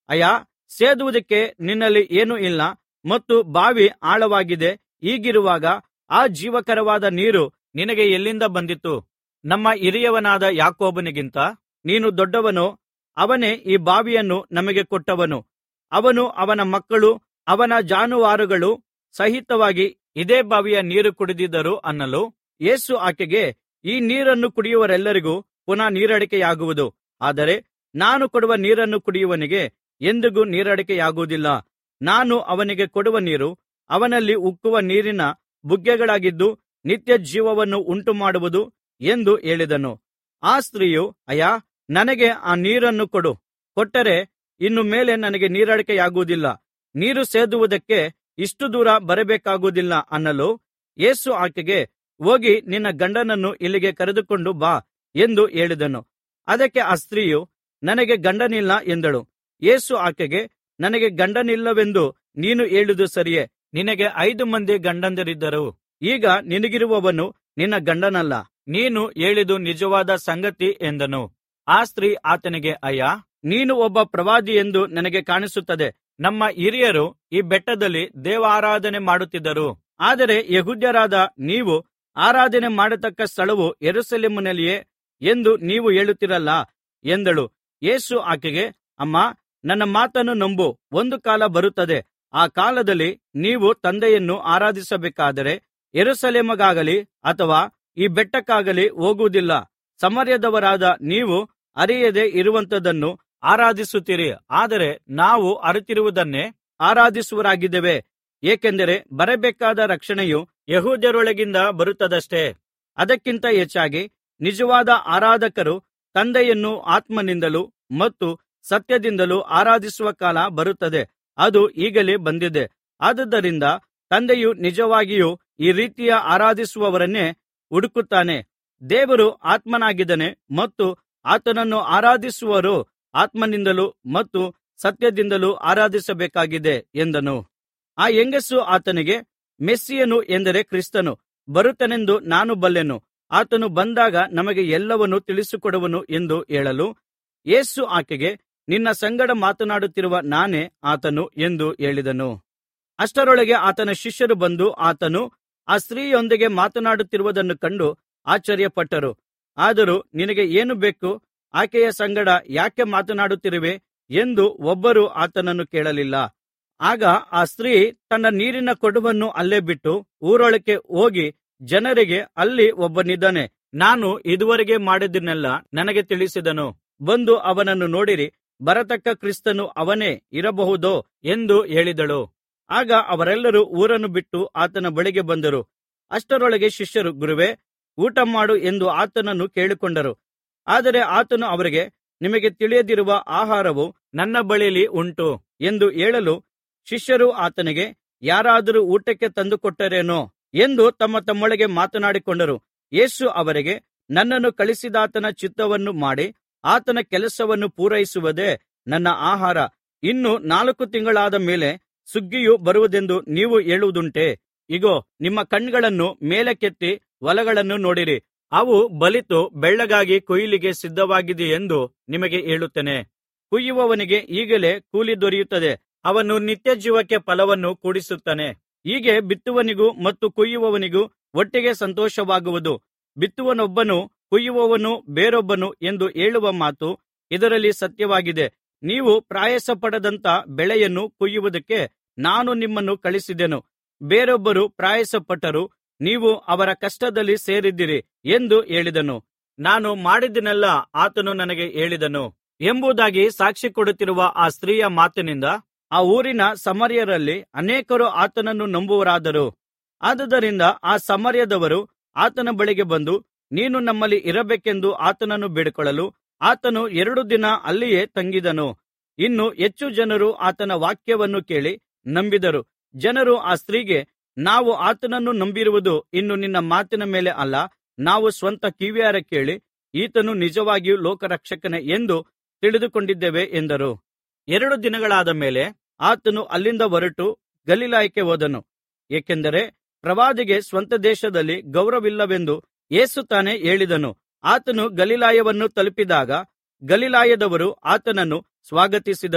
ಅಯ್ಯಾ ಸೇದುವುದಕ್ಕೆ ನಿನ್ನಲ್ಲಿ ಏನೂ ಇಲ್ಲ ಮತ್ತು ಬಾವಿ ಆಳವಾಗಿದೆ ಹೀಗಿರುವಾಗ ಆ ಜೀವಕರವಾದ ನೀರು ನಿನಗೆ ಎಲ್ಲಿಂದ ಬಂದಿತು ನಮ್ಮ ಹಿರಿಯವನಾದ ಯಾಕೋಬನಿಗಿಂತ ನೀನು ದೊಡ್ಡವನೋ ಅವನೇ ಈ ಬಾವಿಯನ್ನು ನಮಗೆ ಕೊಟ್ಟವನು ಅವನು ಅವನ ಮಕ್ಕಳು ಅವನ ಜಾನುವಾರುಗಳು ಸಹಿತವಾಗಿ ಇದೇ ಬಾವಿಯ ನೀರು ಕುಡಿದಿದ್ದರು ಅನ್ನಲು ಯೇಸು ಆಕೆಗೆ ಈ ನೀರನ್ನು ಕುಡಿಯುವವರೆಲ್ಲರಿಗೂ ಪುನಃ ನೀರಡಿಕೆಯಾಗುವುದು ಆದರೆ ನಾನು ಕೊಡುವ ನೀರನ್ನು ಕುಡಿಯುವವನಿಗೆ ಎಂದಿಗೂ ನೀರಡಿಕೆಯಾಗುವುದಿಲ್ಲ ನಾನು ಅವನಿಗೆ ಕೊಡುವ ನೀರು ಅವನಲ್ಲಿ ಉಕ್ಕುವ ನೀರಿನ ಬುಗ್ಗೆಗಳಾಗಿದ್ದು ನಿತ್ಯ ಜೀವವನ್ನು ಉಂಟುಮಾಡುವುದು ಎಂದು ಹೇಳಿದನು ಆ ಸ್ತ್ರೀಯು ಅಯ್ಯಾ ನನಗೆ ಆ ನೀರನ್ನು ಕೊಡು ಕೊಟ್ಟರೆ ಇನ್ನು ಮೇಲೆ ನನಗೆ ನೀರಡಿಕೆಯಾಗುವುದಿಲ್ಲ ನೀರು ಸೇದುವುದಕ್ಕೆ ಇಷ್ಟು ದೂರ ಬರಬೇಕಾಗುವುದಿಲ್ಲ ಅನ್ನಲು ಯೇಸು ಆಕೆಗೆ ಹೋಗಿ ನಿನ್ನ ಗಂಡನನ್ನು ಇಲ್ಲಿಗೆ ಕರೆದುಕೊಂಡು ಬಾ ಎಂದು ಹೇಳಿದನು ಅದಕ್ಕೆ ಆ ಸ್ತ್ರೀಯು ನನಗೆ ಗಂಡನಿಲ್ಲ ಎಂದಳು ಯೇಸು ಆಕೆಗೆ ನನಗೆ ಗಂಡನಿಲ್ಲವೆಂದು ನೀನು ಹೇಳಿದ್ದು ಸರಿಯೇ ನಿನಗೆ ಐದು ಮಂದಿ ಗಂಡಂದಿರಿದ್ದರು ಈಗ ನಿನಗಿರುವವನು ನಿನ್ನ ಗಂಡನಲ್ಲ ನೀನು ಹೇಳಿದು ನಿಜವಾದ ಸಂಗತಿ ಎಂದನು ಆ ಸ್ತ್ರೀ ಆತನಿಗೆ ಅಯ್ಯಾ ನೀನು ಒಬ್ಬ ಪ್ರವಾದಿಯೆಂದು ನನಗೆ ಕಾಣಿಸುತ್ತದೆ ನಮ್ಮ ಹಿರಿಯರು ಈ ಬೆಟ್ಟದಲ್ಲಿ ದೇವಾರಾಧನೆ ಮಾಡುತ್ತಿದ್ದರು ಆದರೆ ಯೆಹೂದ್ಯರಾದ ನೀವು ಆರಾಧನೆ ಮಾಡತಕ್ಕ ಸ್ಥಳವು ಯೆರೂಸಲೇಮಿನಲ್ಲಿಯೇ ಎಂದು ನೀವು ಹೇಳುತ್ತೀರಲ್ಲ ಎಂದಳು ಯೇಸು ಆಕೆಗೆ ಅಮ್ಮಾ ನನ್ನ ಮಾತನ್ನು ನಂಬು ಒಂದು ಕಾಲ ಬರುತ್ತದೆ ಆ ಕಾಲದಲ್ಲಿ ನೀವು ತಂದೆಯನ್ನು ಆರಾಧಿಸಬೇಕಾದರೆ ಯೆರೂಸಲೇಮಿಗಾಗಲಿ ಅಥವಾ ಈ ಬೆಟ್ಟಕ್ಕಾಗಲಿ ಹೋಗುವುದಿಲ್ಲ ಸಮಾರ್ಯದವರಾದ ನೀವು ಅರಿಯದೆ ಇರುವಂಥದನ್ನು ಆರಾಧಿಸುತ್ತೀರಿ ಆದರೆ ನಾವು ಅರಿತಿರುವುದನ್ನೇ ಆರಾಧಿಸುವವರಾಗಿದ್ದೇವೆ ಏಕೆಂದರೆ ಬರಬೇಕಾದ ರಕ್ಷಣೆಯು ಯೆಹೂದ್ಯರೊಳಗಿಂದ ಬರುತ್ತದಷ್ಟೆ ಅದಕ್ಕಿಂತ ಹೆಚ್ಚಾಗಿ ನಿಜವಾದ ಆರಾಧಕರು ತಂದೆಯನ್ನು ಆತ್ಮನಿಂದಲೂ ಮತ್ತು ಸತ್ಯದಿಂದಲೂ ಆರಾಧಿಸುವ ಕಾಲ ಬರುತ್ತದೆ ಅದು ಈಗಲೇ ಬಂದಿದೆ ಆದುದರಿಂದ ತಂದೆಯು ನಿಜವಾಗಿಯೂ ಈ ರೀತಿಯ ಆರಾಧಿಸುವವರನ್ನೇ ಹುಡುಕುತ್ತಾನೆ ದೇವರು ಆತ್ಮನಾಗಿದ್ದಾನೆ ಮತ್ತು ಆತನನ್ನು ಆರಾಧಿಸುವವರು ಆತ್ಮನಿಂದಲೂ ಮತ್ತು ಸತ್ಯದಿಂದಲೂ ಆರಾಧಿಸಬೇಕಾಗಿದೆ ಎಂದನು ಆ ಹೆಂಗಸು ಆತನಿಗೆ ಮೆಸ್ಸೀಯನು ಎಂದರೆ ಕ್ರಿಸ್ತನು ಬರುತ್ತಾನೆಂದು ನಾನು ಬಲ್ಲೆನು ಆತನು ಬಂದಾಗ ನಮಗೆ ಎಲ್ಲವನ್ನೂ ತಿಳಿಸಿಕೊಡುವನು ಎಂದು ಹೇಳಲು ಯೇಸು ಆಕೆಗೆ ನಿನ್ನ ಸಂಗಡ ಮಾತನಾಡುತ್ತಿರುವ ನಾನೇ ಆತನು ಎಂದು ಹೇಳಿದನು ಅಷ್ಟರೊಳಗೆ ಆತನ ಶಿಷ್ಯರು ಬಂದು ಆತನು ಆ ಸ್ತ್ರೀಯೊಂದಿಗೆ ಮಾತನಾಡುತ್ತಿರುವುದನ್ನು ಕಂಡು ಆಶ್ಚರ್ಯಪಟ್ಟರು ಆದರೂ ನಿನಗೆ ಏನು ಬೇಕು ಆಕೆಯ ಸಂಗಡ ಯಾಕೆ ಮಾತನಾಡುತ್ತಿರುವೆ ಎಂದು ಒಬ್ಬರೂ ಆತನನ್ನು ಕೇಳಲಿಲ್ಲ ಆಗ ಆ ಸ್ತ್ರೀ ತನ್ನ ನೀರಿನ ಕೊಡವನ್ನು ಅಲ್ಲೇ ಬಿಟ್ಟು ಊರೊಳಕ್ಕೆ ಹೋಗಿ ಜನರಿಗೆ ಅಲ್ಲಿ ಒಬ್ಬನಿದ್ದಾನೆ ನಾನು ಇದುವರೆಗೆ ಮಾಡಿದ್ದನ್ನೆಲ್ಲಾ ನನಗೆ ತಿಳಿಸಿದನು ಬಂದು ಅವನನ್ನು ನೋಡಿರಿ ಬರತಕ್ಕ ಕ್ರಿಸ್ತನು ಅವನೇ ಇರಬಹುದೋ ಎಂದು ಹೇಳಿದಳು ಆಗ ಅವರೆಲ್ಲರೂ ಊರನ್ನು ಬಿಟ್ಟು ಆತನ ಬಳಿಗೆ ಬಂದರು ಅಷ್ಟರೊಳಗೆ ಶಿಷ್ಯರು ಗುರುವೇ ಊಟಮಾಡು ಎಂದು ಆತನನ್ನು ಕೇಳಿಕೊಂಡರು ಆದರೆ ಆತನು ಅವರಿಗೆ ನಿಮಗೆ ತಿಳಿಯದಿರುವ ಆಹಾರವು ನನ್ನ ಬಳಿಯಲ್ಲಿ ಉಂಟು ಎಂದು ಹೇಳಲು ಶಿಷ್ಯರು ಆತನಿಗೆ ಯಾರಾದರೂ ಊಟಕ್ಕೆ ತಂದುಕೊಟ್ಟರೇನೋ ಎಂದು ತಮ್ಮ ತಮ್ಮೊಳಗೆ ಮಾತನಾಡಿಕೊಂಡರು ಯೇಸು ಅವರಿಗೆ ನನ್ನನ್ನು ಕಳಿಸಿದಾತನ ಚಿತ್ತವನ್ನು ಮಾಡಿ ಆತನ ಕೆಲಸವನ್ನು ಪೂರೈಸುವುದೇ ನನ್ನ ಆಹಾರ ಇನ್ನು ನಾಲ್ಕು ತಿಂಗಳಾದ ಮೇಲೆ ಸುಗ್ಗಿಯು ಬರುವುದೆಂದು ನೀವು ಹೇಳುವುದುಂಟೇ ಇಗೋ ನಿಮ್ಮ ಕಣ್ಣುಗಳನ್ನು ಮೇಲಕ್ಕೆತ್ತಿ ಹೊಲಗಳನ್ನು ನೋಡಿರಿ ಅವು ಬಲಿತು ಬೆಳ್ಳಗಾಗಿ ಕೊಯ್ಲಿಗೆ ಸಿದ್ಧವಾಗಿದೆಯೆಂದು ನಿಮಗೆ ಹೇಳುತ್ತೇನೆ ಕೊಯ್ಯುವವನಿಗೆ ಈಗಲೇ ಕೂಲಿ ದೊರೆಯುತ್ತದೆ ಅವನು ನಿತ್ಯಜೀವಕ್ಕೆ ಫಲವನ್ನು ಕೂಡಿಸುತ್ತಾನೆ ಹೀಗೆ ಬಿತ್ತುವವನಿಗೂ ಮತ್ತು ಕೊಯ್ಯುವವನಿಗೂ ಒಟ್ಟಿಗೆ ಸಂತೋಷವಾಗುವುದು ಬಿತ್ತುವವನೊಬ್ಬನು ಕೊಯ್ಯುವವನು ಬೇರೊಬ್ಬನು ಎಂದು ಹೇಳುವ ಮಾತು ಇದರಲ್ಲಿ ಸತ್ಯವಾಗಿದೆ ನೀವು ಪ್ರಯಾಸಪಡದಂಥ ಬೆಳೆಯನ್ನು ಕೊಯ್ಯುವುದಕ್ಕೆ ನಾನು ನಿಮ್ಮನ್ನು ಕಳುಹಿಸಿದೆನು ಬೇರೊಬ್ಬರು ಪ್ರಯಾಸಪಟ್ಟರು ನೀವು ಅವರ ಕಷ್ಟದಲ್ಲಿ ಸೇರಿದ್ದೀರಿ ಎಂದು ಹೇಳಿದನು ನಾನು ಮಾಡಿದ್ದನ್ನೆಲ್ಲಾ ಆತನು ನನಗೆ ಹೇಳಿದನು ಎಂಬುದಾಗಿ ಸಾಕ್ಷಿ ಕೊಡುತ್ತಿರುವ ಆ ಸ್ತ್ರೀಯ ಮಾತಿನಿಂದ ಆ ಊರಿನ ಸಮಾರ್ಯರಲ್ಲಿ ಅನೇಕರು ಆತನನ್ನು ನಂಬುವರಾದರು ಆದುದರಿಂದ ಆ ಸಮಾರ್ಯದವರು ಆತನ ಬಳಿಗೆ ಬಂದು ನೀನು ನಮ್ಮಲ್ಲಿ ಇರಬೇಕೆಂದು ಆತನನ್ನು ಬೇಡಿಕೊಳ್ಳಲು ಆತನು ಎರಡು ದಿನ ಅಲ್ಲಿಯೇ ತಂಗಿದನು ಇನ್ನು ಹೆಚ್ಚು ಜನರು ಆತನ ವಾಕ್ಯವನ್ನು ಕೇಳಿ ನಂಬಿದರು ಜನರು ಆ ಸ್ತ್ರೀಗೆ ನಾವು ಆತನನ್ನು ನಂಬಿರುವುದು ಇನ್ನು ನಿನ್ನ ಮಾತಿನ ಮೇಲೆ ಅಲ್ಲ ನಾವು ಸ್ವಂತ ಕಿವಿಯಾರೆ ಕೇಳಿ ಈತನು ನಿಜವಾಗಿಯೂ ಲೋಕರಕ್ಷಕನೇ ಎಂದು ತಿಳಿದುಕೊಂಡಿದ್ದೇವೆ ಎಂದರು ಎರಡು ದಿನಗಳಾದ ಮೇಲೆ ಆತನು ಅಲ್ಲಿಂದ ಹೊರಟು ಗಲಿಲಾಯಕ್ಕೆ ಹೋದನು ಏಕೆಂದರೆ ಪ್ರವಾದಿಗೆ ಸ್ವಂತ ದೇಶದಲ್ಲಿ ಗೌರವವಿಲ್ಲವೆಂದು ಯೇಸು ತಾನೇ ಹೇಳಿದನು ಆತನು ಗಲಿಲಾಯವನ್ನು ತಲುಪಿದಾಗ ಗಲಿಲಾಯದವರು ಆತನನ್ನು ಸ್ವಾಗತಿಸಿದರು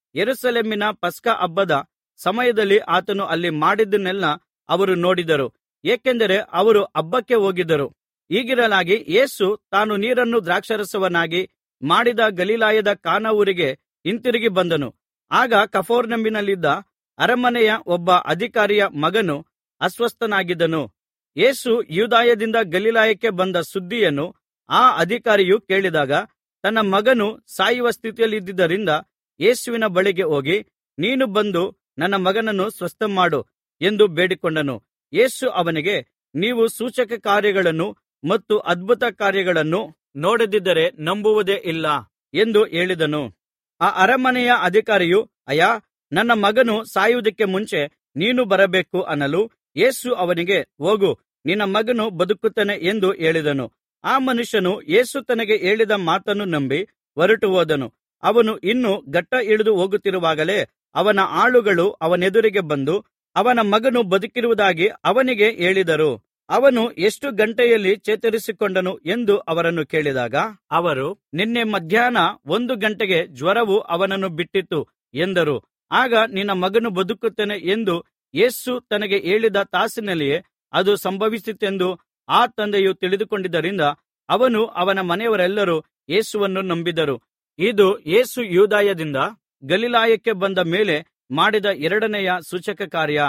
ಯೆರೂಸಲೇಮಿನ ಪಸ್ಕ ಹಬ್ಬದ ಸಮಯದಲ್ಲಿ ಆತನು ಅಲ್ಲಿ ಮಾಡಿದ್ದನ್ನೆಲ್ಲಾ ಅವರು ನೋಡಿದರು ಏಕೆಂದರೆ ಅವರು ಹಬ್ಬಕ್ಕೆ ಹೋಗಿದ್ದರು ಹೀಗಿರಲಾಗಿ ಯೇಸು ತಾನು ನೀರನ್ನು ದ್ರಾಕ್ಷಾರಸವನ್ನಾಗಿ ಮಾಡಿದ ಗಲಿಲಾಯದ ಕಾನಾ ಊರಿಗೆ ಹಿಂತಿರುಗಿ ಬಂದನು ಆಗ ಕಪೆರ್ನೌಮಿನಲ್ಲಿದ್ದ ಅರಮನೆಯ ಒಬ್ಬ ಅಧಿಕಾರಿಯ ಮಗನು ಅಸ್ವಸ್ಥನಾಗಿದ್ದನು ಯೇಸು ಯೂದಾಯದಿಂದ ಗಲಿಲಾಯಕ್ಕೆ ಬಂದ ಸುದ್ದಿಯನ್ನು ಆ ಅಧಿಕಾರಿಯು ಕೇಳಿದಾಗ ತನ್ನ ಮಗನು ಸಾಯುವ ಸ್ಥಿತಿಯಲ್ಲಿದ್ದುದರಿಂದ ಯೇಸುವಿನ ಬಳಿಗೆ ಹೋಗಿ ನೀನು ಬಂದು ನನ್ನ ಮಗನನ್ನು ಸ್ವಸ್ಥಮಾಡು ಎಂದು ಬೇಡಿಕೊಂಡನು ಯೇಸು ಅವನಿಗೆ ನೀವು ಸೂಚಕ ಕಾರ್ಯಗಳನ್ನು ಮತ್ತು ಅದ್ಭುತ ಕಾರ್ಯಗಳನ್ನು ನೋಡದಿದ್ದರೆ ನಂಬುವುದೇ ಇಲ್ಲ ಎಂದು ಹೇಳಿದನು ಆ ಅರಮನೆಯ ಅಧಿಕಾರಿಯು ಅಯ್ಯಾ ನನ್ನ ಮಗನು ಸಾಯುವುದಕ್ಕೆ ಮುಂಚೆ ನೀನು ಬರಬೇಕು ಅನ್ನಲು ಯೇಸು ಅವನಿಗೆ ಹೋಗು ನಿನ್ನ ಮಗನು ಬದುಕುತ್ತಾನೆ ಎಂದು ಹೇಳಿದನು ಆ ಮನುಷ್ಯನು ಯೇಸು ತನಗೆ ಹೇಳಿದ ಮಾತನ್ನು ನಂಬಿ ಹೊರಟು ಹೋದನು ಅವನು ಇನ್ನೂ ಘಟ್ಟ ಇಳಿದು ಹೋಗುತ್ತಿರುವಾಗಲೇ ಅವನ ಆಳುಗಳು ಅವನೆದುರಿಗೆ ಬಂದು ಅವನ ಮಗನು ಬದುಕಿರುವುದಾಗಿ ಅವನಿಗೆ ಹೇಳಿದರು ಅವನು ಎಷ್ಟು ಗಂಟೆಯಲ್ಲಿ ಚೇತರಿಸಿಕೊಂಡನು ಎಂದು ಅವರನ್ನು ಕೇಳಿದಾಗ ಅವರು ನಿನ್ನೆ ಮಧ್ಯಾಹ್ನ ಒಂದು ಗಂಟೆಗೆ ಜ್ವರವು ಅವನನ್ನು ಬಿಟ್ಟಿತು ಎಂದರು ಆಗ ನಿನ್ನ ಮಗನು ಬದುಕುತ್ತಾನೆ ಎಂದು ಯೇಸು ತನಗೆ ಹೇಳಿದ ತಾಸಿನಲ್ಲಿಯೇ ಅದು ಸಂಭವಿಸಿತೆಂದು ಆ ತಂದೆಯು ತಿಳಿದುಕೊಂಡಿದ್ದರಿಂದ ಅವನು ಅವನ ಮನೆಯವರೆಲ್ಲರೂ ಯೇಸುವನ್ನು ನಂಬಿದರು ಇದು ಯೇಸು ಯೂದಾಯದಿಂದ ಗಲಿಲಾಯಕ್ಕೆ ಬಂದ ಮೇಲೆ ಮಾಡಿದ ಎರಡನೆಯ ಸೂಚಕ ಕಾರ್ಯ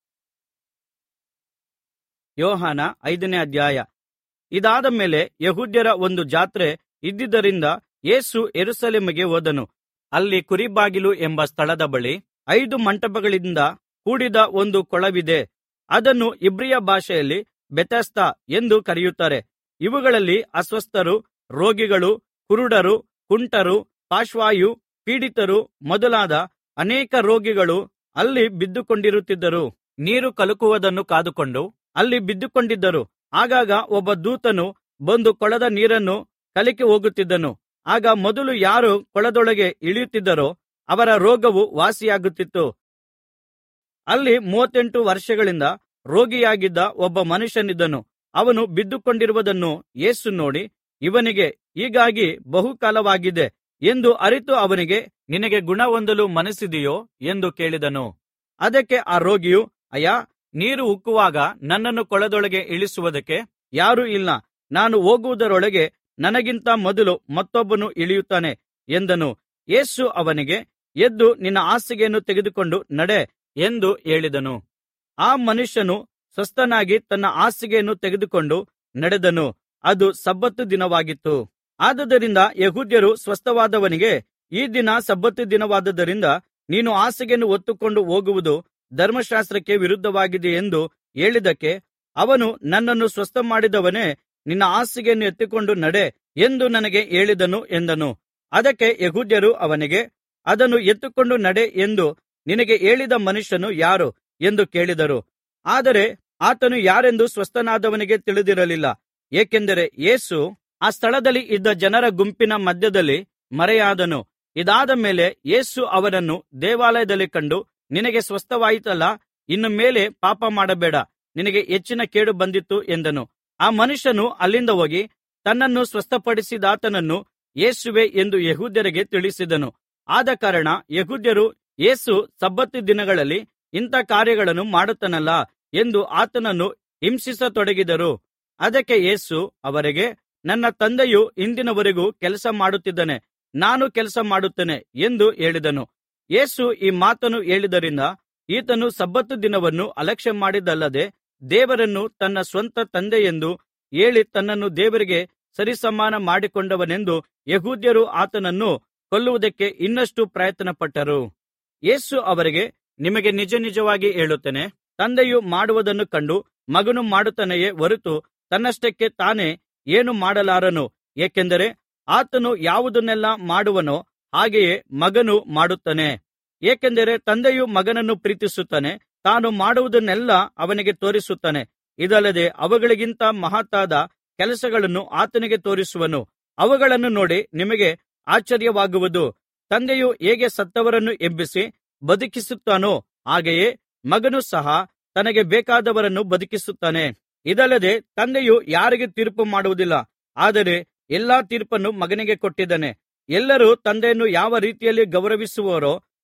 ಯೋಹಾನ ಐದನೇ ಅಧ್ಯಾಯ ಇದಾದ ಮೇಲೆ ಯೆಹೂದ್ಯರ ಒಂದು ಜಾತ್ರೆ ಇದ್ದುದರಿಂದ ಯೇಸು ಯೆರೂಸಲೇಮಿಗೆ ಹೋದನು ಅಲ್ಲಿ ಕುರಿಬಾಗಿಲು ಎಂಬ ಸ್ಥಳದ ಬಳಿ ಐದು ಮಂಟಪಗಳಿಂದ ಕೂಡಿದ ಒಂದು ಕೊಳವಿದೆ ಅದನ್ನು ಇಬ್ರಿಯ ಭಾಷೆಯಲ್ಲಿ ಬೆಥೆಸ್ದ ಎಂದು ಕರೆಯುತ್ತಾರೆ ಇವುಗಳಲ್ಲಿ ಅಸ್ವಸ್ಥರು ರೋಗಿಗಳು ಕುರುಡರು ಕುಂಟರು ಪಾರ್ಶ್ವವಾಯು ಪೀಡಿತರು ಮೊದಲಾದ ಅನೇಕ ರೋಗಿಗಳು ಅಲ್ಲಿ ಬಿದ್ದುಕೊಂಡಿರುತ್ತಿದ್ದರು ನೀರು ಕಲಕುವುದನ್ನು ಕಾದುಕೊಂಡು ಅಲ್ಲಿ ಬಿದ್ದುಕೊಂಡಿದ್ದರು ಆಗಾಗ ಒಬ್ಬ ದೂತನು ಬಂದು ಕೊಳದ ನೀರನ್ನು ಕಲಕಿ ಹೋಗುತ್ತಿದ್ದನು ಆಗ ಮೊದಲು ಯಾರು ಕೊಳದೊಳಗೆ ಇಳಿಯುತ್ತಿದ್ದರೋ ಅವರ ರೋಗವು ವಾಸಿಯಾಗುತ್ತಿತ್ತು ಅಲ್ಲಿ ಮೂವತ್ತೆಂಟು ವರ್ಷಗಳಿಂದ ರೋಗಿಯಾಗಿದ್ದ ಒಬ್ಬ ಮನುಷ್ಯನಿದ್ದನು ಅವನು ಬಿದ್ದುಕೊಂಡಿರುವುದನ್ನು ಯೇಸು ನೋಡಿ ಇವನಿಗೆ ಹೀಗಾಗಿ ಬಹುಕಾಲವಾಗಿದೆ ಎಂದು ಅರಿತು ಅವನಿಗೆ ನಿನಗೆ ಗುಣ ಹೊಂದಲು ಮನಸ್ಸಿದೆಯೋ ಎಂದು ಕೇಳಿದನು ಅದಕ್ಕೆ ಆ ರೋಗಿಯು ಅಯ್ಯಾ ನೀರು ಉಕ್ಕುವಾಗ ನನ್ನನ್ನು ಕೊಳದೊಳಗೆ ಇಳಿಸುವುದಕ್ಕೆ ಯಾರೂ ಇಲ್ಲ ನಾನು ಹೋಗುವುದರೊಳಗೆ ನನಗಿಂತ ಮೊದಲು ಮತ್ತೊಬ್ಬನು ಇಳಿಯುತ್ತಾನೆ ಎಂದನು ಯೇಸು ಅವನಿಗೆ ಎದ್ದು ನಿನ್ನ ಹಾಸಿಗೆಯನ್ನು ತೆಗೆದುಕೊಂಡು ನಡೆ ಎಂದು ಹೇಳಿದನು ಆ ಮನುಷ್ಯನು ಸ್ವಸ್ಥನಾಗಿ ತನ್ನ ಹಾಸಿಗೆಯನ್ನು ತೆಗೆದುಕೊಂಡು ನಡೆದನು ಅದು ಸಬ್ಬತ್ ದಿನವಾಗಿತ್ತು ಆದುದರಿಂದ ಯೆಹೂದ್ಯರು ಸ್ವಸ್ಥವಾದವನಿಗೆ ಈ ದಿನ ಸಬ್ಬತ್ ದಿನವಾದುದರಿಂದ ನೀನು ಹಾಸಿಗೆಯನ್ನು ಹೊತ್ತುಕೊಂಡು ಹೋಗುವುದು ಧರ್ಮಶಾಸ್ತ್ರಕ್ಕೆ ವಿರುದ್ಧವಾಗಿದೆ ಎಂದು ಹೇಳಿದ್ದಕ್ಕೆ ಅವನು ನನ್ನನ್ನು ಸ್ವಸ್ಥಮಾಡಿದವನೇ ನಿನ್ನ ಹಾಸಿಗೆಯನ್ನು ಎತ್ತಿಕೊಂಡು ನಡೆ ಎಂದು ನನಗೆ ಹೇಳಿದನು ಎಂದನು ಅದಕ್ಕೆ ಯೆಹೂದ್ಯರು ಅವನಿಗೆ ಅದನ್ನು ಎತ್ತಿಕೊಂಡು ನಡೆ ಎಂದು ನಿನಗೆ ಹೇಳಿದ ಮನುಷ್ಯನು ಯಾರು ಎಂದು ಕೇಳಿದರು ಆದರೆ ಆತನು ಯಾರೆಂದು ಸ್ವಸ್ಥನಾದವನಿಗೆ ತಿಳಿದಿರಲಿಲ್ಲ ಏಕೆಂದರೆ ಯೇಸು ಆ ಸ್ಥಳದಲ್ಲಿ ಇದ್ದ ಜನರ ಗುಂಪಿನ ಮಧ್ಯದಲ್ಲಿ ಮರೆಯಾದನು ಇದಾದ ಮೇಲೆ ಯೇಸು ಅವನನ್ನು ದೇವಾಲಯದಲ್ಲಿ ಕಂಡು ನಿನಗೆ ಸ್ವಸ್ಥವಾಯಿತಲ್ಲಾ ಇನ್ನು ಮೇಲೆ ಪಾಪ ಮಾಡಬೇಡ ನಿನಗೆ ಹೆಚ್ಚಿನ ಕೇಡು ಬಂದಿತು ಎಂದನು ಆ ಮನುಷ್ಯನು ಅಲ್ಲಿಂದ ಹೋಗಿ ತನ್ನನ್ನು ಸ್ವಸ್ಥಪಡಿಸಿದಾತನನ್ನು ಯೇಸುವೇ ಎಂದು ಯೆಹೂದ್ಯರಿಗೆ ತಿಳಿಸಿದನು ಆದಕಾರಣ ಯೆಹೂದ್ಯರು ಯೇಸು ಸಬ್ಬತ್ ದಿನಗಳಲ್ಲಿ ಇಂಥ ಕಾರ್ಯಗಳನ್ನು ಮಾಡುತ್ತಾನಲ್ಲಾ ಎಂದು ಆತನನ್ನು ಹಿಂಸಿಸತೊಡಗಿದರು ಅದಕ್ಕೆ ಯೇಸು ಅವರಿಗೆ ನನ್ನ ತಂದೆಯು ಇಂದಿನವರೆಗೂ ಕೆಲಸ ಮಾಡುತ್ತಿದ್ದಾನೆ ನಾನು ಕೆಲಸ ಮಾಡುತ್ತೇನೆ ಎಂದು ಹೇಳಿದನು ಯೇಸು ಈ ಮಾತನ್ನು ಹೇಳಿದ್ದರಿಂದ ಈತನು ಸಬ್ಬತ್ ದಿನವನ್ನು ಅಲಕ್ಷ್ಯ ಮಾಡಿದ್ದಲ್ಲದೆ ದೇವರನ್ನು ತನ್ನ ಸ್ವಂತ ತಂದೆಯೆಂದು ಹೇಳಿ ತನ್ನನ್ನು ದೇವರಿಗೆ ಸರಿಸಮಾನ ಮಾಡಿಕೊಂಡವನೆಂದು ಯೆಹೂದ್ಯರು ಆತನನ್ನು ಕೊಲ್ಲುವುದಕ್ಕೆ ಇನ್ನಷ್ಟು ಪ್ರಯತ್ನಪಟ್ಟರು ಯೇಸು ಅವರಿಗೆ ನಿಮಗೆ ನಿಜನಿಜವಾಗಿ ಹೇಳುತ್ತೇನೆ ತಂದೆಯು ಮಾಡುವುದನ್ನು ಕಂಡು ಮಗನು ಮಾಡುತ್ತಾನೆಯೇ ಹೊರತು ತನ್ನಷ್ಟಕ್ಕೆ ತಾನೇ ಏನು ಮಾಡಲಾರನು ಏಕೆಂದರೆ ಆತನು ಯಾವುದನ್ನೆಲ್ಲಾ ಮಾಡುವನೋ ಹಾಗೆಯೇ ಮಗನು ಮಾಡುತ್ತಾನೆ ಏಕೆಂದರೆ ತಂದೆಯು ಮಗನನ್ನು ಪ್ರೀತಿಸುತ್ತಾನೆ ತಾನು ಮಾಡುವುದನ್ನೆಲ್ಲಾ ಅವನಿಗೆ ತೋರಿಸುತ್ತಾನೆ ಇದಲ್ಲದೆ ಅವುಗಳಿಗಿಂತ ಮಹತ್ತಾದ ಕೆಲಸಗಳನ್ನು ಆತನಿಗೆ ತೋರಿಸುವನು ಅವುಗಳನ್ನು ನೋಡಿ ನಿಮಗೆ ಆಶ್ಚರ್ಯವಾಗುವುದು ತಂದೆಯು ಹೇಗೆ ಸತ್ತವರನ್ನು ಎಬ್ಬಿಸಿ ಬದುಕಿಸುತ್ತಾನೋ ಹಾಗೆಯೇ ಮಗನು ಸಹ ತನಗೆ ಬೇಕಾದವರನ್ನು ಬದುಕಿಸುತ್ತಾನೆ ಇದಲ್ಲದೆ ತಂದೆಯು ಯಾರಿಗೆ ತೀರ್ಪು ಮಾಡುವುದಿಲ್ಲ ಆದರೆ ಎಲ್ಲಾ ತೀರ್ಪನ್ನು ಮಗನಿಗೆ ಕೊಟ್ಟಿದ್ದಾನೆ ಎಲ್ಲರೂ ತಂದೆಯನ್ನು ಯಾವ ರೀತಿಯಲ್ಲಿ ಗೌರವಿಸುವರೋ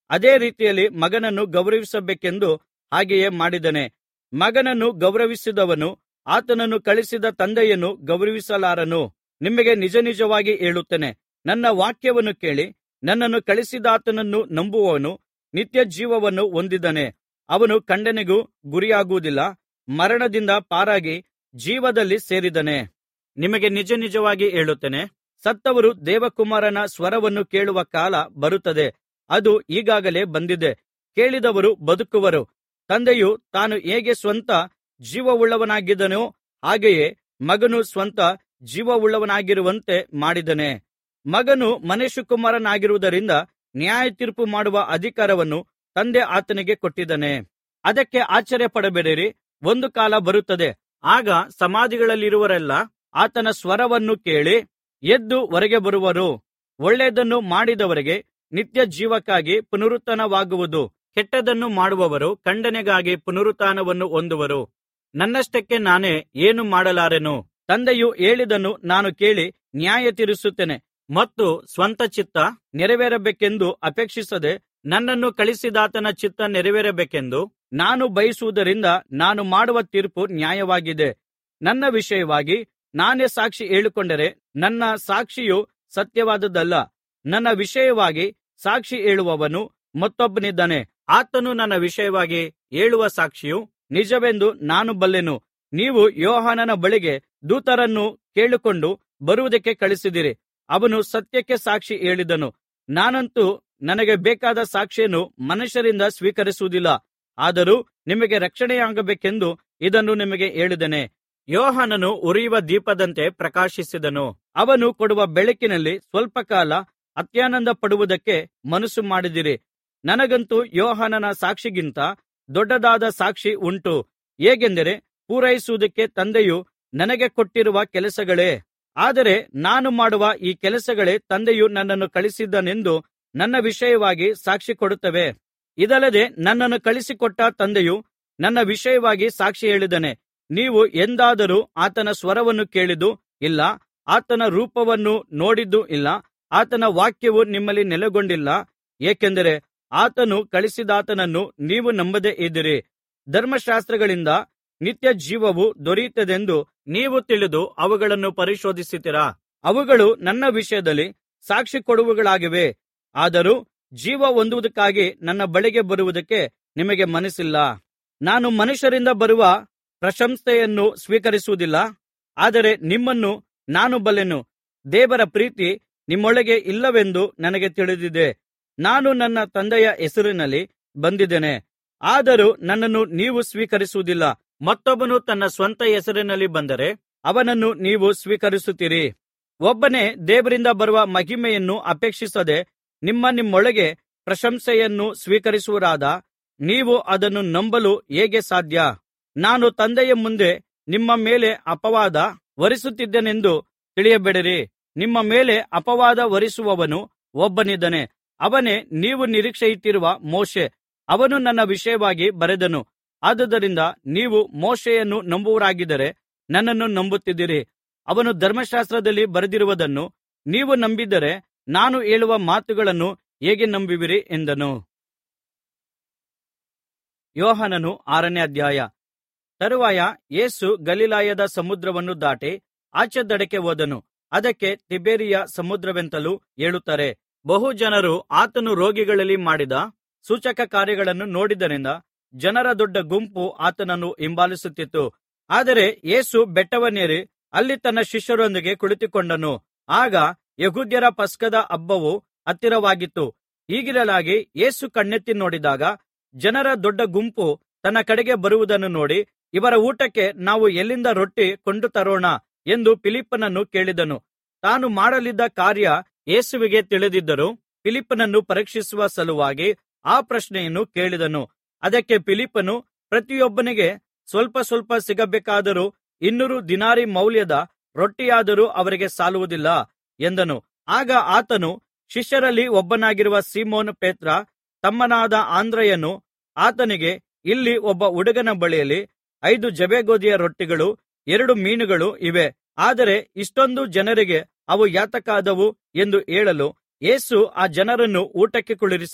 ಅದೇ ರೀತಿಯಲ್ಲಿ ಮಗನನ್ನು ಗೌರವಿಸಬೇಕೆಂದು ಹಾಗೆಯೇ ಮಾಡಿದ್ದಾನೆ ಮಗನನ್ನು ಗೌರವಿಸದವನು ಆತನನ್ನು ಕಳುಹಿಸಿದ ತಂದೆಯನ್ನು ಗೌರವಿಸಲಾರನು ನಿಮಗೆ ನಿಜನಿಜವಾಗಿ ಹೇಳುತ್ತೇನೆ ನನ್ನ ವಾಕ್ಯವನ್ನು ಕೇಳಿ ನನ್ನನ್ನು ಕಳುಹಿಸಿದಾತನನ್ನು ನಂಬುವವನು ನಿತ್ಯ ಜೀವವನ್ನು ಹೊಂದಿದ್ದಾನೆ ಅವನು ಖಂಡನೆಗೂ ಗುರಿಯಾಗುವುದಿಲ್ಲ ಮರಣದಿಂದ ಪಾರಾಗಿ ಜೀವದಲ್ಲಿ ಸೇರಿದ್ದಾನೆ ನಿಮಗೆ ನಿಜನಿಜವಾಗಿ ಹೇಳುತ್ತೇನೆ ಸತ್ತವರು ದೇವಕುಮಾರನ ಸ್ವರವನ್ನು ಕೇಳುವ ಕಾಲ ಬರುತ್ತದೆ ಅದು ಈಗಾಗಲೇ ಬಂದಿದೆ ಕೇಳಿದವರು ಬದುಕುವರು ತಂದೆಯು ತಾನು ಹೇಗೆ ಸ್ವಂತ ಜೀವವುಳ್ಳವನಾಗಿದ್ದನೋ ಹಾಗೆಯೇ ಮಗನು ಸ್ವಂತ ಜೀವವುಳ್ಳವನಾಗಿರುವಂತೆ ಮಾಡಿದ್ದಾನೆ ಮಗನು ಮನುಷ್ಯಕುಮಾರನಾಗಿರುವುದರಿಂದ ನ್ಯಾಯತೀರ್ಪು ಮಾಡುವ ಅಧಿಕಾರವನ್ನು ತಂದೆ ಆತನಿಗೆ ಕೊಟ್ಟಿದ್ದಾನೆ ಅದಕ್ಕೆ ಆಶ್ಚರ್ಯಪಡಬೇಡಿರಿ ಒಂದು ಕಾಲ ಬರುತ್ತದೆ ಆಗ ಸಮಾಧಿಗಳಲ್ಲಿರುವವರೆಲ್ಲ ಆತನ ಸ್ವರವನ್ನು ಕೇಳಿ ಎದ್ದು ಹೊರಗೆ ಬರುವರು ಒಳ್ಳೆಯದನ್ನು ಮಾಡಿದವರಿಗೆ ನಿತ್ಯ ಜೀವಕ್ಕಾಗಿ ಪುನರುತ್ಥಾನವಾಗುವುದು ಕೆಟ್ಟದ್ದನ್ನು ಮಾಡುವವರು ಖಂಡನೆಗಾಗಿ ಪುನರುತ್ಥಾನವನ್ನು ಹೊಂದುವರು ನನ್ನಷ್ಟಕ್ಕೆ ನಾನೇ ಏನು ಮಾಡಲಾರೆನು ತಂದೆಯು ಹೇಳಿದ್ದನ್ನು ನಾನು ಕೇಳಿ ನ್ಯಾಯ ತೀರಿಸುತ್ತೇನೆ ಮತ್ತು ಸ್ವಂತ ಚಿತ್ತ ನೆರವೇರಬೇಕೆಂದು ಅಪೇಕ್ಷಿಸದೆ ನನ್ನನ್ನು ಕಳುಹಿಸಿದಾತನ ಚಿತ್ತ ನೆರವೇರಬೇಕೆಂದು ನಾನು ಬಯಸುವುದರಿಂದ ನಾನು ಮಾಡುವ ತೀರ್ಪು ನ್ಯಾಯವಾಗಿದೆ ನನ್ನ ವಿಷಯವಾಗಿ ನಾನೇ ಸಾಕ್ಷಿ ಹೇಳಿಕೊಂಡರೆ ನನ್ನ ಸಾಕ್ಷಿಯು ಸತ್ಯವಾದದ್ದಲ್ಲ ನನ್ನ ವಿಷಯವಾಗಿ ಸಾಕ್ಷಿ ಹೇಳುವವನು ಮತ್ತೊಬ್ಬನಿದ್ದಾನೆ ಆತನು ನನ್ನ ವಿಷಯವಾಗಿ ಹೇಳುವ ಸಾಕ್ಷಿಯು ನಿಜವೆಂದು ನಾನು ಬಲ್ಲೆನು ನೀವು ಯೋಹಾನನ ಬಳಿಗೆ ದೂತರನ್ನು ಕೇಳಿಕೊಂಡು ಬರುವುದಕ್ಕೆ ಕಳುಹಿಸಿದಿರಿ ಅವನು ಸತ್ಯಕ್ಕೆ ಸಾಕ್ಷಿ ಹೇಳಿದನು ನಾನಂತೂ ನನಗೆ ಬೇಕಾದ ಸಾಕ್ಷಿಯನ್ನು ಮನುಷ್ಯರಿಂದ ಸ್ವೀಕರಿಸುವುದಿಲ್ಲ ಆದರೂ ನಿಮಗೆ ರಕ್ಷಣೆಯಾಗಬೇಕೆಂದು ಇದನ್ನು ನಿಮಗೆ ಹೇಳಿದ್ದೇನೆ ಯೋಹಾನನು ಉರಿಯುವ ದೀಪದಂತೆ ಪ್ರಕಾಶಿಸಿದನು ಅವನು ಕೊಡುವ ಬೆಳಕಿನಲ್ಲಿ ಸ್ವಲ್ಪ ಕಾಲ ಅತ್ಯಾನಂದ ಪಡುವುದಕ್ಕೆ ಮನಸ್ಸು ಮಾಡಿದಿರಿ ನನಗಂತೂ ಯೋಹಾನನ ಸಾಕ್ಷಿಗಿಂತ ದೊಡ್ಡದಾದ ಸಾಕ್ಷಿ ಉಂಟು ಹೇಗೆಂದರೆ ಪೂರೈಸುವುದಕ್ಕೆ ತಂದೆಯು ನನಗೆ ಕೊಟ್ಟಿರುವ ಕೆಲಸಗಳೇ ಆದರೆ ನಾನು ಮಾಡುವ ಈ ಕೆಲಸಗಳೇ ತಂದೆಯು ನನ್ನನ್ನು ಕಳುಹಿಸಿದ್ದಾನೆಂದು ನನ್ನ ವಿಷಯವಾಗಿ ಸಾಕ್ಷಿ ಕೊಡುತ್ತವೆ ಇದಲ್ಲದೆ ನನ್ನನ್ನು ಕಳುಹಿಸಿಕೊಟ್ಟ ತಂದೆಯು ನನ್ನ ವಿಷಯವಾಗಿ ಸಾಕ್ಷಿ ಹೇಳಿದ್ದಾನೆ ನೀವು ಎಂದಾದರೂ ಆತನ ಸ್ವರವನ್ನು ಕೇಳಿದ್ದು ಇಲ್ಲ ಆತನ ರೂಪವನ್ನು ನೋಡಿದ್ದೂ ಇಲ್ಲ ಆತನ ವಾಕ್ಯವು ನಿಮ್ಮಲ್ಲಿ ನೆಲೆಗೊಂಡಿಲ್ಲ ಏಕೆಂದರೆ ಆತನು ಕಳುಹಿಸಿದಾತನನ್ನು ನೀವು ನಂಬದೇ ಇದ್ದೀರಿ ಧರ್ಮಶಾಸ್ತ್ರಗಳಿಂದ ನಿತ್ಯ ಜೀವವು ದೊರೆಯುತ್ತದೆಂದು ನೀವು ತಿಳಿದು ಅವುಗಳನ್ನು ಪರಿಶೋಧಿಸುತ್ತೀರಾ ಅವುಗಳು ನನ್ನ ವಿಷಯದಲ್ಲಿ ಸಾಕ್ಷಿ ಕೊಡುವುಗಳಾಗಿವೆ ಆದರೂ ಜೀವ ಹೊಂದುವುದಕ್ಕಾಗಿ ನನ್ನ ಬಳಿಗೆ ಬರುವುದಕ್ಕೆ ನಿಮಗೆ ಮನಸ್ಸಿಲ್ಲ ನಾನು ಮನುಷ್ಯರಿಂದ ಬರುವ ಪ್ರಶಂಸೆಯನ್ನು ಸ್ವೀಕರಿಸುವುದಿಲ್ಲ ಆದರೆ ನಿಮ್ಮನ್ನು ನಾನು ಬಲ್ಲೆನು ದೇವರ ಪ್ರೀತಿ ನಿಮ್ಮೊಳಗೆ ಇಲ್ಲವೆಂದು ನನಗೆ ತಿಳಿದಿದೆ ನಾನು ನನ್ನ ತಂದೆಯ ಹೆಸರಿನಲ್ಲಿ ಬಂದಿದ್ದೇನೆ ಆದರೂ ನನ್ನನ್ನು ನೀವು ಸ್ವೀಕರಿಸುವುದಿಲ್ಲ ಮತ್ತೊಬ್ಬನು ತನ್ನ ಸ್ವಂತ ಹೆಸರಿನಲ್ಲಿ ಬಂದರೆ ಅವನನ್ನು ನೀವು ಸ್ವೀಕರಿಸುತ್ತೀರಿ ಒಬ್ಬನೇ ದೇವರಿಂದ ಬರುವ ಮಹಿಮೆಯನ್ನು ಅಪೇಕ್ಷಿಸದೆ ನಿಮ್ಮ ನಿಮ್ಮೊಳಗೆ ಪ್ರಶಂಸೆಯನ್ನು ಸ್ವೀಕರಿಸುವರಾದ ನೀವು ಅದನ್ನು ನಂಬಲು ಹೇಗೆ ಸಾಧ್ಯ ನಾನು ತಂದೆಯ ಮುಂದೆ ನಿಮ್ಮ ಮೇಲೆ ಅಪವಾದ ಹೊರಿಸುತ್ತಿದ್ದೇನೆಂದು ತಿಳಿಯಬೇಡಿರಿ ನಿಮ್ಮ ಮೇಲೆ ಅಪವಾದ ಹೊರಿಸುವವನು ಒಬ್ಬನಿದ್ದಾನೆ ಅವನೇ ನೀವು ನಿರೀಕ್ಷೆಯಿಟ್ಟಿರುವ ಮೋಶೆ ಅವನು ನನ್ನ ವಿಷಯವಾಗಿ ಬರೆದನು ಆದುದರಿಂದ ನೀವು ಮೋಶೆಯನ್ನು ನಂಬುವವರಾಗಿದ್ದರೆ ನನ್ನನ್ನು ನಂಬುತ್ತಿದ್ದೀರಿ ಅವನು ಧರ್ಮಶಾಸ್ತ್ರದಲ್ಲಿ ಬರೆದಿರುವುದನ್ನು ನೀವು ನಂಬಿದರೆ ನಾನು ಹೇಳುವ ಮಾತುಗಳನ್ನು ಹೇಗೆ ನಂಬುವಿರಿ ಎಂದನು ಯೋಹಾನನು ಆರನೇ ಅಧ್ಯಾಯ ತರುವಾಯ ಯೇಸು ಗಲಿಲಾಯದ ಸಮುದ್ರವನ್ನು ದಾಟಿ ಆಚೆ ದಡಕ್ಕೆ ಹೋದನು ಅದಕ್ಕೆ ತಿಬೇರಿಯ ಸಮುದ್ರವೆಂತಲೂ ಹೇಳುತ್ತಾರೆ ಬಹು ಜನರು ಆತನು ರೋಗಿಗಳಲ್ಲಿ ಮಾಡಿದ ಸೂಚಕ ಕಾರ್ಯಗಳನ್ನು ನೋಡಿದ್ದರಿಂದ ಜನರ ದೊಡ್ಡ ಗುಂಪು ಆತನನ್ನು ಹಿಂಬಾಲಿಸುತ್ತಿತ್ತು ಆದರೆ ಯೇಸು ಬೆಟ್ಟವನ್ನೇರಿ ಅಲ್ಲಿ ತನ್ನ ಶಿಷ್ಯರೊಂದಿಗೆ ಕುಳಿತುಕೊಂಡನು ಆಗ ಯೆಹೂದ್ಯರ ಪಸ್ಕದ ಹಬ್ಬವು ಹತ್ತಿರವಾಗಿತ್ತು ಹೀಗಿರಲಾಗಿ ಯೇಸು ಕಣ್ಣೆತ್ತಿ ನೋಡಿದಾಗ ಜನರ ದೊಡ್ಡ ಗುಂಪು ತನ್ನ ಕಡೆಗೆ ಬರುವುದನ್ನು ನೋಡಿ ಇವರ ಊಟಕ್ಕೆ ನಾವು ಎಲ್ಲಿಂದ ರೊಟ್ಟಿ ಕೊಂಡು ತರೋಣ ಎಂದು ಫಿಲಿಪ್ಪನನ್ನು ಕೇಳಿದನು ತಾನು ಮಾಡಲಿದ್ದ ಕಾರ್ಯ ಯೇಸುವಿಗೆ ತಿಳಿದಿದ್ದರೂ ಫಿಲಿಪ್ಪನನ್ನು ಪರೀಕ್ಷಿಸುವ ಸಲುವಾಗಿ ಆ ಪ್ರಶ್ನೆಯನ್ನು ಕೇಳಿದನು ಅದಕ್ಕೆ ಫಿಲಿಪ್ಪನು ಪ್ರತಿಯೊಬ್ಬನಿಗೆ ಸ್ವಲ್ಪ ಸ್ವಲ್ಪ ಸಿಗಬೇಕಾದರೂ ಇನ್ನೂರು ದಿನಾರಿ ಮೌಲ್ಯದ ರೊಟ್ಟಿಯಾದರೂ ಅವರಿಗೆ ಸಾಲುವುದಿಲ್ಲ ಎಂದನು ಆಗ ಆತನು ಶಿಷ್ಯರಲ್ಲಿ ಒಬ್ಬನಾಗಿರುವ ಸೀಮೋನ್ ಪೇತ್ರ ತಮ್ಮನಾದ ಆಂದ್ರೆಯನು ಆತನಿಗೆ ಇಲ್ಲಿ ಒಬ್ಬ ಹುಡುಗನ ಬಳಿಯಲ್ಲಿ ಐದು ಜವೆಗೋದಿಯ ರೊಟ್ಟಿಗಳು ಎರಡು ಮೀನುಗಳು ಇವೆ ಆದರೆ ಇಷ್ಟೊಂದು ಜನರಿಗೆ ಅವು ಯಾತಕ್ಕಾದವು ಎಂದು ಹೇಳಲು ಯೇಸು ಆ ಜನರನ್ನು ಊಟಕ್ಕೆ ಕುಳ್ಳಿರಿಸಿರಿ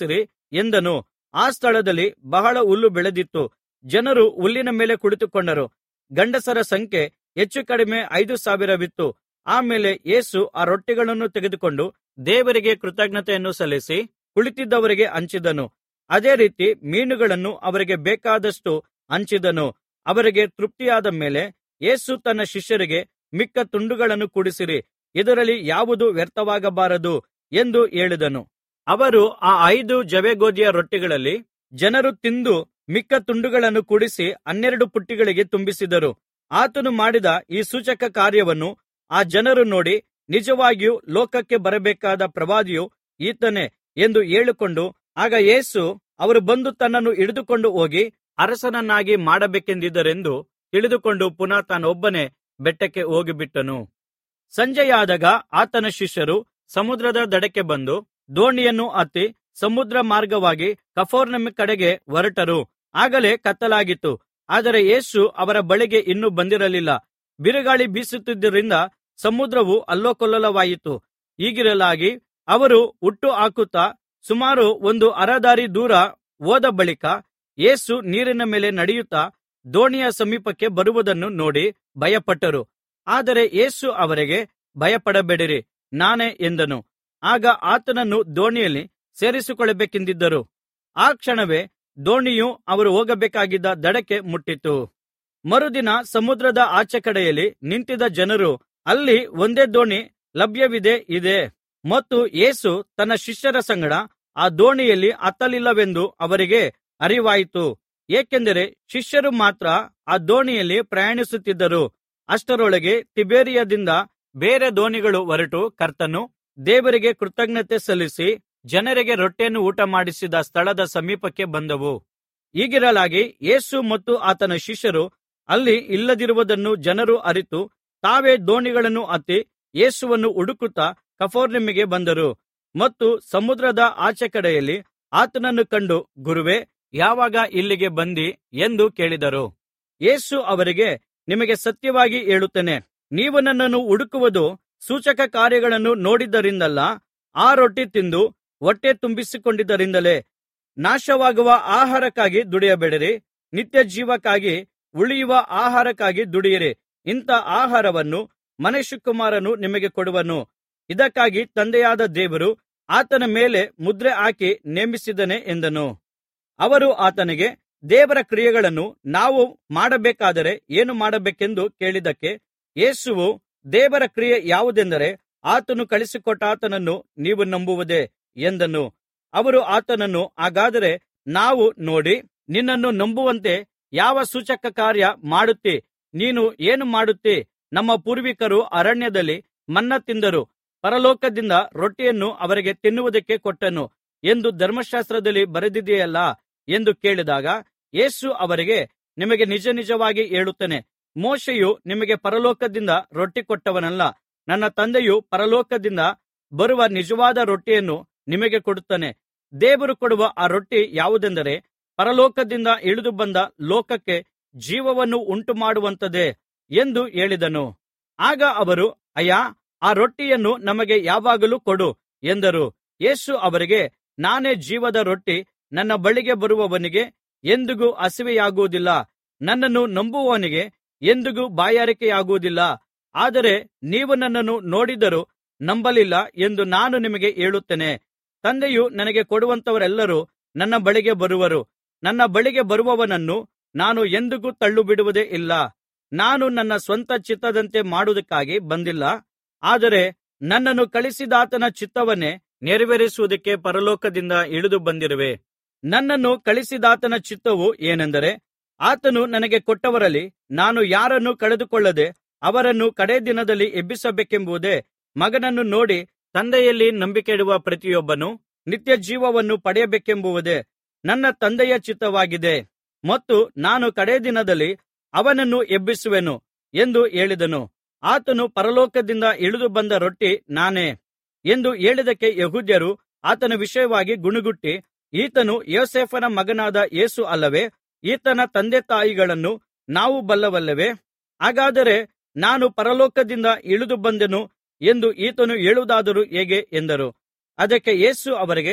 ಎಂದನು ಆ ಸ್ಥಳದಲ್ಲಿ ಬಹಳ ಹುಲ್ಲು ಬೆಳೆದಿತ್ತು ಜನರು ಹುಲ್ಲಿನ ಮೇಲೆ ಕುಳಿತುಕೊಂಡರು ಗಂಡಸರ ಸಂಖ್ಯೆ ಹೆಚ್ಚು ಕಡಿಮೆ ಐದು ಸಾವಿರವಿತ್ತು ಆಮೇಲೆ ಯೇಸು ಆ ರೊಟ್ಟಿಗಳನ್ನು ತೆಗೆದುಕೊಂಡು ದೇವರಿಗೆ ಕೃತಜ್ಞತೆಯನ್ನು ಸಲ್ಲಿಸಿ ಕುಳಿತಿದ್ದವರಿಗೆ ಹಂಚಿದನು ಅದೇ ರೀತಿ ಮೀನುಗಳನ್ನು ಅವರಿಗೆ ಬೇಕಾದಷ್ಟು ಹಂಚಿದನು ಅವರಿಗೆ ತೃಪ್ತಿಯಾದ ಮೇಲೆ ಯೇಸು ತನ್ನ ಶಿಷ್ಯರಿಗೆ ಮಿಕ್ಕ ತುಂಡುಗಳನ್ನು ಕೂಡಿಸಿರಿ ಇದರಲ್ಲಿ ಯಾವುದು ವ್ಯರ್ಥವಾಗಬಾರದು ಎಂದು ಹೇಳಿದನು ಅವರು ಆ ಐದು ಜವೆಗೋದಿಯ ರೊಟ್ಟಿಗಳಲ್ಲಿ ಜನರು ತಿಂದು ಮಿಕ್ಕ ತುಂಡುಗಳನ್ನು ಕೂಡಿಸಿ ಹನ್ನೆರಡು ಪುಟ್ಟಿಗಳಿಗೆ ತುಂಬಿಸಿದರು ಆತನು ಮಾಡಿದ ಈ ಸೂಚಕ ಕಾರ್ಯವನ್ನು ಆ ಜನರು ನೋಡಿ ನಿಜವಾಗಿಯೂ ಲೋಕಕ್ಕೆ ಬರಬೇಕಾದ ಪ್ರವಾದಿಯು ಈತನೇ ಎಂದು ಹೇಳಿಕೊಂಡು ಆಗ ಯೇಸು ಅವರು ಬಂದು ತನ್ನನ್ನು ಹಿಡಿದುಕೊಂಡು ಹೋಗಿ ಅರಸನನ್ನಾಗಿ ಮಾಡಬೇಕೆಂದಿದ್ದರೆಂದು ತಿಳಿದುಕೊಂಡು ಪುನಃ ತಾನೊಬ್ಬನೇ ಬೆಟ್ಟಕ್ಕೆ ಹೋಗಿಬಿಟ್ಟನು ಸಂಜೆಯಾದಾಗ ಆತನ ಶಿಷ್ಯರು ಸಮುದ್ರದ ದಡಕ್ಕೆ ಬಂದು ದೋಣಿಯನ್ನು ಹತ್ತಿ ಸಮುದ್ರ ಮಾರ್ಗವಾಗಿ ಕಫರ್ನೌಮ್ ಕಡೆಗೆ ಹೊರಟರು ಆಗಲೇ ಕತ್ತಲಾಗಿತ್ತು ಆದರೆ ಯೇಸು ಅವರ ಬಳಿಗೆ ಇನ್ನೂ ಬಂದಿರಲಿಲ್ಲ ಬಿರುಗಾಳಿ ಬೀಸುತ್ತಿದ್ದರಿಂದ ಸಮುದ್ರವು ಅಲ್ಲೋಕಲ್ಲೋಲವಾಯಿತು ಹೀಗಿರಲಾಗಿ ಅವರು ಹುಟ್ಟು ಹಾಕುತ್ತಾ ಸುಮಾರು ಒಂದು ಅರದಾರಿ ದೂರ ಹೋದ ಬಳಿಕ ಯೇಸು ನೀರಿನ ಮೇಲೆ ನಡೆಯುತ್ತಾ ದೋಣಿಯ ಸಮೀಪಕ್ಕೆ ಬರುವುದನ್ನು ನೋಡಿ ಭಯಪಟ್ಟರು ಆದರೆ ಯೇಸು ಅವರಿಗೆ ಭಯಪಡಬೇಡಿರಿ ನಾನೇ ಎಂದನು ಆಗ ಆತನನ್ನು ದೋಣಿಯಲ್ಲಿ ಸೇರಿಸಿಕೊಳ್ಳಬೇಕೆಂದಿದ್ದರು ಆ ಕ್ಷಣವೇ ದೋಣಿಯು ಅವರು ಹೋಗಬೇಕಾಗಿದ್ದ ದಡಕ್ಕೆ ಮುಟ್ಟಿತು ಮರುದಿನ ಸಮುದ್ರದ ಆಚೆಕಡೆಯಲ್ಲಿ ನಿಂತಿದ್ದ ಜನರು ಅಲ್ಲಿ ಒಂದೇ ದೋಣಿ ಲಭ್ಯವಿದೆ ಇದೆ ಮತ್ತು ಯೇಸು ತನ್ನ ಶಿಷ್ಯರ ಸಂಗಡ ಆ ದೋಣಿಯಲ್ಲಿ ಹತ್ತಲಿಲ್ಲವೆಂದು ಅವರಿಗೆ ಅರಿವಾಯಿತು ಏಕೆಂದರೆ ಶಿಷ್ಯರು ಮಾತ್ರ ಆ ದೋಣಿಯಲ್ಲಿ ಪ್ರಯಾಣಿಸುತ್ತಿದ್ದರು ಅಷ್ಟರೊಳಗೆ ತಿಬೇರಿಯದಿಂದ ಬೇರೆ ದೋಣಿಗಳು ಹೊರಟು ಕರ್ತನು ದೇವರಿಗೆ ಕೃತಜ್ಞತೆ ಸಲ್ಲಿಸಿ ಜನರಿಗೆ ರೊಟ್ಟಿಯನ್ನು ಊಟಮಾಡಿಸಿದ ಸ್ಥಳದ ಸಮೀಪಕ್ಕೆ ಬಂದವು ಹೀಗಿರಲಾಗಿ ಯೇಸು ಮತ್ತು ಆತನ ಶಿಷ್ಯರು ಅಲ್ಲಿ ಇಲ್ಲದಿರುವುದನ್ನು ಜನರು ಅರಿತು ತಾವೇ ದೋಣಿಗಳನ್ನು ಹತ್ತಿ ಯೇಸುವನ್ನು ಹುಡುಕುತ್ತಾ ಕಫರ್ನೌಮಿಗೆ ಬಂದರು ಮತ್ತು ಸಮುದ್ರದ ಆಚೆ ಕಡೆಯಲ್ಲಿ ಆತನನ್ನು ಕಂಡು ಗುರುವೇ ಯಾವಾಗ ಇಲ್ಲಿಗೆ ಬಂದಿ ಎಂದು ಕೇಳಿದರು ಯೇಸು ಅವರಿಗೆ ನಿಮಗೆ ಸತ್ಯವಾಗಿ ಹೇಳುತ್ತೇನೆ ನೀವು ನನ್ನನ್ನು ಹುಡುಕುವುದು ಸೂಚಕ ಕಾರ್ಯಗಳನ್ನು ನೋಡಿದ್ದರಿಂದಲ್ಲ ಆ ರೊಟ್ಟಿ ತಿಂದು ಹೊಟ್ಟೆ ತುಂಬಿಸಿಕೊಂಡಿದ್ದರಿಂದಲೇ ನಾಶವಾಗುವ ಆಹಾರಕ್ಕಾಗಿ ದುಡಿಯಬೇಡಿರಿ ನಿತ್ಯ ಜೀವಕ್ಕಾಗಿ ಉಳಿಯುವ ಆಹಾರಕ್ಕಾಗಿ ದುಡಿಯಿರಿ ಇಂಥ ಆಹಾರವನ್ನು ಮನುಷ್ಯಕುಮಾರನು ನಿಮಗೆ ಕೊಡುವನು ಇದಕ್ಕಾಗಿ ತಂದೆಯಾದ ದೇವರು ಆತನ ಮೇಲೆ ಮುದ್ರೆ ಹಾಕಿ ನೇಮಿಸಿದ್ದಾನೆ ಎಂದನು ಅವರು ಆತನಿಗೆ ದೇವರ ಕ್ರಿಯೆಗಳನ್ನು ನಾವು ಮಾಡಬೇಕಾದರೆ ಏನು ಮಾಡಬೇಕೆಂದು ಕೇಳಿದ್ದಕ್ಕೆ ಯೇಸುವು ದೇವರ ಕ್ರಿಯೆ ಯಾವುದೆಂದರೆ ಆತನು ಕಳುಹಿಸಿಕೊಟ್ಟಾತನನ್ನು ನೀವು ನಂಬುವುದೇ ಎಂದನು ಅವರು ಆತನನ್ನು ಹಾಗಾದರೆ ನಾವು ನೋಡಿ ನಿನ್ನನ್ನು ನಂಬುವಂತೆ ಯಾವ ಸೂಚಕ ಕಾರ್ಯ ಮಾಡುತ್ತೀ ನೀನು ಏನು ಮಾಡುತ್ತೀ ನಮ್ಮ ಪೂರ್ವಿಕರು ಅರಣ್ಯದಲ್ಲಿ ಮನ್ನಾ ತಿಂದರು ಪರಲೋಕದಿಂದ ರೊಟ್ಟಿಯನ್ನು ಅವರಿಗೆ ತಿನ್ನುವುದಕ್ಕೆ ಕೊಟ್ಟನು ಎಂದು ಧರ್ಮಶಾಸ್ತ್ರದಲ್ಲಿ ಬರೆದಿದೆಯಲ್ಲಾ ಎಂದು ಕೇಳಿದಾಗ ಯೇಸು ಅವರಿಗೆ ನಿಮಗೆ ನಿಜನಿಜವಾಗಿ ಹೇಳುತ್ತೇನೆ ಮೋಶೆಯು ನಿಮಗೆ ಪರಲೋಕದಿಂದ ರೊಟ್ಟಿ ಕೊಟ್ಟವನಲ್ಲ ನನ್ನ ತಂದೆಯು ಪರಲೋಕದಿಂದ ಬರುವ ನಿಜವಾದ ರೊಟ್ಟಿಯನ್ನು ನಿಮಗೆ ಕೊಡುತ್ತಾನೆ ದೇವರು ಕೊಡುವ ಆ ರೊಟ್ಟಿ ಯಾವುದೆಂದರೆ ಪರಲೋಕದಿಂದ ಇಳಿದು ಬಂದ ಲೋಕಕ್ಕೆ ಜೀವವನ್ನು ಉಂಟುಮಾಡುವಂಥದ್ದೇ ಎಂದು ಹೇಳಿದನು ಆಗ ಅವರು ಅಯ್ಯಾ ಆ ರೊಟ್ಟಿಯನ್ನು ನಮಗೆ ಯಾವಾಗಲೂ ಕೊಡು ಎಂದರು ಯೇಸು ಅವರಿಗೆ ನಾನೇ ಜೀವದ ರೊಟ್ಟಿ ನನ್ನ ಬಳಿಗೆ ಬರುವವನಿಗೆ ಎಂದಿಗೂ ಹಸಿವೆಯಾಗುವುದಿಲ್ಲ ನನ್ನನ್ನು ನಂಬುವವನಿಗೆ ಎಂದಿಗೂ ಬಾಯಾರಿಕೆಯಾಗುವುದಿಲ್ಲ ಆದರೆ ನೀವು ನನ್ನನ್ನು ನೋಡಿದರೂ ನಂಬಲಿಲ್ಲ ಎಂದು ನಾನು ನಿಮಗೆ ಹೇಳುತ್ತೇನೆ ತಂದೆಯು ನನಗೆ ಕೊಡುವಂಥವರೆಲ್ಲರೂ ನನ್ನ ಬಳಿಗೆ ಬರುವರು ನನ್ನ ಬಳಿಗೆ ಬರುವವನನ್ನು ನಾನು ಎಂದಿಗೂ ತಳ್ಳಿಬಿಡುವುದೇ ಇಲ್ಲ ನಾನು ನನ್ನ ಸ್ವಂತ ಚಿತ್ತದಂತೆ ಮಾಡುವುದಕ್ಕಾಗಿ ಬಂದಿಲ್ಲ ಆದರೆ ನನ್ನನ್ನು ಕಳುಹಿಸಿದಾತನ ಚಿತ್ತವನ್ನೇ ನೆರವೇರಿಸುವುದಕ್ಕೆ ಪರಲೋಕದಿಂದ ಇಳಿದು ಬಂದಿರುವೆ ನನ್ನನ್ನು ಕಳುಹಿಸಿದಾತನ ಚಿತ್ತವು ಏನೆಂದರೆ ಆತನು ನನಗೆ ಕೊಟ್ಟವರಲ್ಲಿ ನಾನು ಯಾರನ್ನೂ ಕಳೆದುಕೊಳ್ಳದೆ ಅವರನ್ನು ಕಡೆ ದಿನದಲ್ಲಿ ಎಬ್ಬಿಸಬೇಕೆಂಬುದೇ ಮಗನನ್ನು ನೋಡಿ ತಂದೆಯಲ್ಲಿ ನಂಬಿಕೆಯಿಡುವ ಪ್ರತಿಯೊಬ್ಬನು ನಿತ್ಯ ಜೀವವನ್ನು ಪಡೆಯಬೇಕೆಂಬುದೇ ನನ್ನ ತಂದೆಯ ಚಿತ್ತವಾಗಿದೆ ಮತ್ತು ನಾನು ಕಡೆ ದಿನದಲ್ಲಿ ಅವನನ್ನು ಎಬ್ಬಿಸುವೆನು ಎಂದು ಹೇಳಿದನು ಆತನು ಪರಲೋಕದಿಂದ ಇಳಿದು ಬಂದ ರೊಟ್ಟಿ ನಾನೇ ಎಂದು ಹೇಳಿದ್ದಕ್ಕೆ ಯೆಹೂದ್ಯರು ಆತನ ವಿಷಯವಾಗಿ ಗುಣುಗುಟ್ಟಿ ಈತನು ಯೋಸೇಫನ ಮಗನಾದ ಯೇಸು ಅಲ್ಲವೇ ಈತನ ತಂದೆತಾಯಿಗಳನ್ನು ನಾವು ಬಲ್ಲವಲ್ಲವೇ ಹಾಗಾದರೆ ನಾನು ಪರಲೋಕದಿಂದ ಇಳಿದು ಬಂದೆನು ಎಂದು ಈತನು ಹೇಳುವುದಾದರೂ ಹೇಗೆ ಎಂದರು ಅದಕ್ಕೆ ಯೇಸು ಅವರಿಗೆ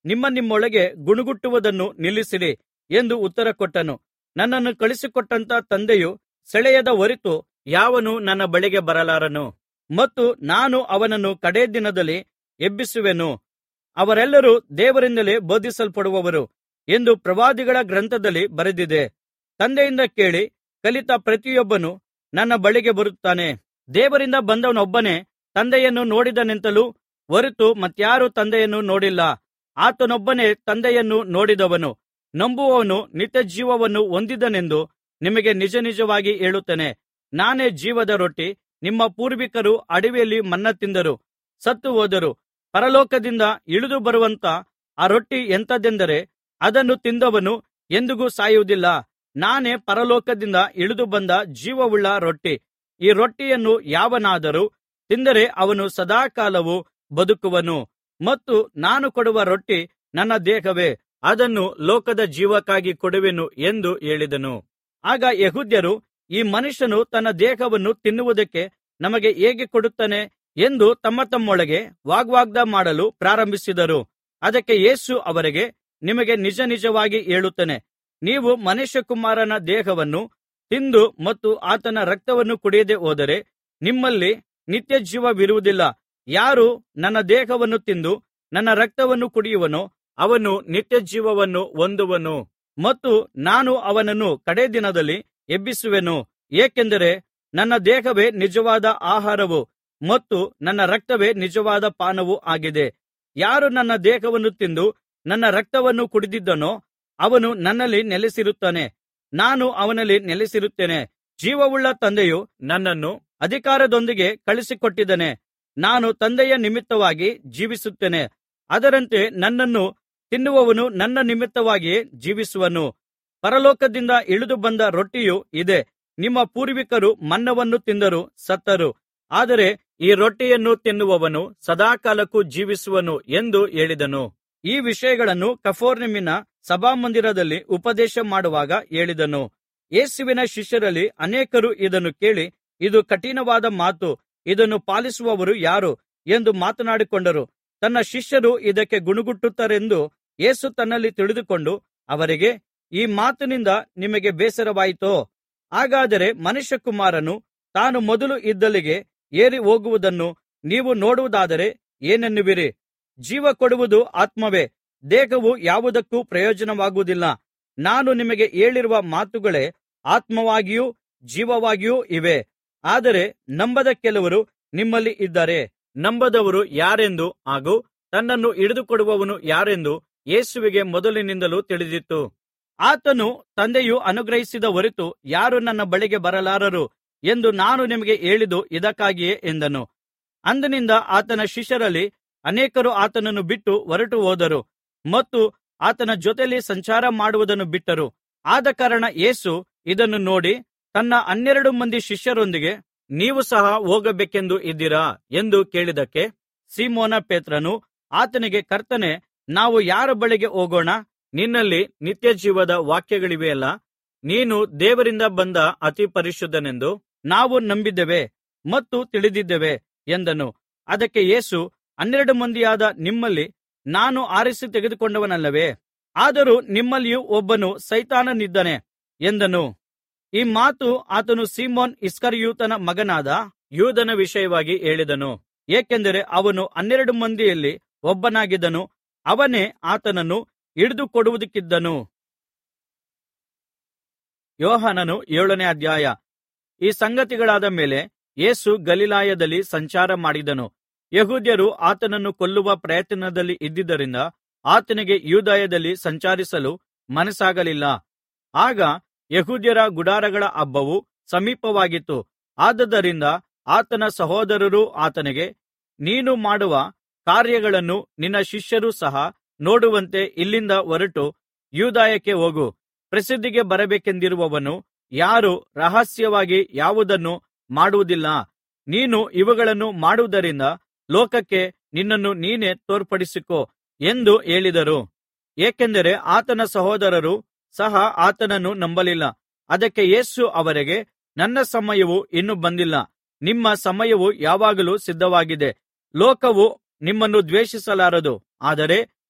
ನಿಮ್ಮ ನಿಮ್ಮೊಳಗೆ ಗುಣುಗುಟ್ಟುವುದನ್ನು ನಿಲ್ಲಿಸಿರಿ ಎಂದು ಉತ್ತರ ಕೊಟ್ಟನು ನನ್ನನ್ನು ಕಳುಹಿಸಿಕೊಟ್ಟಂತ ತಂದೆಯು ಸೆಳೆಯದ ಹೊರತು ಯಾವನೂ ನನ್ನ ಬಳಿಗೆ ಬರಲಾರನು ಮತ್ತು ನಾನು ಅವನನ್ನು ಕಡೇ ದಿನದಲ್ಲಿ ಎಬ್ಬಿಸುವೆನು ಅವರೆಲ್ಲರೂ ದೇವರಿಂದಲೇ ಬೋಧಿಸಲ್ಪಡುವರು ಎಂದು ಪ್ರವಾದಿಗಳ ಗ್ರಂಥದಲ್ಲಿ ಬರೆದಿದೆ ತಂದೆಯಿಂದ ಕೇಳಿ ಕಲಿತ ಪ್ರತಿಯೊಬ್ಬನು ನನ್ನ ಬಳಿಗೆ ಬರುತ್ತಾನೆ ದೇವರಿಂದ ಬಂದವನೊಬ್ಬನೇ ತಂದೆಯನ್ನು ನೋಡಿದನೆಂತಲೂ ಹೊರತು ಮತ್ಯಾರೂ ತಂದೆಯನ್ನು ನೋಡಿಲ್ಲ ಆತನೊಬ್ಬನೇ ತಂದೆಯನ್ನು ನೋಡಿದವನು ನಂಬುವವನು ನಿತ್ಯಜೀವವನ್ನು ಹೊಂದಿದನೆಂದು ನಿಮಗೆ ನಿಜನಿಜವಾಗಿ ಹೇಳುತ್ತೇನೆ ನಾನೇ ಜೀವದ ರೊಟ್ಟಿ ನಿಮ್ಮ ಪೂರ್ವಿಕರು ಅಡವಿಯಲ್ಲಿ ಮನ್ನಾ ತಿಂದರು ಸತ್ತು ಹೋದರು ಪರಲೋಕದಿಂದ ಇಳಿದು ಬರುವಂತ ಆ ರೊಟ್ಟಿ ಎಂಥದೆಂದರೆ ಅದನ್ನು ತಿಂದವನು ಎಂದಿಗೂ ಸಾಯುವುದಿಲ್ಲ ನಾನೇ ಪರಲೋಕದಿಂದ ಇಳಿದು ಬಂದ ಜೀವವುಳ್ಳ ರೊಟ್ಟಿ ಈ ರೊಟ್ಟಿಯನ್ನು ಯಾವನಾದರೂ ತಿಂದರೆ ಅವನು ಸದಾಕಾಲವೂ ಬದುಕುವನು ಮತ್ತು ನಾನು ಕೊಡುವ ರೊಟ್ಟಿ ನನ್ನ ದೇಹವೇ ಅದನ್ನು ಲೋಕದ ಜೀವಕ್ಕಾಗಿ ಕೊಡುವೆನು ಎಂದು ಹೇಳಿದನು ಆಗ ಯೆಹೂದ್ಯರು ಈ ಮನುಷ್ಯನು ತನ್ನ ದೇಹವನ್ನು ತಿನ್ನುವುದಕ್ಕೆ ನಮಗೆ ಹೇಗೆ ಕೊಡುತ್ತಾನೆ ಎಂದು ತಮ್ಮ ತಮ್ಮೊಳಗೆ ವಾಗ್ವಾದ ಮಾಡಲು ಪ್ರಾರಂಭಿಸಿದರು ಅದಕ್ಕೆ ಯೇಸು ಅವರಿಗೆ ನಿಮಗೆ ನಿಜ ನಿಜವಾಗಿ ಹೇಳುತ್ತೇನೆ ನೀವು ಮನುಷ್ಯಕುಮಾರನ ದೇಹವನ್ನು ತಿಂದು ಮತ್ತು ಆತನ ರಕ್ತವನ್ನು ಕುಡಿಯದೆ ಹೋದರೆ ನಿಮ್ಮಲ್ಲಿ ನಿತ್ಯಜೀವವಿರುವುದಿಲ್ಲ ಯಾರು ನನ್ನ ದೇಹವನ್ನು ತಿಂದು ನನ್ನ ರಕ್ತವನ್ನು ಕುಡಿಯುವನೋ ಅವನು ನಿತ್ಯಜೀವವನ್ನು ಹೊಂದುವನು ಮತ್ತು ನಾನು ಅವನನ್ನು ಕಡೇ ದಿನದಲ್ಲಿ ಎಬ್ಬಿಸುವೆನು ಏಕೆಂದರೆ ನನ್ನ ದೇಹವೇ ನಿಜವಾದ ಆಹಾರವು ಮತ್ತು ನನ್ನ ರಕ್ತವೇ ನಿಜವಾದ ಪಾನವೂ ಆಗಿದೆ ಯಾರು ನನ್ನ ದೇಹವನ್ನು ತಿಂದು ನನ್ನ ರಕ್ತವನ್ನು ಕುಡಿದಿದ್ದಾನೋ ಅವನು ನನ್ನಲ್ಲಿ ನೆಲೆಸಿರುತ್ತಾನೆ ನಾನು ಅವನಲ್ಲಿ ನೆಲೆಸಿರುತ್ತೇನೆ ಜೀವವುಳ್ಳ ತಂದೆಯು ನನ್ನನ್ನು ಅಧಿಕಾರದೊಂದಿಗೆ ಕಳುಹಿಸಿಕೊಟ್ಟಿದ್ದಾನೆ ನಾನು ತಂದೆಯ ನಿಮಿತ್ತವಾಗಿ ಜೀವಿಸುತ್ತೇನೆ ಅದರಂತೆ ನನ್ನನ್ನು ತಿನ್ನುವವನು ನನ್ನ ನಿಮಿತ್ತವಾಗಿಯೇ ಜೀವಿಸುವನು ಪರಲೋಕದಿಂದ ಇಳಿದು ಬಂದ ರೊಟ್ಟಿಯು ಇದೇ ನಿಮ್ಮ ಪೂರ್ವಿಕರು ಮನ್ನವನ್ನು ತಿಂದರು ಸತ್ತರು ಆದರೆ ಈ ರೊಟ್ಟಿಯನ್ನು ತಿನ್ನುವವನು ಸದಾಕಾಲಕ್ಕೂ ಜೀವಿಸುವನು ಎಂದು ಹೇಳಿದನು ಈ ವಿಷಯಗಳನ್ನು ಕಫರ್ನೌಮಿನ ಸಭಾಮಂದಿರದಲ್ಲಿ ಉಪದೇಶ ಮಾಡುವಾಗ ಹೇಳಿದನು ಯೇಸುವಿನ ಶಿಷ್ಯರಲ್ಲಿ ಅನೇಕರು ಇದನ್ನು ಕೇಳಿ ಇದು ಕಠಿಣವಾದ ಮಾತು ಇದನ್ನು ಪಾಲಿಸುವವರು ಯಾರು ಎಂದು ಮಾತನಾಡಿಕೊಂಡರು ತನ್ನ ಶಿಷ್ಯರು ಇದಕ್ಕೆ ಗುಣುಗುಟ್ಟುತ್ತಾರೆಂದು ಯೇಸು ತನ್ನಲ್ಲಿ ತಿಳಿದುಕೊಂಡು ಅವರಿಗೆ ಈ ಮಾತಿನಿಂದ ನಿಮಗೆ ಬೇಸರವಾಯಿತೋ ಹಾಗಾದರೆ ಮನುಷ್ಯಕುಮಾರನು ತಾನು ಮೊದಲು ಇದ್ದಲ್ಲಿಗೆ ಏರಿ ಹೋಗುವುದನ್ನು ನೀವು ನೋಡುವುದಾದರೆ ಏನೆನ್ನುವಿರಿ ಜೀವ ಕೊಡುವುದು ಆತ್ಮವೇ ದೇಹವು ಯಾವುದಕ್ಕೂ ಪ್ರಯೋಜನವಾಗುವುದಿಲ್ಲ ನಾನು ನಿಮಗೆ ಹೇಳಿರುವ ಮಾತುಗಳೇ ಆತ್ಮವಾಗಿಯೂ ಜೀವವಾಗಿಯೂ ಇವೆ ಆದರೆ ನಂಬದ ಕೆಲವರು ನಿಮ್ಮಲ್ಲಿ ಇದ್ದಾರೆ ನಂಬದವರು ಯಾರೆಂದು ಹಾಗೂ ತನ್ನನ್ನು ಹಿಡಿದುಕೊಡುವವನು ಯಾರೆಂದು ಯೇಸುವಿಗೆ ಮೊದಲಿನಿಂದಲೂ ತಿಳಿದಿತ್ತು ಆತನು ತಂದೆಯು ಅನುಗ್ರಹಿಸಿದ ಹೊರತು ಯಾರೂ ನನ್ನ ಬಳಿಗೆ ಬರಲಾರರು ಎಂದು ನಾನು ನಿಮಗೆ ಹೇಳಿದ್ದು ಇದಕ್ಕಾಗಿಯೇ ಎಂದನು ಅಂದಿನಿಂದ ಆತನ ಶಿಷ್ಯರಲ್ಲಿ ಅನೇಕರು ಆತನನ್ನು ಬಿಟ್ಟು ಹೊರಟು ಹೋದರು ಮತ್ತು ಆತನ ಜೊತೆಯಲ್ಲಿ ಸಂಚಾರ ಮಾಡುವುದನ್ನು ಬಿಟ್ಟರು ಆದಕಾರಣ ಯೇಸು ಇದನ್ನು ನೋಡಿ ತನ್ನ ಹನ್ನೆರಡು ಮಂದಿ ಶಿಷ್ಯರೊಂದಿಗೆ ನೀವು ಸಹ ಹೋಗಬೇಕೆಂದು ಇದ್ದೀರಾ ಎಂದು ಕೇಳಿದ್ದಕ್ಕೆ ಸೀಮೋನ ಪೇತ್ರನು ಆತನಿಗೆ ಕರ್ತನೇ ನಾವು ಯಾರ ಬಳಿಗೆ ಹೋಗೋಣ ನಿನ್ನಲ್ಲಿ ನಿತ್ಯಜೀವದ ವಾಕ್ಯಗಳಿವೆಯಲ್ಲ ನೀನು ದೇವರಿಂದ ಬಂದ ಅತಿ ಪರಿಶುದ್ಧನೆಂದು ನಾವು ನಂಬಿದ್ದೇವೆ ಮತ್ತು ತಿಳಿದಿದ್ದೇವೆ ಎಂದನು ಅದಕ್ಕೆ ಯೇಸು ಹನ್ನೆರಡು ಮಂದಿಯಾದ ನಿಮ್ಮಲ್ಲಿ ನಾನು ಆರಿಸಿ ತೆಗೆದುಕೊಂಡವನಲ್ಲವೇ ಆದರೂ ನಿಮ್ಮಲ್ಲಿಯೂ ಒಬ್ಬನು ಸೈತಾನನಿದ್ದಾನೆ ಎಂದನು ಈ ಮಾತು ಆತನು ಸೀಮೋನ್ ಇಸ್ಕರಿಯೋತನ ಮಗನಾದ ಯೂದನ ವಿಷಯವಾಗಿ ಹೇಳಿದನು ಏಕೆಂದರೆ ಅವನು ಹನ್ನೆರಡು ಮಂದಿಯಲ್ಲಿ ಒಬ್ಬನಾಗಿದ್ದನು ಅವನೇ ಆತನನ್ನು ಹಿಡಿದುಕೊಡುವುದಕ್ಕಿದ್ದನು ಯೋಹಾನನು ಏಳನೇ ಅಧ್ಯಾಯ ಈ ಸಂಗತಿಗಳಾದ ಮೇಲೆ ಯೇಸು ಗಲಿಲಾಯದಲ್ಲಿ ಸಂಚಾರ ಮಾಡಿದನು ಯೆಹೂದ್ಯರು ಆತನನ್ನು ಕೊಲ್ಲುವ ಪ್ರಯತ್ನದಲ್ಲಿ ಇದ್ದುದರಿಂದ ಆತನಿಗೆ ಯೂದಾಯದಲ್ಲಿ ಸಂಚರಿಸಲು ಮನಸ್ಸಾಗಲಿಲ್ಲ ಆಗ ಯೆಹೂದ್ಯರ ಗುಡಾರಗಳ ಹಬ್ಬವು ಸಮೀಪವಾಗಿತ್ತು ಆದುದರಿಂದ ಆತನ ಸಹೋದರರು ಆತನಿಗೆ ನೀನು ಮಾಡುವ ಕಾರ್ಯಗಳನ್ನು ನಿನ್ನ ಶಿಷ್ಯರು ಸಹ ನೋಡುವಂತೆ ಇಲ್ಲಿಂದ ಹೊರಟು ಯೂದಾಯಕ್ಕೆ ಹೋಗು ಪ್ರಸಿದ್ಧಿಗೆ ಬರಬೇಕೆಂದಿರುವವನು ಯಾರೂ ರಹಸ್ಯವಾಗಿ ಯಾವುದನ್ನೂ ಮಾಡುವುದಿಲ್ಲ ನೀನು ಇವುಗಳನ್ನು ಮಾಡುವುದರಿಂದ ಲೋಕಕ್ಕೆ ನಿನ್ನನ್ನು ನೀನೇ ತೋರ್ಪಡಿಸಿಕೋ ಎಂದು ಹೇಳಿದರು ಏಕೆಂದರೆ ಆತನ ಸಹೋದರರು ಸಹ ಆತನನ್ನು ನಂಬಲಿಲ್ಲ ಅದಕ್ಕೆ ಯೇಸು ಅವರಿಗೆ ನನ್ನ ಸಮಯವು ಇನ್ನೂ ಬಂದಿಲ್ಲ ನಿಮ್ಮ ಸಮಯವು ಯಾವಾಗಲೂ ಸಿದ್ಧವಾಗಿದೆ ಲೋಕವು ನಿಮ್ಮನ್ನು ದ್ವೇಷಿಸಲಾರದು ಆದರೆ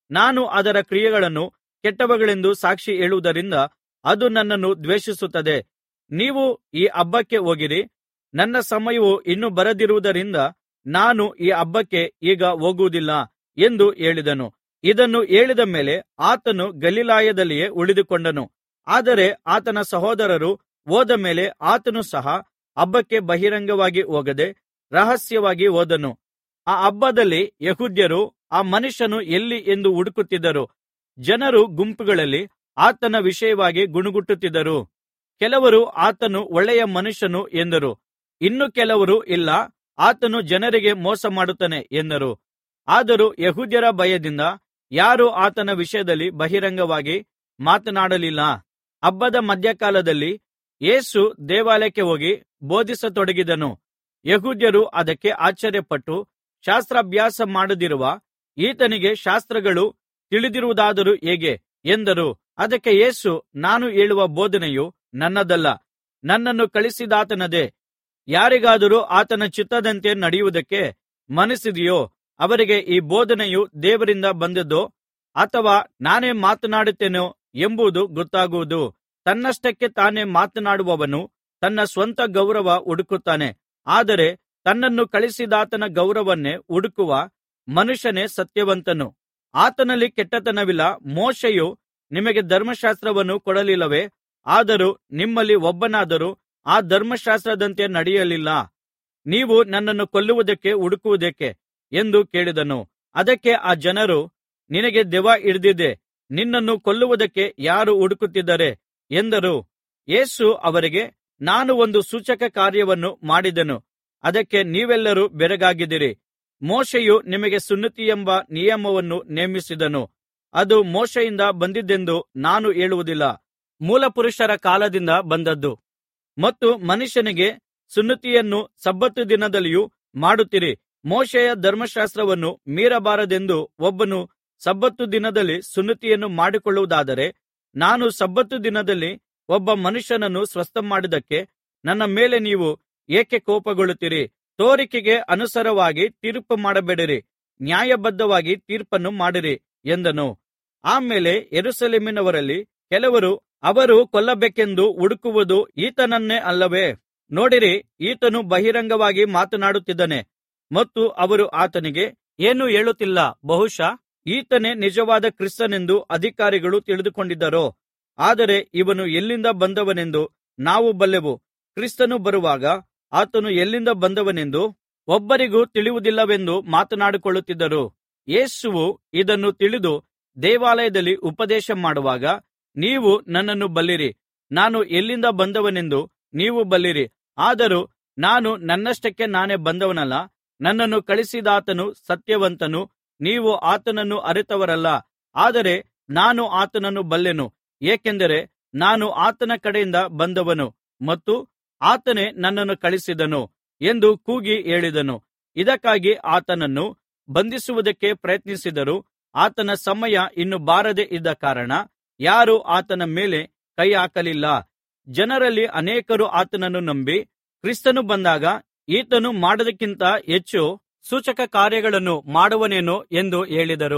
ನಾನು ಅದರ ಕ್ರಿಯೆಗಳನ್ನು ಕೆಟ್ಟವುಗಳೆಂದು ಸಾಕ್ಷಿ ಹೇಳುವುದರಿಂದ ಅದು ನನ್ನನ್ನು ದ್ವೇಷಿಸುತ್ತದೆ ನೀವು ಈ ಹಬ್ಬಕ್ಕೆ ಹೋಗಿರಿ ನನ್ನ ಸಮಯವು ಇನ್ನೂ ಬರದಿರುವುದರಿಂದ ನಾನು ಈ ಹಬ್ಬಕ್ಕೆ ಈಗ ಹೋಗುವುದಿಲ್ಲ ಎಂದು ಹೇಳಿದನು ಇದನ್ನು ಹೇಳಿದ ಮೇಲೆ ಆತನು ಗಲಿಲಾಯದಲ್ಲಿಯೇ ಉಳಿದುಕೊಂಡನು ಆದರೆ ಆತನ ಸಹೋದರರು ಹೋದ ಮೇಲೆ ಆತನು ಸಹ ಹಬ್ಬಕ್ಕೆ ಬಹಿರಂಗವಾಗಿ ಹೋಗದೆ ರಹಸ್ಯವಾಗಿ ಹೋದನು ಆ ಹಬ್ಬದಲ್ಲಿ ಯೆಹೂದ್ಯರು ಆ ಮನುಷ್ಯನು ಎಲ್ಲಿ ಎಂದು ಹುಡುಕುತ್ತಿದ್ದರು ಜನರು ಗುಂಪುಗಳಲ್ಲಿ ಆತನ ವಿಷಯವಾಗಿ ಗುಣುಗುಟ್ಟುತ್ತಿದ್ದರು ಕೆಲವರು ಆತನು ಒಳ್ಳೆಯ ಮನುಷ್ಯನು ಎಂದರು ಇನ್ನು ಕೆಲವರು ಇಲ್ಲ ಆತನು ಜನರಿಗೆ ಮೋಸ ಮಾಡುತ್ತಾನೆ ಎಂದರು ಆದರೂ ಯೆಹೂದ್ಯರ ಭಯದಿಂದ ಯಾರೂ ಆತನ ವಿಷಯದಲ್ಲಿ ಬಹಿರಂಗವಾಗಿ ಮಾತನಾಡಲಿಲ್ಲ ಹಬ್ಬದ ಮಧ್ಯಕಾಲದಲ್ಲಿ ಯೇಸು ದೇವಾಲಯಕ್ಕೆ ಹೋಗಿ ಬೋಧಿಸತೊಡಗಿದನು ಯೆಹೂದ್ಯರು ಅದಕ್ಕೆ ಆಶ್ಚರ್ಯಪಟ್ಟು ಶಾಸ್ತ್ರಾಭ್ಯಾಸ ಮಾಡದಿರುವ ಈತನಿಗೆ ಶಾಸ್ತ್ರಗಳು ತಿಳಿದಿರುವುದಾದರೂ ಹೇಗೆ ಎಂದರು ಅದಕ್ಕೆ ಯೇಸು ನಾನು ಹೇಳುವ ಬೋಧನೆಯು ನನ್ನದಲ್ಲ ನನ್ನನ್ನು ಕಳುಹಿಸಿದಾತನದೇ ಯಾರಿಗಾದರೂ ಆತನ ಚಿತ್ತದಂತೆ ನಡೆಯುವುದಕ್ಕೆ ಮನಸ್ಸಿದೆಯೋ ಅವರಿಗೆ ಈ ಬೋಧನೆಯು ದೇವರಿಂದ ಬಂದದ್ದೋ ಅಥವಾ ನಾನೇ ಮಾತನಾಡುತ್ತೇನೋ ಎಂಬುದು ಗೊತ್ತಾಗುವುದು ತನ್ನಷ್ಟಕ್ಕೆ ತಾನೇ ಮಾತನಾಡುವವನು ತನ್ನ ಸ್ವಂತ ಗೌರವ ಹುಡುಕುತ್ತಾನೆ ಆದರೆ ತನ್ನನ್ನು ಕಳುಹಿಸಿದಾತನ ಗೌರವನ್ನೇ ಹುಡುಕುವ ಮನುಷ್ಯನೇ ಸತ್ಯವಂತನು ಆತನಲ್ಲಿ ಕೆಟ್ಟತನವಿಲ್ಲ ಮೋಶೆಯು ನಿಮಗೆ ಧರ್ಮಶಾಸ್ತ್ರವನ್ನು ಕೊಡಲಿಲ್ಲವೇ ಆದರೂ ನಿಮ್ಮಲ್ಲಿ ಒಬ್ಬನಾದರೂ ಆ ಧರ್ಮಶಾಸ್ತ್ರದಂತೆ ನಡೆಯಲಿಲ್ಲ ನೀವು ನನ್ನನ್ನು ಕೊಲ್ಲುವುದಕ್ಕೆ ಹುಡುಕುವುದೇಕೆ ಎಂದು ಕೇಳಿದನು ಅದಕ್ಕೆ ಆ ಜನರು ನಿನಗೆ ದೆವ್ವ ಹಿಡಿದಿದೆ ನಿನ್ನನ್ನು ಕೊಲ್ಲುವುದಕ್ಕೆ ಯಾರು ಹುಡುಕುತ್ತಿದ್ದಾರೆ ಎಂದರು ಯೇಸು ಅವರಿಗೆ ನಾನು ಒಂದು ಸೂಚಕ ಕಾರ್ಯವನ್ನು ಮಾಡಿದೆನು ಅದಕ್ಕೆ ನೀವೆಲ್ಲರೂ ಬೆರಗಾಗಿದ್ದೀರಿ ಮೋಶೆಯು ನಿಮಗೆ ಸುನ್ನತಿಯೆಂಬ ನಿಯಮವನ್ನು ನೇಮಿಸಿದನು ಅದು ಮೋಶೆಯಿಂದ ಬಂದಿದ್ದೆಂದು ನಾನು ಹೇಳುವುದಿಲ್ಲ ಮೂಲಪುರುಷರ ಕಾಲದಿಂದ ಬಂದದ್ದು ಮತ್ತು ಮನುಷ್ಯನಿಗೆ ಸುನ್ನತಿಯನ್ನು ಸಬ್ಬತ್ ದಿನದಲ್ಲಿಯೂ ಮಾಡುತ್ತೀರಿ ಮೋಶೆಯ ಧರ್ಮಶಾಸ್ತ್ರವನ್ನು ಮೀರಬಾರದೆಂದು ಒಬ್ಬನು ಸಬ್ಬತ್ ದಿನದಲ್ಲಿ ಸುನ್ನತಿಯನ್ನು ಮಾಡಿಕೊಳ್ಳುವುದಾದರೆ ನಾನು ಸಬ್ಬತ್ ದಿನದಲ್ಲಿ ಒಬ್ಬ ಮನುಷ್ಯನನ್ನು ಸ್ವಸ್ಥಮಾಡಿದ್ದಕ್ಕೆ ನನ್ನ ಮೇಲೆ ನೀವು ಏಕೆ ಕೋಪಗೊಳ್ಳುತ್ತೀರಿ ತೋರಿಕೆಗೆ ಅನುಸಾರವಾಗಿ ತೀರ್ಪು ಮಾಡಬೇಡಿರಿ ನ್ಯಾಯಬದ್ಧವಾಗಿ ತೀರ್ಪನ್ನು ಮಾಡಿರಿ ಎಂದನು ಆಮೇಲೆ ಯೆರೂಸಲೇಮಿನವರಲ್ಲಿ ಕೆಲವರು ಅವರು ಕೊಲ್ಲಬೇಕೆಂದು ಹುಡುಕುವುದು ಈತನನ್ನೇ ಅಲ್ಲವೇ ನೋಡಿರಿ ಈತನು ಬಹಿರಂಗವಾಗಿ ಮಾತನಾಡುತ್ತಿದ್ದಾನೆ ಮತ್ತು ಅವರು ಆತನಿಗೆ ಏನೂ ಹೇಳುತ್ತಿಲ್ಲ ಬಹುಶಃ ಈತನೇ ನಿಜವಾದ ಕ್ರಿಸ್ತನೆಂದು ಅಧಿಕಾರಿಗಳು ತಿಳಿದುಕೊಂಡಿದ್ದರೋ ಆದರೆ ಇವನು ಎಲ್ಲಿಂದ ಬಂದವನೆಂದು ನಾವು ಬಲ್ಲೆವು ಕ್ರಿಸ್ತನು ಬರುವಾಗ ಆತನು ಎಲ್ಲಿಂದ ಬಂದವನೆಂದು ಒಬ್ಬರಿಗೂ ತಿಳಿಯುವುದಿಲ್ಲವೆಂದು ಮಾತನಾಡಿಕೊಳ್ಳುತ್ತಿದ್ದರು ಯೇಸುವು ಇದನ್ನು ತಿಳಿದು ದೇವಾಲಯದಲ್ಲಿ ಉಪದೇಶ ಮಾಡುವಾಗ ನೀವು ನನ್ನನ್ನು ಬಲ್ಲಿರಿ ನಾನು ಎಲ್ಲಿಂದ ಬಂದವನೆಂದು ನೀವು ಬಲ್ಲಿರಿ ಆದರೂ ನಾನು ನನ್ನಷ್ಟಕ್ಕೆ ನಾನೇ ಬಂದವನಲ್ಲ ನನ್ನನ್ನು ಕಳುಹಿಸಿದಾತನು ಸತ್ಯವಂತನು ನೀವು ಆತನನ್ನು ಅರಿತವರಲ್ಲ ಆದರೆ ನಾನು ಆತನನ್ನು ಬಲ್ಲೆನು ಏಕೆಂದರೆ ನಾನು ಆತನ ಕಡೆಯಿಂದ ಬಂದವನು ಮತ್ತು ಆತನೇ ನನ್ನನ್ನು ಕಳುಹಿಸಿದನು ಎಂದು ಕೂಗಿ ಹೇಳಿದನು ಇದಕ್ಕಾಗಿ ಆತನನ್ನು ಬಂಧಿಸುವುದಕ್ಕೆ ಪ್ರಯತ್ನಿಸಿದರೂ ಆತನ ಸಮಯ ಇನ್ನು ಬಾರದೆ ಇದ್ದ ಕಾರಣ ಯಾರೂ ಆತನ ಮೇಲೆ ಕೈ ಹಾಕಲಿಲ್ಲ ಜನರಲ್ಲಿ ಅನೇಕರು ಆತನನ್ನು ನಂಬಿ ಕ್ರಿಸ್ತನು ಬಂದಾಗ ಈತನು ಮಾಡದಕ್ಕಿಂತ ಹೆಚ್ಚು ಸೂಚಕ ಕಾರ್ಯಗಳನ್ನು ಮಾಡುವನೇನೋ ಎಂದು ಹೇಳಿದರು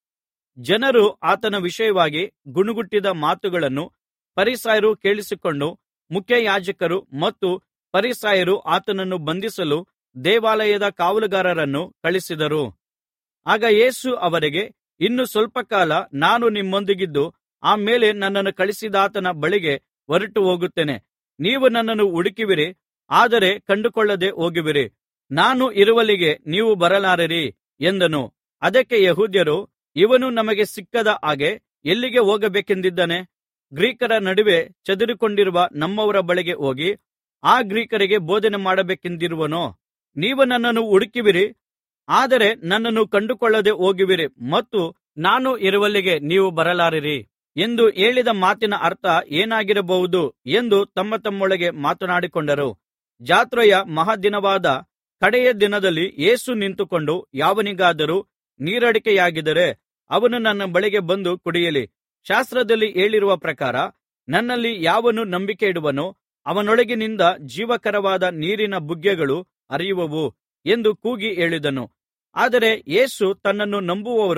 ಜನರು ಆತನ ವಿಷಯವಾಗಿ ಗುಣುಗುಟ್ಟಿದ ಮಾತುಗಳನ್ನು ಫರಿಸಾಯರು ಕೇಳಿಸಿಕೊಂಡು ಮುಖ್ಯಯಾಜಕರು ಮತ್ತು ಫರಿಸಾಯರು ಆತನನ್ನು ಬಂಧಿಸಲು ದೇವಾಲಯದ ಕಾವಲುಗಾರರನ್ನು ಕಳುಹಿಸಿದರು ಆಗ ಯೇಸು ಅವರಿಗೆ ಇನ್ನು ಸ್ವಲ್ಪ ಕಾಲ ನಾನು ನಿಮ್ಮೊಂದಿಗಿದ್ದು ಆ ಮೇಲೆ ನನ್ನನ್ನು ಕಳುಹಿಸಿದಾತನ ಬಳಿಗೆ ಹೊರಟು ಹೋಗುತ್ತೇನೆ ನೀವು ನನ್ನನ್ನು ಹುಡುಕುವಿರಿ ಆದರೆ ಕಂಡುಕೊಳ್ಳದೆ ಹೋಗುವಿರಿ ನಾನು ಇರುವಲ್ಲಿಗೆ ನೀವು ಬರಲಾರಿರಿ ಎಂದನು ಅದಕ್ಕೆ ಯೆಹೂದ್ಯರು ಇವನು ನಮಗೆ ಸಿಕ್ಕದ ಹಾಗೆ ಎಲ್ಲಿಗೆ ಹೋಗಬೇಕೆಂದಿದ್ದಾನೆ ಗ್ರೀಕರ ನಡುವೆ ಚದುರಿಕೊಂಡಿರುವ ನಮ್ಮವರ ಬಳಿಗೆ ಹೋಗಿ ಆ ಗ್ರೀಕರಿಗೆ ಬೋಧನೆ ಮಾಡಬೇಕೆಂದಿರುವನೋ ನೀವು ನನ್ನನ್ನು ಹುಡುಕುವಿರಿ ಆದರೆ ನನ್ನನ್ನು ಕಂಡುಕೊಳ್ಳದೆ ಹೋಗುವಿರಿ ಮತ್ತು ನಾನು ಇರುವಲ್ಲಿಗೆ ನೀವು ಬರಲಾರಿರಿ ಎಂದು ಹೇಳಿದ ಮಾತಿನ ಅರ್ಥ ಏನಾಗಿರಬಹುದು ಎಂದು ತಮ್ಮ ತಮ್ಮೊಳಗೆ ಮಾತನಾಡಿಕೊಂಡರು ಜಾತ್ರೆಯ ಮಹಾದಿನವಾದ ಕಡೆಯ ದಿನದಲ್ಲಿ ಯೇಸು ನಿಂತುಕೊಂಡು ಯಾವನಿಗಾದರೂ ನೀರಡಿಕೆಯಾಗಿದ್ದರೆ ಅವನು ನನ್ನ ಬಳಿಗೆ ಬಂದು ಕುಡಿಯಲಿ ಶಾಸ್ತ್ರದಲ್ಲಿ ಹೇಳಿರುವ ಪ್ರಕಾರ ನನ್ನಲ್ಲಿ ಯಾವನು ನಂಬಿಕೆ ಇಡುವನೋ ಅವನೊಳಗಿನಿಂದ ಜೀವಕರವಾದ ನೀರಿನ ಬುಗ್ಗೆಗಳು ಹರಿಯುವವು ಎಂದು ಕೂಗಿ ಹೇಳಿದನು ಆದರೆ ಯೇಸು ತನ್ನನ್ನು ನಂಬುವವರು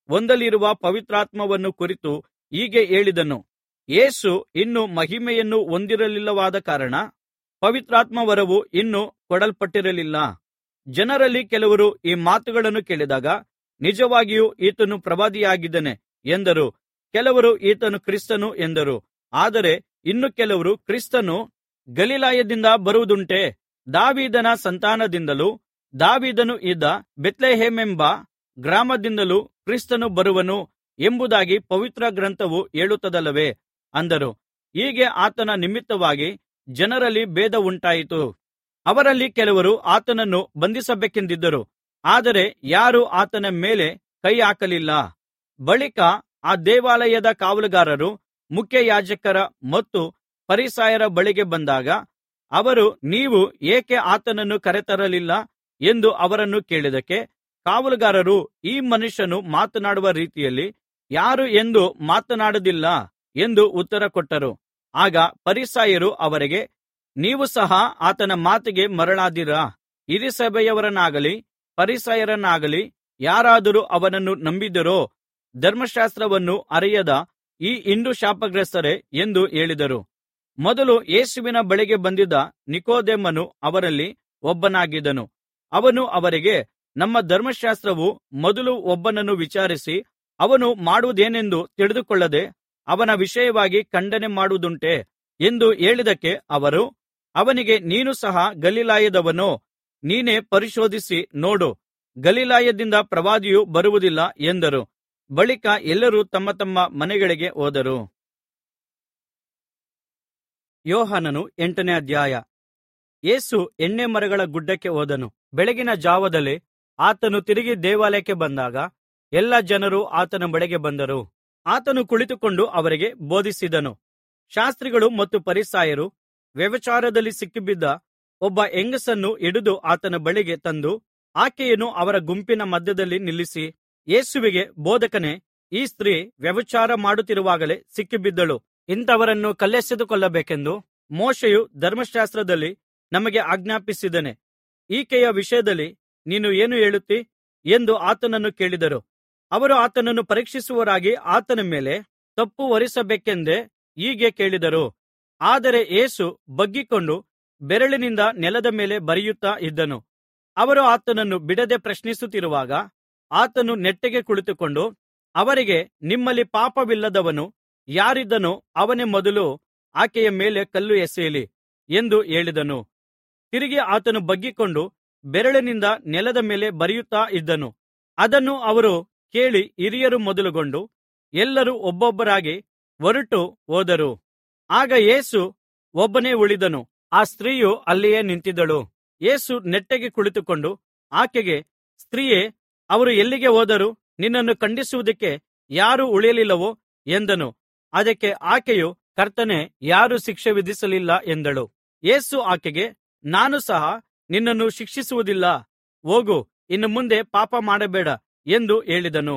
ಹೊಂದಲಿರುವ ಪವಿತ್ರಾತ್ಮವನ್ನು ಕುರಿತು ಹೀಗೆ ಹೇಳಿದನು ಯೇಸು ಇನ್ನೂ ಮಹಿಮೆಯನ್ನು ಹೊಂದಿರಲಿಲ್ಲವಾದ ಕಾರಣ ಪವಿತ್ರಾತ್ಮ ವರವು ಇನ್ನೂ ಕೊಡಲ್ಪಟ್ಟಿರಲಿಲ್ಲ ಜನರಲ್ಲಿ ಕೆಲವರು ಈ ಮಾತುಗಳನ್ನು ಕೇಳಿದಾಗ ನಿಜವಾಗಿಯೂ ಈತನು ಪ್ರವಾದಿಯಾಗಿದ್ದಾನೆ ಎಂದರು ಕೆಲವರು ಈತನು ಕ್ರಿಸ್ತನು ಎಂದರು ಆದರೆ ಇನ್ನು ಕೆಲವರು ಕ್ರಿಸ್ತನು ಗಲಿಲಾಯದಿಂದ ಬರುವುದುಂಟೆ ದಾವೀದನ ಸಂತಾನದಿಂದಲೂ ದಾವೀದನು ಇದ್ದ ಬೇತ್ಲೆಹೇಮೆಂಬ ಗ್ರಾಮದಿಂದಲೂ ಕ್ರಿಸ್ತನು ಬರುವನು ಎಂಬುದಾಗಿ ಪವಿತ್ರ ಗ್ರಂಥವು ಹೇಳುತ್ತದಲ್ಲವೇ ಅಂದರು ಹೀಗೆ ಆತನ ನಿಮಿತ್ತವಾಗಿ ಜನರಲ್ಲಿ ಭೇದ ಉಂಟಾಯಿತು ಅವರಲ್ಲಿ ಕೆಲವರು ಆತನನ್ನು ಬಂಧಿಸಬೇಕೆಂದಿದ್ದರು ಆದರೆ ಯಾರೂ ಆತನ ಮೇಲೆ ಕೈ ಹಾಕಲಿಲ್ಲ ಬಳಿಕ ಆ ದೇವಾಲಯದ ಕಾವಲುಗಾರರು ಮುಖ್ಯಯಾಜಕರ ಮತ್ತು ಫರಿಸಾಯರ ಬಳಿಗೆ ಬಂದಾಗ ಅವರು ನೀವು ಏಕೆ ಆತನನ್ನು ಕರೆತರಲಿಲ್ಲ ಎಂದು ಅವರನ್ನು ಕೇಳಿದ್ದಕ್ಕೆ ಕಾವಲುಗಾರರು ಈ ಮನುಷ್ಯನು ಮಾತನಾಡುವ ರೀತಿಯಲ್ಲಿ ಯಾರು ಎಂದು ಮಾತನಾಡುವುದಿಲ್ಲ ಎಂದು ಉತ್ತರ ಕೊಟ್ಟರು ಆಗ ಫರಿಸಾಯರು ಅವರಿಗೆ ನೀವು ಸಹ ಆತನ ಮಾತಿಗೆ ಮರಳಾದಿರಾ ಹಿರೀಸಭೆಯವರನ್ನಾಗಲಿ ಫರಿಸಾಯರನ್ನಾಗಲಿ ಯಾರಾದರೂ ಅವನನ್ನು ನಂಬಿದರೋ ಧರ್ಮಶಾಸ್ತ್ರವನ್ನು ಅರಿಯದ ಈ ಹಿಂಡು ಶಾಪಗ್ರಸ್ತರೇ ಎಂದು ಹೇಳಿದರು ಮೊದಲು ಯೇಸುವಿನ ಬಳಿಗೆ ಬಂದಿದ್ದ ನಿಕೋದೇಮನು ಅವರಲ್ಲಿ ಒಬ್ಬನಾಗಿದ್ದನು ಅವನು ಅವರಿಗೆ ನಮ್ಮ ಧರ್ಮಶಾಸ್ತ್ರವು ಮೊದಲು ಒಬ್ಬನನ್ನು ವಿಚಾರಿಸಿ ಅವನು ಮಾಡುವುದೇನೆಂದು ತಿಳಿದುಕೊಳ್ಳದೆ ಅವನ ವಿಷಯವಾಗಿ ಖಂಡನೆ ಮಾಡುವುದುಂಟೆ ಎಂದು ಹೇಳಿದ್ದಕ್ಕೆ ಅವರು ಅವನಿಗೆ ನೀನು ಸಹ ಗಲಿಲಾಯದವನೋ ನೀನೇ ಪರಿಶೋಧಿಸಿ ನೋಡು ಗಲಿಲಾಯದಿಂದ ಪ್ರವಾದಿಯು ಬರುವುದಿಲ್ಲ ಎಂದರು ಬಳಿಕ ಎಲ್ಲರೂ ತಮ್ಮ ತಮ್ಮ ಮನೆಗಳಿಗೆ ಹೋದರು ಯೋಹಾನನು ಎಂಟನೇ ಅಧ್ಯಾಯ ಯೇಸು ಎಣ್ಣೆ ಮರಗಳ ಗುಡ್ಡಕ್ಕೆ ಹೋದನು ಬೆಳಗಿನ ಜಾವದಲ್ಲಿ ಆತನು ತಿರುಗಿ ದೇವಾಲಯಕ್ಕೆ ಬಂದಾಗ ಎಲ್ಲಾ ಜನರು ಆತನ ಬಳಿಗೆ ಬಂದರು ಆತನು ಕುಳಿತುಕೊಂಡು ಅವರಿಗೆ ಬೋಧಿಸಿದನು ಶಾಸ್ತ್ರಿಗಳು ಮತ್ತು ಫರಿಸಾಯರು ವ್ಯಭಿಚಾರದಲ್ಲಿ ಸಿಕ್ಕಿಬಿದ್ದ ಒಬ್ಬ ಹೆಂಗಸನ್ನು ಹಿಡಿದು ಆತನ ಬಳಿಗೆ ತಂದು ಆಕೆಯನ್ನು ಅವರ ಗುಂಪಿನ ಮಧ್ಯದಲ್ಲಿ ನಿಲ್ಲಿಸಿ ಯೇಸುವಿಗೆ ಬೋಧಕನೇ ಈ ಸ್ತ್ರೀ ವ್ಯಭಿಚಾರ ಮಾಡುತ್ತಿರುವಾಗಲೇ ಸಿಕ್ಕಿಬಿದ್ದಳು ಇಂಥವರನ್ನು ಕಲ್ಲೆಸೆದುಕೊಳ್ಳಬೇಕೆಂದು ಮೋಶೆಯು ಧರ್ಮಶಾಸ್ತ್ರದಲ್ಲಿ ನಮಗೆ ಆಜ್ಞಾಪಿಸಿದ್ದಾನೆ ಈಕೆಯ ವಿಷಯದಲ್ಲಿ ನೀನು ಏನು ಹೇಳುತ್ತೀ ಎಂದು ಆತನನ್ನು ಕೇಳಿದರು ಅವರು ಆತನನ್ನು ಪರೀಕ್ಷಿಸುವವರಾಗಿ ಆತನ ಮೇಲೆ ತಪ್ಪು ಹೊರಿಸಬೇಕೆಂದೇ ಹೀಗೆ ಕೇಳಿದರು ಆದರೆ ಯೇಸು ಬಗ್ಗಿಕೊಂಡು ಬೆರಳಿನಿಂದ ನೆಲದ ಮೇಲೆ ಬರೆಯುತ್ತಾ ಇದ್ದನು ಅವರು ಆತನನ್ನು ಬಿಡದೆ ಪ್ರಶ್ನಿಸುತ್ತಿರುವಾಗ ಆತನು ನೆಟ್ಟಗೆ ಕುಳಿತುಕೊಂಡು ಅವರಿಗೆ ನಿಮ್ಮಲ್ಲಿ ಪಾಪವಿಲ್ಲದವನು ಯಾರಿದ್ದನೋ ಅವನೇ ಮೊದಲು ಆಕೆಯ ಮೇಲೆ ಕಲ್ಲು ಎಸೆಯಲಿ ಎಂದು ಹೇಳಿದನು ತಿರುಗಿ ಆತನು ಬಗ್ಗಿಕೊಂಡು ಬೆರಳಿನಿಂದ ನೆಲದ ಮೇಲೆ ಬರೆಯುತ್ತಾ ಇದ್ದನು ಅದನ್ನು ಅವರು ಕೇಳಿ ಹಿರಿಯರು ಮೊದಲುಗೊಂಡು ಎಲ್ಲರೂ ಒಬ್ಬೊಬ್ಬರಾಗಿ ಹೊರಟು ಹೋದರು ಆಗ ಯೇಸು ಒಬ್ಬನೇ ಉಳಿದನು ಆ ಸ್ತ್ರೀಯು ಅಲ್ಲಿಯೇ ನಿಂತಿದ್ದಳು ಯೇಸು ನೆಟ್ಟಗೆ ಕುಳಿತುಕೊಂಡು ಆಕೆಗೆ ಸ್ತ್ರೀಯೇ ಅವರು ಎಲ್ಲಿಗೆ ಹೋದರು ನಿನ್ನನ್ನು ಖಂಡಿಸುವುದಕ್ಕೆ ಯಾರೂ ಉಳಿಯಲಿಲ್ಲವೋ ಎಂದನು ಅದಕ್ಕೆ ಆಕೆಯು ಕರ್ತನೇ ಯಾರೂ ಶಿಕ್ಷೆ ವಿಧಿಸಲಿಲ್ಲ ಎಂದಳು ಯೇಸು ಆಕೆಗೆ ನಾನು ಸಹ ನಿನ್ನನ್ನು ಶಿಕ್ಷಿಸುವುದಿಲ್ಲ ಹೋಗು ಇನ್ನು ಮುಂದೆ ಪಾಪ ಮಾಡಬೇಡ ಎಂದು ಹೇಳಿದನು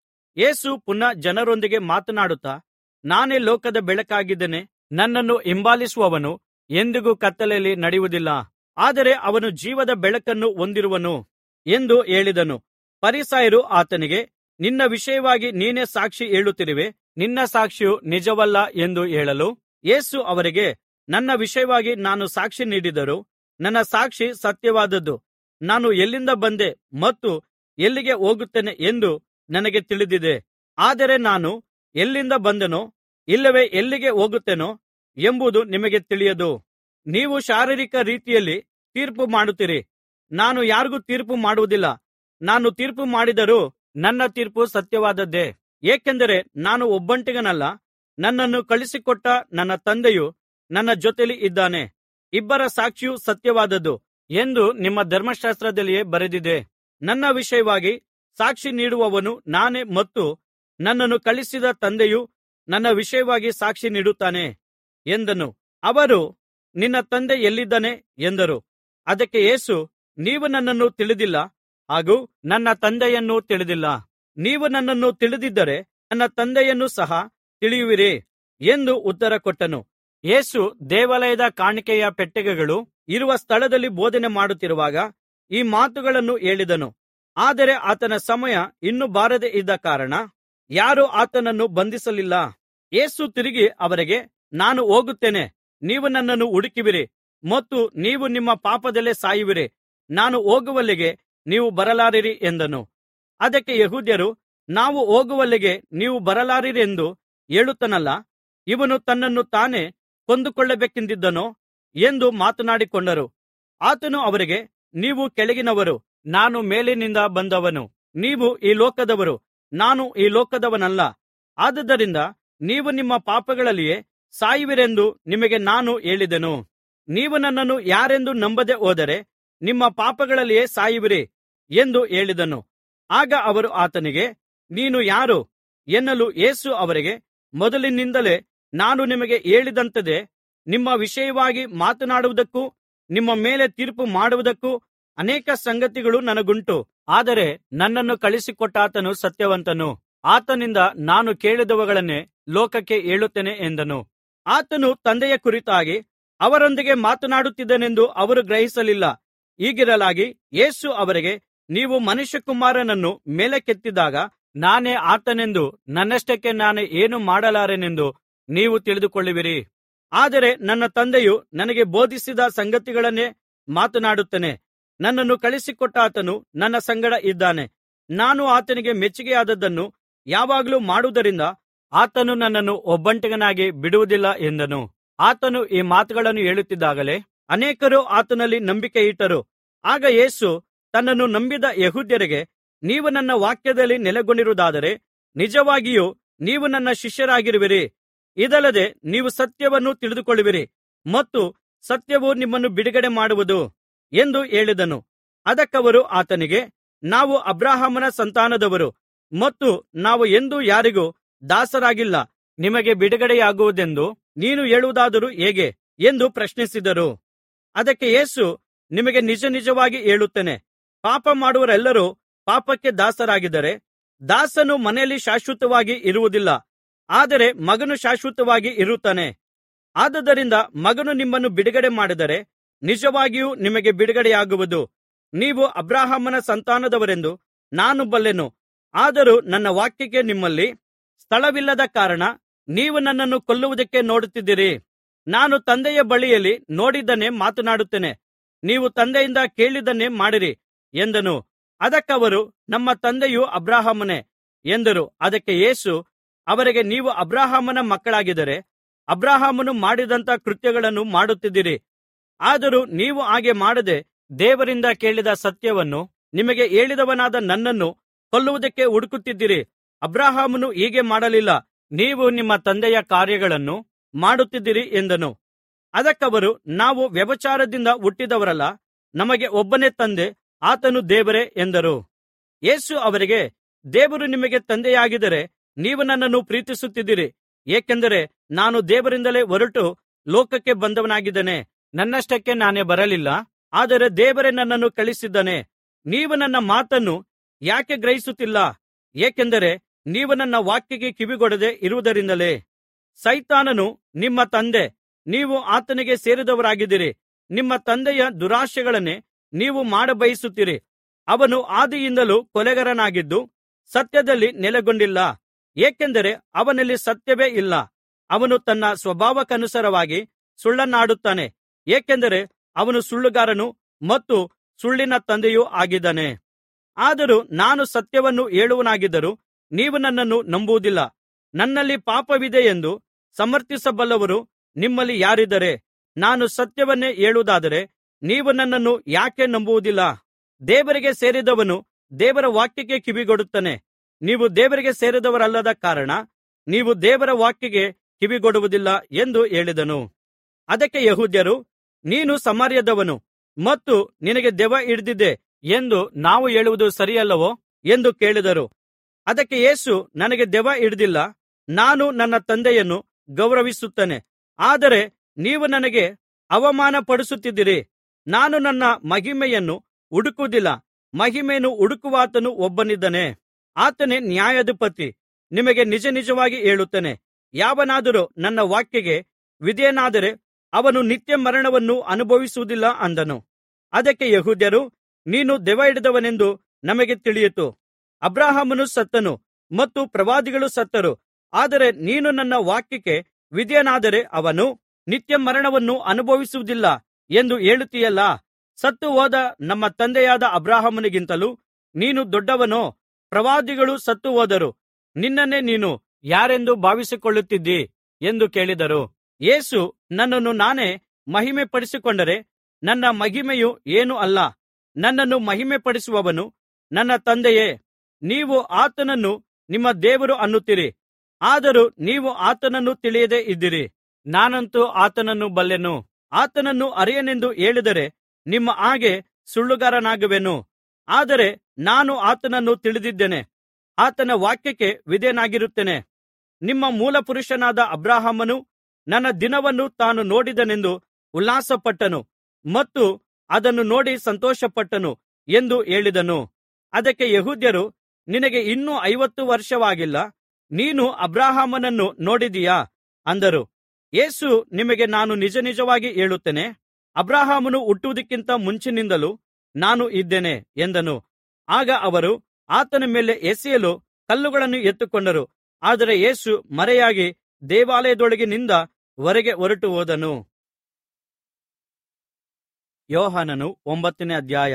ಯೇಸು ಪುನಃ ಜನರೊಂದಿಗೆ ಮಾತನಾಡುತ್ತಾ ನಾನೇ ಲೋಕದ ಬೆಳಕಾಗಿದ್ದೇನೆ ನನ್ನನ್ನು ಹಿಂಬಾಲಿಸುವವನು ಎಂದಿಗೂ ಕತ್ತಲೆಯಲ್ಲಿ ನಡೆಯುವುದಿಲ್ಲ ಆದರೆ ಅವನು ಜೀವದ ಬೆಳಕನ್ನು ಹೊಂದಿರುವನು ಎಂದು ಹೇಳಿದನು ಫರಿಸಾಯರು ಆತನಿಗೆ ನಿನ್ನ ವಿಷಯವಾಗಿ ನೀನೇ ಸಾಕ್ಷಿ ಹೇಳುತ್ತಿರುವೆ ನಿನ್ನ ಸಾಕ್ಷಿಯು ನಿಜವಲ್ಲ ಎಂದು ಹೇಳಲು ಯೇಸು ಅವರಿಗೆ ನನ್ನ ವಿಷಯವಾಗಿ ನಾನು ಸಾಕ್ಷಿ ನೀಡಿದರೂ ನನ್ನ ಸಾಕ್ಷಿ ಸತ್ಯವಾದದ್ದು ನಾನು ಎಲ್ಲಿಂದ ಬಂದೆ ಮತ್ತು ಎಲ್ಲಿಗೆ ಹೋಗುತ್ತೇನೆ ಎಂದು ನನಗೆ ತಿಳಿದಿದೆ ಆದರೆ ನಾನು ಎಲ್ಲಿಂದ ಬಂದೆನೋ ಇಲ್ಲವೇ ಎಲ್ಲಿಗೆ ಹೋಗುತ್ತೇನೋ ಎಂಬುದು ನಿಮಗೆ ತಿಳಿಯದು ನೀವು ಶಾರೀರಿಕ ರೀತಿಯಲ್ಲಿ ತೀರ್ಪು ಮಾಡುತ್ತೀರಿ ನಾನು ಯಾರಿಗೂ ತೀರ್ಪು ಮಾಡುವುದಿಲ್ಲ ನಾನು ತೀರ್ಪು ಮಾಡಿದರೂ ನನ್ನ ತೀರ್ಪು ಸತ್ಯವಾದದ್ದೇ ಏಕೆಂದರೆ ನಾನು ಒಬ್ಬಂಟಿಗನಲ್ಲ ನನ್ನನ್ನು ಕಳುಹಿಸಿಕೊಟ್ಟ ನನ್ನ ತಂದೆಯು ನನ್ನ ಜೊತೆಯಲ್ಲಿ ಇದ್ದಾನೆ ಇಬ್ಬರ ಸಾಕ್ಷಿಯೂ ಸತ್ಯವಾದದ್ದು ಎಂದು ನಿಮ್ಮ ಧರ್ಮಶಾಸ್ತ್ರದಲ್ಲಿಯೇ ಬರೆದಿದೆ ನನ್ನ ವಿಷಯವಾಗಿ ಸಾಕ್ಷಿ ನೀಡುವವನು ನಾನೇ ಮತ್ತು ನನ್ನನ್ನು ಕಳುಹಿಸಿದ ತಂದೆಯು ನನ್ನ ವಿಷಯವಾಗಿ ಸಾಕ್ಷಿ ನೀಡುತ್ತಾನೆ ಎಂದನು ಅವರು ನಿನ್ನ ತಂದೆ ಎಲ್ಲಿದ್ದಾನೆ ಎಂದರು ಅದಕ್ಕೆ ಯೇಸು ನೀವು ನನ್ನನ್ನು ತಿಳಿದಿಲ್ಲ ಹಾಗೂ ನನ್ನ ತಂದೆಯನ್ನೂ ತಿಳಿದಿಲ್ಲ ನೀವು ನನ್ನನ್ನು ತಿಳಿದಿದ್ದರೆ ನನ್ನ ತಂದೆಯನ್ನೂ ಸಹ ತಿಳಿಯುವಿರಿ ಎಂದು ಉತ್ತರ ಕೊಟ್ಟನು ಯೇಸು ದೇವಾಲಯದ ಕಾಣಿಕೆಯ ಪೆಟ್ಟಿಗೆಗಳು ಇರುವ ಸ್ಥಳದಲ್ಲಿ ಬೋಧನೆ ಮಾಡುತ್ತಿರುವಾಗ ಈ ಮಾತುಗಳನ್ನು ಹೇಳಿದನು ಆದರೆ ಆತನ ಸಮಯ ಇನ್ನೂ ಬಾರದೆ ಇದ್ದ ಕಾರಣ ಯಾರೂ ಆತನನ್ನು ಬಂಧಿಸಲಿಲ್ಲ ಯೇಸು ತಿರುಗಿ ಅವರಿಗೆ ನಾನು ಹೋಗುತ್ತೇನೆ ನೀವು ನನ್ನನ್ನು ಹುಡುಕುವಿರಿ ಮತ್ತು ನೀವು ನಿಮ್ಮ ಪಾಪದಲ್ಲೇ ಸಾಯುವಿರಿ ನಾನು ಹೋಗುವಲ್ಲಿಗೆ ನೀವು ಬರಲಾರಿರಿ ಎಂದನು ಅದಕ್ಕೆ ಯೆಹೂದ್ಯರು ನಾವು ಹೋಗುವಲ್ಲಿಗೆ ನೀವು ಬರಲಾರಿರೆಂದು ಹೇಳುತ್ತಾನಲ್ಲಾ ಇವನು ತನ್ನನ್ನು ತಾನೇ ಕೊಂದುಕೊಳ್ಳಬೇಕೆಂದಿದ್ದನೋ ಎಂದು ಮಾತನಾಡಿಕೊಂಡರು ಆತನು ಅವರಿಗೆ ನೀವು ಕೆಳಗಿನವರು ನಾನು ಮೇಲಿನಿಂದ ಬಂದವನು ನೀವು ಈ ಲೋಕದವರು ನಾನು ಈ ಲೋಕದವನಲ್ಲ ಆದುದರಿಂದ ನೀವು ನಿಮ್ಮ ಪಾಪಗಳಲ್ಲಿಯೇ ಸಾಯುವಿರೆಂದು ನಿಮಗೆ ನಾನು ಹೇಳಿದೆನು ನೀವು ನನ್ನನ್ನು ಯಾರೆಂದು ನಂಬದೆ ಹೋದರೆ ನಿಮ್ಮ ಪಾಪಗಳಲ್ಲಿಯೇ ಸಾಯುವಿರಿ ಎಂದು ಹೇಳಿದನು ಆಗ ಅವರು ಆತನಿಗೆ ನೀನು ಯಾರು ಎನ್ನಲು ಯೇಸು ಅವರಿಗೆ ಮೊದಲಿನಿಂದಲೇ ನಾನು ನಿಮಗೆ ಹೇಳಿದಂಥದ್ದೇ ನಿಮ್ಮ ವಿಷಯವಾಗಿ ಮಾತನಾಡುವುದಕ್ಕೂ ನಿಮ್ಮ ಮೇಲೆ ತೀರ್ಪು ಮಾಡುವುದಕ್ಕೂ ಅನೇಕ ಸಂಗತಿಗಳು ನನಗುಂಟು ಆದರೆ ನನ್ನನ್ನು ಕಳುಹಿಸಿಕೊಟ್ಟಾತನು ಸತ್ಯವಂತನು ಆತನಿಂದ ನಾನು ಕೇಳಿದವುಗಳನ್ನೇ ಲೋಕಕ್ಕೆ ಹೇಳುತ್ತೇನೆ ಎಂದನು ಆತನು ತಂದೆಯ ಕುರಿತಾಗಿ ಅವರೊಂದಿಗೆ ಮಾತನಾಡುತ್ತಿದ್ದನೆಂದು ಅವರು ಗ್ರಹಿಸಲಿಲ್ಲ ಹೀಗಿರಲಾಗಿ ಯೇಸು ಅವರಿಗೆ ನೀವು ಮನುಷ್ಯಕುಮಾರನನ್ನು ಮೇಲಕ್ಕೆತ್ತಿದಾಗ ನಾನೇ ಆತನೆಂದು ನನ್ನಷ್ಟಕ್ಕೆ ನಾನೇ ಏನು ಮಾಡಲಾರೆನೆಂದು ನೀವು ತಿಳಿದುಕೊಳ್ಳುವಿರಿ ಆದರೆ ನನ್ನ ತಂದೆಯು ನನಗೆ ಬೋಧಿಸಿದ ಸಂಗತಿಗಳನ್ನೇ ಮಾತನಾಡುತ್ತೇನೆ ನನ್ನನ್ನು ಕಳುಹಿಸಿಕೊಟ್ಟಾತನು ನನ್ನ ಸಂಗಡ ಇದ್ದಾನೆ ನಾನು ಆತನಿಗೆ ಮೆಚ್ಚಿಕೆಯಾದದ್ದನ್ನು ಯಾವಾಗಲೂ ಮಾಡುವುದರಿಂದ ಆತನು ನನ್ನನ್ನು ಒಬ್ಬಂಟಿಗನಾಗಿ ಬಿಡುವುದಿಲ್ಲ ಎಂದನು ಆತನು ಈ ಮಾತುಗಳನ್ನು ಹೇಳುತ್ತಿದ್ದಾಗಲೇ ಅನೇಕರು ಆತನಲ್ಲಿ ನಂಬಿಕೆ ಇಟ್ಟರು ಆಗ ಯೇಸು ತನ್ನನ್ನು ನಂಬಿದ ಯೆಹೂದ್ಯರಿಗೆ ನೀವು ನನ್ನ ವಾಕ್ಯದಲ್ಲಿ ನೆಲೆಗೊಂಡಿರುವುದಾದರೆ ನಿಜವಾಗಿಯೂ ನೀವು ನನ್ನ ಶಿಷ್ಯರಾಗಿರುವಿರಿ ಇದಲ್ಲದೆ ನೀವು ಸತ್ಯವನ್ನು ತಿಳಿದುಕೊಳ್ಳುವಿರಿ ಮತ್ತು ಸತ್ಯವು ನಿಮ್ಮನ್ನು ಬಿಡುಗಡೆ ಮಾಡುವುದು ಎಂದು ಹೇಳಿದನು ಅದಕ್ಕವರು ಆತನಿಗೆ ನಾವು ಅಬ್ರಹಾಮನ ಸಂತಾನದವರು ಮತ್ತು ನಾವು ಎಂದೂ ಯಾರಿಗೂ ದಾಸರಾಗಿಲ್ಲ ನಿಮಗೆ ಬಿಡುಗಡೆಯಾಗುವುದೆಂದು ನೀನು ಹೇಳುವುದಾದರೂ ಹೇಗೆ ಎಂದು ಪ್ರಶ್ನಿಸಿದರು ಅದಕ್ಕೆ ಯೇಸು ನಿಮಗೆ ನಿಜ ನಿಜವಾಗಿ ಹೇಳುತ್ತೇನೆ ಪಾಪ ಮಾಡುವವರೆಲ್ಲರೂ ಪಾಪಕ್ಕೆ ದಾಸರಾಗಿದ್ದರೆ ದಾಸನು ಮನೆಯಲ್ಲಿ ಶಾಶ್ವತವಾಗಿ ಇರುವುದಿಲ್ಲ ಆದರೆ ಮಗನು ಶಾಶ್ವತವಾಗಿ ಇರುತ್ತಾನೆ ಆದುದರಿಂದ ಮಗನು ನಿಮ್ಮನ್ನು ಬಿಡುಗಡೆ ಮಾಡಿದರೆ ನಿಜವಾಗಿಯೂ ನಿಮಗೆ ಬಿಡುಗಡೆಯಾಗುವುದು ನೀವು ಅಬ್ರಹಾಮನ ಸಂತಾನದವರೆಂದು ನಾನು ಬಲ್ಲೆನು ಆದರೂ ನನ್ನ ವಾಕ್ಯಕ್ಕೆ ನಿಮ್ಮಲ್ಲಿ ಸ್ಥಳವಿಲ್ಲದ ಕಾರಣ ನೀವು ನನ್ನನ್ನು ಕೊಲ್ಲುವುದಕ್ಕೆ ನೋಡುತ್ತಿದ್ದೀರಿ ನಾನು ತಂದೆಯ ಬಳಿಯಲ್ಲಿ ನೋಡಿದ್ದನ್ನೇ ಮಾತನಾಡುತ್ತೇನೆ ನೀವು ತಂದೆಯಿಂದ ಕೇಳಿದ್ದನ್ನೇ ಮಾಡಿರಿ ಎಂದನು ಅದಕ್ಕವರು ನಮ್ಮ ತಂದೆಯು ಅಬ್ರಹಾಮನೇ ಎಂದರು ಅದಕ್ಕೆ ಯೇಸು ಅವರಿಗೆ ನೀವು ಅಬ್ರಹಾಮನ ಮಕ್ಕಳಾಗಿದ್ದರೆ ಅಬ್ರಹಾಮನು ಮಾಡಿದಂಥ ಕೃತ್ಯಗಳನ್ನು ಮಾಡುತ್ತಿದ್ದಿರಿ ಆದರೂ ನೀವು ಹಾಗೆ ಮಾಡದೆ ದೇವರಿಂದ ಕೇಳಿದ ಸತ್ಯವನ್ನು ನಿಮಗೆ ಹೇಳಿದವನಾದ ನನ್ನನ್ನು ಕೊಲ್ಲುವುದಕ್ಕೆ ಹುಡುಕುತ್ತಿದ್ದೀರಿ ಅಬ್ರಹಾಮನು ಹೀಗೆ ಮಾಡಲಿಲ್ಲ ನೀವು ನಿಮ್ಮ ತಂದೆಯ ಕಾರ್ಯಗಳನ್ನು ಮಾಡುತ್ತಿದ್ದೀರಿ ಎಂದನು ಅದಕ್ಕವರು ನಾವು ವ್ಯಭಿಚಾರದಿಂದ ಹುಟ್ಟಿದವರಲ್ಲ ನಮಗೆ ಒಬ್ಬನೇ ತಂದೆ ಆತನು ದೇವರೇ ಎಂದರು ಯೇಸು ಅವರಿಗೆ ದೇವರು ನಿಮಗೆ ತಂದೆಯಾಗಿದ್ದರೆ ನೀವು ನನ್ನನ್ನು ಪ್ರೀತಿಸುತ್ತಿದ್ದಿರಿ ಏಕೆಂದರೆ ನಾನು ದೇವರಿಂದಲೇ ಹೊರಟು ಲೋಕಕ್ಕೆ ಬಂದವನಾಗಿದ್ದೇನೆ ನನ್ನಷ್ಟಕ್ಕೆ ನಾನೇ ಬರಲಿಲ್ಲ ಆದರೆ ದೇವರೇ ನನ್ನನ್ನು ಕಳುಹಿಸಿದ್ದಾನೆ ನೀವು ನನ್ನ ಮಾತನ್ನು ಯಾಕೆ ಗ್ರಹಿಸುತ್ತಿಲ್ಲ ಏಕೆಂದರೆ ನೀವು ನನ್ನ ವಾಕ್ಯಕ್ಕೆ ಕಿವಿಗೊಡದೆ ಇರುವುದರಿಂದಲೇ ಸೈತಾನನು ನಿಮ್ಮ ತಂದೆ ನೀವು ಆತನಿಗೆ ಸೇರಿದವರಾಗಿದ್ದೀರಿ ನಿಮ್ಮ ತಂದೆಯ ದುರಾಶೆಗಳನ್ನೇ ನೀವು ಮಾಡಬಯಸುತ್ತೀರಿ ಅವನು ಆದಿಯಿಂದಲೂ ಕೊಲೆಗಾರನಾಗಿದ್ದು ಸತ್ಯದಲ್ಲಿ ನೆಲೆಗೊಂಡಿಲ್ಲ ಏಕೆಂದರೆ ಅವನಲ್ಲಿ ಸತ್ಯವೇ ಇಲ್ಲ ಅವನು ತನ್ನ ಸ್ವಭಾವಕ್ಕನುಸಾರವಾಗಿ ಸುಳ್ಳನ್ನಾಡುತ್ತಾನೆ ಏಕೆಂದರೆ ಅವನು ಸುಳ್ಳುಗಾರನು ಮತ್ತು ಸುಳ್ಳಿನ ತಂದೆಯೂ ಆಗಿದ್ದಾನೆ ಆದರೂ ನಾನು ಸತ್ಯವನ್ನು ಹೇಳುವವನಾಗಿದ್ದರೂ ನೀವು ನನ್ನನ್ನು ನಂಬುವುದಿಲ್ಲ ನನ್ನಲ್ಲಿ ಪಾಪವಿದೆಯೆಂದು ಸಮರ್ಥಿಸಬಲ್ಲವರು ನಿಮ್ಮಲ್ಲಿ ಯಾರಿದ್ದಾರೆ ನಾನು ಸತ್ಯವನ್ನೇ ಹೇಳುವುದಾದರೆ ನೀವು ನನ್ನನ್ನು ಯಾಕೆ ನಂಬುವುದಿಲ್ಲ ದೇವರಿಗೆ ಸೇರಿದವನು ದೇವರ ವಾಕ್ಯಕ್ಕೆ ಕಿವಿಗೊಡುತ್ತಾನೆ ನೀವು ದೇವರಿಗೆ ಸೇರಿದವರಲ್ಲದ ಕಾರಣ ನೀವು ದೇವರ ವಾಕ್ಯಕ್ಕೆ ಕಿವಿಗೊಡುವುದಿಲ್ಲ ಎಂದು ಹೇಳಿದನು ಅದಕ್ಕೆ ಯೆಹೂದ್ಯರು ನೀನು ಸಮಾರ್ಯದವನು ಮತ್ತು ನಿನಗೆ ದೆವ್ವ ಹಿಡಿದಿದೆ ಎಂದು ನಾವು ಹೇಳುವುದು ಸರಿಯಲ್ಲವೋ ಎಂದು ಕೇಳಿದರು ಅದಕ್ಕೆ ಯೇಸು ನನಗೆ ದೆವ್ವ ಹಿಡಿದಿಲ್ಲ ನಾನು ನನ್ನ ತಂದೆಯನ್ನು ಗೌರವಿಸುತ್ತೇನೆ ಆದರೆ ನೀವು ನನಗೆ ಅವಮಾನಪಡಿಸುತ್ತಿದ್ದೀರಿ ನಾನು ನನ್ನ ಮಹಿಮೆಯನ್ನು ಹುಡುಕುವುದಿಲ್ಲ ಮಹಿಮೆಯನ್ನು ಹುಡುಕುವಾತನು ಒಬ್ಬನಿದ್ದಾನೆ ಆತನೇ ನ್ಯಾಯಾಧಿಪತಿ ನಿಮಗೆ ನಿಜ ನಿಜವಾಗಿ ಹೇಳುತ್ತೇನೆ ಯಾವನಾದರೂ ನನ್ನ ವಾಕ್ಯಕ್ಕೆ ವಿಧೇಯನಾದರೆ ಅವನು ನಿತ್ಯ ಮರಣವನ್ನು ಅನುಭವಿಸುವುದಿಲ್ಲ ಅಂದನು ಅದಕ್ಕೆ ಯೆಹೂದ್ಯರು ನೀನು ದೆವ್ವ ಹಿಡಿದವನೆಂದು ನಮಗೆ ತಿಳಿಯಿತು ಅಬ್ರಹಾಮನು ಸತ್ತನು ಮತ್ತು ಪ್ರವಾದಿಗಳು ಸತ್ತರು ಆದರೆ ನೀನು ನನ್ನ ವಾಕ್ಯಕ್ಕೆ ವಿಧೇಯನಾದರೆ ಅವನು ನಿತ್ಯ ಮರಣವನ್ನು ಅನುಭವಿಸುವುದಿಲ್ಲ ಎಂದು ಹೇಳುತ್ತೀಯಲ್ಲಾ ಸತ್ತು ಹೋದ ನಮ್ಮ ತಂದೆಯಾದ ಅಬ್ರಹಾಮನಿಗಿಂತಲೂ ನೀನು ದೊಡ್ಡವನೋ ಪ್ರವಾದಿಗಳು ಸತ್ತು ಹೋದರು ನಿನ್ನನ್ನೇ ನೀನು ಯಾರೆಂದು ಭಾವಿಸಿಕೊಳ್ಳುತ್ತಿದ್ದೀ ಎಂದು ಕೇಳಿದರು ಯೇಸು ನನ್ನನ್ನು ನಾನೇ ಮಹಿಮೆಪಡಿಸಿಕೊಂಡರೆ ನನ್ನ ಮಹಿಮೆಯು ಏನೂ ಅಲ್ಲ ನನ್ನನ್ನು ಮಹಿಮೆಪಡಿಸುವವನು ನನ್ನ ತಂದೆಯೇ ನೀವು ಆತನನ್ನು ನಿಮ್ಮ ದೇವರು ಅನ್ನುತ್ತೀರಿ ಆದರೂ ನೀವು ಆತನನ್ನು ತಿಳಿಯದೆ ಇದ್ದೀರಿ ನಾನಂತೂ ಆತನನ್ನು ಬಲ್ಲೆನು ಆತನನ್ನು ಅರಿಯೆನೆಂದು ಹೇಳಿದರೆ ನಿಮ್ಮ ಹಾಗೆ ಸುಳ್ಳುಗಾರನಾಗುವೆನು ಆದರೆ ನಾನು ಆತನನ್ನು ತಿಳಿದಿದ್ದೇನೆ ಆತನ ವಾಕ್ಯಕ್ಕೆ ವಿಧೇಯನಾಗಿರುತ್ತೇನೆ ನಿಮ್ಮ ಮೂಲಪುರುಷನಾದ ಅಬ್ರಹಾಮನು ನನ್ನ ದಿನವನ್ನು ತಾನು ನೋಡಿದನೆಂದು ಉಲ್ಲಾಸಪಟ್ಟನು ಮತ್ತು ಅದನ್ನು ನೋಡಿ ಸಂತೋಷಪಟ್ಟನು ಎಂದು ಹೇಳಿದನು ಅದಕ್ಕೆ ಯೆಹೂದ್ಯರು ನಿನಗೆ ಇನ್ನೂ ಐವತ್ತು ವರ್ಷವಾಗಿಲ್ಲ ನೀನು ಅಬ್ರಹಾಮನನ್ನು ನೋಡಿದಿಯಾ ಅಂದರು ಯೇಸು ನಿಮಗೆ ನಾನು ನಿಜನಿಜವಾಗಿ ಹೇಳುತ್ತೇನೆ ಅಬ್ರಹಾಮನು ಹುಟ್ಟುವುದಕ್ಕಿಂತ ಮುಂಚಿನಿಂದಲೂ ನಾನು ಇದ್ದೇನೆ ಎಂದನು ಆಗ ಅವರು ಆತನ ಮೇಲೆ ಎಸೆಯಲು ಕಲ್ಲುಗಳನ್ನು ಎತ್ತುಕೊಂಡರು ಆದರೆ ಯೇಸು ಮರೆಯಾಗಿ ದೇವಾಲಯದೊಳಗಿನಿಂದ ಹೊರಗೆ ಹೊರಟು ಹೋದನು ಯೋಹಾನನು ಒಂಬತ್ತನೇ ಅಧ್ಯಾಯ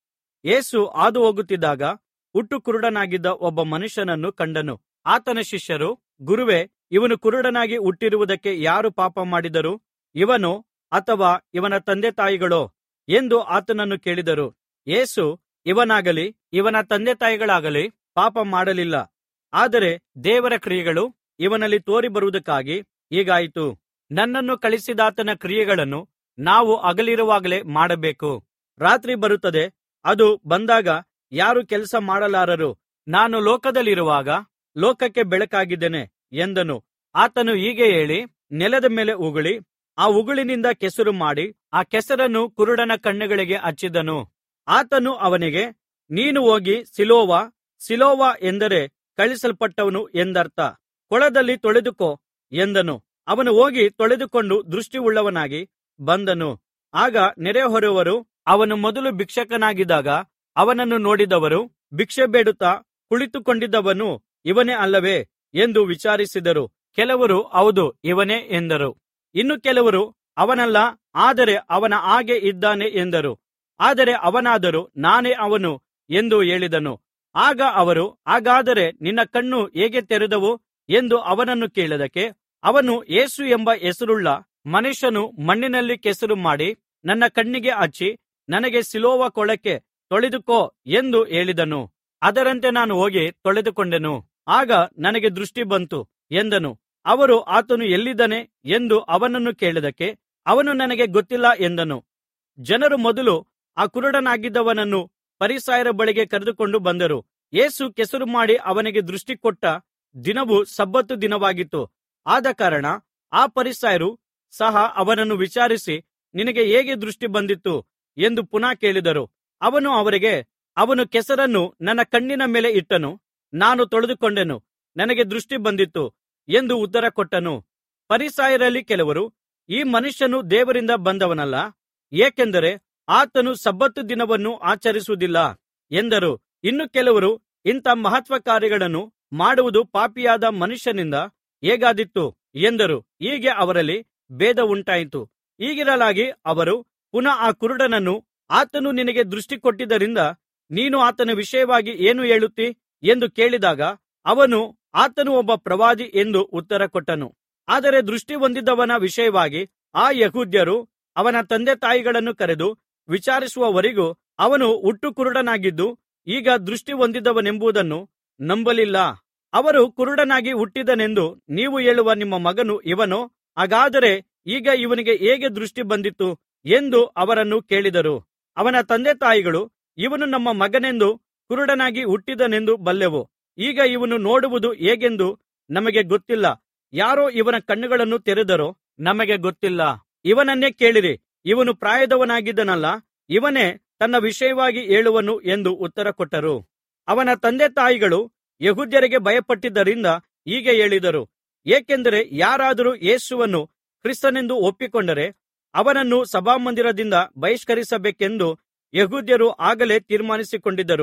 ಯೇಸು ಹಾದು ಹೋಗುತ್ತಿದ್ದಾಗ ಹುಟ್ಟು ಕುರುಡನಾಗಿದ್ದ ಒಬ್ಬ ಮನುಷ್ಯನನ್ನು ಕಂಡನು ಆತನ ಶಿಷ್ಯರು ಗುರುವೇ ಇವನು ಕುರುಡನಾಗಿ ಹುಟ್ಟಿರುವುದಕ್ಕೆ ಯಾರು ಪಾಪ ಮಾಡಿದರು ಇವನೋ ಅಥವಾ ಇವನ ತಂದೆತಾಯಿಗಳೋ ಎಂದು ಆತನನ್ನು ಕೇಳಿದರು ಯೇಸು ಇವನಾಗಲಿ ಇವನ ತಂದೆತಾಯಿಗಳಾಗಲಿ ಪಾಪ ಮಾಡಲಿಲ್ಲ ಆದರೆ ದೇವರ ಕ್ರಿಯೆಗಳು ಇವನಲ್ಲಿ ತೋರಿಬರುವುದಕ್ಕಾಗಿ ಹೀಗಾಯಿತು ನನ್ನನ್ನು ಕಳಿಸಿದಾತನ ಕ್ರಿಯೆಗಳನ್ನು ನಾವು ಹಗಲಿರುವಾಗಲೇ ಮಾಡಬೇಕು ರಾತ್ರಿ ಬರುತ್ತದೆ ಅದು ಬಂದಾಗ ಯಾರೂ ಕೆಲಸ ಮಾಡಲಾರರು ನಾನು ಲೋಕದಲ್ಲಿರುವಾಗ ಲೋಕಕ್ಕೆ ಬೆಳಕಾಗಿದ್ದೇನೆ ಎಂದನು ಆತನು ಹೀಗೆ ಹೇಳಿ ನೆಲದ ಮೇಲೆ ಉಗುಳಿ ಆ ಉಗುಳಿನಿಂದ ಕೆಸರು ಮಾಡಿ ಆ ಕೆಸರನ್ನು ಕುರುಡನ ಕಣ್ಣುಗಳಿಗೆ ಹಚ್ಚಿದನು ಆತನು ಅವನಿಗೆ ನೀನು ಹೋಗಿ ಸಿಲೋವ ಸಿಲೋವ ಎಂದರೆ ಕಳುಹಿಸಲ್ಪಟ್ಟವನು ಎಂದರ್ಥ ಕೊಳದಲ್ಲಿ ತೊಳೆದುಕೋ ಎಂದನು ಅವನು ಹೋಗಿ ತೊಳೆದುಕೊಂಡು ದೃಷ್ಟಿಯುಳ್ಳವನಾಗಿ ಬಂದನು ಆಗ ನೆರೆಹೊರೆಯವರು ಅವನು ಮೊದಲು ಭಿಕ್ಷುಕನಾಗಿದ್ದಾಗ ಅವನನ್ನು ನೋಡಿದವರು ಭಿಕ್ಷೆ ಬೇಡುತ್ತಾ ಕುಳಿತುಕೊಂಡಿದ್ದವನು ಇವನೇ ಅಲ್ಲವೇ ಎಂದು ವಿಚಾರಿಸಿದರು ಕೆಲವರು ಹೌದು ಇವನೇ ಎಂದರು ಇನ್ನು ಕೆಲವರು ಅವನಲ್ಲ ಆದರೆ ಅವನ ಹಾಗೆ ಇದ್ದಾನೆ ಎಂದರು ಆದರೆ ಅವನಾದರೋ ನಾನೇ ಅವನು ಎಂದು ಹೇಳಿದನು ಆಗ ಅವರು ಹಾಗಾದರೆ ನಿನ್ನ ಕಣ್ಣು ಹೇಗೆ ತೆರೆದವು ಎಂದು ಅವನನ್ನು ಕೇಳಿದಕ್ಕೆ ಅವನು ಯೇಸು ಎಂಬ ಹೆಸರುಳ್ಳ ಮನುಷ್ಯನು ಮಣ್ಣಿನಲ್ಲಿ ಕೆಸರು ಮಾಡಿ ನನ್ನ ಕಣ್ಣಿಗೆ ಹಚ್ಚಿ ನನಗೆ ಸಿಲೋವ ಕೊಳಕ್ಕೆ ತೊಳೆದುಕೋ ಎಂದು ಹೇಳಿದನು ಅದರಂತೆ ನಾನು ಹೋಗಿ ತೊಳೆದುಕೊಂಡೆನು ಆಗ ನನಗೆ ದೃಷ್ಟಿ ಬಂತು ಎಂದನು ಅವರು ಆತನು ಎಲ್ಲಿದ್ದಾನೆ ಎಂದು ಅವನನ್ನು ಕೇಳಿದಕ್ಕೆ ಅವನು ನನಗೆ ಗೊತ್ತಿಲ್ಲ ಎಂದನು ಜನರು ಮೊದಲು ಆ ಕುರುಡನಾಗಿದ್ದವನನ್ನು ಫರಿಸಾಯರ ಬಳಿಗೆ ಕರೆದುಕೊಂಡು ಬಂದರು ಯೇಸು ಕೆಸರು ಮಾಡಿ ಅವನಿಗೆ ದೃಷ್ಟಿ ಕೊಟ್ಟ ದಿನವು ಸಬ್ಬತ್ ದಿನವಾಗಿತ್ತು ಆದಕಾರಣ ಆ ಫರಿಸಾಯರು ಸಹ ಅವನನ್ನು ವಿಚಾರಿಸಿ ನಿನಗೆ ಹೇಗೆ ದೃಷ್ಟಿ ಬಂದಿತು ಎಂದು ಪುನಃ ಕೇಳಿದರು ಅವನು ಅವರಿಗೆ ಅವನು ಕೆಸರನ್ನು ನನ್ನ ಕಣ್ಣಿನ ಮೇಲೆ ಇಟ್ಟನು ನಾನು ತೊಳೆದುಕೊಂಡೆನು ನನಗೆ ದೃಷ್ಟಿ ಬಂದಿತು ಎಂದು ಉತ್ತರ ಕೊಟ್ಟನು ಫರಿಸಾಯರಲ್ಲಿ ಕೆಲವರು ಈ ಮನುಷ್ಯನು ದೇವರಿಂದ ಬಂದವನಲ್ಲ ಏಕೆಂದರೆ ಆತನು ಸಬ್ಬತ್ ದಿನವನ್ನು ಆಚರಿಸುವುದಿಲ್ಲ ಎಂದರು ಇನ್ನು ಕೆಲವರು ಇಂಥ ಮಹತ್ಕಾರ್ಯಗಳನ್ನು ಮಾಡುವುದು ಪಾಪಿಯಾದ ಮನುಷ್ಯನಿಂದ ಹೇಗಾದೀತು ಎಂದರು ಹೀಗೆ ಅವರಲ್ಲಿ ಭೇದ ಉಂಟಾಯಿತು ಹೀಗಿರಲಾಗಿ ಅವರು ಪುನಃ ಆ ಕುರುಡನನ್ನು ಆತನು ನಿನಗೆ ದೃಷ್ಟಿ ಕೊಟ್ಟಿದ್ದರಿಂದ ನೀನು ಆತನ ವಿಷಯವಾಗಿ ಏನು ಹೇಳುತ್ತೀ ಎಂದು ಕೇಳಿದಾಗ ಅವನು ಆತನು ಒಬ್ಬ ಪ್ರವಾದಿ ಎಂದು ಉತ್ತರ ಕೊಟ್ಟನು ಆದರೆ ದೃಷ್ಟಿ ಹೊಂದಿದವನ ವಿಷಯವಾಗಿ ಆ ಯೆಹೂದ್ಯರು ಅವನ ತಂದೆತಾಯಿಗಳನ್ನು ಕರೆದು ವಿಚಾರಿಸುವವರೆಗೂ ಅವನು ಹುಟ್ಟು ಕುರುಡನಾಗಿದ್ದು ಈಗ ದೃಷ್ಟಿ ಹೊಂದಿದವನೆಂಬುದನ್ನು ನಂಬಲಿಲ್ಲ ಅವರು ಕುರುಡನಾಗಿ ಹುಟ್ಟಿದನೆಂದು ನೀವು ಹೇಳುವ ನಿಮ್ಮ ಮಗನು ಇವನೋ ಹಾಗಾದರೆ ಈಗ ಇವನಿಗೆ ಹೇಗೆ ದೃಷ್ಟಿ ಬಂದಿತು ಎಂದು ಅವರನ್ನು ಕೇಳಿದರು ಅವನ ತಂದೆತಾಯಿಗಳು ಇವನು ನಮ್ಮ ಮಗನೆಂದು ಕುರುಡನಾಗಿ ಹುಟ್ಟಿದನೆಂದು ಬಲ್ಲೆವು ಈಗ ಇವನು ನೋಡುವುದು ಹೇಗೆಂದು ನಮಗೆ ಗೊತ್ತಿಲ್ಲ ಯಾರೋ ಇವನ ಕಣ್ಣುಗಳನ್ನು ತೆರೆದರೋ ನಮಗೆ ಗೊತ್ತಿಲ್ಲ ಇವನನ್ನೇ ಕೇಳಿರಿ ಇವನು ಪ್ರಾಯದವನಾಗಿದ್ದನಲ್ಲ ಇವನೇ ತನ್ನ ವಿಷಯವಾಗಿ ಹೇಳುವನು ಎಂದು ಉತ್ತರ ಕೊಟ್ಟರು ಅವನ ತಂದೆತಾಯಿಗಳು ಯೆಹೂದ್ಯರಿಗೆ ಭಯಪಟ್ಟಿದ್ದರಿಂದ ಹೀಗೆ ಹೇಳಿದರು ಏಕೆಂದರೆ ಯಾರಾದರೂ ಯೇಸುವನ್ನು ಕ್ರಿಸ್ತನೆಂದು ಒಪ್ಪಿಕೊಂಡರೆ ಅವನನ್ನು ಸಭಾಮಂದಿರದಿಂದ ಬಹಿಷ್ಕರಿಸಬೇಕೆಂದು ಯೆಹೂದ್ಯರು ಆಗಲೇ ತೀರ್ಮಾನಿಸಿಕೊಂಡಿದ್ದರು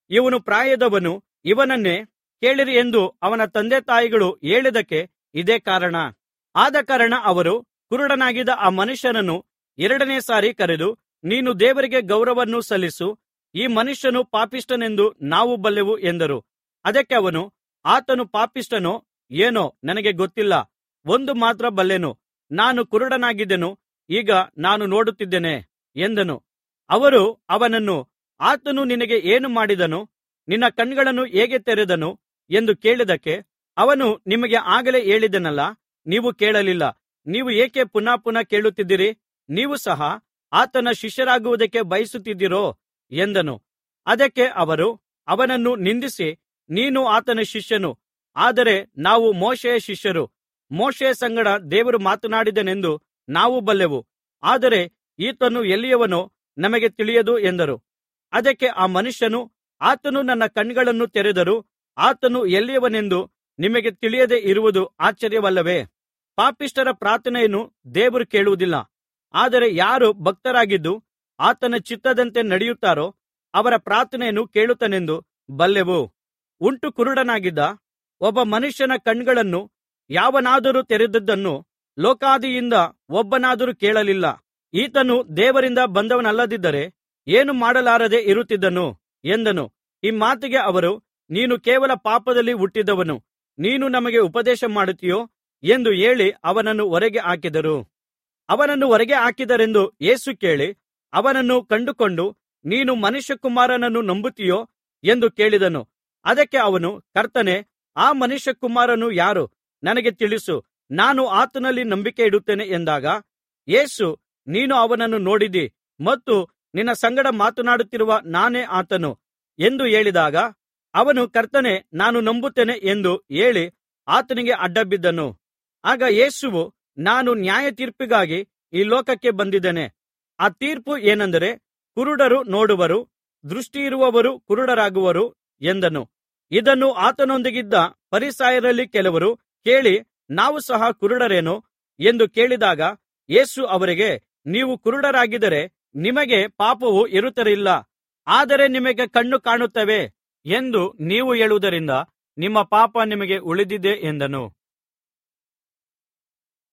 ಇವನು ಪ್ರಾಯದವನು ಇವನನ್ನೇ ಕೇಳಿರಿ ಎಂದು ಅವನ ತಂದೆತಾಯಿಗಳು ಹೇಳಿದ್ದಕ್ಕೆ ಇದೇ ಕಾರಣ ಆದಕಾರಣ ಅವರು ಕುರುಡನಾಗಿದ್ದ ಆ ಮನುಷ್ಯನನ್ನು ಎರಡನೇ ಸಾರಿ ಕರೆದು ನೀನು ದೇವರಿಗೆ ಗೌರವವನ್ನು ಸಲ್ಲಿಸು ಈ ಮನುಷ್ಯನು ಪಾಪಿಷ್ಠನೆಂದು ನಾವು ಬಲ್ಲೆವು ಎಂದರು ಅದಕ್ಕೆ ಅವನು ಆತನು ಪಾಪಿಷ್ಠನೋ ಏನೋ ನನಗೆ ಗೊತ್ತಿಲ್ಲ ಒಂದು ಮಾತ್ರ ಬಲ್ಲೆನು ನಾನು ಕುರುಡನಾಗಿದ್ದೆನು ಈಗ ನಾನು ನೋಡುತ್ತಿದ್ದೇನೆ ಎಂದನು ಅವರು ಅವನನ್ನು ಆತನು ನಿನಗೆ ಏನು ಮಾಡಿದನು ನಿನ್ನ ಕಣ್ಣುಗಳನ್ನು ಹೇಗೆ ತೆರೆದನು ಎಂದು ಕೇಳಿದ್ದಕ್ಕೆ ಅವನು ನಿಮಗೆ ಆಗಲೇ ಹೇಳಿದೆನಲ್ಲ ನೀವು ಕೇಳಲಿಲ್ಲ ನೀವು ಏಕೆ ಪುನಃ ಪುನಃ ಕೇಳುತ್ತಿದ್ದೀರಿ ನೀವು ಸಹ ಆತನ ಶಿಷ್ಯರಾಗುವುದಕ್ಕೆ ಬಯಸುತ್ತಿದ್ದೀರೋ ಎಂದನು ಅದಕ್ಕೆ ಅವರು ಅವನನ್ನು ನಿಂದಿಸಿ ನೀನು ಆತನ ಶಿಷ್ಯನು ಆದರೆ ನಾವು ಮೋಶೆಯ ಶಿಷ್ಯರು ಮೋಶೆಯ ಸಂಗಡ ದೇವರು ಮಾತನಾಡಿದನೆಂದು ನಾವು ಬಲ್ಲೆವು ಆದರೆ ಈತನು ಎಲ್ಲಿಯವನೋ ನಮಗೆ ತಿಳಿಯದು ಎಂದರು ಅದಕ್ಕೆ ಆ ಮನುಷ್ಯನು ಆತನು ನನ್ನ ಕಣ್ಣುಗಳನ್ನು ತೆರೆದರೂ ಆತನು ಎಲ್ಲಿಯವನೆಂದು ನಿಮಗೆ ತಿಳಿಯದೆ ಇರುವುದು ಆಶ್ಚರ್ಯವಲ್ಲವೇ ಪಾಪಿಷ್ಠರ ಪ್ರಾರ್ಥನೆಯನ್ನು ದೇವರು ಕೇಳುವುದಿಲ್ಲ ಆದರೆ ಯಾರು ಭಕ್ತರಾಗಿದ್ದು ಆತನ ಚಿತ್ತದಂತೆ ನಡೆಯುತ್ತಾರೋ ಅವರ ಪ್ರಾರ್ಥನೆಯನ್ನು ಕೇಳುತ್ತಾನೆಂದು ಬಲ್ಲೆವು ಉಂಟು ಕುರುಡನಾಗಿದ್ದ ಒಬ್ಬ ಮನುಷ್ಯನ ಕಣ್ಣುಗಳನ್ನು ಯಾವನಾದರೂ ತೆರೆದದ್ದನ್ನು ಲೋಕಾದಿಯಿಂದ ಒಬ್ಬನಾದರೂ ಕೇಳಲಿಲ್ಲ ಈತನು ದೇವರಿಂದ ಬಂದವನಲ್ಲದಿದ್ದರೆ ಏನು ಮಾಡಲಾರದೆ ಇರುತ್ತಿದ್ದನು ಎಂದನು ಈ ಮಾತಿಗೆ ಅವರು ನೀನು ಕೇವಲ ಪಾಪದಲ್ಲಿ ಹುಟ್ಟಿದವನು ನೀನು ನಮಗೆ ಉಪದೇಶ ಮಾಡುತ್ತೀಯೋ ಎಂದು ಹೇಳಿ ಅವನನ್ನು ಹೊರಗೆ ಹಾಕಿದರು ಅವನನ್ನು ಹೊರಗೆ ಹಾಕಿದರೆಂದು ಯೇಸು ಕೇಳಿ ಅವನನ್ನು ಕಂಡುಕೊಂಡು ನೀನು ಮನುಷ್ಯಕುಮಾರನನ್ನು ನಂಬುತ್ತೀಯೋ ಎಂದು ಕೇಳಿದನು ಅದಕ್ಕೆ ಅವನು ಕರ್ತನೇ ಆ ಮನುಷ್ಯಕುಮಾರನು ಯಾರು ನನಗೆ ತಿಳಿಸು ನಾನು ಆತನಲ್ಲಿ ನಂಬಿಕೆ ಇಡುತ್ತೇನೆ ಎಂದಾಗ ಯೇಸು ನೀನು ಅವನನ್ನು ನೋಡಿದಿ ಮತ್ತು ನಿನ್ನ ಸಂಗಡ ಮಾತನಾಡುತ್ತಿರುವ ನಾನೇ ಆತನು ಎಂದು ಹೇಳಿದಾಗ ಅವನು ಕರ್ತನೇ ನಾನು ನಂಬುತ್ತೇನೆ ಎಂದು ಹೇಳಿ ಆತನಿಗೆ ಅಡ್ಡಬಿದ್ದನು ಆಗ ಯೇಸುವು ನಾನು ನ್ಯಾಯತೀರ್ಪಿಗಾಗಿ ಈ ಲೋಕಕ್ಕೆ ಬಂದಿದ್ದೇನೆ ಆ ತೀರ್ಪು ಏನೆಂದರೆ ಕುರುಡರು ನೋಡುವರು ದೃಷ್ಟಿಯಿರುವವರು ಕುರುಡರಾಗುವರು ಎಂದನು ಇದನ್ನು ಆತನೊಂದಿಗಿದ್ದ ಫರಿಸಾಯರಲ್ಲಿ ಕೆಲವರು ಕೇಳಿ ನಾವು ಸಹ ಕುರುಡರೇನೋ ಎಂದು ಕೇಳಿದಾಗ ಯೇಸು ಅವರಿಗೆ ನೀವು ಕುರುಡರಾಗಿದ್ದರೆ ನಿಮಗೆ ಪಾಪವು ಇರುತ್ತಿರಲಿಲ್ಲ ಆದರೆ ನಿಮಗೆ ಕಣ್ಣು ಕಾಣುತ್ತವೆ ಎಂದು ನೀವು ಹೇಳುವುದರಿಂದ ನಿಮ್ಮ ಪಾಪ ನಿಮಗೆ ಉಳಿದಿದೆ ಎಂದನು